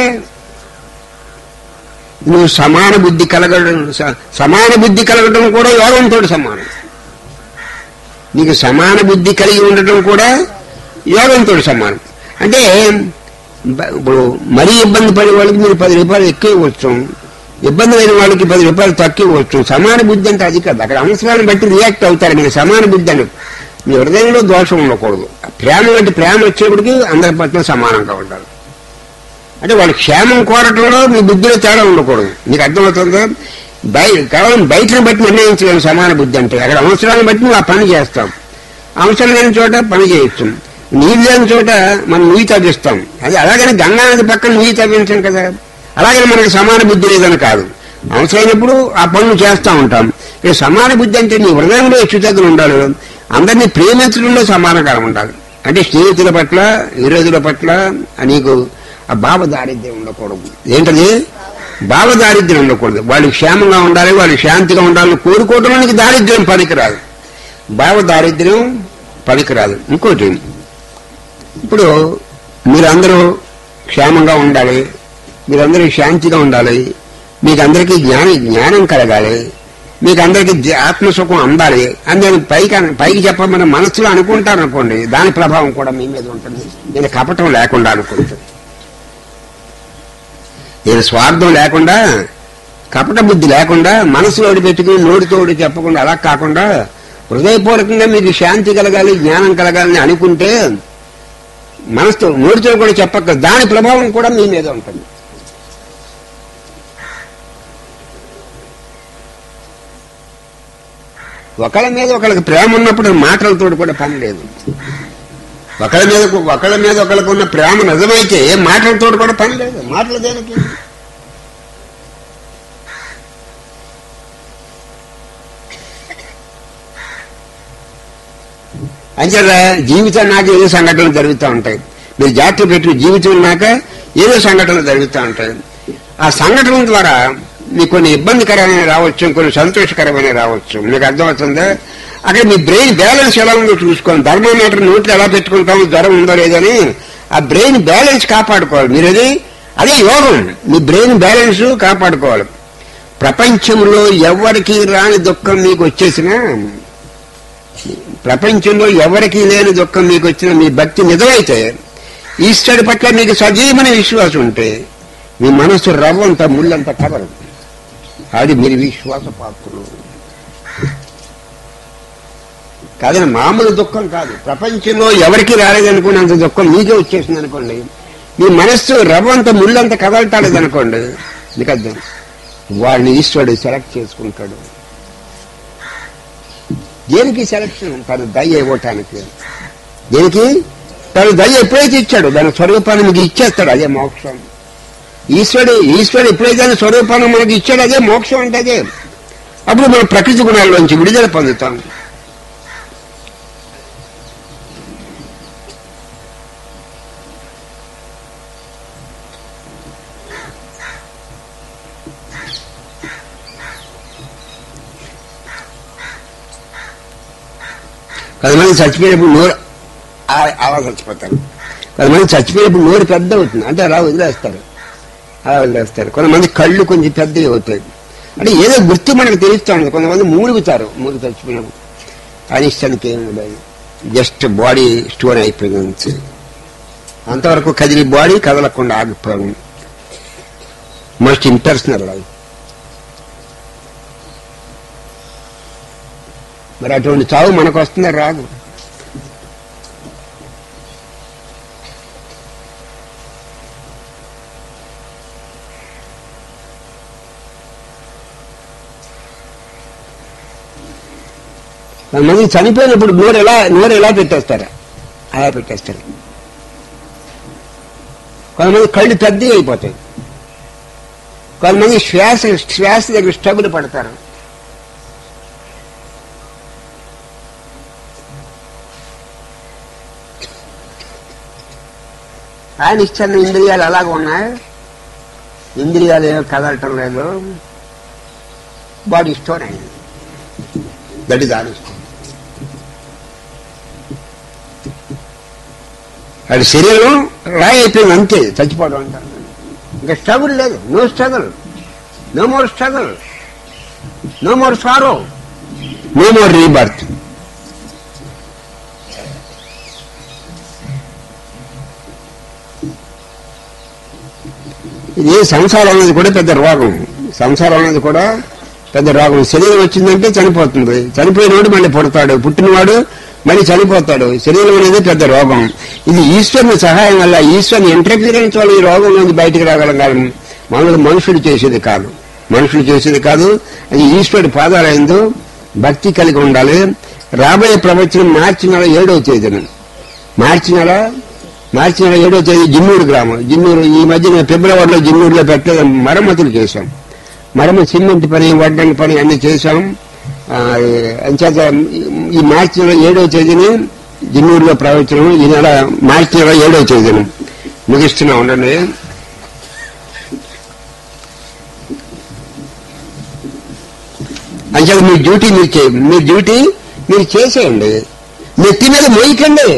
నువ్వు సమాన బుద్ధి కలగడం స- సమాన బుద్ధి కలగడం కూడా యోగంతో సమానం నీకు సమాన బుద్ధి కలిగి ఉండటం కూడా యోగంతో సమానం అంటే బ- ఇప్పుడు మరీ ఇబ్బంది పడే వాళ్ళకి మీరు పది రూపాయలు ఎక్కువ ఇవ్వచ్చు ఇబ్బంది లేని వాళ్ళకి పది రూపాయలు తక్కువ ఇవ్వచ్చు సమాన బుద్ధి అంటే అది కాదు అక్కడ అవసరాన్ని బట్టి రియాక్ట్ అవుతారు మీరు సమాన బుద్ధి అని మీ హృదయంలో దోషం ఉండకూడదు ప్రేమ వంటి ప్రేమ వచ్చేప్పటికి అందరి పట్ల సమానంగా ఉండాలి అంటే వాళ్ళ క్షేమం కోరటంలో మీ బుద్ధిలో తేడా ఉండకూడదు మీకు అర్థమవుతుందా బయ కేవలం బయటను బట్టి నిర్ణయించలేము సమాన బుద్ధి అంటే అక్కడ అవసరాన్ని బట్టి నువ్వు ఆ పని చేస్తాం అవసరం లేని చోట పని చేయొచ్చు నీళ్ళు లేని చోట మనం నుయ్యి తవ్విస్తాం అది అలాగని గంగా నది పక్కన నుయ్యి తవ్వించాం కదా అలాగని మనకి సమాన బుద్ధి లేదని కాదు అవసరమైనప్పుడు ఆ పనులు చేస్తూ ఉంటాం ఇక సమాన బుద్ధి అంటే నీ హృదయంలో హెచ్చుతగ్గులు ఉండాలి అందరినీ ప్రేమించడంలో సమానకాలం ఉండాలి అంటే స్నేహితుల పట్ల విరోధుల పట్ల నీకు ఆ భావ దారిద్ర్యం ఉండకూడదు ఏంటది భావ దారిద్ర్యం ఉండకూడదు వాళ్ళు క్షేమంగా ఉండాలి వాళ్ళు శాంతిగా ఉండాలని కోరుకోవడానికి దారిద్ర్యం పనికిరాదు భావ దారిద్ర్యం పనికిరాదు ఇంకోటి ఇప్పుడు మీరందరూ క్షేమంగా ఉండాలి మీరందరూ శాంతిగా ఉండాలి మీకు అందరికీ జ్ఞాన జ్ఞానం కలగాలి మీకు అందరికీ జ- ఆత్మసుఖం అందాలి అని నేను పైకి అన- పైకి చెప్పమని మనసులో అనుకుంటాను అనుకోండి దాని ప్రభావం కూడా మీ మీద ఉంటుంది నేను కపటం లేకుండా అనుకుంటాను నేను స్వార్థం లేకుండా కపట బుద్ధి లేకుండా మనసులో పెట్టుకుని నోటితోటి చెప్పకుండా అలా కాకుండా హృదయపూర్వకంగా మీకు శాంతి కలగాలి జ్ఞానం కలగాలని అనుకుంటే మనసుతో నోటితో కూడా చెప్పక దాని ప్రభావం కూడా మీ మీద ఉంటుంది ఒకళ్ళ మీద ఒకళ్ళకి ప్రేమ ఉన్నప్పుడు మాటలతో కూడా పని లేదు ఒకళ్ళ మీద ఒకళ్ళ మీద ఒకళ్ళకు ఉన్న ప్రేమ నిజమైతే మాటలతో కూడా పని లేదు మాటలు దేనికి అంచేత జీవితం నాకు ఏదో సంఘటనలు జరుగుతూ ఉంటాయి మీరు జాగ్రత్త పెట్టి జీవితం ఉన్నాక ఏదో సంఘటనలు జరుగుతూ ఉంటాయి ఆ సంఘటన ద్వారా మీకు కొన్ని ఇబ్బందికరమైన రావచ్చు కొన్ని సంతోషకరమైన రావచ్చు మీకు అర్థమవుతుందా అక్కడ మీ బ్రెయిన్ బ్యాలెన్స్ ఎలా ఉందో చూసుకోండి ధర్మోమీటర్ నోట్లో ఎలా పెట్టుకుంటాము జ్వరం ఉందో లేదని ఆ బ్రెయిన్ బ్యాలెన్స్ కాపాడుకోవాలి మీరు అది అదే యోగం మీ బ్రెయిన్ బ్యాలెన్స్ కాపాడుకోవాలి ప్రపంచంలో ఎవరికి రాని దుఃఖం మీకు వచ్చేసినా ప్రపంచంలో ఎవరికి లేని దుఃఖం మీకు వచ్చిన మీ భక్తి నిజమైతే ఈశ్వరుడి పట్ల మీకు సజీవమైన విశ్వాసం ఉంటే మీ మనసు రవ్వంత ముళ్ళంత కదలదు అది మీరు విశ్వాస పాత్రులు కాదని మామూలు దుఃఖం కాదు ప్రపంచంలో ఎవరికి రాలేదనుకున్నంత దుఃఖం మీకే వచ్చేసింది అనుకోండి మీ మనస్సు రవ్వంత ముళ్ళంత కదలటాలేదు అనుకోండి మీకు అర్థం వాడిని ఈశ్వరుడు సెలెక్ట్ చేసుకుంటాడు దేనికి సెలక్షన్ తను దయ ఇవ్వటానికి దేనికి తను దయ ఎప్పుడైతే ఇచ్చాడు దాని స్వరూపాన్ని మీకు ఇచ్చేస్తాడు అదే మోక్షం ఈశ్వరుడు ఈశ్వరుడు ఎప్పుడైతే దాని స్వరూపాన్ని మనకి ఇచ్చాడు అదే మోక్షం అంటే అదే అప్పుడు మనం ప్రకృతి గుణాల్లోంచి విడుదల పొందుతాం కొంతమంది చచ్చిపోయినప్పుడు నోరు ఆ- అలా చచ్చిపోతారు కొంతమంది చచ్చిపోయినప్పుడు నోరు పెద్ద అవుతుంది అంటే అలా వదిలేస్తారు అలా వదిలేస్తారు కొంతమంది కళ్ళు కొంచెం పెద్దవి అవుతాయి అంటే ఏదో గుర్తు మనకు తెలుస్తూ ఉంటుంది కొంతమంది మూలుగుతారు మూడు చచ్చిపోయినప్పుడు అనిష్టానికి ఏమి ఉండదు జస్ట్ బాడీ స్టోన్ అయిపోయింది అంతే అంతవరకు కదిలి బాడీ కదలకుండా ఆగిపోయాం మస్ట్ ఇంపర్సనల్ లైఫ్ మరి అటువంటి చావు మనకు వస్తుందా రాదు కొంతమంది చనిపోయినప్పుడు నోరు ఎలా నోరు ఎలా పెట్టేస్తారు అలా పెట్టేస్తారు కొంతమంది కళ్ళు పెద్దవి అయిపోతాయి కొంతమంది శ్వాస శ్వాస దగ్గర స్ట్రగుల్ పడతారు ఆయన ఇచ్చిన ఇంద్రియాలు అలాగ ఉన్నాయి ఇంద్రియాలు ఏమో కదలటం లేదు బాడీ స్టోన్ అయింది దట్ ఈస్ ఆన్ అది శరీరం రాయి అయిపోయింది అంతే చచ్చిపోవడం అంటారు ఇంకా స్ట్రగుల్ లేదు no struggle no more struggle no more sorrow no more rebirth ఇది సంసారం అనేది కూడా పెద్ద రోగం సంసారం అనేది కూడా పెద్ద రోగం శరీరం వచ్చిందంటే చనిపోతుంది చనిపోయినవాడు మళ్ళీ పుడతాడు పుట్టినవాడు మళ్ళీ చనిపోతాడు శరీరం అనేది పెద్ద రోగం ఇది ఈశ్వరుని సహాయం వల్ల ఈశ్వరుని ఇంటర్ఫీరెన్స్ వల్ల ఈ రోగం నుంచి బయటికి రాగలం కాదు మామూలు మనుషులు చేసేది కాదు మనుషులు చేసేది కాదు అది ఈశ్వరుడి పాదాలయందు భక్తి కలిగి ఉండాలి రాబోయే ప్రవచనం మార్చి నెల ఏడవ తేదీన మార్చి నెల మార్చి నెల ఏడో తేదీ జిన్నూరు గ్రామం జిన్నూరు ఈ మధ్యన ఫిబ్రవరిలో జిన్నూరులో పెట్టే మరమ్మతులు చేశాం మరమ్మతు సిమెంట్ పని వడ్డంగి పని అన్ని చేశాం ఆ, అంచేత ఈ మార్చి నెల ఏడవ తేదీని జిన్నూరులో ప్రవచనం ఈ నెల మార్చి నెల ఏడవ తేదీన ముగిస్తున్నా ఉండండి అంచేత మీ డ్యూటీ మీరు చే మీ డ్యూటీ మీరు చేసేయండి నెత్తి మీద మోయకండి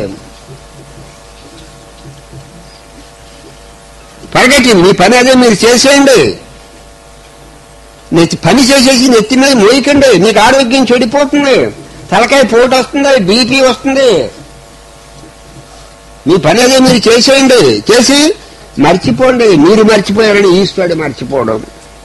పరగట్టి మీ పని అదే మీరు చేసేయండి నెత్తి పని చేసేసి నెత్తి మీద మోయకండి నీకు ఆరోగ్యం చెడిపోతుంది తలకాయ పోటు వస్తుంది బీపీ వస్తుంది మీ పని అదే మీరు చేసేయండి చేసి మర్చిపోండి మీరు మర్చిపోయారని ఈశ్వరుడు మర్చిపోవడం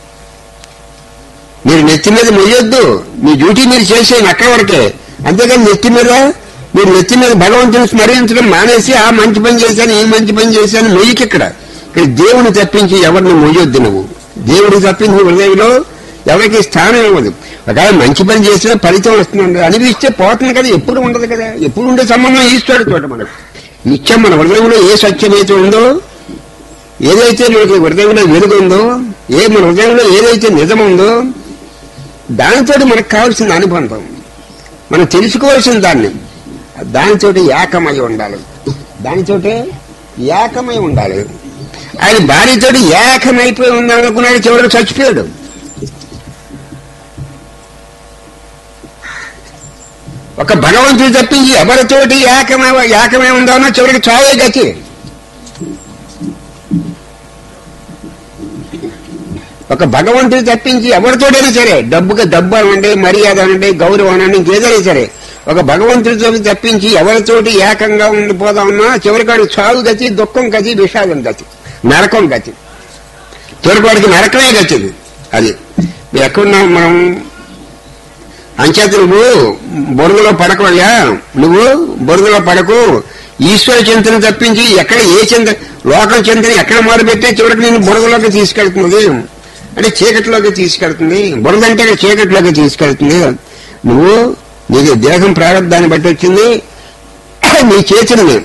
మీరు నెత్తి మీద మొయ్యొద్దు మీ డ్యూటీ మీరు చేసేయండి అక్కడ వరకే అంతేకాని నెత్తి మీద మీరు నెత్తి మీద భగవంతుని స్మరించడం మానేసి ఆ మంచి పని చేశాను ఈ మంచి పని చేశాను మొయ్యికి ఇక్కడ ఇక్కడ దేవుని తప్పించి ఎవరిని మొయ్యొద్దు నువ్వు దేవుడిని తప్పించి హృదయంలో ఎవరికి స్థానం ఇవ్వదు ఒకవేళ మంచి పని చేసినా ఫలితం వస్తుంది అనిపిస్తే పోతుంది కదా ఎప్పుడు ఉండదు కదా ఎప్పుడు ఉండే సంబంధం ఈశ్వరుడు చోట మనకు నిత్యం మన హృదయంలో ఏ సత్యమైతే ఉందో ఏదైతే మనకి హృదయంలో వెలుగుందో ఏ మన హృదయంలో ఏదైతే నిజం ఉందో దానితో మనకు కావాల్సిన అనుబంధం మనం తెలుసుకోవాల్సిన దాన్ని దానితోటి ఏకమై ఉండాలి దానితోటి ఏకమై ఉండాలి ఆయన భార్యతోటి ఏకమైపోయి ఉందాం అనుకున్నాడు చివరికి చచ్చిపోయాడు ఒక భగవంతుడు తప్పించి ఎవరితోటి ఏకమే ఏకమే ఉందామన్నా చివరికి చావే గతి ఒక భగవంతుడు తప్పించి ఎవరితోటైనా సరే డబ్బుకి డబ్బు అనండి మర్యాద అనండి గౌరవం అనండి ఇంకేదైనా సరే ఒక భగవంతుడితో తప్పించి ఎవరితోటి ఏకంగా ఉండిపోదామన్నా చివరికాడు చావు గతి దుఃఖం గతి విషాదం గతి నరకం గతి చివరికాడికి నరకమే గతి ఇది. అది ఎక్కడున్నాం మనం అంచేత నువ్వు బురదలో పడకవయ్యా నువ్వు బురదలో పడకు ఈశ్వర చింతన తప్పించి ఎక్కడ ఏ చింత లోకం చింతన ఎక్కడ మొదలుపెట్టే చివరికి నేను బురదలోకి తీసుకెళ్తుంది అంటే చీకటిలోకి తీసుకెళ్తుంది బురద అంటే చీకటిలోకి తీసుకెళ్తుంది నువ్వు నీకు దేహం ప్రారంభాన్ని బట్టి వచ్చింది నీ చేతులని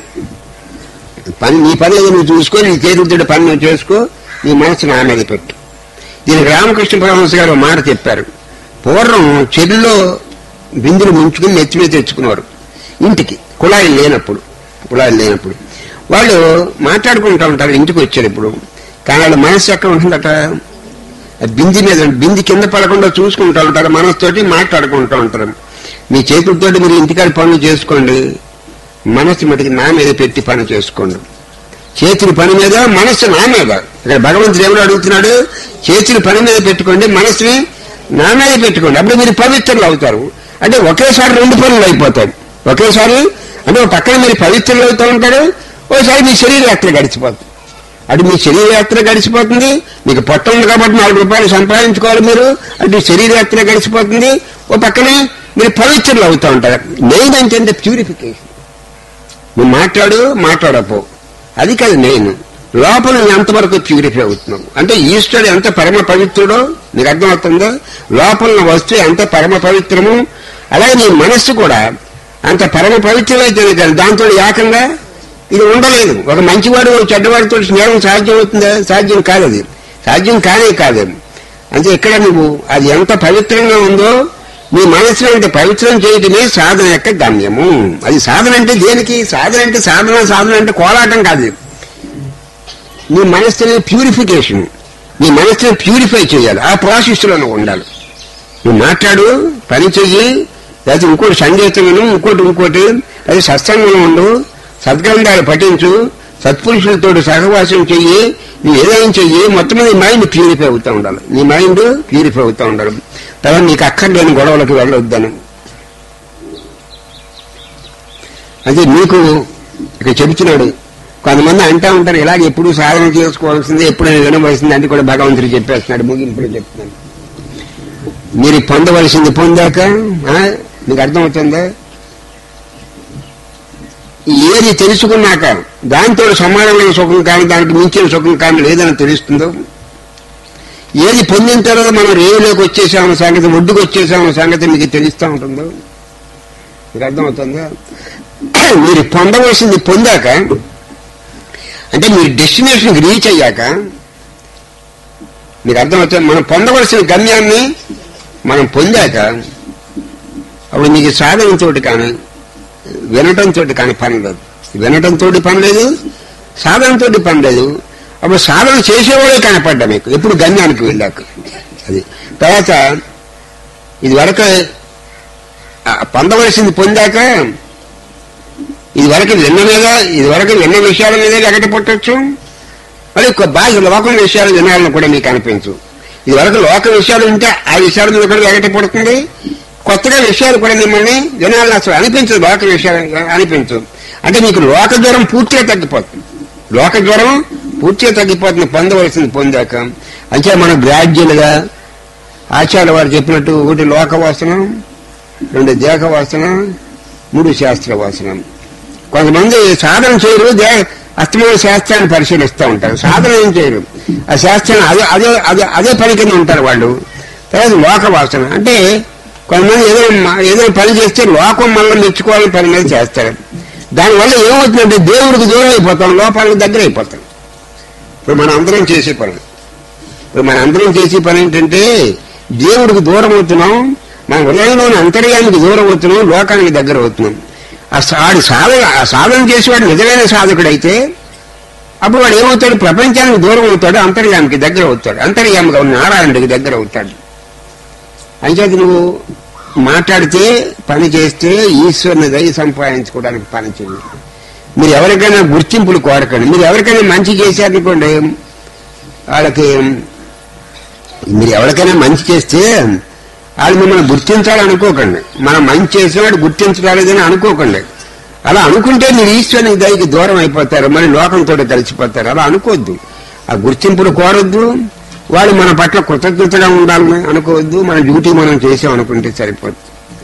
పని నీ పని ఏదో నువ్వు చూసుకో నీ చేతులతో పని నువ్వు చేసుకో నీ మనసు నా మీద పెట్టు దీనికి రామకృష్ణ పరమహంస గారు ఒక మాట చెప్పారు పూర్వం చెరువులో బిందులు ముంచుకుని నెత్తి మీద తెచ్చుకునేవారు ఇంటికి కుళాయిలు లేనప్పుడు కుళాయిలు లేనప్పుడు వాళ్ళు మాట్లాడుకుంటూ ఉంటారు ఇంటికి వచ్చారు ఇప్పుడు కానీ వాళ్ళ మనసు ఎక్కడ ఉంటుందట ఆ బింది మీద బింది కింద పడకుండా చూసుకుంటూ ఉంటారు మనసుతోటి మాట్లాడుకుంటూ ఉంటారు మీ చేతులతోటి మీరు ఇంటికాడ పనులు చేసుకోండి మనసు మటుకి నా మీద పెట్టి పని చేసుకోండి చేతుల పని మీద మనస్సు నా మీద ఇక్కడ భగవంతుడు ఎవరు అడుగుతున్నాడు చేతుల పని మీద పెట్టుకోండి మనసుని నా మీద పెట్టుకోండి అప్పుడు మీరు పవిత్రులు అవుతారు అంటే ఒకేసారి రెండు పనులు అయిపోతాయి ఒకేసారి అంటే ఒక పక్కన మీరు పవిత్రులు అవుతూ ఉంటారు ఒకసారి మీ శరీర యాత్ర గడిచిపోతుంది అటు మీ శరీర యాత్ర గడిచిపోతుంది మీకు పొట్ట ఉంది కాబట్టి నాలుగు రూపాయలు సంపాదించుకోవాలి మీరు అటు శరీర యాత్ర గడిచిపోతుంది ఓ పక్కనే మీరు పవిత్రులు అవుతూ ఉంటారు మెయిన్ అంటే ప్యూరిఫికేషన్ నువ్వు మాట్లాడు మాట్లాడపో అది కాదు నేను లోపల నువ్వు ఎంతవరకు ప్యూరిఫై అవుతున్నావు అంటే ఈశ్వరుడు ఎంత పరమ పవిత్రుడో నీకు అర్థమవుతుందో లోపల ఉన్న వస్తువు ఎంత పరమ పవిత్రము అలాగే నీ మనస్సు కూడా అంత పరమ పవిత్రమైతే కానీ దాంతో ఏకంగా ఇది ఉండలేదు ఒక మంచివాడు ఒక చెడ్డవాడితో స్నేహం సాధ్యం అవుతుందా సాధ్యం కాదు అది సాధ్యం కానే కాదు అంటే ఇక్కడ నువ్వు అది ఎంత పవిత్రంగా ఉందో నీ మనసును అంటే పవిత్రం చేయటమే సాధన యొక్క గమ్యము అది సాధన అంటే దేనికి సాధన అంటే సాధన సాధన అంటే కోలాటం కాదు నీ మనస్సుని ప్యూరిఫికేషన్ నీ మనస్సుని ప్యూరిఫై చేయాలి ఆ ప్రాసెస్ లో నువ్వు ఉండాలి నువ్వు మాట్లాడు పని చెయ్యి లేకపోతే ఇంకోటి సంగీతం విను ఇంకోటి ఇంకోటి అది సత్సంగంలో ఉండు సద్గ్రంథాలు పఠించు సత్పురుషులతో సహవాసం చెయ్యి నువ్వు ఏదైనా చెయ్యి మొత్తం నీ మైండ్ ప్యూరిఫై అవుతూ ఉండాలి నీ మైండ్ ప్యూరిఫై అవుతూ ఉండాలి తర్వాత నీకు అక్కర్లేని గొడవలకు వెళ్ళొద్దాను అదే నీకు ఇక చెబుతున్నాడు కొంతమంది అంటా ఉంటారు ఇలాగ ఎప్పుడు సాధన చేసుకోవాల్సింది ఎప్పుడు వినవలసింది అని కూడా భగవంతుడు చెప్పేస్తున్నాడు ముగింపులో చెప్తున్నాను మీరు పొందవలసింది పొందాక ఆ, మీకు అర్థమవుతుందా ఏది తెలుసుకున్నాక దాంతో సమానమైన సుఖం కానీ దానికి మించిన సుఖం కానీ లేదని తెలుస్తుందో ఏది పొందిన తర్వాత మనం రేవులోకి వచ్చేసామన్న సంగతి ఒడ్డుకు వచ్చేసామన్న సంగతి మీకు తెలుస్తూ ఉంటుందో మీకు అర్థమవుతుందా మీరు పొందవలసింది పొందాక అంటే మీరు డెస్టినేషన్కి రీచ్ అయ్యాక మీకు అర్థమవుతుంది మనం పొందవలసిన గమ్యాన్ని మనం పొందాక అప్పుడు మీకు సాధనతో కానీ వినటంతో కానీ పని లేదు వినటంతో పని లేదు సాధనతో పని లేదు అప్పుడు సాధన చేసేవాడే కనపడ్డా మీకు ఎప్పుడు గమ్యానికి వెళ్ళాక అది తర్వాత ఇది వరకు ఆ పొందవలసింది పొందాక ఇది వరకు విన్న మీద ఇది వరకు విన్న విషయాల మీద ఎగట పుట్టచ్చు మరి ఒక బాహ్య లోకం విషయాలు వినాలని కూడా మీకు అనిపించు ఇది వరకు లోక విషయాలు ఉంటే ఆ విషయాల మీద కూడా ఎగట పుడుతుంది కొత్తగా విషయాలు కూడా మిమ్మల్ని వినాలని అసలు అనిపించదు లోక విషయాలు అనిపించదు అంటే మీకు లోక దూరం పూర్తిగా తగ్గిపోతుంది లోక దూరం పూర్తిగా తగ్గిపోతుంది పొందవలసింది పొందాక అంటే మనం గ్రాడ్యువల్ గా ఆచార్య వారు చెప్పినట్టు ఒకటి లోక వాసన రెండు దేహ వాసన మూడు శాస్త్ర వాసన కొంతమంది సాధన చేయరు దే అస్తమైన శాస్త్రాన్ని పరిశీలిస్తూ ఉంటారు సాధన ఏం చేయరు ఆ శాస్త్రాన్ని అదే అదే అదే అదే పని కింద ఉంటారు వాళ్ళు తర్వాత లోక వాసన అంటే కొంతమంది ఏదైనా మా- ఏదైనా పని చేస్తే లోకం మళ్ళీ మెచ్చుకోవాలని పని మీద చేస్తారు దానివల్ల ఏమవుతుందంటే దేవుడికి దూరం అయిపోతాం లోపాలకు దగ్గర అయిపోతాం ఇప్పుడు మన అందరం చేసే పని ఇప్పుడు మన అందరం చేసే పని ఏంటంటే దేవుడికి దూరం అవుతున్నాం మన హృదయంలోని అంతర్యానికి దూరం అవుతున్నాం లోకానికి దగ్గర అవుతున్నాం ఆ సా- ఆడు సాధన ఆ సాధన చేసేవాడు నిజమైన సాధకుడైతే అప్పుడు వాడు ఏమవుతాడు ప్రపంచానికి దూరం అవుతాడు అంతర్యామికి దగ్గర అవుతాడు అంతర్యామిగా ఉన్న నారాయణుడికి దగ్గర అవుతాడు అంచేది నువ్వు మాట్లాడితే పని చేస్తే ఈశ్వరుని దయ సంపాదించుకోవడానికి పని చేయండి మీరు ఎవరికైనా గుర్తింపులు కోరకండి మీరు ఎవరికైనా మంచి చేశారనుకోండి వాళ్ళకి మీరు ఎవరికైనా మంచి చేస్తే వాళ్ళు మిమ్మల్ని గుర్తించాలనుకోకండి మనం మంచి చేసినాడు గుర్తించడాలేదని అనుకోకండి అలా అనుకుంటే మీరు ఈశ్వరుని దయకి దూరం అయిపోతారు మరి లోకంతో కలిసిపోతారు అలా అనుకోవద్దు ఆ గుర్తింపులు కోరొద్దు వాళ్ళు మన పట్ల కృతజ్ఞతగా ఉండాలని అనుకోవద్దు మన డ్యూటీ మనం చేసాం అనుకుంటే సరిపోద్ది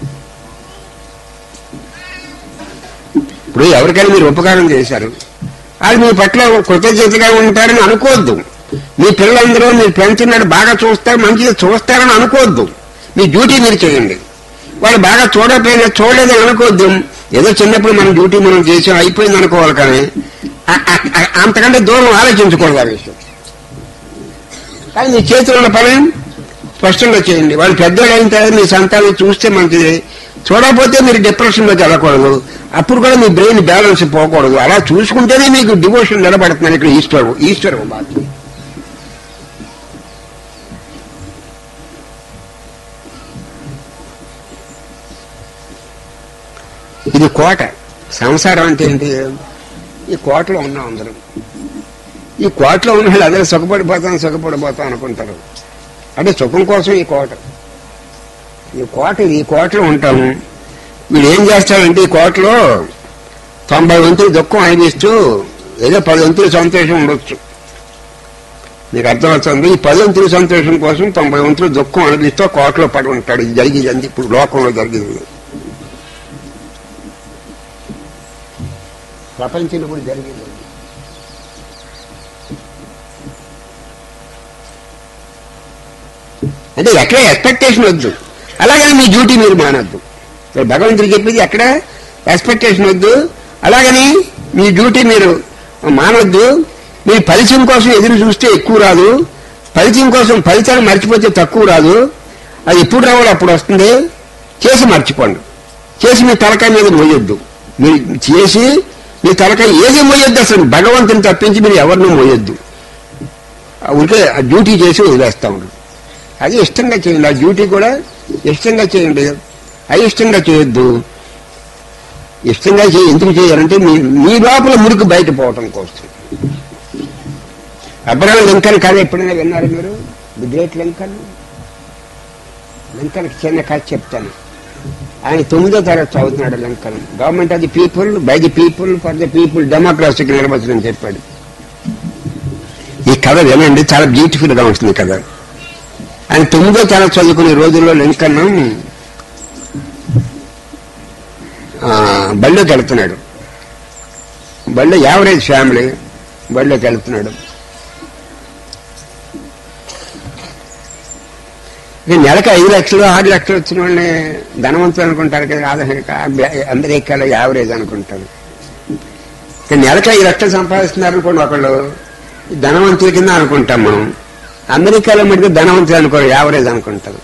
ఇప్పుడు ఎవరికైనా మీరు ఉపకారం చేశారు వాళ్ళు మీ పట్ల కృతజ్ఞతగా ఉంటారని అనుకోవద్దు మీ పిల్లలందరూ మీరు పెంచున్నాడు బాగా చూస్తారు మంచిగా చూస్తారని అనుకోవద్దు మీ డ్యూటీ మీరు చేయండి వాళ్ళు బాగా చూడకపోయినా చూడలేదని అనుకోవద్దు ఏదో చిన్నప్పుడు మన డ్యూటీ మనం చేసాం అయిపోయింది అనుకోవాలి కానీ ఆ- ఆ- ఆ- అంతకంటే దూరం ఆలోచించకూడదు ఆ విషయం కానీ మీ చేతిలో ఉన్న పని స్పష్టంగా చేయండి వాళ్ళు పెద్దోళ్ళు అయిన తర్వాత మీ సంతానం చూస్తే మంచిది చూడకపోతే మీరు డిప్రెషన్లోకి వెళ్ళకూడదు అప్పుడు కూడా మీ బ్రెయిన్ బ్యాలెన్స్ పోకూడదు అలా చూసుకుంటేనే మీకు డివోషన్ నిలబడుతున్నాను ఇక్కడ ఈశ్వరు ఈశ్వరు బాధ్యత ఇది కోట సంసారం అంటే ఏంటి ఈ కోటలో ఉన్నాం అందరం ఈ కోటలో ఉన్న వాళ్ళు అందరూ సుఖపడిపోతాం సుఖపడిపోతాం అనుకుంటారు అంటే సుఖం కోసం ఈ కోట ఈ కోట ఈ కోటలో ఉంటాము వీడు ఏం చేస్తాడంటే ఈ కోటలో తొంభై వంతులు దుఃఖం అనిపిస్తూ ఏదో పది వంతులు సంతోషం ఉండొచ్చు మీకు అర్థమవుతుంది ఈ పది వంతులు సంతోషం కోసం తొంభై వంతులు దుఃఖం అనిపిస్తూ కోటలో పడి ఉంటాడు ఇది జరిగింది ఇప్పుడు లోకంలో జరిగింది ప్రపంచంలో కూడా జరిగింది అంటే ఎక్కడ ఎక్స్పెక్టేషన్ వద్దు అలాగని మీ డ్యూటీ మీరు మానొద్దు ఇక్కడ భగవంతుడు చెప్పేది ఎక్కడ ఎక్స్పెక్టేషన్ వద్దు అలాగని మీ డ్యూటీ మీరు మానొద్దు మీ ఫలితం కోసం ఎదురు చూస్తే ఎక్కువ రాదు ఫలితం కోసం ఫలితాలు మర్చిపోతే తక్కువ రాదు అది ఎప్పుడు రావాలో అప్పుడు వస్తుంది చేసి మర్చిపోండి చేసి మీ తలకాయ మీద మోయొద్దు మీరు చేసి మీ తలకాయ ఏది మోయొద్దు అసలు భగవంతుని తప్పించి మీరు ఎవరిని మోయొద్దు ఉంటే ఆ డ్యూటీ చేసి వదిలేస్తా ఉండదు అది ఇష్టంగా చేయండి ఆ డ్యూటీ కూడా ఇష్టంగా చేయండి అయిష్టంగా చేయొద్దు ఇష్టంగా చేయ ఎందుకు చేయాలంటే మీ మీ లోపల మురికి బయట పోవటం కోసం అబ్రహం లింకన్ కథ ఎప్పుడైనా విన్నారు మీరు ది గ్రేట్ లింకన్ లింకన్ చిన్న కథ చెప్తాను ఆయన తొమ్మిదో తరగతి చదువుతున్నాడు Lincoln government of the people by the people for the people డెమోక్రసీకి నిర్వచనం చెప్పాడు ఈ కథ వినండి చాలా బ్యూటిఫుల్ గా ఉంటుంది కథ ఆయన తొమ్మిదో తరగతి చదువుకునే రోజుల్లో లింకన్ ఆ, బళ్ళోకి వెళ్తున్నాడు బళ్ళో యావరేజ్ ఫ్యామిలీ బళ్ళోకి వెళ్తున్నాడు ఇక నెలకు ఐదు లక్షలు ఆరు లక్షలు వచ్చిన వాళ్ళని ధనవంతులు అనుకుంటారు కదా ఆదాయం అమెరికాలో యావరేజ్ అనుకుంటారు ఇక నెలకు ఐదు లక్షలు సంపాదిస్తున్నారు అనుకోండి ఒకళ్ళు ధనవంతుల కింద అనుకుంటాం మనం అమెరికాలో మటుకు ధనవంతులు అనుకోరు యావరేజ్ అనుకుంటారు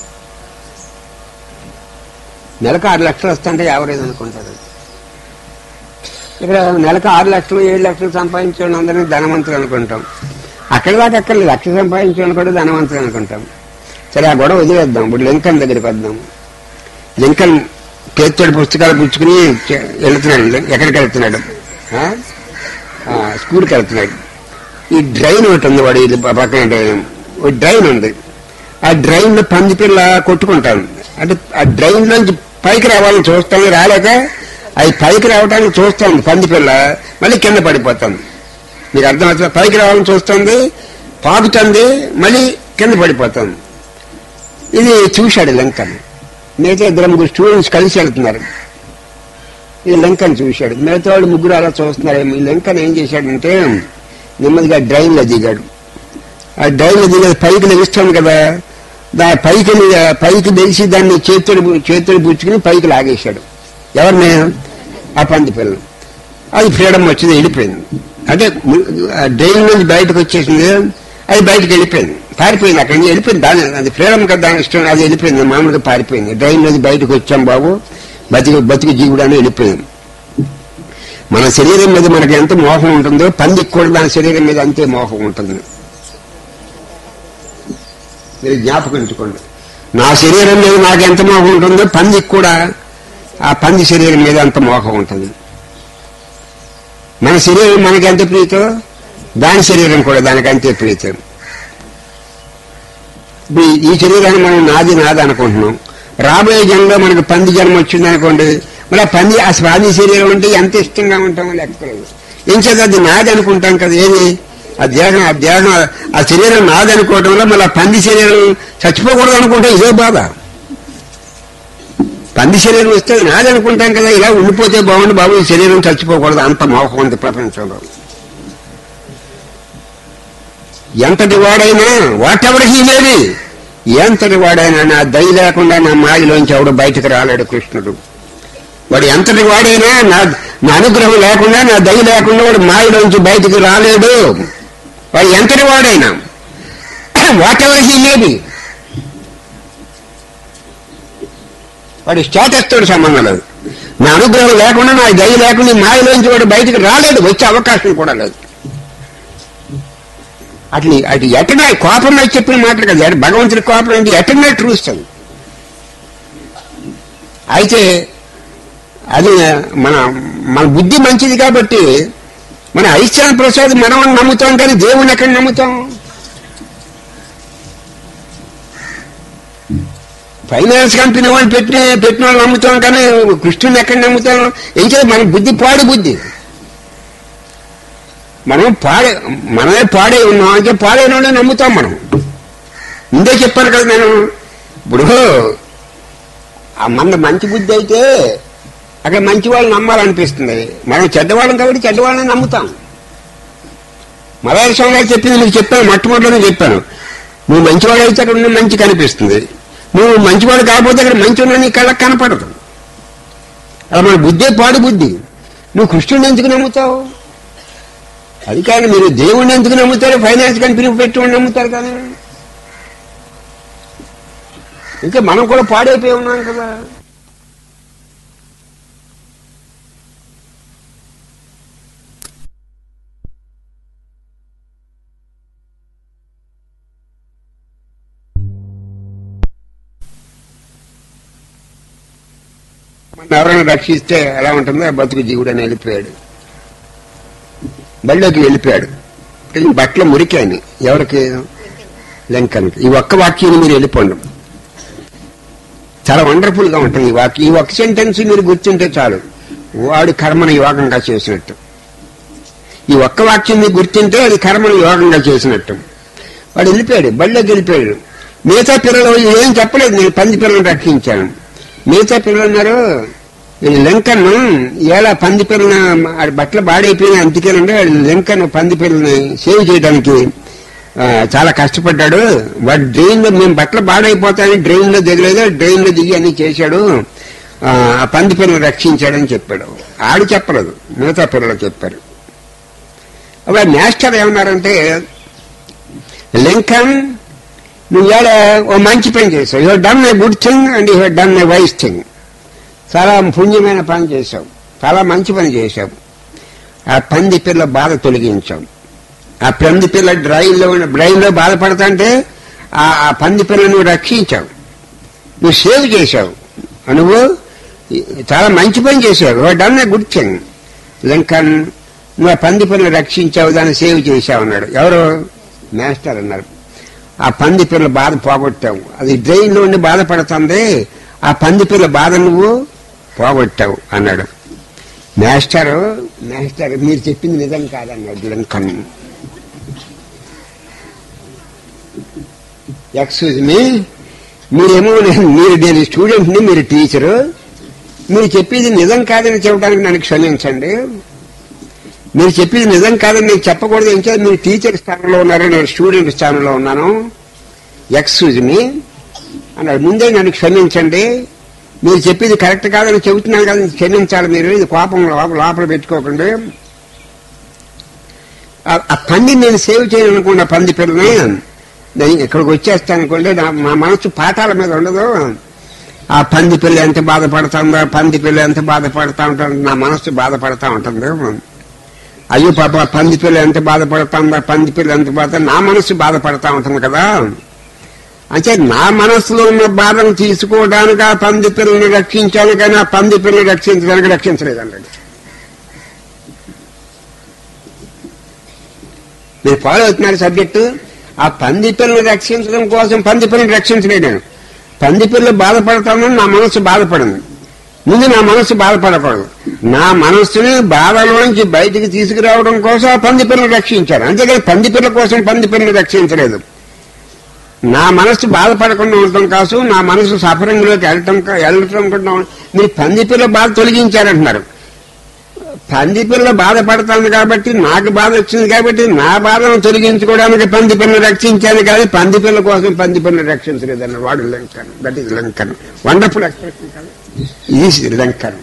నెలకు ఆరు లక్షలు వస్తుంటే యావరేజ్ అనుకుంటారు ఇక్కడ నెలకు ఆరు లక్షలు ఏడు లక్షలు సంపాదించే అందరినీ ధనవంతులు అనుకుంటాం అక్కడ దాకా అక్కడ లక్ష సంపాదించే కూడా ధనవంతులు అనుకుంటాం సరే ఆ గొడవ వదిలేద్దాం ఇప్పుడు లింకన్ దగ్గరికి వద్దాం లింకన్ చేతితోటి పుస్తకాలు పుచ్చుకుని చె- వెళ్తున్నాడు ఎక్కడికి వెళ్తున్నాడు ఆ? ఆ, స్కూల్కి వెళ్తున్నాడు ఈ డ్రైన్ ఒకటి ఉంది వాడు ఇది పక్కన డ్రైన్ ఒక డ్రైన్ ఉంది ఆ డ్రైన్ లో పంది పిల్ల కొట్టుకుంటాను అంటే ఆ డ్రైన్ లోంచి పైకి రావాలని చూస్తాను రాలేక అది పైకి రావడానికి చూస్తాను పంది పిల్ల మళ్ళీ కింద పడిపోతాను మీకు అర్థమవుతుంది పైకి రావాలని చూస్తుంది పాకుతుంది మళ్ళీ కింద పడిపోతాను ఇది చూశాడు లింకన్ మిగతా ఇద్దరు ముగ్గురు స్టూడెంట్స్ కలిసి వెళ్తున్నారు ఈ లింకన్ చూశాడు మిగతా వాళ్ళు ముగ్గురు అలా చూస్తున్నారు ఈ లింకన్ ఏం చేశాడంటే నెమ్మదిగా డ్రైన్ లో దిగాడు ఆ డ్రైన్ లో దిగేది పైకి లెగిస్తాను కదా దా పైకి పైకి తెలిసి దాన్ని చేతుడు చేతుడు పుచ్చుకుని పైకి లాగేశాడు ఎవరిని ఆ పంది పిల్లలు అది ఫ్రీడమ్ వచ్చింది వెళ్ళిపోయింది అంటే ము- ఆ డ్రైన్ నుంచి బయటకు వచ్చేసింది అది బయటకు వెళ్ళిపోయింది పారిపోయింది అక్కడి నుంచి వెళ్ళిపోయింది దాని అది ఫ్రీడమ్ కదా దాని ఇష్టం అది వెళ్ళిపోయింది మామూలుగా పారిపోయింది డ్రైన్ నుంచి బయటకు వచ్చాం బాబు బతికి బతికి జీవుడు అని వెళ్ళిపోయింది మన శరీరం మీద మనకి ఎంత మోహం ఉంటుందో పందికి కూడా దాని శరీరం మీద అంతే మోహం ఉంటుంది మీరు జ్ఞాపకం ఉంచుకోండి నా శరీరం మీద నాకు ఎంత మోహం ఉంటుందో పందికి కూడా ఆ పంది శరీరం మీద అంత మోహం ఉంటుంది మన శరీరం మనకి ఎంత ప్రీతో దాని శరీరం కూడా దానికి అంతే ప్రీతం ఇప్పుడు ఈ- ఈ శరీరాన్ని మనం నాది నాది అనుకుంటున్నాం రాబోయే జన్మలో మనకు పంది జన్మ వచ్చింది అనుకోండి మరి ఆ పంది ఆ స్వామి శరీరం అంటే ఎంత ఇష్టంగా ఉంటామో లెక్కలేదు ఏం చేత అది నాది అనుకుంటాం కదా ఏది ఆ దేహం ఆ దేహం ఆ శరీరం నాది అనుకోవటం మళ్ళీ ఆ పంది శరీరం చచ్చిపోకూడదు అనుకుంటే ఇదే బాధ పంది శరీరం వస్తే అది నాది అనుకుంటాం కదా ఇలా ఉండిపోతే బాగుండు బాబు ఈ శరీరం చచ్చిపోకూడదు అంత మోహం ఉంది ప్రపంచంలో ఎంతటి వాడైనా వాట్ ఎవర్ హీ మేబీ ఎంతటి వాడైనా నా దయ లేకుండా నా మాయలోంచి ఎవడు బయటకు రాలేడు కృష్ణుడు వాడు ఎంతటి వాడైనా నా నా అనుగ్రహం లేకుండా నా దయ లేకుండా వాడు మాయలోంచి బయటకు రాలేడు వాడు ఎంతటి వాడైనా వాట్ ఎవర్ హీ మేబీ వాడి స్టేటస్ తోటి సంబంధం లేదు నా అనుగ్రహం లేకుండా నా దయ లేకుండా ఈ మాయలోంచి వాడు బయటకు రాలేడు వచ్చే అవకాశం కూడా లేదు అట్లా అటు ఎటనే కోపం మీద చెప్పిన మాటలు కదా ఎట- భగవంతుడి కోపం అంటే ఎటనే ట్రూస్ అది అయితే అది మన మన బుద్ధి మంచిది కాబట్టి మన ఐశ్వర్య ప్రసాద్ మనం నమ్ముతాం కానీ దేవుని ఎక్కడ నమ్ముతాం ఫైనాన్స్ కంపెనీ వాళ్ళు పెట్టిన పెట్టిన వాళ్ళు నమ్ముతాం కానీ కృష్ణుని ఎక్కడ నమ్ముతాం ఏం చేయాలి మన బుద్ధి పాడు బుద్ధి మనం పాడే మనమే పాడే ఉన్నాం అంటే పాడైన వాళ్ళే నమ్ముతాం మనం ముందే చెప్పాను కదా నేను ఇప్పుడు ఆ మన మంచి బుద్ధి అయితే అక్కడ మంచి వాళ్ళు నమ్మాలనిపిస్తుంది మనం చెడ్డవాళ్ళం కాబట్టి చెడ్డవాళ్ళని నమ్ముతాం మలయాళ స్వామి గారు చెప్పింది మీకు చెప్పాను మొట్టమొదటిలోనే చెప్పాను నువ్వు మంచివాడు అయితే అక్కడ ఉన్న మంచి కనిపిస్తుంది నువ్వు మంచివాడు కాకపోతే అక్కడ మంచి ఉన్నా నీ కళ్ళకి కనపడదు అలా మన బుద్ధే పాడు బుద్ధి నువ్వు కృష్ణుడిని ఎందుకు నమ్ముతావు అది కాదు మీరు దేవుణ్ణి ఎందుకు నమ్ముతారు ఫైనాన్స్ కంపెనీ పెట్టుకుని నమ్ముతారు కానీ ఇంకా మనం కూడా పాడైపోయి ఉన్నాం కదా మన ఎవరైనా రక్షిస్తే ఎలా ఉంటుందో ఆ బతుకు జీవుడు అని వెళ్ళిపోయాడు బళ్ళోకి వెళ్ళిపోయాడు ఈ బట్టలు మురికాయని ఎవరికి లంకన్కి ఈ ఒక్క వాక్యాన్ని మీరు వెళ్ళిపోండి చాలా వండర్ఫుల్ గా ఉంటుంది ఈ వాక్యం ఈ ఒక్క సెంటెన్స్ మీరు గుర్తుంటే చాలు వాడు కర్మను యోగంగా చేసినట్టు ఈ ఒక్క వాక్యం మీరు గుర్తుంటే అది కర్మను యోగంగా చేసినట్టు వాడు వెళ్ళిపోయాడు బళ్ళోకి వెళ్ళిపోయాడు మిగతా పిల్లలు ఏం చెప్పలేదు నేను పంది పిల్లలను రక్షించాను మిగతా పిల్లలు అన్నారు ఈ లింకన్ ఎలా పంది పిల్లలను ఆడి బట్టలు బాడైపోయిన అందుకేనండి లింకన్ పంది పిల్లల్ని సేవ్ చేయడానికి ఆ, చాలా కష్టపడ్డాడు వాడు డ్రైన్ లో మేము బట్టలు బాడైపోతాయని డ్రైన్ లో దిగలేదు డ్రైన్ లో దిగి అన్ని చేశాడు ఆ ఆ పంది పిల్లలు రక్షించాడని చెప్పాడు ఆడు చెప్పలేదు మిగతా పిల్లలు చెప్పారు అప్పుడు మాస్టర్ ఏమన్నారంటే లింకన్ నువ్వు ఇవాళ ఓ మంచి పని చేసావు you done a good thing and you done a wise thing చాలా పుణ్యమైన పని చేశావు చాలా మంచి పని చేశావు ఆ పంది పిల్ల బాధ తొలగించావు ఆ పంది పిల్ల డ్రైన్లో బ్రైన్లో బాధపడతాంటే ఆ ఆ పంది పిల్ల నువ్వు రక్షించావు నువ్వు సేవ్ చేశావు నువ్వు చాలా మంచి పని చేశావు you done a good thing Lincoln నువ్వు ఆ పంది పిల్లని రక్షించావు దాన్ని సేవ్ చేశావు అన్నాడు ఎవరు మాస్టర్ అన్నారు ఆ పంది పిల్ల బాధ పోగొట్టావు అది డ్రైన్ లో ఉండి బాధపడుతుంది ఆ పంది పిల్ల బాధ నువ్వు పోగొట్టావు అన్నాడు మాస్టర్ మాస్టర్ మీరు చెప్పింది నిజం కాదన్నాడు లింకన్ ఎక్స్క్యూజ్ మీ మీరేమో నేను- మీరు నేను స్టూడెంట్ని మీరు టీచరు మీరు చెప్పేది నిజం కాదని చెప్పడానికి నన్ను క్షమించండి మీరు చెప్పేది నిజం కాదని నేను చెప్పకూడదు ఇంకా మీరు టీచర్ స్థానంలో ఉన్నారు నేను స్టూడెంట్ స్థానంలో ఉన్నాను ఎక్స్క్యూజ్ మీ అన్నాడు ముందే నన్ను క్షమించండి మీరు చెప్పేది కరెక్ట్ కాదని చెబుతున్నాను కదా క్షమించాలి మీరు ఇది కోపం లోపల లోపల పెట్టుకోకండి ఆ- ఆ పందిని నేను సేవ్ చేయాలనుకున్న పంది పిల్లని నేను ఇక్కడికి వచ్చేస్తాను అనుకోండి నా మా మనసు పాఠాల మీద ఉండదు ఆ పంది పిల్ల ఎంత బాధపడుతుందో పంది పిల్ల ఎంత బాధపడతా ఉంటుంది నా మనస్సు బాధపడతా ఉంటుంది అయ్యో పాప పంది పిల్ల ఎంత బాధపడుతుందో పంది పిల్ల ఎంత బాధ నా మనస్సు బాధపడతా ఉంటుంది కదా అంటే నా మనస్సులో ఉన్న బాధను తీసుకోవడానికి ఆ పంది పిల్లని రక్షించాను కానీ ఆ పంది పిల్లని రక్షించడానికి రక్షించలేదండి మీరు ఫాలో అవుతున్నారు సబ్జెక్టు ఆ పంది పిల్లని రక్షించడం కోసం పంది పిల్లని రక్షించలేదు నేను పంది పిల్ల బాధపడతానని నా మనస్సు బాధపడింది ముందు నా మనస్సు బాధపడకూడదు నా మనస్సుని బాధలోంచి బయటికి తీసుకురావడం కోసం ఆ పంది పిల్లని రక్షించారు అంతేకాని పంది పిల్ల కోసం పంది పిల్లని రక్షించలేదు నా మనస్సు బాధపడకుండా ఉండటం కోసం నా మనసు సఫరింగ్ లోకి వెళ్ళటం వెళ్ళటం కూడా మీరు పంది పిల్ల బాధ తొలగించారంటున్నారు పంది పిల్ల బాధపడుతుంది కాబట్టి నాకు బాధ వచ్చింది కాబట్టి నా బాధను తొలగించుకోవడానికి పంది పిల్లని రక్షించాను కానీ పంది పిల్ల కోసం పంది పిల్లని రక్షించలేదన్న వాడు Lincoln that is Lincoln wonderful expression కదా ఇది లంకన్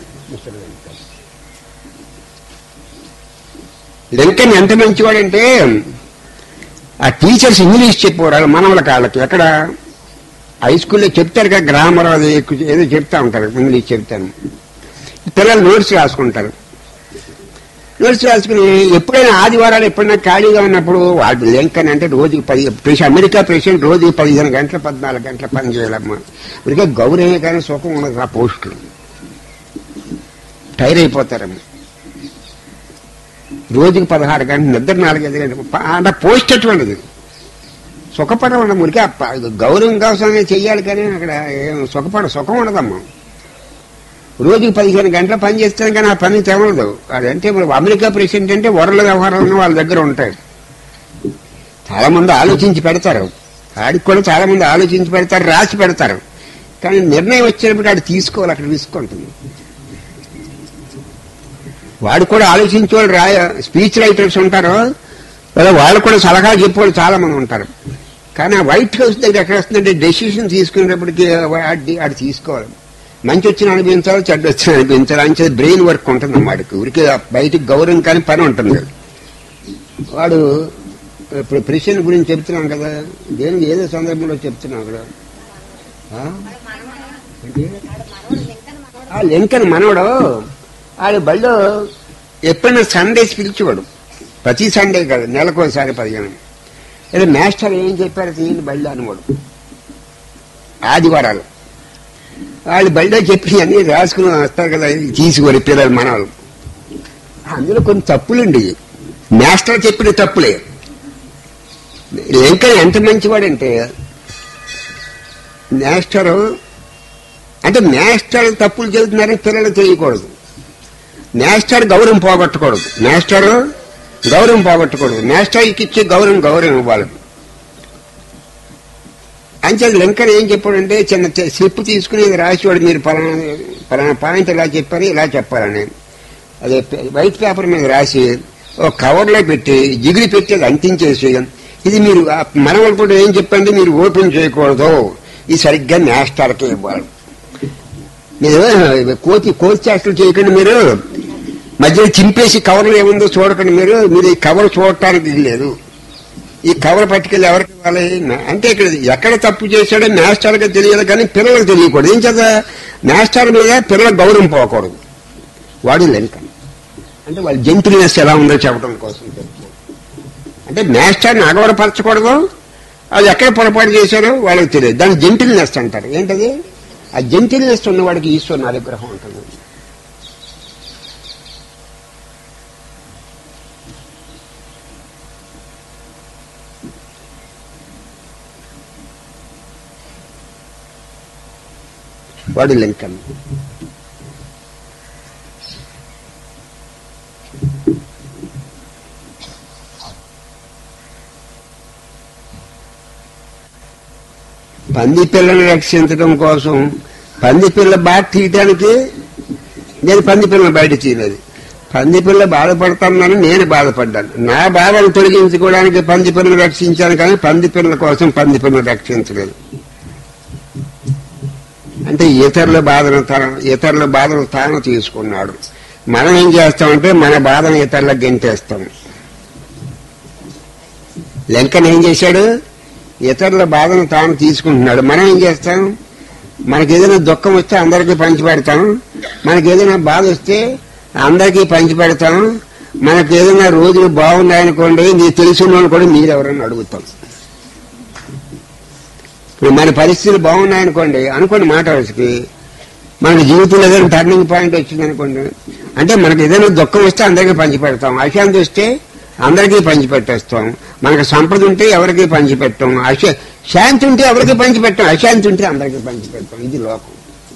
లింకన్ ఎంత మంచివాడంటే ఆ టీచర్స్ ఇంగ్లీష్ చెప్పేవారు మనవల కాళ్ళకి ఎక్కడ హై స్కూల్లో చెప్తారు కదా గ్రామర్ అది ఏదో చెప్తా ఉంటారు ఇంగ్లీష్ చెప్తాను పిల్లలు నోట్స్ రాసుకుంటారు నోట్స్ రాసుకుని ఎప్పుడైనా ఆదివారాలు ఎప్పుడైనా ఖాళీగా ఉన్నప్పుడు వాళ్ళు లింకన్ అంటే రోజుకి పది ప్రెసి అమెరికా ప్రెసిడెంట్ రోజుకి పదిహేను గంటల పద్నాలుగు గంటల పని చేయాలమ్మా ఇదిగే గౌరవమే కానీ సుఖం ఉండదు ఆ పోస్టులు టైర్ అయిపోతారమ్మా రోజుకి పదహారు గంటలు నిద్ర నాలుగైదు గంటలు ప- అంటే పోస్ట్ అటువంటిది సుఖపడం ఉండదు మురికి ఆ ప- గౌరవం కోసమే చెయ్యాలి కానీ అక్కడ ఏం సుఖపడ సుఖం ఉండదమ్మా రోజుకి పదిహేను గంటల పని చేస్తాను కానీ ఆ పని తెవలదు అదంటే ఇప్పుడు అమెరికా ప్రెసిడెంట్ అంటే వరల వ్యవహారాలను వాళ్ళ దగ్గర ఉంటాయి చాలా మంది ఆలోచించి పెడతారు ఆడికి కూడా చాలా మంది ఆలోచించి పెడతారు రాసి పెడతారు కానీ నిర్ణయం వచ్చేటప్పుడు ఆడు తీసుకోవాలి అక్కడ తీసుకుంటుంది వాడు కూడా ఆలోచించే వాళ్ళు రాయ స్పీచ్ రైటర్స్ ఉంటారు లేదా వాళ్ళు కూడా సలహా చెప్పేవాళ్ళు చాలా మంది ఉంటారు కానీ ఆ వైట్ హౌస్ దగ్గర ఎక్కడ వస్తుందంటే డెసిషన్ తీసుకునేటప్పటికి వాడి ఆడు తీసుకోవాలి మంచి వచ్చిన అనిపించాలి చెడ్డ వచ్చిన అనిపించాలి అని చెప్పి బ్రెయిన్ వర్క్ ఉంటుంది వాడికి ఊరికి బయటికి గౌరవం కానీ పని ఉంటుంది వాడు ఇప్పుడు ప్రెసిడెంట్ గురించి చెప్తున్నాం కదా దేనికి ఏదో సందర్భంలో చెప్తున్నాం కదా ఆ? ఏంటి? ఆ లింకన్ మనవడు ఆడు బళ్ళు ఎప్పుడైనా సండేస్ పిలిచేవాడు ప్రతి సండే కాదు నెలకోసారి పదిహేను ఏదో మాస్టర్ ఏం చెప్పారు తీయండి బళ్ళు అనేవాడు ఆదివారాలు వాళ్ళు బళ్ళో చెప్పి అన్ని రాసుకుని వస్తారు కదా తీసుకోరు పిల్లలు మనవాళ్ళు అందులో కొన్ని తప్పులుండి మాస్టర్ చెప్పిన తప్పులే ఇంకా ఎంత మంచివాడంటే మాస్టరు అంటే మాస్టర్ తప్పులు చెబుతున్నారని పిల్లలు తెలియకూడదు మాస్టర్ గౌరవం పోగొట్టకూడదు మాస్టర్ గౌరవం పోగొట్టకూడదు మాస్టర్కి ఇచ్చే గౌరవం గౌరవం ఇవ్వాలి అంతే లింకన్ ఏం చెప్పాడంటే చిన్న చి- స్లిప్ తీసుకుని ఇది రాసేవాడు మీరు పలానా పలానా పాయింట్ ఇలా చెప్పారు ఇలా చెప్పాలని అదే పే- వైట్ పేపర్ మీద రాసి ఒక కవర్లో పెట్టి జిగిరి పెట్టి అది అంటించేసి ఇది మీరు ఆ మనవలు కూడా ఏం చెప్పండి మీరు ఓపెన్ చేయకూడదు ఇది సరిగ్గా మాస్టర్కే ఇవ్వాలి మీరు కోతి కోతి చేష్టలు చేయకండి మీరు మధ్యలో చింపేసి కవర్లో ఏముందో చూడకండి మీరు మీరు ఈ కవర్ చూడటానికి లేదు ఈ కవర్ పట్టుకెళ్ళి ఎవరికి ఇవ్వాలి అంటే ఇక్కడ ఎక్కడ తప్పు చేశాడో మాస్టర్గా తెలియదు కానీ పిల్లలకు తెలియకూడదు ఏం చేత మాస్టర్ మీద పిల్లల గౌరవం పోకూడదు వాడు లింకన్ అంటే వాళ్ళ జెంటిల్నెస్ ఎలా ఉందో చెప్పడం కోసం చెప్తున్నాను. అంటే మాస్టర్ని అగౌరపరచకూడదు అది ఎక్కడ పొరపాటు చేశారో వాళ్ళకి తెలియదు దాన్ని జెంటిల్నెస్ అంటారు ఏంటది ఆ జెంటిల్నెస్ ఉన్నవాడికి ఈశ్వరుని అనుగ్రహం ఉంటుంది వాడు లింకన్ పంది పిల్లని రక్షించడం కోసం పంది పిల్ల బాధ తీయటానికి నేను పంది పిల్లని బయట తీయలేదు పంది పిల్ల బాధపడుతున్నానని నేను బాధపడ్డాను నా బాధను తొలగించుకోవడానికి పంది పిల్లని రక్షించాను కానీ పంది పిల్లల కోసం పంది పిల్లని రక్షించలేదు అంటే ఇతరుల బాధను తన ఇతరుల బాధను తాను తీసుకున్నాడు మనం ఏం చేస్తామంటే మన బాధను ఇతరులకు గెంటేస్తాం లెంకన్ ఏం చేశాడు ఇతరుల బాధను తాను తీసుకుంటున్నాడు మనం ఏం చేస్తాం మనకి ఏదైనా దుఃఖం వస్తే అందరికీ పంచి పెడతాం మనకి ఏదైనా బాధ వస్తే అందరికీ పంచి పెడతాం మనకి ఏదైనా రోజులు బాగున్నాయనుకోండి నీకు తెలిసిన వాళ్ళు కూడా మీరు ఎవరైనా అడుగుతాం ఇప్పుడు మన పరిస్థితులు బాగున్నాయనుకోండి అనుకోండి మాట వరుసకి మనకి జీవితంలో ఏదైనా టర్నింగ్ పాయింట్ వచ్చింది అనుకోండి అంటే మనకి ఏదైనా దుఃఖం వస్తే అందరికీ పంచి పెడతాం అశాంతి వస్తే అందరికీ పంచి పెట్టేస్తాం మనకు సంపద ఉంటే ఎవరికి పంచి పెట్టాం అశ శాంతి ఉంటే ఎవరికి పంచి పెట్టాం అశాంతి ఉంటే అందరికీ పంచి పెట్టాం ఇది లోకం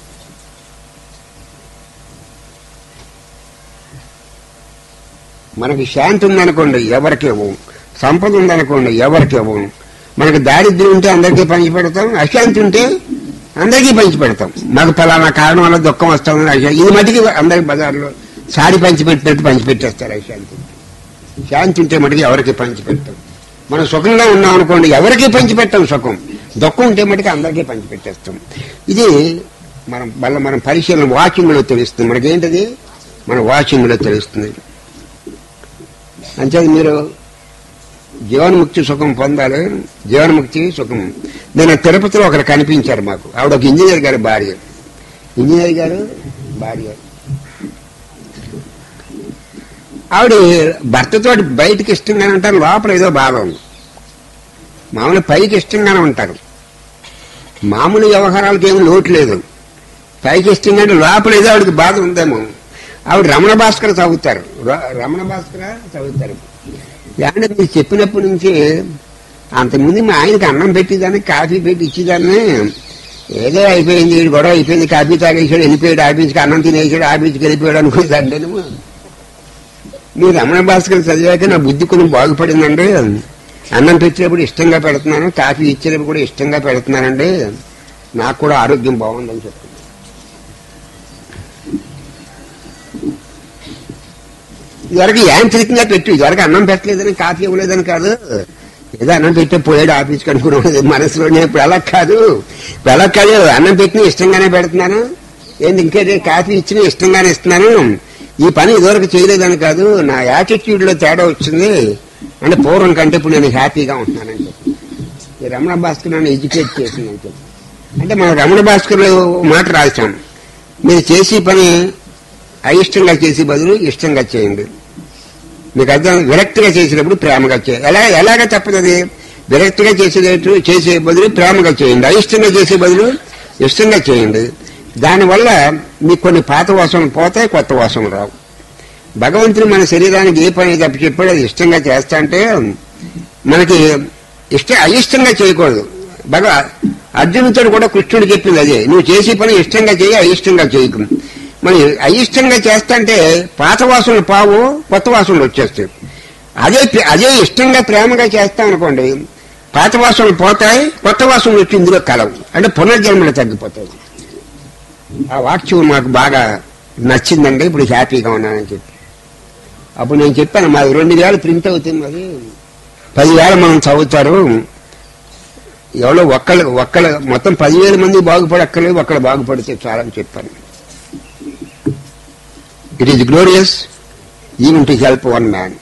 మనకి శాంతి ఉందనుకోండి ఎవరికి ఇవ్వం సంపద ఉందనుకోండి ఎవరికి ఇవ్వం మనకి దారిద్ర్యం ఉంటే అందరికీ పంచి పెడతాం అశాంతి ఉంటే అందరికీ పంచి పెడతాం మాకు ఫలానా కారణం వల్ల దుఃఖం వస్తుంది అశా- ఇది మటుకి అందరికి బజార్లో సాడి పంచి పెట్టినట్టు పంచి పెట్టేస్తారు అశాంతి శాంతి ఉంటే మటుకు ఎవరికి పంచి పెట్టాం మనం సుఖంగా ఉన్నాం అనుకోండి ఎవరికి పంచి పెట్టాం సుఖం దుఃఖం ఉంటే మటుకు అందరికీ పంచి పెట్టేస్తాం ఇది మనం మళ్ళీ మనం పరిశీలన వాకింగ్ లో తెలుస్తుంది మనకేంటది మన వాకింగ్ లో తెలుస్తుంది అంచేది మీరు జీవన్ముక్తి సుఖం పొందాలి జీవన్ముక్తి సుఖం నేను తిరుపతిలో ఒకరు కనిపించారు మాకు ఆవిడ ఒక ఇంజనీర్ గారి భార్య ఇంజనీర్ గారు భార్య ఆవిడ భర్తతో బయటకి ఇష్టంగానే ఉంటారు లోపల ఏదో బాధ ఉంది మామూలు పైకి ఇష్టంగానే ఉంటారు మామూలు వ్యవహారాలకు ఏమి లోటు లేదు పైకి ఇష్టంగానే లోపల ఏదో ఆవిడకి బాధ ఉందేమో ఆవిడ రమణ భాస్కర్ చదువుతారు ర- రమణ భాస్కర్ చదువుతారు ఏమంటే మీరు చెప్పినప్పటి నుంచి అంతకుముందు మా ఆయనకి అన్నం పెట్టేదాన్ని కాఫీ పెట్టి ఇచ్చేదాన్ని ఏదో అయిపోయింది వీడు గొడవ అయిపోయింది కాఫీ తాగేసాడు వెళ్ళిపోయాడు ఆఫీస్కి అన్నం తినేసాడు ఆఫీస్కి వెళ్ళిపోయాడు అనుకునేదంటేనేమో మీరు రమణ భాస్కర్ చదివాక నా బుద్ధి కొంచెం బాగుపడిందండి అన్నం పెట్టేటప్పుడు ఇష్టంగా పెడుతున్నాను కాఫీ ఇచ్చేటప్పుడు కూడా ఇష్టంగా పెడుతున్నానండి నాకు కూడా ఆరోగ్యం బాగుందని చెప్తున్నాను ఇదివరకు యాంత్రికంగా పెట్టు ఇదివరకు అన్నం పెట్టలేదని కాఫీ ఇవ్వలేదని కాదు ఏదో అన్నం పెట్టే పోయాడు ఆఫీస్కి అనుకున్నాడు మనసులోనే ఇప్పుడు అలా కాదు ఇప్పుడు అలా కాదు అన్నం పెట్టిన ఇష్టంగానే పెడుతున్నాను ఏంది ఇంకేదో కాఫీ ఇచ్చిన ఇష్టంగానే ఇస్తున్నాను ఈ పని ఇదివరకు చేయలేదని కాదు నా యాటిట్యూడ్ లో తేడా వచ్చింది అంటే పూర్వం కంటే ఇప్పుడు నేను హ్యాపీగా ఉంటున్నానని చెప్పి ఈ రమణ భాస్కర్ నన్ను ఎడ్యుకేట్ చేసిందని చెప్పి అంటే మన రమణ భాస్కర్ మాట రాశాం మీరు చేసే పని అయిష్టంగా చేసే బదులు ఇష్టంగా చేయండి మీకు అర్థం విరక్తిగా చేసేటప్పుడు ప్రేమగా చేయండి ఎలా ఎలాగ తప్పదు అది విరక్తిగా చేసేటట్టు చేసే బదులు ప్రేమగా చేయండి అయిష్టంగా చేసే బదులు ఇష్టంగా చేయండి దానివల్ల మీకు కొన్ని పాత వాసనలు పోతాయి కొత్త వాసనలు రావు భగవంతుడు మన శరీరానికి ఏ పని తప్ప చెప్పాడు అది ఇష్టంగా చేస్తా అంటే మనకి ఇష్ట అయిష్టంగా చేయకూడదు భగ అర్జునుడితో కూడా కృష్ణుడు చెప్పింది అదే నువ్వు చేసే పని ఇష్టంగా చేయి అయిష్టంగా చేయకు మరి అయిష్టంగా చేస్తంటే పాత వాసనలు పావు కొత్త వాసనలు వచ్చేస్తాయి అదే ప్ర- అదే ఇష్టంగా ప్రేమగా చేస్తాం అనుకోండి పాత వాసనలు పోతాయి కొత్త వాసనలు వచ్చి ఇందులో కలవు అంటే పునర్జన్మలు తగ్గిపోతాయి ఆ వాక్యం మాకు బాగా నచ్చిందండి ఇప్పుడు హ్యాపీగా ఉన్నానని చెప్పి అప్పుడు నేను చెప్పాను మాది రెండు వేలు ప్రింట్ అవుతుంది అది పదివేల మనం చదువుతారు ఎవరో ఒక్కళ్ళు ఒక్కళ్ళు మొత్తం పదివేల మంది బాగుపడక్కర్లేదు ఒక్కళ్ళు బాగుపడితే చాలని చెప్పాను it is glorious even to help one man